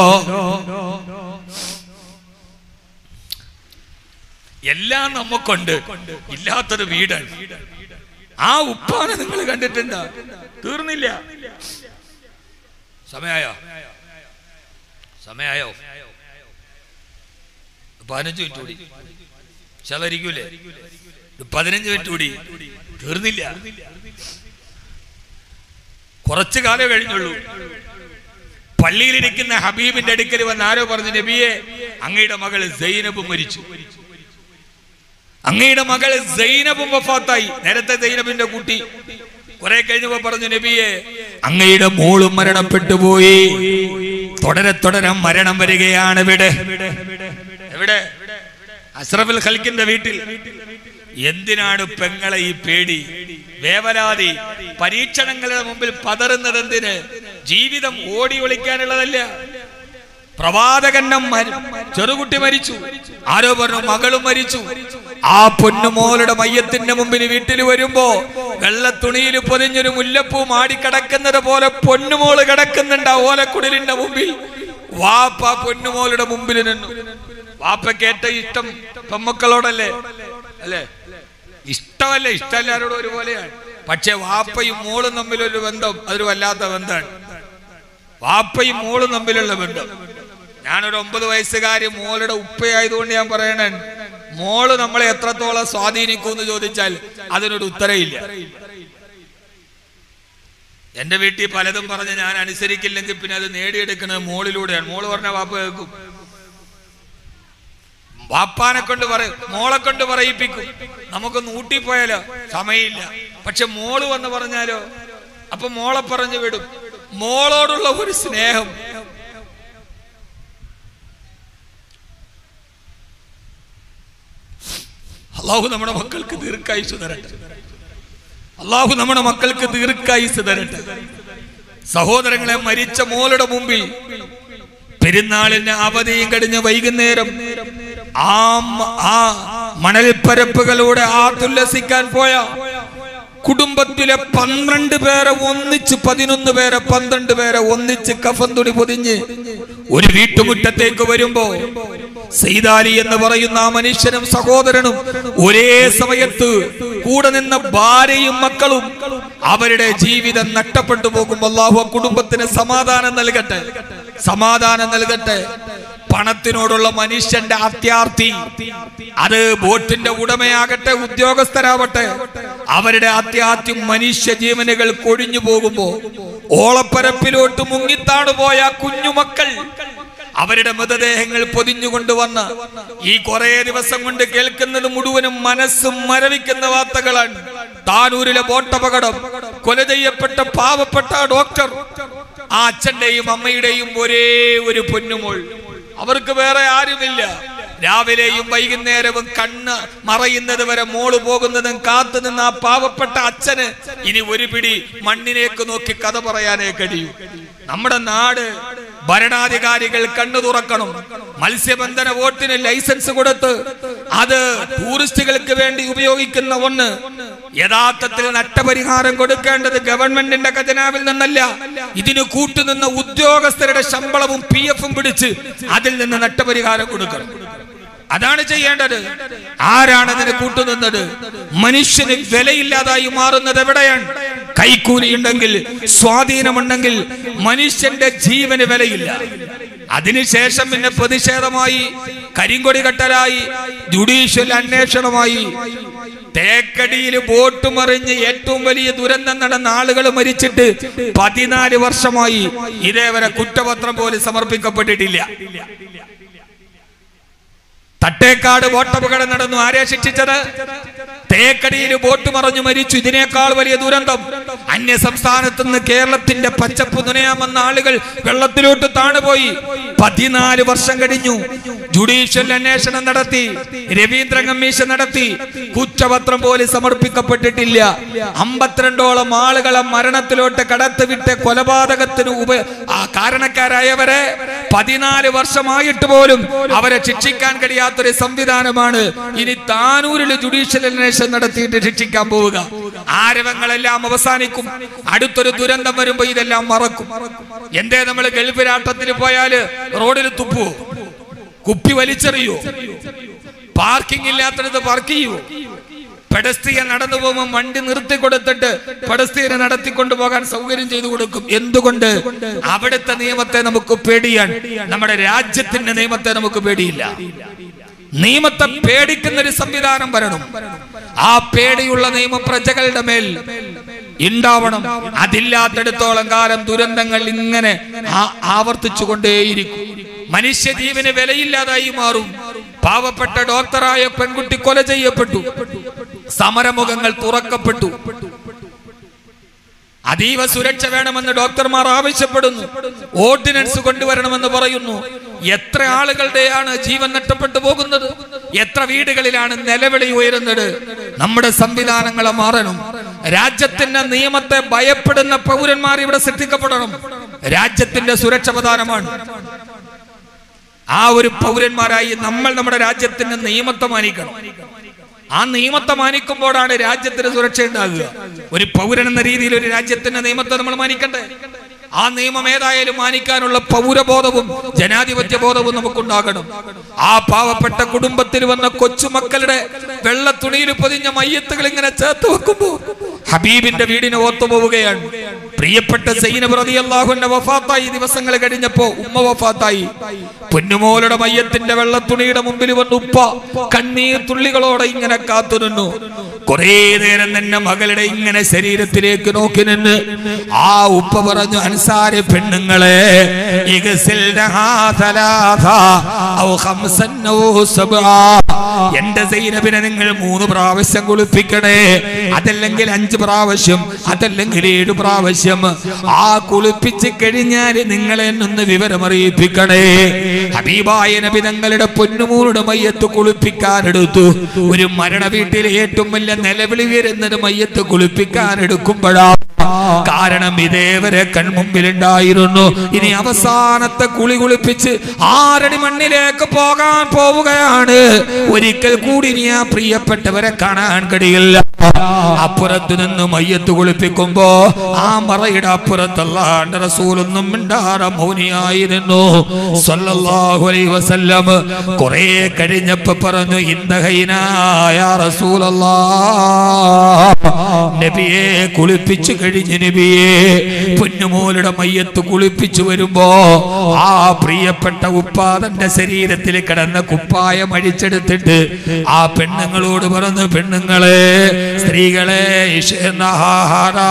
എല്ലാം നമുക്കുണ്ട് ഇല്ലാത്തൊരു വീടാണ് ആ ഉപ്പാനെ നിങ്ങൾ കണ്ടിട്ടുണ്ടോ തീർന്നില്ല സമയായോ സമയായോ പതിനഞ്ച് മിനിറ്റ് കൂടി ശതരിക്കൂലേ പതിനഞ്ച് മിനിറ്റ് കൂടി തീർന്നില്ല കുറച്ചു കാലം കഴിഞ്ഞുള്ളൂ പള്ളിയിലിരിക്കുന്ന ഹബീബിന്റെ അടുക്കൽ വന്ന് ആരോ പറഞ്ഞു നബിയെ അങ്ങയുടെ മകൾ സൈനബ് മരിച്ചു അങ്ങയുടെ മകൾ സൈനബും വഫാത്തായി നേരത്തെ സൈനബിന്റെ കുട്ടി കുറെ കഴിഞ്ഞപ്പോ പറഞ്ഞു നബിയെ അങ്ങയുടെ മോളും മരണപ്പെട്ടു പോയി തുടരെ തുടരെ മരണം വരികയാണ് ഇവിടെ എവിടെ അഷ്റഫുൽ ഖൽക്കിന്റെ വീട്ടിൽ എന്തിനാണ് പെങ്ങളെ ഈ പേടി വേവലാതി പരീക്ഷണങ്ങളുടെ മുമ്പിൽ പതറുന്നത് എന്തിന് ജീവിതം ഓടി ഒളിക്കാനുള്ളതല്ല പ്രവാചകന്റെ മരി- ചെറുകുട്ടി മരിച്ചു ആരോ പറഞ്ഞു മകളും മരിച്ചു ആ പൊന്നുമോളുടെ മയ്യത്തിന്റെ മുമ്പിൽ വീട്ടിൽ വരുമ്പോ വെള്ളത്തുണിയിൽ പൊതിഞ്ഞൊരു മുല്ലപ്പൂ മാടിക്കിടക്കുന്നത് പോലെ പൊന്നുമോള് കിടക്കുന്നുണ്ട് ആ ഓലക്കുടലിന്റെ മുമ്പിൽ വാപ്പ പൊന്നുമോളുടെ മുമ്പിൽ നിന്നു വാപ്പയ്ക്ക് ഏറ്റവും ഇഷ്ടം പെമ്മക്കളോടല്ലേ അല്ലേ ഇഷ്ടമല്ല ഇഷ്ടമല്ലാരോടും ഒരുപോലെയാണ് പക്ഷെ വാപ്പയും മോളും തമ്മിലൊരു ബന്ധം അതൊരു വല്ലാത്ത ബന്ധമാണ് വാപ്പയും മോളും തമ്മിലുള്ള ബന്ധം ഞാനൊരു ഒമ്പത് വയസ്സുകാരി മോളുടെ ഉപ്പയായതുകൊണ്ട് ഞാൻ പറയണേ മോള് നമ്മളെ എത്രത്തോളം സ്വാധീനിക്കും എന്ന് ചോദിച്ചാൽ അതിനൊരു ഉത്തരയില്ല എന്റെ വീട്ടിൽ പലതും പറഞ്ഞ് ഞാൻ അനുസരിക്കില്ലെങ്കിൽ പിന്നെ അത് നേടിയെടുക്കുന്നത് മോളിലൂടെയാണ് മോള് പറഞ്ഞ വാപ്പ കേൾക്കും വാപ്പാനെ കൊണ്ട് പറയും മോളെ കൊണ്ട് പറയിപ്പിക്കും നമുക്കൊന്ന് ഊട്ടിപ്പോയാലോ സമയമില്ല പക്ഷെ മോള് വന്ന് പറഞ്ഞാലോ അപ്പൊ മോളെ പറഞ്ഞു വിടും മോളോടുള്ള ഒരു സ്നേഹം അള്ളാഹു നമ്മുടെ മക്കൾക്ക് ദീർഘായുസ് തരട്ടെ അള്ളാഹു നമ്മുടെ മക്കൾക്ക് ദീർഘായുസ് തരട്ടെ സഹോദരങ്ങളെ മരിച്ച മോളുടെ മുമ്പിൽ പെരുന്നാളിന് അവധിയും കഴിഞ്ഞ് വൈകുന്നേരം ആ മ- ആ മണൽപ്പരപ്പുകളൂടെ ആ തുല്ലസിക്കാൻ പോയ കുടുംബത്തിലെ പന്ത്രണ്ട് പേരെ ഒന്നിച്ച് പതിനൊന്ന് പേരെ പന്ത്രണ്ട് പേരെ ഒന്നിച്ച് കഫൻ തുണി പൊതിഞ്ഞ് ഒരു വീട്ടുമുറ്റത്തേക്ക് വരുമ്പോ സെയ്താലി എന്ന് പറയുന്ന ആ മനുഷ്യനും സഹോദരനും ഒരേ സമയത്ത് കൂടെ നിന്ന ഭാര്യയും മക്കളും അവരുടെ ജീവിതം നഷ്ടപ്പെട്ടു പോകുമ്പോൾ അള്ളാഹു ആ കുടുംബത്തിന് സമാധാനം നൽകട്ടെ സമാധാനം നൽകട്ടെ പണത്തിനോടുള്ള മനുഷ്യന്റെ അത്യാർത്തി അത് ബോട്ടിന്റെ ഉടമയാകട്ടെ ഉദ്യോഗസ്ഥരാവട്ടെ അവരുടെ അത്യാർത്തി മനുഷ്യ ജീവനുകൾ കൊഴിഞ്ഞു പോകുമ്പോ ഓളപ്പരപ്പിലോട്ട് മുങ്ങിത്താണു പോയ ആ കുഞ്ഞുമക്കൾ അവരുടെ മൃതദേഹങ്ങൾ പൊതിഞ്ഞുകൊണ്ടുവന്ന് ഈ കുറെ ദിവസം കൊണ്ട് കേൾക്കുന്നത് മുഴുവനും മനസ്സും മരവിക്കുന്ന വാർത്തകളാണ് താനൂരിലെ ബോട്ടപകടം കൊല ചെയ്യപ്പെട്ട പാവപ്പെട്ട ആ ഡോക്ടർ ആ അച്ഛന്റെയും അമ്മയുടെയും ഒരേ ഒരു പൊന്നുമോൾ അവർക്ക് വേറെ ആരുമില്ല രാവിലെയും വൈകുന്നേരവും കണ്ണ് മറയുന്നത് വരെ മോള് പോകുന്നതും കാത്തു നിന്ന് ആ പാവപ്പെട്ട അച്ഛന് ഇനി ഒരു പിടി മണ്ണിലേക്ക് നോക്കി കഥ പറയാനേ കഴിയൂ നമ്മുടെ നാട് ഭരണാധികാരികൾ കണ്ണു തുറക്കണം മത്സ്യബന്ധന വോട്ടിന് ലൈസൻസ് കൊടുത്ത് അത് ടൂറിസ്റ്റുകൾക്ക് വേണ്ടി ഉപയോഗിക്കുന്ന ഒന്ന് യഥാർത്ഥത്തിൽ നഷ്ടപരിഹാരം കൊടുക്കേണ്ടത് ഗവൺമെന്റിന്റെ ഖജനാവിൽ നിന്നല്ല ഇതിന് കൂട്ടുനിന്ന ഉദ്യോഗസ്ഥരുടെ ശമ്പളവും പി എഫും പിടിച്ച് അതിൽ നിന്ന് നഷ്ടപരിഹാരം കൊടുക്കണം അതാണ് ചെയ്യേണ്ടത് ആരാണ് അതിന് കൂട്ടുനിന്നത് മനുഷ്യന് വിലയില്ലാതായി മാറുന്നത് എവിടെയാണ് കൈക്കൂലി ഉണ്ടെങ്കിൽ സ്വാധീനമുണ്ടെങ്കിൽ മനുഷ്യന്റെ ജീവന് വിലയില്ല അതിനുശേഷം പിന്നെ പ്രതിഷേധമായി കരിങ്കൊടി കട്ടലായി ജുഡീഷ്യൽ അന്വേഷണമായി തേക്കടിയിൽ ബോട്ട് മറിഞ്ഞ് ഏറ്റവും വലിയ ദുരന്തം നടന്ന ആളുകൾ മരിച്ചിട്ട് പതിനാല് വർഷമായി ഇതേവരെ കുറ്റപത്രം പോലും സമർപ്പിക്കപ്പെട്ടിട്ടില്ല തട്ടേക്കാട് ബോട്ടപകടം നടന്നു ആരെ ശിക്ഷിച്ചത് തേക്കടിയിൽ ബോട്ട് മറഞ്ഞു മരിച്ചു ഇതിനേക്കാൾ വലിയ ദുരന്തം അന്യ സംസ്ഥാനത്ത് നിന്ന് കേരളത്തിന്റെ പച്ചപ്പ് നുനയാമെന്ന ആളുകൾ വെള്ളത്തിലോട്ട് താണുപോയി പതിനാല് വർഷം കഴിഞ്ഞു ജുഡീഷ്യൽ അന്വേഷണം നടത്തി രവീന്ദ്ര കമ്മീഷൻ നടത്തി കുറ്റപത്രം പോലും സമർപ്പിക്കപ്പെട്ടിട്ടില്ല അമ്പത്തിരണ്ടോളം ആളുകളെ മരണത്തിലോട്ട് കടത്തിവിട്ട് കൊലപാതകത്തിന് ഉപ ആ കാരണക്കാരായവരെ പതിനാല് വർഷമായിട്ട് പോലും അവരെ ശിക്ഷിക്കാൻ കഴിയാത്തൊരു സംവിധാനമാണ് ഇനി താനൂരിൽ ജുഡീഷ്യൽ അന്വേഷണം നടത്തിയിട്ട് ശിക്ഷിക്കാൻ പോവുക ആരവങ്ങളെല്ലാം അവസാനിക്കും അടുത്തൊരു ദുരന്തം വരുമ്പോ ഇതെല്ലാം മറക്കും എന്തേ നമ്മൾ ഗൾഫ് രാഷ്ട്രത്തിൽ പോയാല് റോഡിൽ തുപ്പുവോ കുപ്പി വലിച്ചെറിയോ പാർക്കിംഗ് ഇല്ലാത്തടത്ത് പാർക്ക് ചെയ്യുവോ പെഡസ്ട്രിയൻ നടന്നു പോകുമ്പോൾ വണ്ടി നിർത്തി കൊടുത്തിട്ട് പെഡസ്ട്രിയനെ നടത്തിക്കൊണ്ടു പോകാൻ സൗകര്യം ചെയ്തു കൊടുക്കും എന്തുകൊണ്ട് അവിടുത്തെ നിയമത്തെ നമുക്ക് പേടിയാണ് നമ്മുടെ രാജ്യത്തിന്റെ നിയമത്തെ നമുക്ക് പേടിയില്ല നിയമത്തെ പേടിക്കുന്ന ഒരു സംവിധാനം വരണം ആ പേടിയുള്ള നിയമം പ്രജകളുടെ മേൽ ഉണ്ടാവണം അതില്ലാത്തിടത്തോളം കാലം ദുരന്തങ്ങൾ ഇങ്ങനെ ആ- ആവർത്തിച്ചു കൊണ്ടേയിരിക്കും മനുഷ്യജീവന് വിലയില്ലാതായി മാറും പാവപ്പെട്ട ഡോക്ടറായ പെൺകുട്ടി കൊല ചെയ്യപ്പെട്ടു സമരമുഖങ്ങൾ തുറക്കപ്പെട്ടു അതീവ സുരക്ഷ വേണമെന്ന് ഡോക്ടർമാർ ആവശ്യപ്പെടുന്നു ഓർഡിനൻസ് കൊണ്ടുവരണമെന്ന് പറയുന്നു എത്ര ആളുകളുടെയാണ് ജീവൻ നഷ്ടപ്പെട്ടു പോകുന്നത് എത്ര വീടുകളിലാണ് നിലവിളി ഉയരുന്നത് നമ്മുടെ സംവിധാനങ്ങളെ മാറണം രാജ്യത്തിന്റെ നിയമത്തെ ഭയപ്പെടുന്ന പൗരന്മാർ ഇവിടെ സൃഷ്ടിക്കപ്പെടണം രാജ്യത്തിന്റെ സുരക്ഷ പ്രധാനമാണ് ആ ഒരു പൗരന്മാരായി നമ്മൾ നമ്മുടെ രാജ്യത്തിന്റെ നിയമത്തെ മാനിക്കണം ആ നിയമത്തെ മാനിക്കുമ്പോഴാണ് രാജ്യത്തിന് സുരക്ഷ ഉണ്ടാകുക ഒരു പൗരൻ എന്ന രീതിയിൽ ഒരു രാജ്യത്തിന്റെ നിയമത്തെ നമ്മൾ മാനിക്കണ്ടേ ആ നിയമം ഏതായാലും മാനിക്കാനുള്ള പൗരബോധവും ജനാധിപത്യ ബോധവും നമുക്കുണ്ടാകണം ആ പാവപ്പെട്ട കുടുംബത്തിൽ വന്ന കൊച്ചുമക്കളുടെ വെള്ള തുണിയിൽ പൊതിഞ്ഞ മയ്യത്തുകൾ ഇങ്ങനെ ചേർത്ത് വെക്കുമ്പോ ഹബീബിന്റെ വീടിന് ഓർത്തു പോവുകയാണ് പ്രിയപ്പെട്ട സൈനബ് റളിയല്ലാഹുവിന്റെ വഫാത്തായി ദിവസങ്ങൾ കഴിഞ്ഞപ്പോ ഉമ്മ വഫാത്തായി പൊന്നുമോളുടെ മയ്യത്തിന്റെ വെള്ളത്തുണിയുടെ മുമ്പിൽ വന്ന് ഉപ്പ കണ്ണീർ തുള്ളികളോടെ ഇങ്ങനെ കാത്തുനിന്നു കുറേ നേരം തന്നെ മകളുടെ ഇങ്ങനെ ശരീരത്തിലേക്ക് നോക്കി നിന്ന് ആ ഉപ്പ പറഞ്ഞു അൻസാരി പെണ്ണുങ്ങളെ ഇഗ്സിൽനഹാ സലാസ ഔ ഖംസൻ ഔ സബ്ആ. എന്റെ സൈനബിനെ നിങ്ങൾ മൂന്ന് പ്രാവശ്യം കുളിപ്പിക്കണേ അതല്ലെങ്കിൽ അഞ്ച് പ്രാവശ്യം അതല്ലെങ്കിൽ ഏഴ് പ്രാവശ്യം ആ കുളിപ്പിച്ച് കഴിഞ്ഞാൽ നിങ്ങളെ ഒന്ന് വിവരമറിയിപ്പിക്കണേ ഹബീബായ നബി തങ്ങളുടെ പൊന്നുമൂരുടെ മയ്യത്ത് കുളിപ്പിക്കാൻ എടുത്തു ഒരു മരണ വീട്ടിലെ ഏറ്റവും വലിയ നിലവിളി വരുന്നത് മയ്യത്ത് കുളിപ്പിക്കാൻ എടുക്കുമ്പോഴാ കാരണം ഇതേവരെ കൺമുമ്പിലുണ്ടായിരുന്നു ഇനി അവസാനത്തെ കുളി കുളിപ്പിച്ച് ആറടി മണ്ണിലേക്ക് പോകാൻ പോവുകയാണ് ഒരിക്കൽ കൂടി ഇനി ആ പ്രിയപ്പെട്ടവരെ കാണാൻ കഴിയില്ല അപ്പുറത്ത് നിന്ന് മയ്യത്ത് കുളിപ്പിക്കുമ്പോ ആ മറയുടെ അപ്പുറത്തല്ലാണ്ട് റസൂലൊന്നും മിണ്ടാറ മൗനിയായിരുന്നു സല്ലല്ലാഹു അലൈഹി വസല്ലം കുറെ കഴിഞ്ഞപ്പോ പറഞ്ഞു ഇന്ദഹൈനായ റസൂലല്ലാഹ് നബിയെ കുളിപ്പിച്ചു കഴിഞ്ഞ് നബിയെ പൊന്നുമോളുടെ മയ്യത്ത് കുളിപ്പിച്ചു വരുമ്പോ ആ പ്രിയപ്പെട്ട ഉപ്പാദന്റെ ശരീരത്തിൽ കിടന്ന കുപ്പായം അഴിച്ചെടുത്തിട്ട് ആ പെണ്ണുങ്ങളോട് പറഞ്ഞു പെണ്ണുങ്ങളെ സ്ത്രീകളെ ഇഷനാഹാരാ.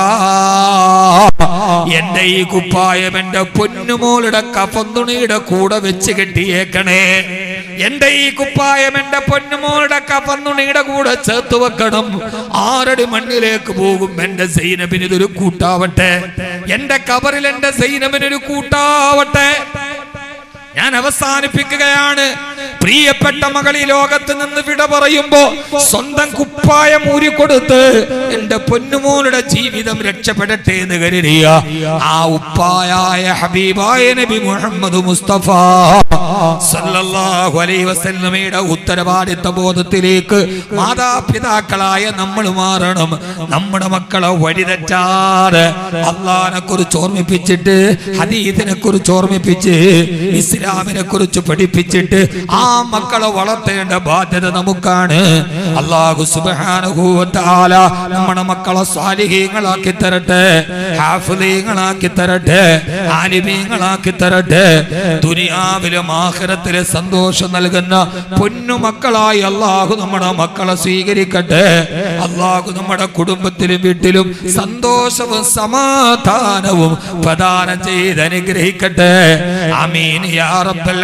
എന്റെ ഈ കുപ്പായം എന്റെ പൊന്നുമോളുടെ കഫന്തുണിയുടെ കൂടെ വെച്ച് കെട്ടിയേക്കണേ എന്റെ ഈ കുപ്പായം എന്റെ പൊന്നുമോളുടെ കഫന്തുണിയുടെ കൂടെ ചേർത്ത് വെക്കണം ആറടി മണ്ണിലേക്ക് പോകും എന്റെ സൈനബിന് ഇതൊരു കൂട്ടാവട്ടെ എന്റെ കബറിൽ എന്റെ സൈനബിനൊരു കൂട്ടാവട്ടെ ഞാൻ അവസാനിപ്പിക്കുകയാണ് പ്രിയപ്പെട്ട മകൾ ഈ ലോകത്ത് നിന്ന് വിട പറയുമ്പോ സ്വന്തം കുപ്പായം ഊരിക്കൊടുത്ത് എന്റെ പൊന്നുമോളുടെ ജീവിതം രക്ഷപ്പെടട്ടെ എന്ന് കരുതിയ ആ ഉപ്പായായ ഹബീബായ നബി മുഹമ്മദ് മുസ്തഫ സല്ലല്ലാഹു അലൈഹി വസല്ലമയുടെ ഉത്തരവാദിത്ത ബോധത്തിലേക്ക് മാതാപിതാക്കളായ നമ്മൾ മാറണം നമ്മുടെ മക്കളെ വഴിതെറ്റാതെ അള്ളാഹിനെ കുറിച്ച് ഓർമ്മിപ്പിച്ചിട്ട് ഹദീദിനെ കുറിച്ച് ഓർമ്മിപ്പിച്ച് ഇസ്ലാമിനെ കുറിച്ച് പഠിപ്പിച്ചിട്ട് ആ മക്കളെ വളർത്തേണ്ട ബാധ്യത നമുക്കാണ് അള്ളാഹു സുബ്ഹാനഹു വ തആല നമ്മുടെ മക്കളെ സ്വാലിഹീങ്ങളാക്കി തരട്ടെ ഹാഫിളീങ്ങളാക്കി തരട്ടെ ആലിമീങ്ങളാക്കി തരട്ടെ ദുനിയാവിലും ആഖിറത്തിലെ സന്തോഷം നൽകുന്ന പൊന്നു മക്കളായി അള്ളാഹു നമ്മുടെ മക്കളെ സ്വീകരിക്കട്ടെ അള്ളാഹു നമ്മുടെ കുടുംബത്തിലും വീട്ടിലും സന്തോഷവും സമാധാനവും പ്രദാനം ചെയ്ത് അനുഗ്രഹിക്കട്ടെ അമീൻ യാ റബ്ബൽ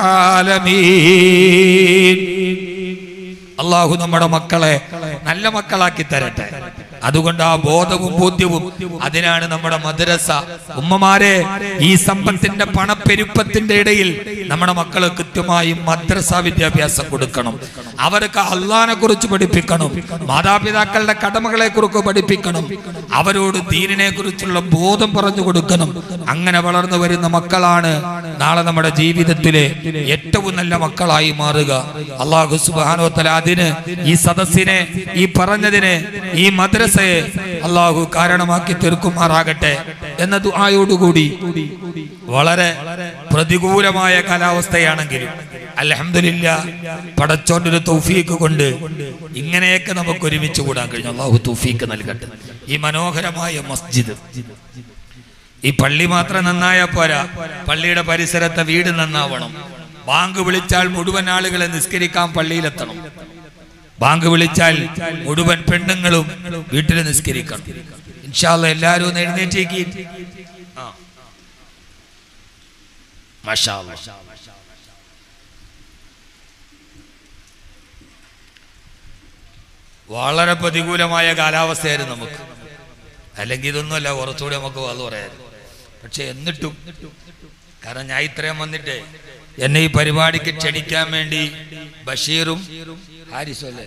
ആലമീൻ അള്ളാഹു നമ്മുടെ മക്കളെ നല്ല മക്കളാക്കി തരട്ടെ അതുകൊണ്ട് ആ ബോധവും ബോധ്യവും അതിനാണ് നമ്മുടെ മദ്രസ ഉമ്മമാരെ ഈ സമ്പത്തിന്റെ പണപ്പെരുപ്പത്തിന്റെ ഇടയിൽ നമ്മുടെ മക്കളെ കൃത്യമായി മദ്രസ വിദ്യാഭ്യാസം കൊടുക്കണം അവർക്ക് അള്ളഹാനെ കുറിച്ച് പഠിപ്പിക്കണം മാതാപിതാക്കളുടെ കടമകളെ കുറിച്ച് പഠിപ്പിക്കണം അവരോട് ദീനിനെ കുറിച്ചുള്ള ബോധം പറഞ്ഞു കൊടുക്കണം അങ്ങനെ വളർന്നു വരുന്ന മക്കളാണ് നാളെ നമ്മുടെ ജീവിതത്തിലെ ഏറ്റവും നല്ല മക്കളായി മാറുക അള്ളാഹു സുബാനോത്തല അതിന് ഈ സദസ്സിനെ ഈ പറഞ്ഞതിനെ ഈ മദ്രസയെ അള്ളാഹു കാരണമാക്കി തീർക്കുമാറാകട്ടെ എന്ന ദുആയോടുകൂടി വളരെ പ്രതികൂലമായ കാലാവസ്ഥയാണെങ്കിലും അലഹമില്ല പടച്ചോന്റെ ഒരു തൗഫീക്ക് കൊണ്ട് ഇങ്ങനെയൊക്കെ നമുക്ക് ഒരുമിച്ച് കൂടാൻ കഴിഞ്ഞു അള്ളാഹു തൗഫീക്ക് നൽകട്ടെ ഈ മനോഹരമായ മസ്ജിദ് ഈ പള്ളി മാത്രം നന്നായാ പോരാ പള്ളിയുടെ പരിസരത്തെ വീട് നന്നാവണം ബാങ്ക് വിളിച്ചാൽ മുഴുവൻ ആളുകളെ നിസ്കരിക്കാൻ പള്ളിയിലെത്തണം ബാങ്ക് വിളിച്ചാൽ മുഴുവൻ പെണ്ണുങ്ങളും വീട്ടിൽ നിസ്കരിക്കണം ഇൻഷാല്ല എല്ലാരും ഒന്ന് എഴുന്നേറ്റേക്ക് ആ. മാഷാ അല്ലാ. വളരെ പ്രതികൂലമായ കാലാവസ്ഥയായിരുന്നു നമുക്ക് അല്ലെങ്കിൽ ഇതൊന്നുമല്ല കുറച്ചുകൂടി നമുക്ക് അത് പറയായിരുന്നു പക്ഷെ എന്നിട്ടും കാരണം ഞാൻ ഇത്രയും വന്നിട്ട് എന്നെ ഈ പരിപാടിക്ക് ക്ഷണിക്കാൻ വേണ്ടി ബഷീറും ഹാരിസും അല്ലേ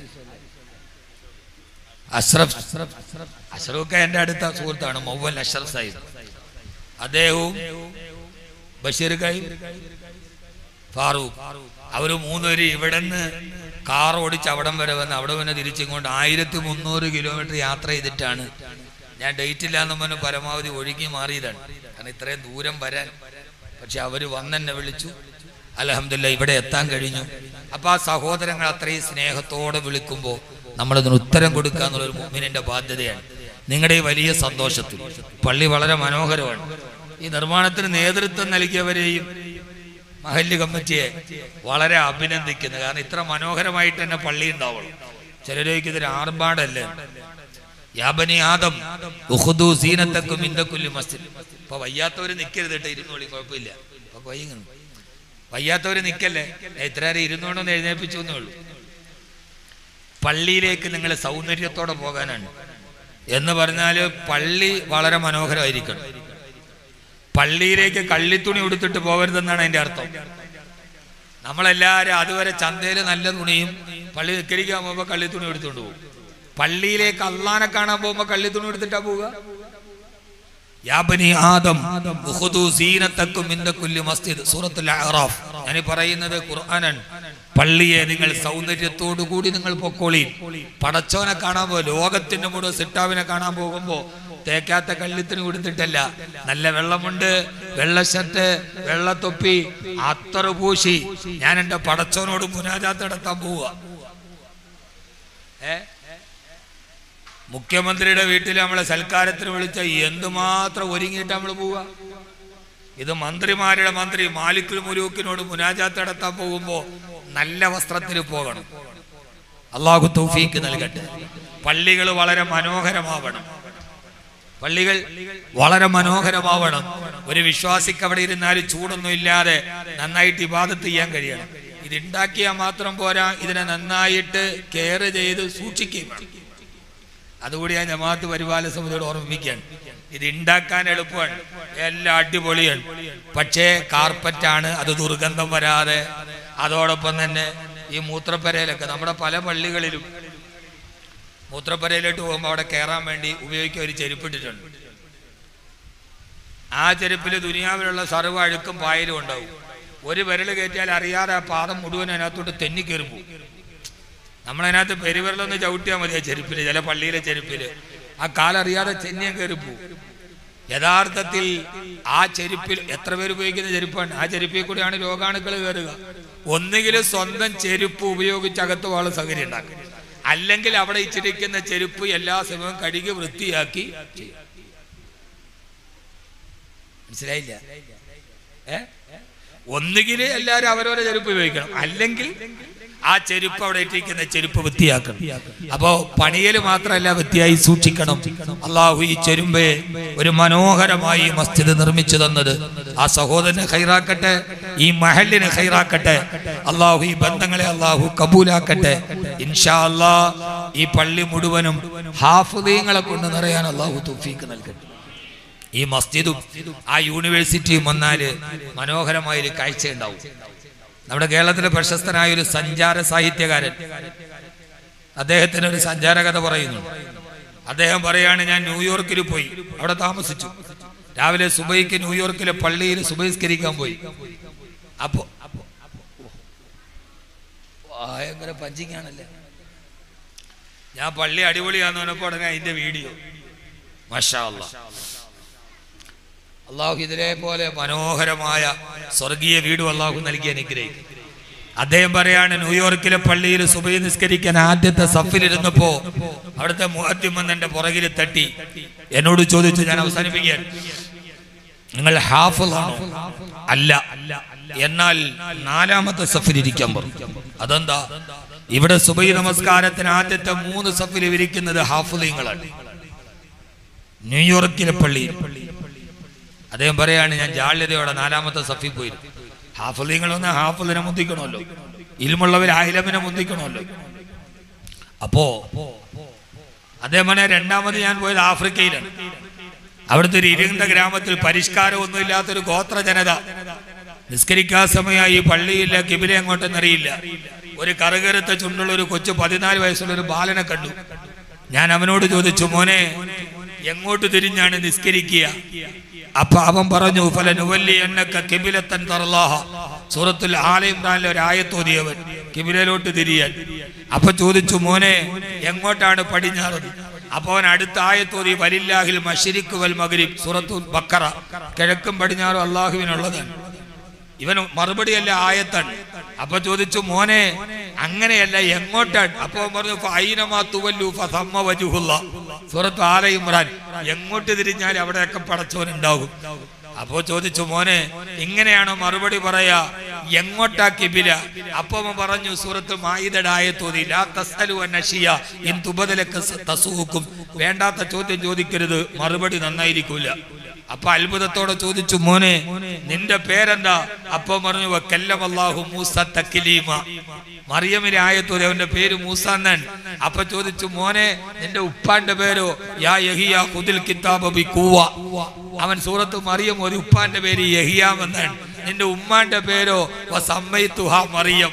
അഷ്റഫ് അഷ്റഫൊക്കെ എൻ്റെ അടുത്ത സുഹൃത്താണ് മൗവൽ അഷ്റഫ് സാഹിബ് അദ്ദേഹവും ബഷീർ കായി ഫാറൂഖ് അവര് മൂന്നുപേര് ഇവിടെ നിന്ന് കാർ ഓടിച്ച് അവിടം വരെ വന്ന് അവിടെ വന്ന് തിരിച്ചിങ്ങോട്ട് ആയിരത്തി മുന്നൂറ് കിലോമീറ്റർ യാത്ര ചെയ്തിട്ടാണ് ഞാൻ ഡേറ്റ് ഇല്ലാന്ന് പറഞ്ഞ് പരമാവധി ഒഴുകി മാറിയതാണ് കാരണം ഇത്രയും ദൂരം വരാൻ പക്ഷെ അവര് വന്നെന്നെ വിളിച്ചു അലഹമില്ല ഇവിടെ എത്താൻ കഴിഞ്ഞു അപ്പൊ ആ സഹോദരങ്ങൾ അത്രയും സ്നേഹത്തോടെ വിളിക്കുമ്പോൾ നമ്മളതിന് ഉത്തരം കൊടുക്കുക എന്നുള്ളൊരു മുമ്മിനിന്റെ ബാധ്യതയാണ് നിങ്ങളുടെ ഈ വലിയ സന്തോഷത്തിൽ പള്ളി വളരെ മനോഹരമാണ് ഈ നിർമ്മാണത്തിന് നേതൃത്വം നൽകിയവരെയും മഹല്ല് കമ്മിറ്റിയെ വളരെ അഭിനന്ദിക്കുന്നു കാരണം ഇത്ര മനോഹരമായിട്ട് തന്നെ പള്ളി ഉണ്ടാവുള്ളൂ ചിലരേക്ക് ഇതൊരു ആർഭാടല്ലേ യാബനി ആദം ഉഖുദു സീനത്തക്കും ഇന്ദക്കുല്ലി മസ്ജിദ് ഇപ്പൊ വയ്യാത്തവര് നിൽക്കരുത് കേട്ടോ ഇരുന്നോളി കുഴപ്പമില്ല അപ്പൊ വൈകുന്നു വയ്യാത്തവര് നിൽക്കല്ലേ ഇത്ര നേരം ഇരുന്നോണ്ടൊന്ന് എഴുന്നേൽപ്പിച്ചു എന്നേ ഉള്ളൂ പള്ളിയിലേക്ക് നിങ്ങൾ സൗന്ദര്യത്തോടെ പോകാനാണ് എന്ന് പറഞ്ഞാൽ പള്ളി വളരെ മനോഹരമായിരിക്കണം പള്ളിയിലേക്ക് കള്ളിത്തുണി ഉടുത്തിട്ട് പോകരുതെന്നാണ് അതിന്റെ അർത്ഥം നമ്മളെല്ലാവരും അതുവരെ ചന്തയിൽ നല്ല തുണിയും പള്ളി നിക്കരിക്കാൻ പോകുമ്പോൾ കള്ളിത്തുണി എടുത്തുകൊണ്ട് പോകും പള്ളിയിലേക്ക് അള്ളാനെ കാണാൻ പോകുമ്പോൾ കള്ളിത്തുണി എടുത്തിട്ടാ പോവുക യാ ബനി ആദം ഉഖുദു സീനത്തക്കും മിൻ കുല്ലി മസ്ജിദ് സൂറത്തുൽ അഅറാഫ് ഞാൻ ഈ പറയുന്നത് ഖുർആനാണ് പള്ളിയെ നിങ്ങൾ സൗന്ദര്യത്തോടു കൂടി നിങ്ങൾ പൊക്കോളി പടച്ചോനെ കാണാൻ പോ ലോകത്തിന്റെ മുഴുവൻ സിട്ടാവിനെ കാണാൻ പോകുമ്പോ തേക്കാത്ത കള്ളിത്തിന് കൊടുത്തിട്ടല്ല നല്ല വെള്ളമുണ്ട് വെള്ള ഷർട്ട് വെള്ളത്തൊപ്പി അത്തറ് പൂശി ഞാൻ എന്റെ പടച്ചോനോട് മുനാജാത്ത് നടത്താൻ പോവുക ഏ മുഖ്യമന്ത്രിയുടെ വീട്ടിൽ നമ്മളെ സൽക്കാരത്തിന് വിളിച്ച എന്തുമാത്രം ഒരുങ്ങിയിട്ട് നമ്മൾ പോവുക ഇത് മന്ത്രിമാരുടെ മന്ത്രി മാലിക്കുൽ മുലൂക്കിനോട് മുനാജാത്ത് നടത്താൻ പോകുമ്പോൾ നല്ല വസ്ത്രത്തിൽ പോകണം അള്ളാഹു തൗഫീക്ക് നൽകട്ടെ പള്ളികൾ വളരെ മനോഹരമാവണം പള്ളികൾ വളരെ മനോഹരമാവണം ഒരു വിശ്വാസിക്ക് അവിടെ ഇരുന്നാലും ചൂടൊന്നും ഇല്ലാതെ നന്നായിട്ട് ഇബാദത്ത് ചെയ്യാൻ കഴിയണം ഇത് ഉണ്ടാക്കിയാൽ മാത്രം പോരാ ഇതിനെ നന്നായിട്ട് കെയർ ചെയ്ത് സൂക്ഷിക്കുകയും വേണം അതുകൂടി ഞാൻ ജമാഅത്ത് പരിപാലന സമിതിയോട് ഓർമ്മിപ്പിക്കുകയാണ് ഇത് ഉണ്ടാക്കാൻ എളുപ്പമാണ് എല്ലാം അടിപൊളിയാണ് പക്ഷേ കാർപ്പറ്റാണ് അത് ദുർഗന്ധം വരാതെ അതോടൊപ്പം തന്നെ ഈ മൂത്രപ്പരയിലൊക്കെ നമ്മുടെ പല പള്ളികളിലും മൂത്രപ്പരയിലോട്ട് പോകുമ്പോൾ അവിടെ കയറാൻ വേണ്ടി ഉപയോഗിക്കാൻ ഒരു ചെരുപ്പിട്ടിട്ടുണ്ട് ആ ചെരുപ്പിൽ ദുനിയാവിലുള്ള സർവ്വ അഴുക്കും പായലും ഉണ്ടാവും ഒരു വിരൽ കയറ്റിയാൽ അറിയാതെ ആ പാദം മുഴുവൻ അതിനകത്തോട്ട് തെന്നിക്കേറി പോകും നമ്മളതിനകത്ത് പെരുവിരലൊന്ന് ചവിട്ടിയാൽ മതി ആ ചെരുപ്പില് ചില പള്ളിയിലെ ചെരുപ്പില് ആ കാലറിയാതെ ചെന്നിയം കയറി പോകും യഥാർത്ഥത്തിൽ ആ ചെരുപ്പിൽ എത്ര പേര് ഉപയോഗിക്കുന്ന ചെരുപ്പാണ് ആ ചെരുപ്പിൽ കൂടിയാണ് രോഗാണുക്കൾ കയറുക ഒന്നുകിൽ സ്വന്തം ചെരുപ്പ് ഉപയോഗിച്ച് അകത്ത് വാള സൗകര്യം ഉണ്ടാക്കും അല്ലെങ്കിൽ അവിടെ ഇച്ചിരിക്കുന്ന ചെരുപ്പ് എല്ലാ സമയവും കഴുകി വൃത്തിയാക്കി ചെയ്യും മനസ്സിലായില്ല ഏ ഒന്നുകിൽ എല്ലാവരും അവരവരെ ചെരുപ്പ് ഉപയോഗിക്കണം അല്ലെങ്കിൽ ആ ചെരുപ്പ് അവിടെ ഇട്ടിരിക്കുന്ന ചെരുപ്പ് വൃത്തിയാക്കണം അപ്പോ പണിയൽ മാത്രമല്ല വൃത്തിയായി സൂക്ഷിക്കണം അള്ളാഹു ഈ ചെരുമ്പെ ഒരു മനോഹരമായി മസ്ജിദ് നിർമ്മിച്ചു തന്നത് ആ സഹോദരനെ ഹൈറാക്കട്ടെ ഈ മഹലിനെ ഹൈറാക്കട്ടെ അള്ളാഹു ഈ ബന്ധങ്ങളെ അള്ളാഹു കബൂലാക്കട്ടെ ഇൻഷാ അല്ലാ ഈ പള്ളി മുഴുവനും ഹാഫുദീങ്ങളെ കൊണ്ട് നിറയാൻ അള്ളാഹു തുഫീക്ക് നൽകട്ടെ ഈ മസ്ജിദും ആ യൂണിവേഴ്സിറ്റിയും വന്നാല് മനോഹരമായ ഒരു കാഴ്ച ഉണ്ടാവും നമ്മുടെ കേരളത്തിലെ പ്രശസ്തനായ ഒരു സഞ്ചാര സാഹിത്യകാരൻ അദ്ദേഹത്തിന് ഒരു സഞ്ചാര കഥ പറയുന്നു അദ്ദേഹം പറയാണ് ഞാൻ ന്യൂയോർക്കിൽ പോയി അവിടെ താമസിച്ചു രാവിലെ സുബൈക്ക് ന്യൂയോർക്കിലെ പള്ളിയിൽ സുബൈസ്കരിക്കാൻ പോയി അപ്പോ ഭയങ്കര പഞ്ചിങ്ങാണല്ലേ ഞാൻ പള്ളി അടിപൊളിയാന്ന് പറഞ്ഞപ്പോ ഉടനെ അതിന്റെ വീഡിയോ മഷാ അല്ലാ അള്ളാഹു ഇതിലെ പോലെ മനോഹരമായ സ്വർഗീയ വീടും അള്ളാഹു നൽകി അനുഗ്രഹിക്കും അദ്ദേഹം പറയാണ് ന്യൂയോർക്കിലെ പള്ളിയിൽ സുബൈ നിസ്കരിക്കാൻ ആദ്യത്തെ സഫിലിരുന്നപ്പോ അവിടുത്തെ മുഹദ്യം വന്ന് എന്റെ പുറകിൽ തട്ടി എന്നോട് ചോദിച്ചു ഞാൻ അവസാനിപ്പിക്കാൻ നിങ്ങൾ ഹാഫിളാണോ അല്ല എന്നാൽ നാലാമത്തെ സഫിൽ ഇരിക്കാൻ പറഞ്ഞു അതെന്താ ഇവിടെ സുബൈ നമസ്കാരത്തിന് ആദ്യത്തെ മൂന്ന് സഫിൽ ഇരിക്കുന്നത് ഹാഫുലീങ്ങളാണ് ന്യൂയോർക്കിലെ പള്ളിയിൽ അദ്ദേഹം പറയാണ് ഞാൻ ജാള്യതയോടെ നാലാമത്തെ സഫി പോയിരുന്നു ഹാഫുലിങ്ങളൊന്ന് ഹാഫുലിനെ മുന്തിക്കണമല്ലോ ഇൽമുള്ളവർ ആയിരമിനെ മുന്തിക്കണമല്ലോ അപ്പോ അദ്ദേഹം പറഞ്ഞ രണ്ടാമത് ഞാൻ പോയത് ആഫ്രിക്കയിലാണ് അവിടുത്തെ ഒരു ഇരുണ്ട ഗ്രാമത്തിൽ പരിഷ്കാരമൊന്നും ഇല്ലാത്തൊരു ഗോത്ര ജനത നിസ്കരിക്കാൻ സമയമായി പള്ളിയില്ല കിബിലെ അങ്ങോട്ടെന്ന് അറിയില്ല ഒരു കറുകറുത്ത ചുണ്ടുള്ള ഒരു കൊച്ചു പതിനാല് വയസ്സുള്ള ഒരു ബാലനെ കണ്ടു ഞാൻ അവനോട് ചോദിച്ചു മോനെ എങ്ങോട്ട് തിരിഞ്ഞാണ് നിസ്കരിക്കുക അപ്പൊ അവൻ പറഞ്ഞു ഫലനുവല്ലി എന്നൊക്കെ കിബിലത്തൻ തറലാഹ സൂറത്തുൽ ആല ഇമ്രാനിലെ ഒരു ആയത്തോതിയവൻ കിബിലയിലോട്ട് തിരിയാൻ അപ്പൊ ചോദിച്ചു മോനെ എങ്ങോട്ടാണ് പടിഞ്ഞാറ് അപ്പൊ അവൻ അടുത്ത ആയത്തോതി വലില്ലാഹിൽ മഷിരിക്ക് വൽ മകരിബ് സൂറത്തുൽ ബക്കറ കിഴക്കും പടിഞ്ഞാറും അള്ളാഹുവിനുള്ളതാണ് ഇവൻ മറുപടിയല്ല ആയത്താണ് അപ്പൊ ചോദിച്ചു മോനെ അങ്ങനെയല്ല എങ്ങോട്ടാണ് അപ്പൊ അവൻ പറഞ്ഞു "ഫ ഐനമാ തുവല്ലു ഫസമ്മ വജുഹുല്ലാ." സൂറത്ത് ആല ഇമ്രാൻ എങ്ങോട്ട് തിരിഞ്ഞാൽ അവിടെയൊക്കെ പടച്ചോനുണ്ടാകും അപ്പോ ചോദിച്ചു മോനെ ഇങ്ങനെയാണോ മറുപടി പറയാ എങ്ങോട്ടാ കിബില അപ്പൊ അവൻ പറഞ്ഞു സൂറത്ത് മായിതടായ തോതി ലാ തസ്അലു അൻ നഷിയ ഇൻ തുബദലക തസൂക്കും വേണ്ടാത്ത ചോദ്യം ചോദിക്കരുത് മറുപടി നന്നായിരിക്കൂല അപ്പൊ അത്ഭുതത്തോടെ ചോദിച്ചു മോനെ നിന്റെ പേരെന്താ അപ്പൊ പറഞ്ഞു വക്കല്ലമല്ലാഹു മൂസ തക്കിലീമ മറിയമിനെ ആയത്തോലെ അവന്റെ പേര് മൂസ എന്നാൻ അപ്പൊ ചോദിച്ചു മോനെ നിന്റെ ഉപ്പാന്റെ പേരോ യാ യഹിയ ഖുദിൽ കിതാബ ബി കൂവ അവൻ സൂറത്ത് മറിയം ഒരു ഉപ്പാന്റെ പേര് യഹിയാം എന്നാണ് നിന്റെ ഉമ്മാന്റെ പേരോ വസമ്മൈത്തുഹ മറിയം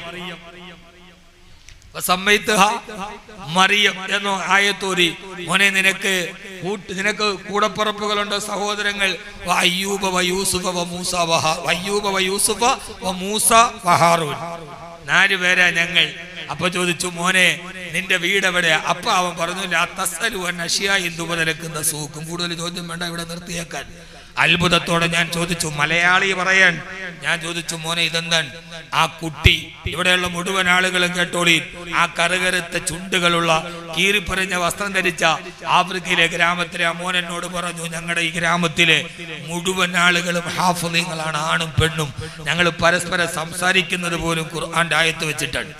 വസമ്മൈത്തുഹ മറിയം എന്നോ ആയത്തോരി മോനെ നിനക്ക് കൂട്ട് നിനക്ക് കൂടപ്പുറപ്പുകളുണ്ടോ സഹോദരങ്ങൾ വ അയ്യൂബ വ യൂസുഫ വ മൂസ വ ഹ- വ അയ്യൂബ വ യൂസുഫ വ മൂസ വ ഹാറൂൻ നാല് പേരാ ഞങ്ങൾ അപ്പൊ ചോദിച്ചു മോനെ നിന്റെ വീട് എവിടെയാ അപ്പൊ അവൻ പറഞ്ഞു ലാ തസ്അലു അൻ അഷിയ എന്തു മുതലക്കുന്ന സൂക്കും കൂടുതൽ ചോദ്യം വേണ്ട ഇവിടെ നിർത്തിയേക്കാൻ അത്ഭുതത്തോടെ ഞാൻ ചോദിച്ചു മലയാളി പറയാൻ ഞാൻ ചോദിച്ചു മോനെ ഇതെന്താണ് ആ കുട്ടി ഇവിടെയുള്ള മുഴുവൻ ആളുകളും കേട്ടോളി ആ കറുകറുത്ത ചുണ്ടുകളുള്ള കീറിപ്പറിഞ്ഞ വസ്ത്രം ധരിച്ച ആഫ്രിക്കയിലെ ഗ്രാമത്തിലെ ആ മോൻ എന്നോട് പറഞ്ഞു ഞങ്ങളുടെ ഈ ഗ്രാമത്തിലെ മുഴുവൻ ആളുകളും ഹാഫലിങ്ങളാണ് ആണും പെണ്ണും ഞങ്ങൾ പരസ്പരം സംസാരിക്കുന്നത് പോലും ഖുർആന്റെ ആയത്ത് വെച്ചിട്ടാണ്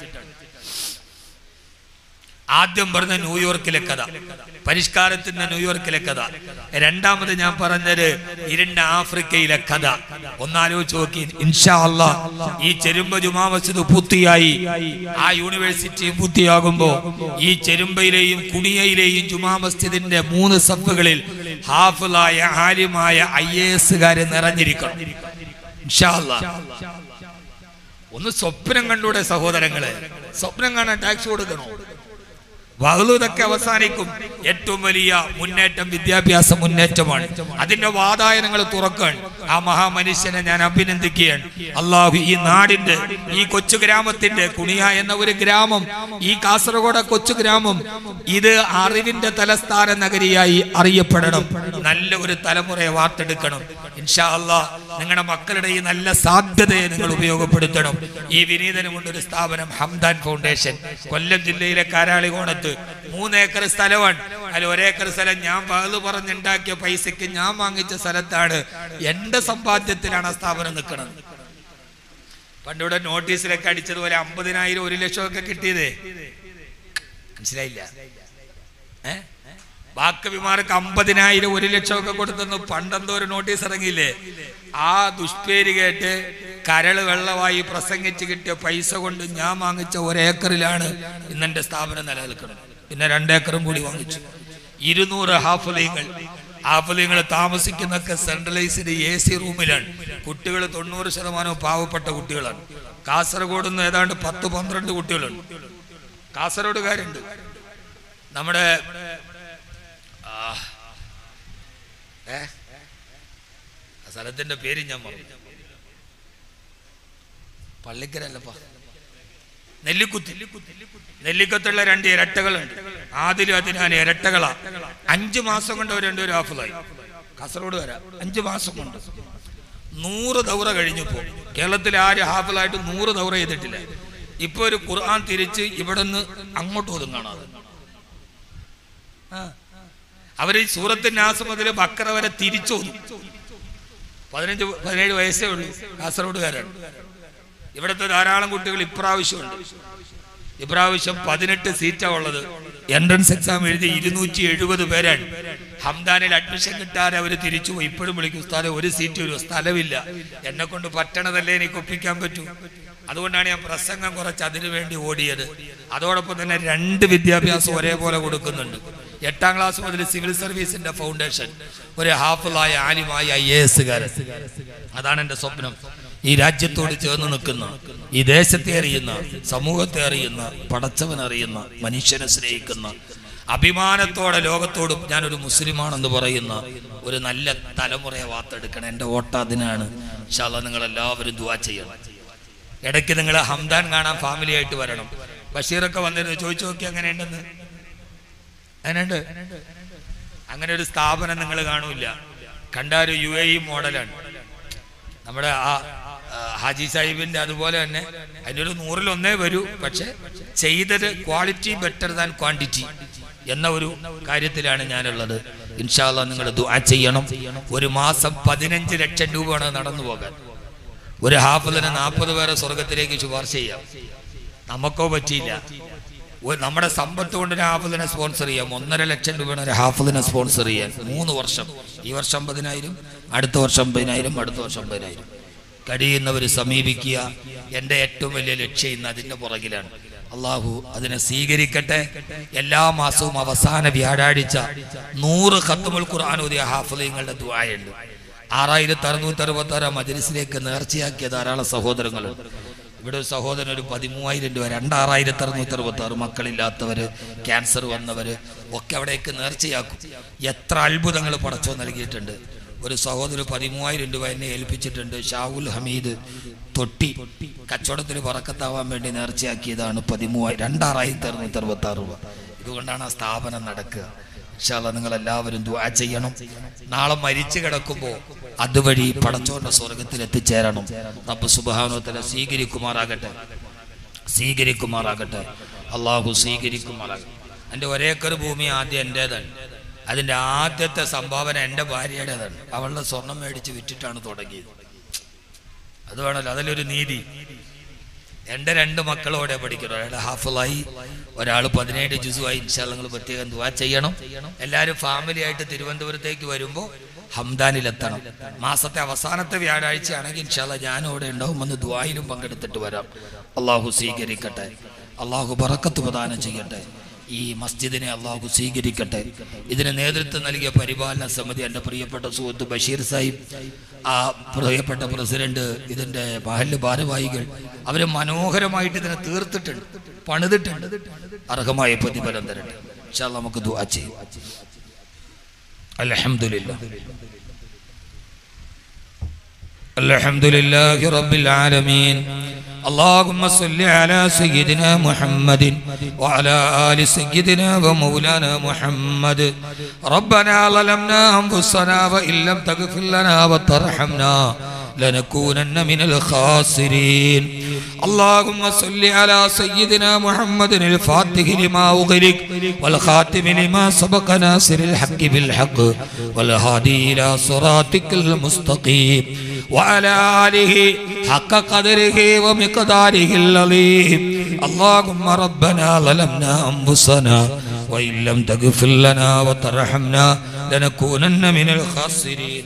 ആദ്യം പറഞ്ഞ ന്യൂയോർക്കിലെ കഥ പരിഷ്കാരത്തിന്റെ ന്യൂയോർക്കിലെ കഥ രണ്ടാമത് ഞാൻ പറഞ്ഞത് ഇരുണ്ട ആഫ്രിക്കയിലെ കഥ ഒന്നാലോചിച്ച് നോക്കി ഇൻഷാ അല്ലാ ഈ ചെരുമ്പ ജുമാ മസ്ജിദ് പൂർത്തിയായി ആ യൂണിവേഴ്സിറ്റി പൂർത്തിയാകുമ്പോ ഈ ചെരുമ്പയിലെയും കുണിയയിലെയും ജുമാ മസ്ജിദിന്റെ മൂന്ന് സഫുകളിൽ ഹാഫിളായ ആര്യമായ ഐ എ എസുകാര് നിറഞ്ഞിരിക്കണം ഇൻഷാ അല്ലാ ഒന്ന് സ്വപ്നം കണ്ടൂടെ സഹോദരങ്ങളെ സ്വപ്നം കാണാൻ ടാക്സ് കൊടുക്കണോ വഹലൂതൊക്കെ അവസാനിക്കും ഏറ്റവും വലിയ മുന്നേറ്റം വിദ്യാഭ്യാസ മുന്നേറ്റമാണ് അതിന്റെ വാതായനങ്ങൾ തുറക്കാൻ ആ മഹാമനുഷ്യനെ ഞാൻ അഭിനന്ദിക്കുകയാണ് അള്ളാഹു ഈ നാടിന്റെ ഈ കൊച്ചു ഗ്രാമത്തിന്റെ കുണിയ എന്ന ഒരു ഗ്രാമം ഈ കാസർഗോഡ് കൊച്ചു ഗ്രാമം ഇത് അറിവിന്റെ തലസ്ഥാന നഗരിയായി അറിയപ്പെടണം നല്ല ഒരു തലമുറയെ വാർത്തെടുക്കണം ഇൻഷാ അല്ലാ നിങ്ങളുടെ മക്കളുടെ ഈ നല്ല സാധ്യതയെ നിങ്ങൾ ഉപയോഗപ്പെടുത്തണം ഈ വിനീതനുമുണ്ട് ഒരു സ്ഥാപനം ഹംദാൻ ഫൗണ്ടേഷൻ കൊല്ലം ജില്ലയിലെ കാരാളികോണത്ത് മൂന്നേക്കർ സ്ഥലമാണ് അതിൽ ഒരേക്കർ സ്ഥലം ഞാൻ പകല് പറഞ്ഞുണ്ടാക്കിയ പൈസക്ക് ഞാൻ വാങ്ങിച്ച സ്ഥലത്താണ് എന്റെ സമ്പാദ്യത്തിലാണ് ആ സ്ഥാപനം നിൽക്കുന്നത് പണ്ടിവിടെ നോട്ടീസിലൊക്കെ അടിച്ചതുപോലെ അമ്പതിനായിരം ഒരു ലക്ഷം ഒക്കെ കിട്ടിയതേ മനസ്സിലായില്ല ഏ വാക്കവിമാർക്ക് അമ്പതിനായിരം ഒരു ലക്ഷം ഒക്കെ കൊടുത്തെന്ന് പണ്ടെന്തോ ഒരു നോട്ടീസ് ഇറങ്ങിയില്ലേ ആ ദുഷ്പേര് കേട്ട് കരള് വെള്ളമായി പ്രസംഗിച്ച് കിട്ടിയ പൈസ കൊണ്ട് ഞാൻ വാങ്ങിച്ച ഒരേക്കറിലാണ് ഇന്നെന്റെ സ്ഥാപനം നിലനിൽക്കുന്നത് പിന്നെ രണ്ടേക്കറും കൂടി വാങ്ങിച്ചു ഇരുന്നൂറ് ഹാഫലീങ്ങൾ ഹാഫലീങ്ങൾ താമസിക്കുന്നൊക്കെ സെൻട്രലൈസ്ഡ് എ സി റൂമിലാണ് കുട്ടികൾ തൊണ്ണൂറ് ശതമാനവും പാവപ്പെട്ട കുട്ടികളാണ് കാസർഗോഡ് നിന്ന് ഏതാണ്ട് പത്ത് പന്ത്രണ്ട് കുട്ടികളുണ്ട് കാസർഗോഡുകാരുണ്ട് നമ്മുടെ ആ, ഏ ആ സ്ഥലത്തിന്റെ പേര് ഞാൻ മറന്നു പള്ളിക്കരല്ലപ്പാ നെല്ലിക്കുത്തി നെല്ലിക്കത്തുള്ള രണ്ട് ഇരട്ടകളുണ്ട് ആദിലും അതിനാണ് ഇരട്ടകളാ അഞ്ചു മാസം കൊണ്ട് അവർ രണ്ടുപേരും ഹാഫിലായി കാസർഗോഡ് വരാം അഞ്ചു മാസം കൊണ്ട് നൂറ് ദൗറ കഴിഞ്ഞപ്പോ കേരളത്തിൽ ആര് ഹാഫിലായിട്ട് നൂറ് ദൗറ ചെയ്തിട്ടില്ല ഇപ്പൊ ഒരു ഖുർആൻ തിരിച്ച് ഇവിടെ നിന്ന് അങ്ങോട്ട് ഒതും കാണാതെ അവർ ഈ സൂറത്തിന്റെ നാസ് മുതൽ ബക്കറ വരെ തിരിച്ചോതും പതിനഞ്ച് പതിനേഴ് വയസ്സേ ഉള്ളൂ കാസർഗോഡുകാരാണ് ഇവിടുത്തെ ധാരാളം കുട്ടികൾ ഇപ്രാവശ്യമുണ്ട് ഇപ്രാവശ്യം പതിനെട്ട് സീറ്റാ ഉള്ളത് എൻട്രൻസ് എക്സാം എഴുതി ഇരുന്നൂറ്റി എഴുപത് പേരാണ് ഹംദാനിൽ അഡ്മിഷൻ കിട്ടാതെ അവർ തിരിച്ചു പോയി ഇപ്പോഴും വിളിക്കും ഉസ്താദെ ഒരു സീറ്റ് ഒരു സ്ഥലമില്ല എന്നെ കൊണ്ട് പറ്റണതല്ലേ എനിക്ക് ഒപ്പിക്കാൻ പറ്റൂ അതുകൊണ്ടാണ് ഞാൻ പ്രസംഗം കുറച്ച് അതിനു വേണ്ടി ഓടിയത് അതോടൊപ്പം തന്നെ രണ്ട് വിദ്യാഭ്യാസം ഒരേപോലെ കൊടുക്കുന്നുണ്ട് എട്ടാം ക്ലാസ് മുതൽ സിവിൽ സർവീസിന്റെ ഫൗണ്ടേഷൻ ഒരു ഹാഫിളായ ആലിമായ ഐ എ എസുകാരൻ അതാണ് എൻ്റെ സ്വപ്നം ഈ രാജ്യത്തോട് ചേർന്ന് നിൽക്കുന്ന ഈ ദേശത്തെ അറിയുന്ന സമൂഹത്തെ അറിയുന്ന പടച്ചവൻ അറിയുന്ന മനുഷ്യനെ സ്നേഹിക്കുന്ന അഭിമാനത്തോടെ ലോകത്തോടും ഞാനൊരു മുസ്ലിമാണെന്ന് പറയുന്ന ഒരു നല്ല തലമുറയെ വാർത്തെടുക്കണം എൻ്റെ വോട്ട് അതിനാണ് ഇൻഷാല്ലാ നിങ്ങൾ എല്ലാവരും ദുവാ ചെയ്യണം ഇടയ്ക്ക് നിങ്ങൾ ഹംദാൻ കാണാൻ ഫാമിലി ആയിട്ട് വരണം ബഷീറൊക്കെ വന്നിരുന്നു ചോദിച്ചു നോക്കി അങ്ങനെയുണ്ടെന്ന് അങ്ങനെയുണ്ട് അങ്ങനെ ഒരു സ്ഥാപനം നിങ്ങൾ കാണൂല കണ്ടാരു യു എ ഇ മോഡലാണ് നമ്മുടെ ആ ആ, ഹാജി സാഹിബിന്റെ അതുപോലെ തന്നെ അതിൻ്റെ ഒരു നൂറിൽ ഒന്നേ വരൂ പക്ഷെ ചെയ്തത് ക്വാളിറ്റി ബെറ്റർ ദാൻ ക്വാണ്ടിറ്റി എന്ന ഒരു കാര്യത്തിലാണ് ഞാനുള്ളത് ഇൻഷാല്ല നിങ്ങൾ ദുആ ചെയ്യണം ഒരു മാസം പതിനഞ്ച് ലക്ഷം രൂപയാണ് നടന്നു പോകാൻ ഒരു ഹാഫിലിന് നാൽപ്പത് പേരെ സ്വർഗത്തിലേക്ക് ശുപാർശ ചെയ്യാം നമുക്കോ പറ്റിയില്ല ഒരു- നമ്മുടെ സമ്പത്ത് കൊണ്ട് ഒരു ഹാഫിലിനെ സ്പോൺസർ ചെയ്യാം ഒന്നര ലക്ഷം രൂപയാണ് ഒരു ഹാഫിലിനെ സ്പോൺസർ ചെയ്യാൻ മൂന്ന് വർഷം ഈ വർഷം അമ്പതിനായിരം അടുത്ത വർഷം അമ്പതിനായിരം അടുത്ത വർഷം അമ്പതിനായിരം കഴിയുന്നവർ സമീപിക്കുക എൻ്റെ ഏറ്റവും വലിയ ലക്ഷ്യം ഇന്ന് അതിൻ്റെ പുറകിലാണ് അള്ളാഹു അതിനെ സ്വീകരിക്കട്ടെ എല്ലാ മാസവും അവസാന വ്യാഴാഴ്ച നൂറ് ഖത്തുമുൽ ഖുർആൻ ഓതിയ ഹാഫിലിങ്ങളുടെ ദുആയുണ്ട് ആറായിരത്തി അറുന്നൂറ്റി അറുപത്തി ആറാം മജലിസിലേക്ക് നേർച്ചയാക്കിയ ധാരാളം സഹോദരങ്ങളുണ്ട് ഇവിടെ ഒരു സഹോദരൻ ഒരു പതിമൂവായിരം രൂപ രണ്ടാറായിരത്തി അറുന്നൂറ്റി അറുപത്തി ആറ് മക്കളില്ലാത്തവര് ക്യാൻസർ വന്നവര് ഒക്കെ അവിടേക്ക് നേർച്ചയാക്കും എത്ര അത്ഭുതങ്ങൾ പടച്ചോ നൽകിയിട്ടുണ്ട് ഒരു സഹോദരൻ പതിമൂവായിരം രൂപ എന്നെ ഏൽപ്പിച്ചിട്ടുണ്ട് ഷാവുൽ ഹമീദ് തൊട്ടി കച്ചവടത്തിൽ പറക്കത്താവാൻ വേണ്ടി നേർച്ചയാക്കിയതാണ് പതിമൂവായിരം രണ്ടാറായിരത്തി അറുന്നൂറ്റി അറുപത്തി ആറ് രൂപ ഇതുകൊണ്ടാണ് ആ സ്ഥാപനം നടക്കുക ഇൻഷാല്ല നിങ്ങൾ എല്ലാവരും ദുആ ചെയ്യണം നാളെ മരിച്ചു കിടക്കുമ്പോൾ അതുവഴി പടച്ചോന്റെ സ്വർഗത്തിൽ എത്തിച്ചേരണം റബ്ബ് സുബ്ഹാനഹു സ്വീകരിക്കുമാറാകട്ടെ സ്വീകരിക്കുമാറാകട്ടെ അള്ളാഹു സ്വീകരിക്കുമാറാകട്ടെ എൻ്റെ ഒരേക്കർ ഭൂമി ആദ്യം എൻ്റേതാണ് അതിൻ്റെ ആദ്യത്തെ സംഭാവന എൻ്റെ ഭാര്യയുടേതാണ് അവളുടെ സ്വർണം മേടിച്ച് വിറ്റിട്ടാണ് തുടങ്ങിയത് അത് വേണമല്ലോ അതിലൊരു നീതി എൻ്റെ രണ്ട് മക്കളോടെ പഠിക്കണം ഒരാൾ ഹാഫിളായി ഒരാൾ പതിനേഴ് ജുസുമായി ഇൻഷാല്ലങ്ങൾ പ്രത്യേകം ദുവാ ചെയ്യണം എല്ലാവരും ഫാമിലി ആയിട്ട് തിരുവനന്തപുരത്തേക്ക് വരുമ്പോൾ ഹംദാനിലെത്തണം മാസത്തെ അവസാനത്തെ വ്യാഴാഴ്ചയാണെങ്കിൽ ഇൻഷാല്ല ഞാനും അവിടെ ഉണ്ടാവും ഒന്ന് ദുവായിലും പങ്കെടുത്തിട്ട് വരാം അള്ളാഹു സ്വീകരിക്കട്ടെ അള്ളാഹു ബറക്കത്ത് പ്രദാനം ചെയ്യട്ടെ ഈ മസ്ജിദിനെ അള്ളാഹു സ്വീകരിക്കട്ടെ ഇതിന് നേതൃത്വം നൽകിയ പരിപാലന സമിതി എൻ്റെ പ്രിയപ്പെട്ട സുഹൃത്ത് ബഷീർ സാഹിബ് ആ പ്രിയപ്പെട്ട പ്രസിഡന്റ് ഇതിൻ്റെ ബാഹ്യ ഭാരവാഹികൾ അവർ മനോഹരമായിട്ട് ഇതിനെ തീർത്തിട്ടുണ്ട് പണിതിട്ടുണ്ട് അർഹമായ പ്രതിഫലം തരട്ടെ ഇൻഷാ അല്ലാ നമുക്ക് ദുആ ചെയ്യും അൽഹംദുലില്ലാ الحمد لله رب العالمين اللهم صل على سيدنا محمد وعلى آل سيدنا ومولانا محمد ربنا ظلمنا أنفسنا وإن لم تغفر لنا وترحمنا لنكونن من الخاسرين اللهم صل على سيدنا محمد الفاتح لما أغلق والخاتم لما سبق ناصر الحق بالحق والهادي إلى صراطك المستقيم وعلى آله حق قدره ومقداره العظيم اللهم ربنا ظلمنا أنفسنا وإن لم تغفر لنا وترحمنا لنكونن من الخاسرين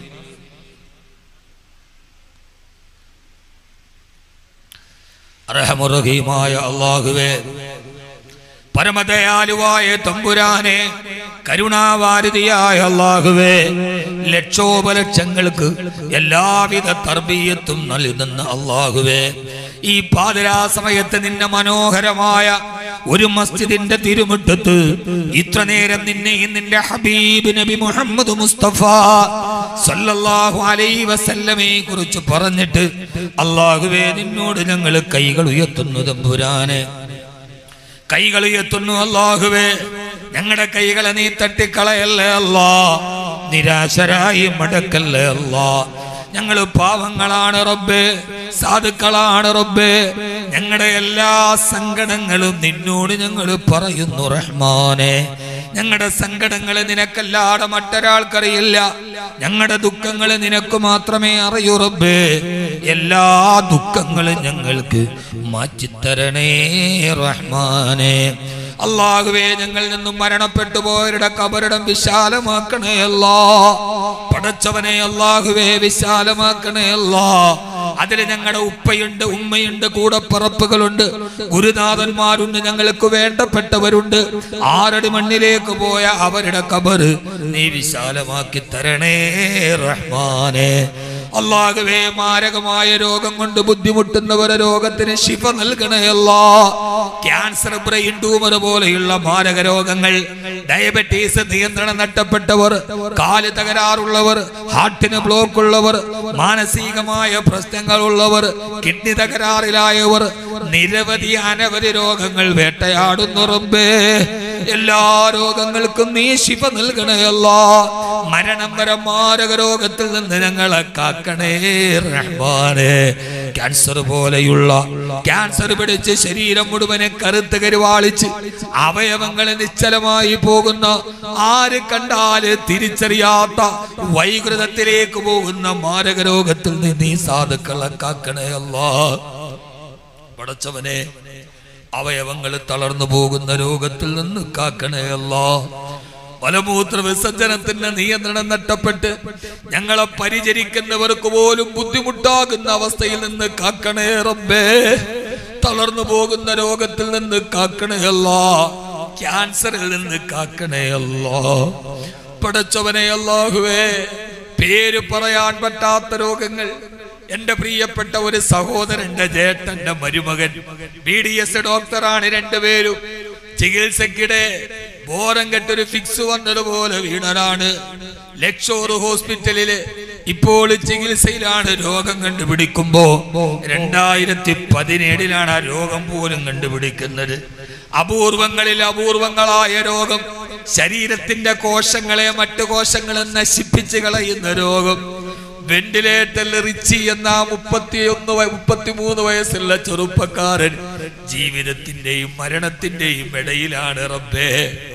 അർഹമുറഹീമായ അള്ളാഹുവേ പരമദയാലുവായ തമ്പുരാനെ കരുണാവാരിതിയായ അള്ളാഹുവേ ലക്ഷോപലക്ഷങ്ങൾക്ക് എല്ലാവിധ തർബീയത്തും നൽകുന്ന അള്ളാഹുവേ ഈ പാതിരാ സമയത്ത് നിന്റെ മനോഹരമായ ഒരു മസ്ജിദിന്റെ തിരുമുറ്റത്ത് ഇത്ര നേരം നിന്നെയും നിന്റെ ഹബീബ് നബി മുഹമ്മദ് മുസ്തഫ സല്ലല്ലാഹു അലൈഹി വസല്ലമയെ കുറിച്ച് പറഞ്ഞിട്ട് അള്ളാഹുവേ നിന്നോട് ഞങ്ങൾ കൈകൾ ഉയർത്തുന്നു തമ്പുരാനെ കൈകൾ ഉയർത്തുന്നു അള്ളാഹുവേ ഞങ്ങളുടെ കൈകളെ നീ തട്ടിക്കളയല്ലേ അല്ലാ നിരാശരായി മടക്കല്ലേ അല്ലാ ഞങ്ങൾ പാവങ്ങളാണ് റബ്ബേ സാധുക്കളാണ് റബ്ബേ ഞങ്ങളുടെ എല്ലാ സങ്കടങ്ങളും നിന്നോട് ഞങ്ങൾ പറയുന്നു റഹ്മാനെ ഞങ്ങളുടെ സങ്കടങ്ങൾ നിനക്കല്ലാതെ മറ്റൊരാൾക്കറിയില്ല ഞങ്ങളുടെ ദുഃഖങ്ങൾ നിനക്ക് മാത്രമേ അറിയൂ റബ്ബേ എല്ലാ ദുഃഖങ്ങളും ഞങ്ങൾക്ക് മാറ്റിത്തരണേ റഹ്മാനെ അള്ളാഹുവേ ഞങ്ങളിൽ നിന്നും മരണപ്പെട്ടു പോയവരുടെ കബറിടം വിശാലമാക്കണേ അല്ലാ പടച്ചവനെ അള്ളാഹുവേ വിശാലമാക്കണേ അല്ലാ അതിൽ ഞങ്ങളുടെ ഉപ്പയുണ്ട് ഉമ്മയുണ്ട് കൂടപ്പറപ്പുകളുണ്ട് ഗുരുനാഥന്മാരുണ്ട് ഞങ്ങൾക്ക് വേണ്ടപ്പെട്ടവരുണ്ട് ആറടി മണ്ണിലേക്ക് പോയ അവരുടെ കബറ് നീ വിശാലമാക്കി തരണേ റഹ്മാനെ അള്ളാഹുവേ മാരകമായ രോഗം കൊണ്ട് ബുദ്ധിമുട്ടുന്നവരെ രോഗത്തിന് ശിഫ നൽകണയല്ല ക്യാൻസർ ബ്രെയിൻ ട്യൂമർ പോലെയുള്ള മാരക രോഗങ്ങൾ ഡയബറ്റീസ് നിയന്ത്രണം നഷ്ടപ്പെട്ടവർ കാല് തകരാറുള്ളവർ ഹാർട്ടിന് ബ്ലോക്ക് ഉള്ളവർ മാനസികമായ പ്രശ്നങ്ങൾ ഉള്ളവർ കിഡ്നി തകരാറിലായവർ നിരവധി അനവധി രോഗങ്ങൾ വേട്ടയാടുന്നു റബ്ബേ എല്ലാ രോഗങ്ങൾക്കും നീ ശിഫ നൽകണേ അല്ല മരണം വരെ മാരക രോഗത്തിൽ നിന്ന് ഞങ്ങളെ കാക്കണേ റഹ്മാനെ ക്യാൻസർ പോലെയുള്ള ക്യാൻസർ പിടിച്ച് ശരീരം മുഴുവനെ കറുത്ത് കരുവാളിച്ച് അവയവങ്ങൾ നിശ്ചലമായി പോകുന്ന ആര് കണ്ടാല് തിരിച്ചറിയാത്ത വൈകൃതത്തിലേക്ക് പോകുന്ന മാരക രോഗത്തിൽ നിന്ന് നീ സാധുക്കളെ കാക്കണേ അല്ലാ പടച്ചവനെ അവയവങ്ങൾ തളർന്നു പോകുന്ന രോഗത്തിൽ നിന്ന് കാക്കണേ അല്ലാ മലമൂത്ര വിസർജനത്തിന്റെ നിയന്ത്രണം നഷ്ടപ്പെട്ട് ഞങ്ങളെ പരിചരിക്കുന്നവർക്ക് പോലും ബുദ്ധിമുട്ടാകുന്ന അവസ്ഥയിൽ നിന്ന് കാക്കണേ റബ്ബേ തളർന്നു പോകുന്ന രോഗത്തിൽ നിന്ന് കാക്കണേ അല്ലാ ക്യാൻസറിൽ നിന്ന് കാക്കണേ അല്ലാ പടച്ചവനെ അല്ലാഹുവേ പേര് പറയാൻ പറ്റാത്ത രോഗങ്ങൾ എന്റെ പ്രിയപ്പെട്ട ഒരു സഹോദരന്റെ ജേട്ടന്റെ മരുമകൻ ബി ഡി എസ് ഡോക്ടറാണ് രണ്ടുപേരും ചികിത്സക്കിടെ ബോരം കെട്ടൊരു ഫിക്സ് വന്നതുപോലെ വീണനാണ് ലക്ഷോർ ഹോസ്പിറ്റലില് ഇപ്പോൾ ചികിത്സയിലാണ് രോഗം കണ്ടുപിടിക്കുമ്പോ രണ്ടായിരത്തി പതിനേഴിലാണ് ആ രോഗം പോലും കണ്ടുപിടിക്കുന്നത് അപൂർവങ്ങളിൽ അപൂർവങ്ങളായ രോഗം ശരീരത്തിന്റെ കോശങ്ങളെ മറ്റു കോശങ്ങളെ നശിപ്പിച്ച് കളയുന്ന രോഗം വെന്റിലേറ്ററിൽ റിച്ചി എന്ന മുപ്പത്തിയൊന്ന് മുപ്പത്തിമൂന്ന് വയസ്സുള്ള ചെറുപ്പക്കാരൻ ജീവിതത്തിന്റെയും മരണത്തിന്റെയും ഇടയിലാണ് റബ്ബേ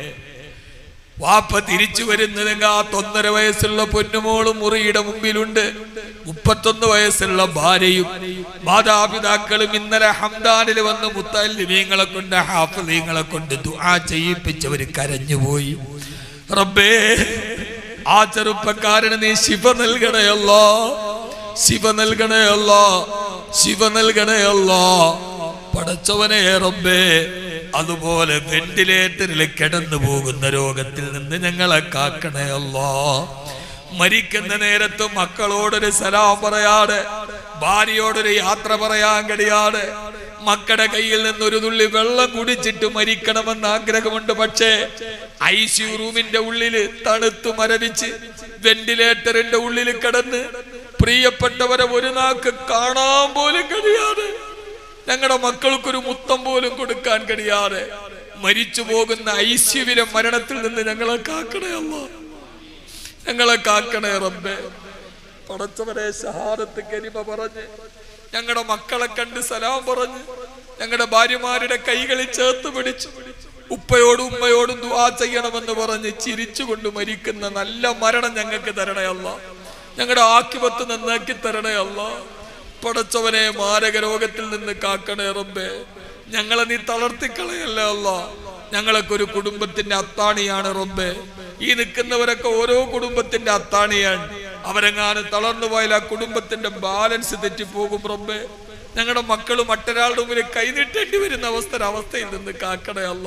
വാപ്പ തിരിച്ചു വരുന്നതെങ്കിൽ ആ തൊന്നര വയസ്സുള്ള പൊന്നുമോളും മുറിയുടെ മുമ്പിലുണ്ട് മുപ്പത്തൊന്ന് വയസ്സുള്ള ഭാര്യയും മാതാപിതാക്കളും ഇന്നലെ ഹംദാനിൽ വന്ന് മുത്തല്ലിമീങ്ങളെ കൊണ്ട് ഹാഫലീങ്ങളെ കൊണ്ട് ദുആ ചെയ്യിപ്പിച്ചവർ കരഞ്ഞുപോയി റബ്ബേ ആ ചെറുപ്പക്കാരന് നീ ശിവ നൽകണയല്ലോ ശിവ നൽകണയല്ലോ ശിവ നൽകണയല്ലോ പടച്ചവനെ റബ്ബേ അതുപോലെ വെന്റിലേറ്ററിൽ കിടന്നു പോകുന്ന രോഗത്തിൽ നിന്ന് ഞങ്ങളെ കാക്കണേ അല്ലോ മരിക്കുന്ന നേരത്ത് മക്കളോടൊരു സലാം പറയാതെ ഭാര്യയോടൊരു യാത്ര പറയാൻ കഴിയാതെ മക്കളുടെ കയ്യിൽ നിന്ന് ഒരു തുള്ളി വെള്ളം കുടിച്ചിട്ട് മരിക്കണമെന്ന് ആഗ്രഹമുണ്ട് പക്ഷേ ഐ സി റൂമിന്റെ ഉള്ളില് തണുത്ത് മരവിച്ച് വെന്റിലേറ്ററിന്റെ ഉള്ളിൽ കിടന്ന് പ്രിയപ്പെട്ടവരെ ഒരു നാക്ക് കാണാൻ പോലും കഴിയാതെ ഞങ്ങളുടെ മക്കൾക്കൊരു മുത്തം പോലും കൊടുക്കാൻ കഴിയാതെ മരിച്ചു പോകുന്ന ഐശ്വര്യ മരണത്തിൽ നിന്ന് ഞങ്ങളെ കാക്കണേ അല്ല ഞങ്ങളെ കാക്കണേ റബ്ബേ പടച്ചവരെ ഷഹാദത്ത് കരിമ പറഞ്ഞ് ഞങ്ങളുടെ മക്കളെ കണ്ട് സലാം പറഞ്ഞ് ഞങ്ങളുടെ ഭാര്യമാരുടെ കൈകളിൽ ചേർത്ത് പിടിച്ചു ഉപ്പയോടും ഉമ്മയോടും ദുആ ചെയ്യണമെന്ന് പറഞ്ഞ് ചിരിച്ചുകൊണ്ട് മരിക്കുന്ന നല്ല മരണം ഞങ്ങൾക്ക് തരണേ അല്ല ഞങ്ങളുടെ ആക്കിപത്ത് നന്നാക്കി തരണേ അല്ല പടച്ചവനെ മാരക രോഗത്തിൽ നിന്ന് കാക്കണേ റബ്ബേ ഞങ്ങളെ നീ തളർത്തിക്കളയല്ലേ അല്ല ഞങ്ങളൊക്കെ ഒരു കുടുംബത്തിന്റെ അത്താണിയാണ് റബ്ബേ ഈ നിൽക്കുന്നവരൊക്കെ ഓരോ കുടുംബത്തിന്റെ അത്താണിയാണ് അവരെങ്ങാനും തളർന്നു പോയാൽ ആ കുടുംബത്തിന്റെ ബാലൻസ് തെറ്റിപ്പോകും റബ്ബേ ഞങ്ങളുടെ മക്കൾ മറ്റൊരാളുടെ മുമ്പിൽ കൈനീട്ടേണ്ടി വരുന്ന അവസ്ഥ അവസ്ഥയിൽ നിന്ന് കാക്കണേ അല്ല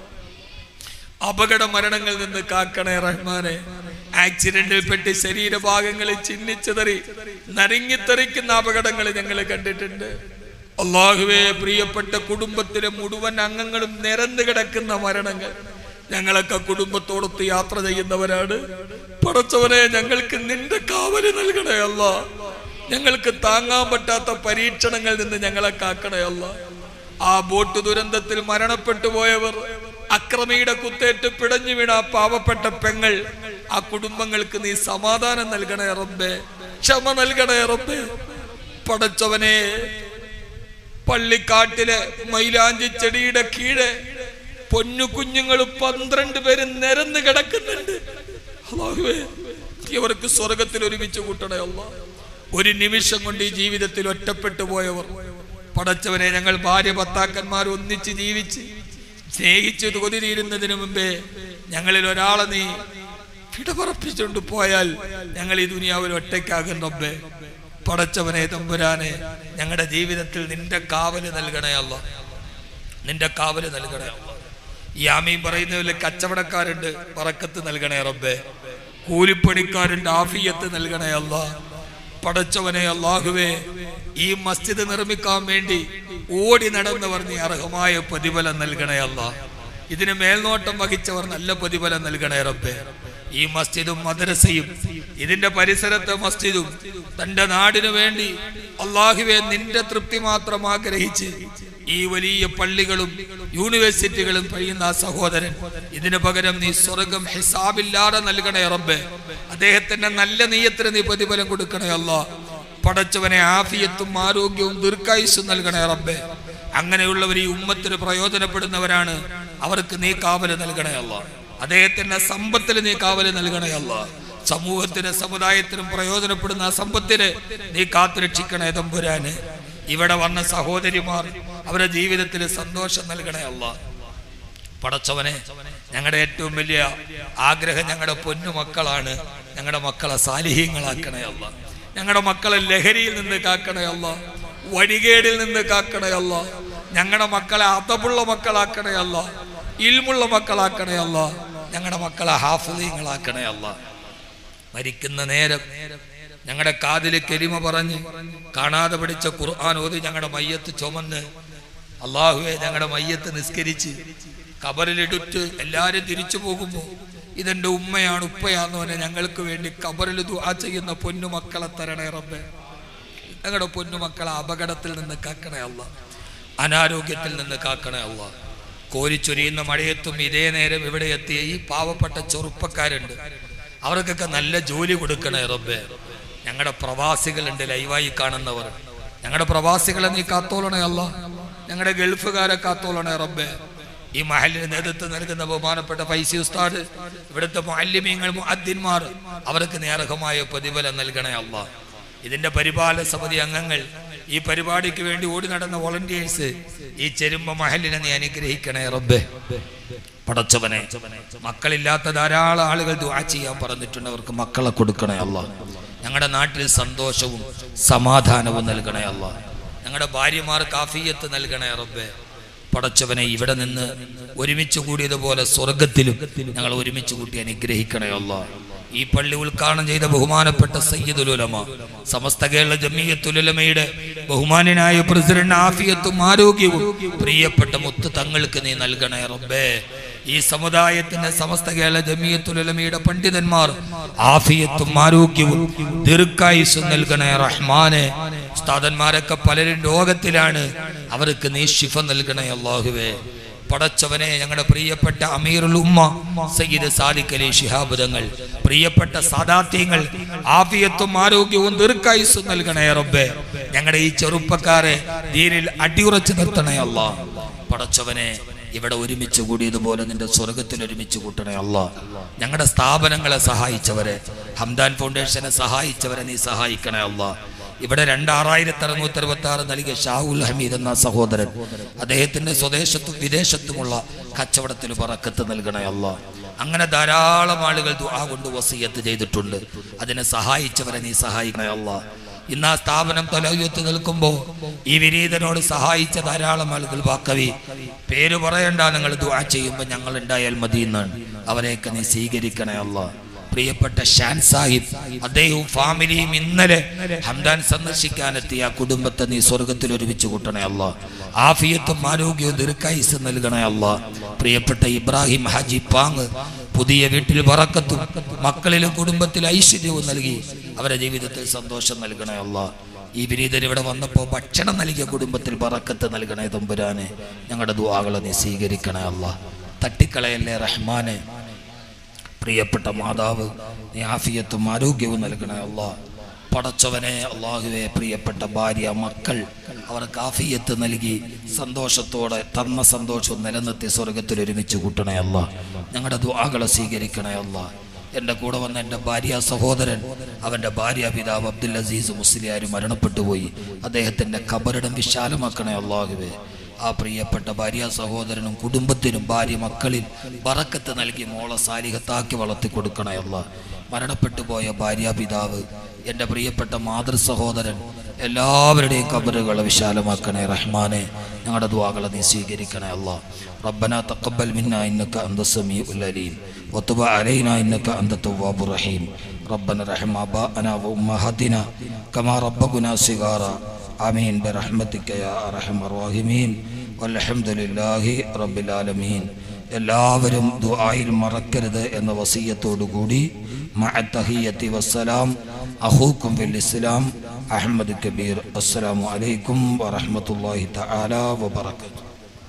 അപകട മരണങ്ങളിൽ നിന്ന് കാക്കണേ റഹ്മാനെ ആക്സിഡന്റിൽ പെട്ട് ശരീരഭാഗങ്ങളിൽ ചിഹ്നിച്ചതറി നരങ്ങിത്തെറിക്കുന്ന അപകടങ്ങൾ ഞങ്ങൾ കണ്ടിട്ടുണ്ട് അള്ളാഹുവെ പ്രിയപ്പെട്ട കുടുംബത്തിലെ മുഴുവൻ അംഗങ്ങളും നിരന്നു കിടക്കുന്ന മരണങ്ങൾ ഞങ്ങളൊക്കെ കുടുംബത്തോടൊത്ത് യാത്ര ചെയ്യുന്നവരാണ് പടച്ചവനെ ഞങ്ങൾക്ക് നിന്റെ കാവല് നൽകണേ അല്ല ഞങ്ങൾക്ക് താങ്ങാൻ പറ്റാത്ത പരീക്ഷണങ്ങളിൽ നിന്ന് ഞങ്ങളെ കാക്കണേ അല്ല ആ ബോട്ട് ദുരന്തത്തിൽ മരണപ്പെട്ടു പോയവർ അക്രമിയുടെ കുത്തേറ്റ് പിടഞ്ഞു വീണ ആ പാവപ്പെട്ട പെങ്ങൾ ആ കുടുംബങ്ങൾക്ക് നീ സമാധാനം നൽകണേ റബ്ബേ ക്ഷമ നൽകണേ റബ്ബേ പടച്ചവനെ പള്ളിക്കാട്ടിലെ മൈലാഞ്ചി ചെടിയുടെ കീഴെ പൊന്നു കുഞ്ഞുങ്ങൾ പന്ത്രണ്ട് പേര് നിരന്ന് കിടക്കുന്നുണ്ട് അല്ലാഹുവേ, നീ അവർക്ക് സ്വർഗത്തിൽ ഒരുമിച്ച് കൂട്ടണേ അല്ല ഒരു നിമിഷം കൊണ്ട് ഈ ജീവിതത്തിൽ ഒറ്റപ്പെട്ടു പോയവർ പടച്ചവനെ ഞങ്ങൾ ഭാര്യ ഭർത്താക്കന്മാർ ഒന്നിച്ച് ജീവിച്ച് സ്നേഹിച്ച് കൊതിരീരുന്നതിന് മുമ്പേ ഞങ്ങളിൽ ഒരാളെ നീ കിടപറപ്പിച്ചുകൊണ്ട് പോയാൽ ഞങ്ങൾ ഈ ദുനിയാവിൽ ഒറ്റയ്ക്കാകും റബ്ബേ പടച്ചവനെ തമ്പുരാനെ ഞങ്ങളുടെ ജീവിതത്തിൽ നിന്റെ കാവല് നൽകണേ അല്ല നിന്റെ കാവല് നൽകണേ അല്ല ഈ ആമീൻ പറയുന്നതിൽ കച്ചവടക്കാരുണ്ട് പറക്കത്ത് നൽകണേ റബ്ബേ കൂലിപ്പണിക്കാരുണ്ട് ആഫിയത്ത് നൽകണേ അല്ല പടച്ചവനെ അള്ളാഹുവേ ഈ മസ്ജിദ് നിർമ്മിക്കാൻ വേണ്ടി ഓടി നടന്നവർ നീ അർഹമായ പ്രതിഫലം നൽകണേ അല്ല ഇതിന് മേൽനോട്ടം വഹിച്ചവർ നല്ല പ്രതിഫലം നൽകണേ റബ്ബേ ഈ മസ്ജിദും മദ്രസയും ഇതിന്റെ പരിസരത്തെ മസ്ജിദും തന്റെ നാടിനു വേണ്ടി അള്ളാഹുവെ നിന്റെ തൃപ്തി മാത്രം ആഗ്രഹിച്ച് ഈ വലിയ പള്ളികളും യൂണിവേഴ്സിറ്റികളും കഴിയുന്ന ആ സഹോദരൻ ഇതിനു പകരം നീ സ്വർഗം ഹിസാബില്ലാതെ നൽകണേ റബ്ബേ അദ്ദേഹത്തിന്റെ നല്ല നീയത്തിന് നീ പ്രതിഫലം കൊടുക്കണേ അല്ല പടച്ചവനെ ആഫിയത്തും ആരോഗ്യവും ദീർഘായുസ്സും നൽകണേ റബ്ബേ അങ്ങനെയുള്ളവർ ഈ ഉമ്മത്തിന് പ്രയോജനപ്പെടുന്നവരാണ് അവർക്ക് നീ കാവല് നൽകണേ അല്ല അദ്ദേഹത്തിന്റെ സമ്പത്തിൽ നീ കാവല് നൽകണേ അല്ല സമൂഹത്തിന് സമുദായത്തിനും പ്രയോജനപ്പെടുന്ന ആ സമ്പത്തിന് നീ കാത്തുരക്ഷിക്കണേ തമ്പുരാന് ഇവിടെ വന്ന സഹോദരിമാർ അവരുടെ ജീവിതത്തിൽ സന്തോഷം നൽകണേ അല്ല പടച്ചവനെ ഞങ്ങളുടെ ഏറ്റവും വലിയ ആഗ്രഹം ഞങ്ങളുടെ പൊന്നു മക്കളാണ് ഞങ്ങളുടെ മക്കളെ സാലിഹ്യങ്ങളാക്കണേ അല്ല ഞങ്ങളുടെ മക്കളെ ലഹരിയിൽ നിന്ന് കാക്കണേ അല്ല വഴികേടിൽ നിന്ന് കാക്കണേ അല്ല ഞങ്ങളുടെ മക്കളെ അതപുള്ള മക്കളാക്കണേ അല്ല ഇൽമുള്ള മക്കളാക്കണേ അല്ല ഞങ്ങളുടെ മക്കളെ ഹാഫുദീങ്ങളാക്കണേ അല്ല മരിക്കുന്ന നേരം ഞങ്ങളുടെ കാതില് കരിമ പറഞ്ഞ് കാണാതെ പഠിച്ച ഖുർആൻ ഓതി ഞങ്ങളുടെ മയ്യത്ത് ചുമന്ന് അള്ളാഹുവെ ഞങ്ങളുടെ മയ്യത്ത് നിസ്കരിച്ച് കബറിലിടുത്ത് എല്ലാരും തിരിച്ചു പോകുമ്പോ ഇതെന്റെ ഉമ്മയാണ് ഉപ്പയാന്ന് പറഞ്ഞ ഞങ്ങൾക്ക് വേണ്ടി കബറിൽ ദുആ ചെയ്യുന്ന പൊന്നു മക്കളെ തരണേ റബ്ബേ ഞങ്ങളുടെ പൊന്നുമക്കളെ അപകടത്തിൽ നിന്ന് കാക്കണേ അല്ല അനാരോഗ്യത്തിൽ നിന്ന് കാക്കണേ അല്ല കോരിച്ചൊരിയുന്ന മഴയത്തും ഇതേ നേരം ഇവിടെ എത്തിയ ഈ പാവപ്പെട്ട ചെറുപ്പക്കാരുണ്ട് അവർക്കൊക്കെ നല്ല ജോലി കൊടുക്കണേ റബ്ബേ ഞങ്ങളുടെ പ്രവാസികളുണ്ട് ലൈവായി കാണുന്നവർ ഞങ്ങളുടെ പ്രവാസികളെ നീ കാത്തോളണേ അല്ല ഞങ്ങളുടെ ഗൾഫുകാരെ കാത്തോളണേ റബ്ബേ ഈ മഹലിന് നേതൃത്വം നൽകുന്ന ബഹുമാനപ്പെട്ട ഫൈസി ഉസ്താദ് ഇവിടുത്തെ മാലിന്യങ്ങൾ മുഅദ്ദിന്മാർ അവർക്ക് നേർഹമായ പ്രതിഫലം നൽകണേ അല്ല ഇതിന്റെ പരിപാലന സമിതി അംഗങ്ങൾ ഈ പരിപാടിക്ക് വേണ്ടി ഓടി നടന്ന വോളണ്ടിയേഴ്സ് ഈ ചെരുമ്പ മഹലിനെ നീ അനുഗ്രഹിക്കണേ റബ്ബേ പടച്ചവനെ മക്കളില്ലാത്ത ധാരാളം ആളുകൾ ദുആ ചെയ്യാൻ പറഞ്ഞിട്ടുണ്ട് അവർക്ക് മക്കളെ കൊടുക്കണേ അല്ല ഞങ്ങളുടെ നാട്ടിൽ സന്തോഷവും സമാധാനവും നൽകണേ അല്ല ഞങ്ങളുടെ ഭാര്യമാർക്ക് ആഫിയത്ത് നൽകണേ റബ്ബേ പടച്ചവനെ ഇവിടെ നിന്ന് ഒരുമിച്ച് കൂടിയതുപോലെ സ്വർഗത്തിലും ഞങ്ങൾ ഒരുമിച്ച് കൂട്ടി അനുഗ്രഹിക്കണേ അല്ല ഈ പള്ളി ഉദ്ഘാടനം ചെയ്ത ബഹുമാനപ്പെട്ട സയ്യിദുലുലമ സമസ്ത കേരള ജമീയത്തുലമയുടെ ബഹുമാനായ പ്രസിഡന്റ് ആഫിയത്തും ആരോഗ്യവും പ്രിയപ്പെട്ട മുത്ത് തങ്ങൾക്ക് നീ നൽകണേ റബ്ബേ ഈ സമുദായത്തിന്റെ സമസ്ത കേരള ജമീയത്തുലമയുടെ പണ്ഡിതന്മാർ ആഫിയത്തും ആരോഗ്യവും ദീർഘായുസ്സും നൽകണേ റഹ്മാനെ ഉസ്താദന്മാരൊക്കെ പലരും രോഗത്തിലാണ് അവർക്ക് നീ ശിഫ നൽകണേ അള്ളാഹുവേ പടച്ചവനെ ഞങ്ങളുടെ പ്രിയപ്പെട്ട അമീറുൽ ഉമ്മ സയ്യിദ് സാദിഖ് അലി ശിഹാബുദങ്ങൾ പ്രിയപ്പെട്ട സാദാത്യങ്ങൾ ആഫിയത്തും ആരോഗ്യവും ദീർഘായുസ്സും നൽകണേ റബ്ബേ ഞങ്ങളുടെ ഈ ചെറുപ്പക്കാരെ ദീനിൽ അടിയുറച്ചു നിർത്തണേ അല്ല പടച്ചവനെ ഇവിടെ ഒരുമിച്ച് കൂടിയതുപോലെ നിന്റെ സ്വർഗത്തിൽ ഒരുമിച്ച് കൂട്ടണേ അല്ല ഞങ്ങളുടെ സ്ഥാപനങ്ങളെ സഹായിച്ചവരെ ഹംദാൻ ഫൗണ്ടേഷനെ സഹായിച്ചവരെ നീ സഹായിക്കണേ അല്ല ഇവിടെ രണ്ടാറായിരത്തി അറുന്നൂറ്റി അറുപത്തി ആറ് നൽകിയ ഷാഹുൽ ഹമീദ് എന്ന സഹോദരൻ അദ്ദേഹത്തിന്റെ സ്വദേശത്തും വിദേശത്തുമുള്ള കച്ചവടത്തിൽ പറക്കത്ത് നൽകണേ അല്ല അങ്ങനെ ധാരാളം ആളുകൾ ദുആ കൊണ്ട് വസീയത്ത് ചെയ്തിട്ടുണ്ട് അതിനെ സഹായിച്ചവരെ നീ സഹായിക്കണേ അല്ല ഇന്ന് ആ സ്ഥാപനം തലയുയർത്തി നിൽക്കുമ്പോൾ ഈ വിനീതനോട് സഹായിച്ച ധാരാളം ആളുകൾ വാക്കവി പേര് പറയണ്ട നിങ്ങൾ ദുആ ചെയ്യുമ്പോൾ ഞങ്ങൾ ഉണ്ടായാൽ മതി എന്നാണ് അവരെയൊക്കെ നീ സ്വീകരിക്കണേ അല്ല പ്രിയപ്പെട്ട ഷാൻ സാഹിബ് അദ്ദേഹവും ഫാമിലിയും ഇന്നലെ ഹംദാൻ സന്ദർശിക്കാനെത്തിയ ആ കുടുംബത്തെ നീ സ്വർഗത്തിൽ ഒരുമിച്ച് കൂട്ടണേ അല്ല ആഫിയത്തും ആരോഗ്യവും ദീർഘായുസ് നൽകണേ അല്ല പ്രിയപ്പെട്ട ഇബ്രാഹിം ഹാജി പാങ് പുതിയ വീട്ടിൽ വറക്കത്തും മക്കളിലും കുടുംബത്തിൽ ഐശ്വര്യവും നൽകി അവരുടെ ജീവിതത്തിൽ സന്തോഷം നൽകണേ അല്ല ഈ വിനീതൻ ഇവിടെ വന്നപ്പോൾ ഭക്ഷണം നൽകിയ കുടുംബത്തിൽ പറക്കത്ത് നൽകണേ തമ്പുരാനെ ഞങ്ങളുടെ ദുആകളെ നീ സ്വീകരിക്കണേ അല്ല തട്ടിക്കളയല്ലേ റഹ്മാനെ പ്രിയപ്പെട്ട മാതാവ് നീ ആഫിയത്തും ആരോഗ്യവും നൽകണേ അല്ലാ പടച്ചവനെ അള്ളാഹുവെ പ്രിയപ്പെട്ട ഭാര്യ മക്കൾ അവർക്ക് ആഫിയത്ത് നൽകി സന്തോഷത്തോടെ തന്ന സന്തോഷവും നിലനിർത്തി സ്വർഗത്തിൽ ഒരുമിച്ച് കൂട്ടണേ അല്ല ഞങ്ങളുടെ ദ്വാകളെ സ്വീകരിക്കണേ അല്ല എൻ്റെ കൂടെ വന്ന എൻ്റെ ഭാര്യ സഹോദരൻ അവൻ്റെ ഭാര്യ പിതാവ് അബ്ദുൽ അസീസ് മുസ്ലിയാർ മരണപ്പെട്ടു പോയി അദ്ദേഹത്തിൻ്റെ കബറിടം വിശാലമാക്കണേ അള്ളാഹുവേ ആ പ്രിയപ്പെട്ട ഭാര്യ സഹോദരനും കുടുംബത്തിനും ഭാര്യ മക്കളിൽ ബറക്കത്ത് നൽകി മോളെ സാലിഹത്താക്കി വളർത്തി കൊടുക്കണയല്ല മരണപ്പെട്ടു പോയ ഭാര്യ പിതാവ് എൻ്റെ പ്രിയപ്പെട്ട മാതൃ സഹോദരൻ എല്ലാവരുടെയും കബറുകളെ വിശാലമാക്കണേ റഹ്മാനെ ഞങ്ങളുടെ ദ്വാകളെ നീ സ്വീകരിക്കണേ അല്ല ربنا تقبل منا إنك أنت السميع العليم وتب علينا إنك أنت التواب الرحيم ربنا رحم آباءنا وأمهاتنا كما ربنا صغارا آمين برحمتك يا أرحم الراحمين والحمد لله رب العالمين എല്ലാവരും ദുആയിൽ മറക്കരുത് എന്ന വസീയത്തോടു കൂടി മഅത്തഹിയത്തി വസ്സലാം അഹൂക്കും ഫിൽ ഇസ്ലാം അഹമ്മദ് കബീർ അസ്സലാമു അലൈക്കും വറഹ്മത്തുള്ളാഹി തആല വബറകാതുഹു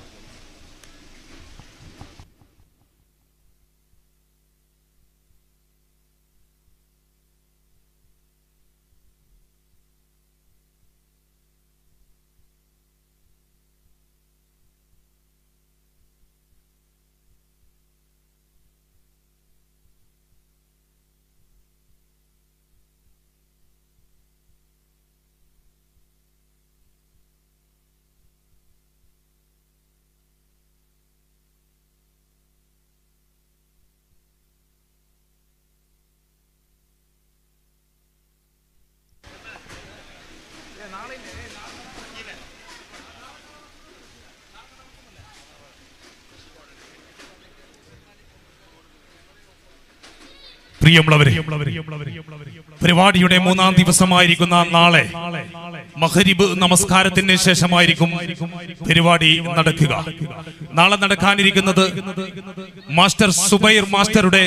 പ്രിയമുള്ളവരെ പരിപാടിയുടെ മൂന്നാം ദിവസമായിരിക്കുന്ന നാളെ മഹരിബ് നമസ്കാരത്തിന് ശേഷമായിരിക്കും പരിപാടി നടക്കുക നാളെ നടക്കാനിരിക്കുന്നത് മാസ്റ്റർ സുബൈർ മാസ്റ്ററുടെ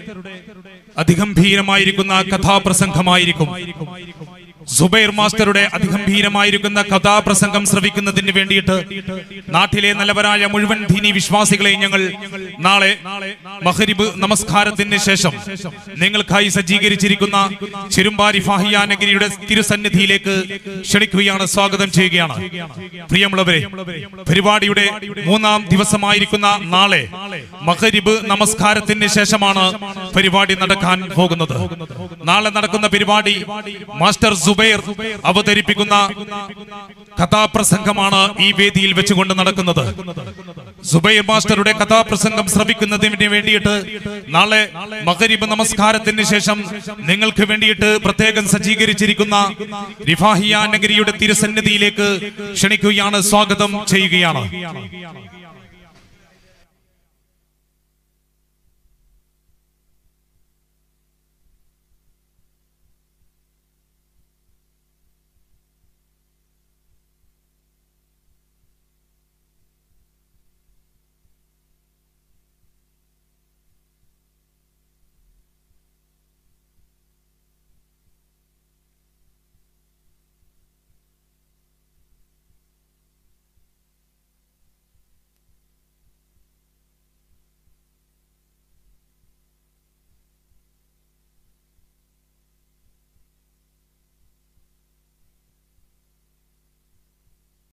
അതിഗംഭീരമായിരിക്കുന്ന കഥാപ്രസംഗമായിരിക്കും സുബൈർ മാസ്റ്ററുടെ അതിഗംഭീരമായിരിക്കുന്ന കഥാപ്രസംഗം ശ്രവിക്കുന്നതിന് വേണ്ടിയിട്ട് നാട്ടിലെ നല്ലവരായ മുഴുവൻ ദീനി വിശ്വാസികളെ ഞങ്ങൾ നാളെ മഹരിബ് നമസ്കാരത്തിന് ശേഷം നിങ്ങൾക്കായി സജ്ജീകരിച്ചിരിക്കുന്ന ചെരുമ്പാരി ഫാഹിയാനഗിരിയുടെ തിരുസന്നിധിയിലേക്ക് ക്ഷണിക്കുകയാണ് സ്വാഗതം ചെയ്യുകയാണ് പ്രിയമുള്ളവരെ പരിപാടിയുടെ മൂന്നാം ദിവസമായിരിക്കുന്ന നാളെ മഹരിബ് നമസ്കാരത്തിന് ശേഷമാണ് പരിപാടി നടക്കാൻ പോകുന്നത് നാളെ നടക്കുന്ന പരിപാടി മാസ്റ്റർ സുബൈർ അവതരിപ്പിക്കുന്ന കഥാപ്രസംഗമാണ് ഈ വേദിയിൽ വെച്ചുകൊണ്ട് നടക്കുന്നത് സുബൈർ മാസ്റ്ററുടെ കഥാപ്രസംഗം ശ്രവിക്കുന്നതിന് വേണ്ടിയിട്ട് നാളെ മകരിബ് നമസ്കാരത്തിന് ശേഷം നിങ്ങൾക്ക് വേണ്ടിയിട്ട് പ്രത്യേകം സജ്ജീകരിച്ചിരിക്കുന്ന റിഫാഹിയ നഗരിയുടെ തിരുസന്നിധിയിലേക്ക് ക്ഷണിക്കുകയാണ് സ്വാഗതം ചെയ്യുകയാണ്